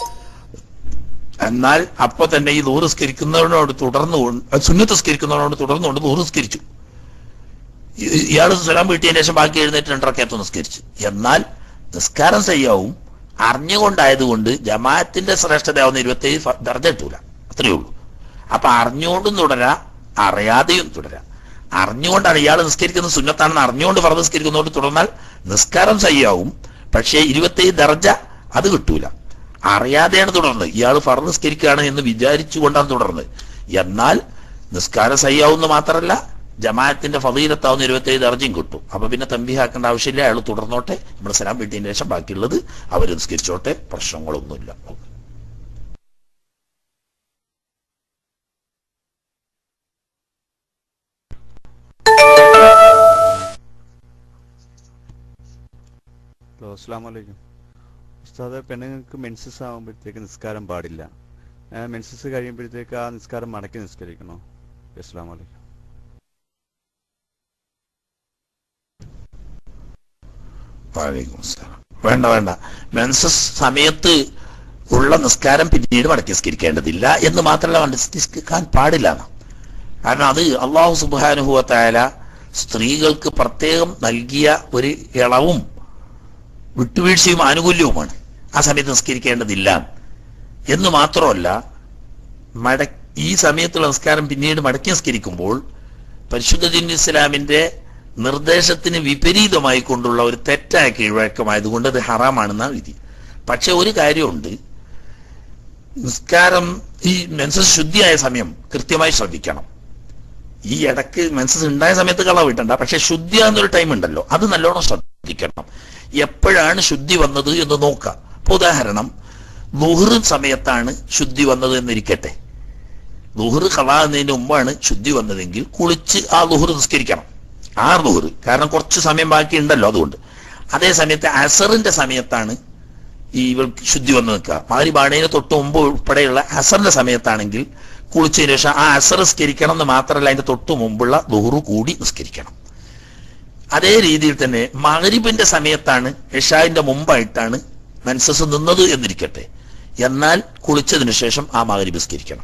എന്നാൽ അപ്പൊ തന്നെ ഈ ദൂറ് നിസ്കരിക്കുന്നവനോട് തുടർന്നു സുന്നത്ത് നിസ്കരിക്കുന്നവനോട് തുടർന്നുകൊണ്ട് ദൂറ് നിസ്കരിച്ചു ഇ- ഇയാള് സലാം വീട്ടിയതിനു ശേഷം ബാക്കി എഴുന്നേറ്റ് രണ്ടരക്കകത്ത് നിസ്കരിച്ചു എന്നാൽ നിസ്കാരം ചെയ്യാവും അറിഞ്ഞുകൊണ്ടായതുകൊണ്ട് ജമാഅത്തിന്റെ ശ്രേഷ്ഠതയാവുന്ന ഇരുപത്തേഴ് ഫ- ദർജ കിട്ടൂല അത്രയേ ഉള്ളൂ അപ്പൊ അറിഞ്ഞുകൊണ്ടും തുടരാ അറിയാതെയും തുടരാ അറിഞ്ഞുകൊണ്ടാണ് ഇയാൾ നിസ്കരിക്കുന്നത് സുന്നത്താണെന്ന് അറിഞ്ഞുകൊണ്ട് ഫറ നിസ്കരിക്കുന്നതുകൊണ്ട് തുടർന്നാൽ നിസ്കാരം സയ്യാവും പക്ഷേ ഇരുപത്തേഴ് ദർജ അത് കിട്ടൂല അറിയാതെയാണ് തുടർന്നത് ഇയാൾ ഫറ നിസ്കരിക്കുകയാണ് എന്ന് വിചാരിച്ചുകൊണ്ടാണ് തുടർന്നത് എന്നാൽ നിസ്കാരം സയ്യാവുന്ന മാത്രമല്ല ജമാഅത്തിന്റെ ഫതീലത്താവുന്ന ഇരുപത്തേഴ് ദർജയും കിട്ടും അപ്പൊ പിന്നെ തമ്പിഹാക്കേണ്ട ആവശ്യമില്ല അയാൾ തുടർന്നോട്ടെ നമ്മുടെ സലാം വീട്ടിന് ശേഷം ബാക്കിയുള്ളത് അവർ നിസ്കരിച്ചോട്ടെ പ്രശ്നങ്ങളൊന്നുമില്ല ഹലോ അസ്സാം വലൈക്കും ഉസ്താദ് പെണ്ണുങ്ങൾക്ക് മെൻസസ് ആകുമ്പോഴത്തേക്ക് നിസ്കാരം പാടില്ല മെൻസസ് കഴിയുമ്പോഴത്തേക്ക് ആ നിസ്കാരം മടക്കി നിസ്കരിക്കണോ അസ്സാം വലൈക്കും വലൈക്കും അസ്സലാം. വേണ്ട വേണ്ട മെൻസസ് സമയത്ത് ഉള്ള നിസ്കാരം പിന്നീട് മടക്കി നിസ്കരിക്കേണ്ടതില്ല എന്ന് മാത്രമല്ല നിസ്കരിക്കാൻ പാടില്ല എന്ന്. കാരണം അത് അള്ളാഹു സുബാനുഭവത്തായ സ്ത്രീകൾക്ക് പ്രത്യേകം നൽകിയ ഒരു ഇളവും വിട്ടുവീഴ്ചയും ആനുകൂല്യവുമാണ് ആ സമയത്ത് നിസ്കരിക്കേണ്ടതില്ല എന്ന് മാത്രമല്ല മട ഈ സമയത്തുള്ള നിസ്കാരം പിന്നീട് മടക്കി നിസ്കരിക്കുമ്പോൾ പരിശുദ്ധ ദീൻ ഇസ്ലാമിന്റെ നിർദ്ദേശത്തിന് വിപരീതമായി കൊണ്ടുള്ള ഒരു തെറ്റായ കീഴ്വഴക്കമായതുകൊണ്ട് അത് ഹറാമാണെന്നാണ് വിധി പക്ഷെ ഒരു കാര്യമുണ്ട് നിസ്കാരം ഈ മെൻസസ് ശുദ്ധിയായ സമയം കൃത്യമായി ശ്രദ്ധിക്കണം ഈ ഇടക്ക് മെൻസസ് ഉണ്ടായ സമയത്ത് കള വിട്ടണ്ട പക്ഷെ ശുദ്ധി എന്നൊരു ടൈം ഉണ്ടല്ലോ അത് നല്ലോണം ശ്രദ്ധിക്കണം എപ്പോഴാണ് ശുദ്ധി വന്നത് എന്ന് നോക്കാം ഇപ്പൊ ഉദാഹരണം ലുഹറ് സമയത്താണ് ശുദ്ധി വന്നത് എന്നിരിക്കട്ടെ ലുഹറ് കളാകുന്നതിന് മുമ്പാണ് ശുദ്ധി വന്നതെങ്കിൽ കുളിച്ച് ആ ലുഹറ് നിസ്കരിക്കണം ആ ലുഹറ് കാരണം കുറച്ച് സമയം ബാക്കി ഉണ്ടല്ലോ അതുകൊണ്ട് അതേ സമയത്ത് അസറിന്റെ സമയത്താണ് ഈ ഇവൾക്ക് ശുദ്ധി വന്ന് നിൽക്കുക മകരി ബാണേന് തൊട്ട് മുമ്പ് ഉൾപ്പെടെയുള്ള അസറിന്റെ സമയത്താണെങ്കിൽ കുളിച്ചതിന് ശേഷം ആ അസർ നിസ്കരിക്കണം എന്ന് മാത്രമല്ല അതിന്റെ തൊട്ട് മുമ്പുള്ള ദുഹറു കൂടി നിസ്കരിക്കണം അതേ രീതിയിൽ തന്നെ മകരിബിന്റെ സമയത്താണ് ഇഷാന്റെ മുമ്പായിട്ടാണ് മെൻസസ് നിന്നത് എന്നിരിക്കട്ടെ എന്നാൽ കുളിച്ചതിന് ശേഷം ആ മകരിബ് നിസ്കരിക്കണം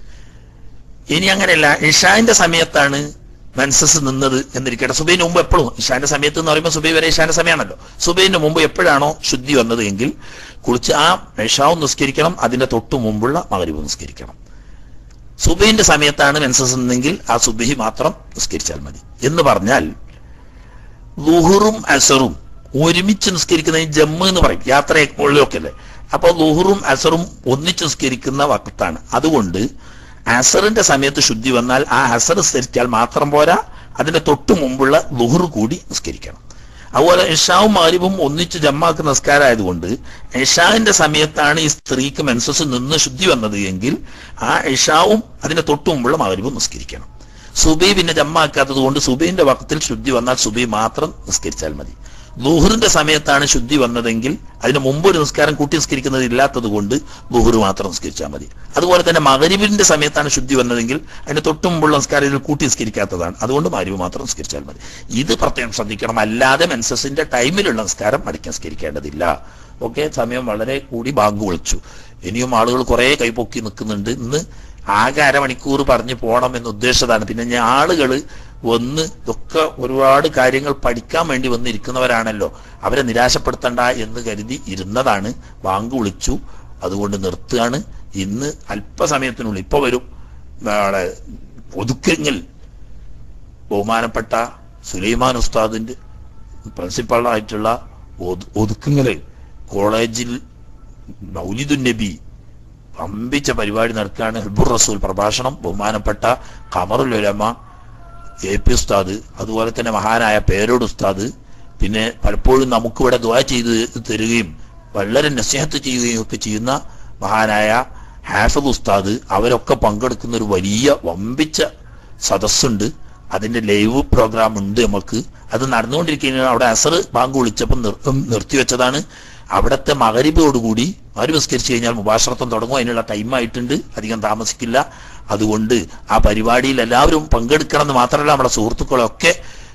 ഇനി അങ്ങനെയല്ല ഇഷാന്റെ സമയത്താണ് മെൻസസ് നിന്നത് എന്നിരിക്കട്ടെ സുബൈന് മുമ്പ് എപ്പോഴും ഇഷാന്റെ സമയത്ത് എന്ന് പറയുമ്പോൾ സുബൈ വരെ ഇഷാന്റെ സമയമാണല്ലോ സുബൈന് മുമ്പ് എപ്പോഴാണോ ശുദ്ധി വന്നത് എങ്കിൽ കുളിച്ച് ആ ഇഷാവും നിസ്കരിക്കണം അതിന്റെ തൊട്ടു മുമ്പുള്ള മകരിബ് നിസ്കരിക്കണം സുബൈന്റെ സമയത്താണ് മെൻസസ് നിന്നെങ്കിൽ ആ സുബഹി മാത്രം നിസ്കരിച്ചാൽ മതി എന്ന് പറഞ്ഞാൽ ലുഹുറും അസറും ഒരുമിച്ച് നിസ്കരിക്കുന്നതിന് ജമ്മ് എന്ന് പറയും യാത്രയൊക്കെ അല്ലേ അപ്പോൾ ലുഹുറും അസറും ഒന്നിച്ച് നിസ്കരിക്കുന്ന വക്കത്താണ് അതുകൊണ്ട് അസറിന്റെ സമയത്ത് ശുദ്ധി വന്നാൽ ആ അസർ നിസ്കരിച്ചാൽ മാത്രം പോരാ അതിന്റെ തൊട്ടു മുമ്പുള്ള ലുഹുർ കൂടി നിസ്കരിക്കണം അതുപോലെ ഇഷാവും മാരിബും ഒന്നിച്ച് ജമ്മാക്കുന്ന നിസ്കാരമായതുകൊണ്ട് ഇഷാവിന്റെ സമയത്താണ് ഈ സ്ത്രീക്ക് മെൻസസ് നിന്ന് ശുദ്ധി വന്നത് എങ്കിൽ ആ ഇഷാവും അതിന്റെ തൊട്ടു മുമ്പുള്ള മാരിബും നിസ്കരിക്കണം സുബൈ പിന്നെ ജമ്മാക്കാത്തത് കൊണ്ട് സുബൈന്റെ വക്കത്തിൽ ശുദ്ധി വന്നാൽ സുബൈ മാത്രം നിസ്കരിച്ചാൽ മതി ലുഹറിന്റെ സമയത്താണ് ശുദ്ധി വന്നതെങ്കിൽ അതിന് മുമ്പ് ഒരു നിസ്കാരം കൂട്ടി നിസ്കരിക്കുന്നത് ഇല്ലാത്തത് കൊണ്ട് ലുഹർ മാത്രം നിസ്കരിച്ചാൽ മതി അതുപോലെ തന്നെ മകരിബിന്റെ സമയത്താണ് ശുദ്ധി വന്നതെങ്കിൽ അതിന് തൊട്ടു മുമ്പുള്ള നിസ്കാരം ഇതിൽ കൂട്ടി നിസ്കരിക്കാത്തതാണ് അതുകൊണ്ട് മരിവ് മാത്രം നിസ്കരിച്ചാൽ മതി ഇത് പ്രത്യേകം ശ്രദ്ധിക്കണം അല്ലാതെ മെൻസസിന്റെ ടൈമിലുള്ള നിസ്കാരം മടക്കി നിസ്കരിക്കേണ്ടതില്ല ഓക്കെ സമയം വളരെ കൂടി ബാങ്ക് വിളിച്ചു ഇനിയും ആളുകൾ കുറെ കൈപൊക്കി നിൽക്കുന്നുണ്ട് ഇന്ന് ആകെ അരമണിക്കൂർ പറഞ്ഞു പോകണം എന്ന് ഉദ്ദേശിച്ചതാണ് പിന്നെ ഞാൻ ആളുകൾ വന്ന് ഇതൊക്കെ ഒരുപാട് കാര്യങ്ങൾ പഠിക്കാൻ വേണ്ടി വന്നിരിക്കുന്നവരാണല്ലോ അവരെ നിരാശപ്പെടുത്തണ്ട എന്ന് കരുതി ഇരുന്നതാണ് ബാങ്ക് വിളിച്ചു അതുകൊണ്ട് നിർത്തുകയാണ് ഇന്ന് അല്പസമയത്തിനുള്ളിൽ ഇപ്പൊ വരും നാളെ ഒതുക്കെങ്കിൽ ബഹുമാനപ്പെട്ട സുലൈമാൻ ഉസ്താദിന്റെ പ്രിൻസിപ്പളായിട്ടുള്ള ഒതുക്കുങ്ങല് കോളേജിൽ മൗലിദുൻ നബി അമ്പിച്ച പരിപാടി നടക്കുകയാണ് ഹിബുർ റസൂൽ പ്രഭാഷണം ബഹുമാനപ്പെട്ട ഖമറുൽ ഉലമ എ പി ഉസ്താദ് അതുപോലെ തന്നെ മഹാനായ പേരോട് ഉസ്താദ് പിന്നെ പലപ്പോഴും നമുക്കിവിടെ ദുആ ചെയ്ത് തരികയും വളരെ നസ്യഹത്ത് ചെയ്യുകയും ഒക്കെ ചെയ്യുന്ന മഹാനായ ഹാഫിദ് ഉസ്താദ് അവരൊക്കെ പങ്കെടുക്കുന്ന ഒരു വലിയ വമ്പിച്ച സദസ്സുണ്ട് അതിന്റെ ലൈവ് പ്രോഗ്രാം ഉണ്ട് നമുക്ക് അത് നടന്നുകൊണ്ടിരിക്കുന്ന അവിടെ അസർ ബാങ്ക് വിളിച്ചപ്പോൾ നിർ നിർത്തിവെച്ചതാണ് അവിടുത്തെ മകരിബോടുകൂടി മകരി നിസ്കരിച്ചു കഴിഞ്ഞാൽ മുബാശ്രത്വം തുടങ്ങും അതിനുള്ള ടൈം ആയിട്ടുണ്ട് അധികം താമസിക്കില്ല അതുകൊണ്ട് ആ പരിപാടിയിൽ എല്ലാവരും പങ്കെടുക്കണം എന്ന് മാത്രമല്ല നമ്മുടെ സുഹൃത്തുക്കളൊക്കെ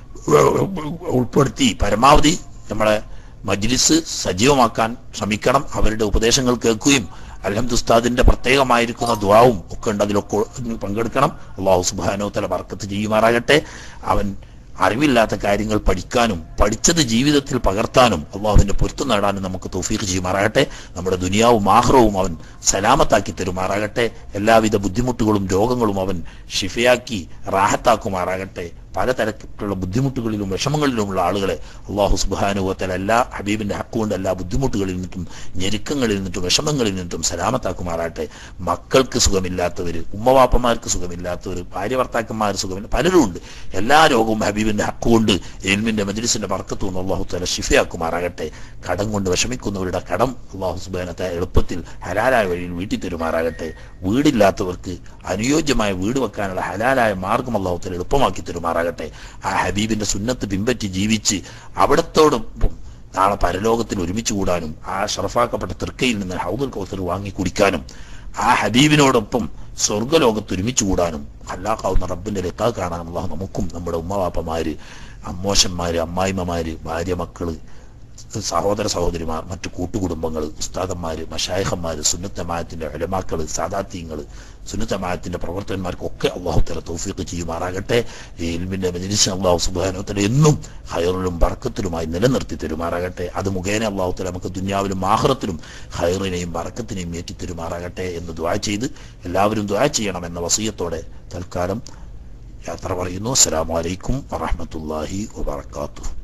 ഉൾപ്പെടുത്തി പരമാവധി നമ്മളെ മജ്ലിസ് സജീവമാക്കാൻ ശ്രമിക്കണം അവരുടെ ഉപദേശങ്ങൾ കേൾക്കുകയും അലഹദുസ്താദിന്റെ പ്രത്യേകമായിരിക്കുന്ന ദ്വാവും ഒക്കെ ഉണ്ട് അതിലൊക്കെ പങ്കെടുക്കണം അള്ളാഹു സുബാനോ തല വർക്കത്ത് ചെയ്യുമാറാകട്ടെ അവൻ അറിവില്ലാത്ത കാര്യങ്ങൾ പഠിക്കാനും പഠിച്ചത് ജീവിതത്തിൽ പകർത്താനും അള്ളാഹുവിന്റെ പൊരുത്തം നേടാനും നമുക്ക് തൗഫീഖ് ചെയ്യുമാറാകട്ടെ നമ്മുടെ ദുനിയാവും ആഹ്റവും അവൻ സലാമത്താക്കി തരുമാറാകട്ടെ എല്ലാവിധ ബുദ്ധിമുട്ടുകളും രോഗങ്ങളും അവൻ ഷിഫയാക്കി റാഹത്താക്കുമാറാകട്ടെ പലതരത്തിലുള്ള ബുദ്ധിമുട്ടുകളിലും വിഷമങ്ങളിലുമുള്ള ആളുകളെ അള്ളാഹു സുബാനുഭവത്തിൽ എല്ലാ ഹബീബിന്റെ ഹക്കുകൊണ്ട് എല്ലാ ബുദ്ധിമുട്ടുകളിൽ നിന്നും ഞെരുക്കങ്ങളിൽ നിന്നിട്ടും വിഷമങ്ങളിൽ നിന്നിട്ടും സലാമത്താക്കുമാറാട്ടെ മക്കൾക്ക് സുഖമില്ലാത്തവർ ഉമ്മവാപ്പന്മാർക്ക് സുഖമില്ലാത്തവർ ഭാര്യ ഭർത്താക്കന്മാർ സുഖമില്ല പലരും ഉണ്ട് എല്ലാ രോഗവും ഹബീബിന്റെ ഹക്കുകൊണ്ട് എൽമിന്റെ മജ്ലിസിന്റെ പറക്കത്തുനിന്ന് അള്ളാഹു തല ഷിഫയാക്കുമാറാകട്ടെ കടം കൊണ്ട് വിഷമിക്കുന്നവരുടെ കടം അള്ളാഹു സുബാനത്തെ എളുപ്പത്തിൽ ഹലാലായ വഴിയിൽ വീട്ടിൽ തരുമാറാകട്ടെ വീടില്ലാത്തവർക്ക് അനുയോജ്യമായ വീട് വെക്കാനുള്ള ഹലാലായ മാർഗം അള്ളാഹുത്തൽ എളുപ്പമാക്കി തരുമാറാകട്ടെ ആ ഹബീബിന്റെ സുന്നത്ത് പിൻപറ്റി ജീവിച്ച് അവിടത്തോടൊപ്പം നാളെ പരലോകത്തിൽ ഒരുമിച്ച് കൂടാനും ആ ഷറഫാക്കപ്പെട്ട തൃക്കയിൽ നിന്ന് ഹൗദുൽ കൗസർ വാങ്ങി കുടിക്കാനും ആ ഹബീബിനോടൊപ്പം സ്വർഗലോകത്ത് ഒരുമിച്ച് കൂടാനും അല്ലാഹാവുന്ന റബ്ബിന്റെ രക്കാ കാണാനും അള്ളാഹു നമുക്കും നമ്മുടെ ഉമ്മവാപ്പമാര് അമ്മോശന്മാര് അമ്മായിമ്മമാര് ഭാര്യ മക്കള് സഹോദര സഹോദരിമാർ മറ്റു കൂട്ടുകുടുംബങ്ങൾ ഉസ്താദന്മാര് മഷായഹന്മാര് സുന്നത്തമായത്തിന്റെ ഇലമാക്കള് സാദാത്യങ്ങള് സുന്നത്തമായത്തിന്റെ പ്രവർത്തകന്മാർക്കൊക്കെ അള്ളാഹു തല തൗഫീഖ് ചെയ്യുമാറാകട്ടെ ഈ ഇൽമിന്റെ മജിലിസ് അള്ളാഹു സുബാനോത്തല എന്നും ഹൈറിലും ബർക്കത്തിലുമായി നിലനിർത്തി തരുമാറാകട്ടെ അത് മുഖേന അള്ളാഹു തല നമുക്ക് ദുന്യാവിലും ആഹ്റത്തിലും ഹൈറിനെയും ബർക്കത്തിനെയും ഏറ്റി തരുമാറാകട്ടെ എന്ന് ദ്വാ ചെയ്ത് എല്ലാവരും ദ്വാ ചെയ്യണമെന്ന വസീയത്തോടെ തൽക്കാലം യാത്ര പറയുന്നു അസ്സലാമു അലൈക്കും വറഹമത്തല്ലാഹി വബർക്കാത്തു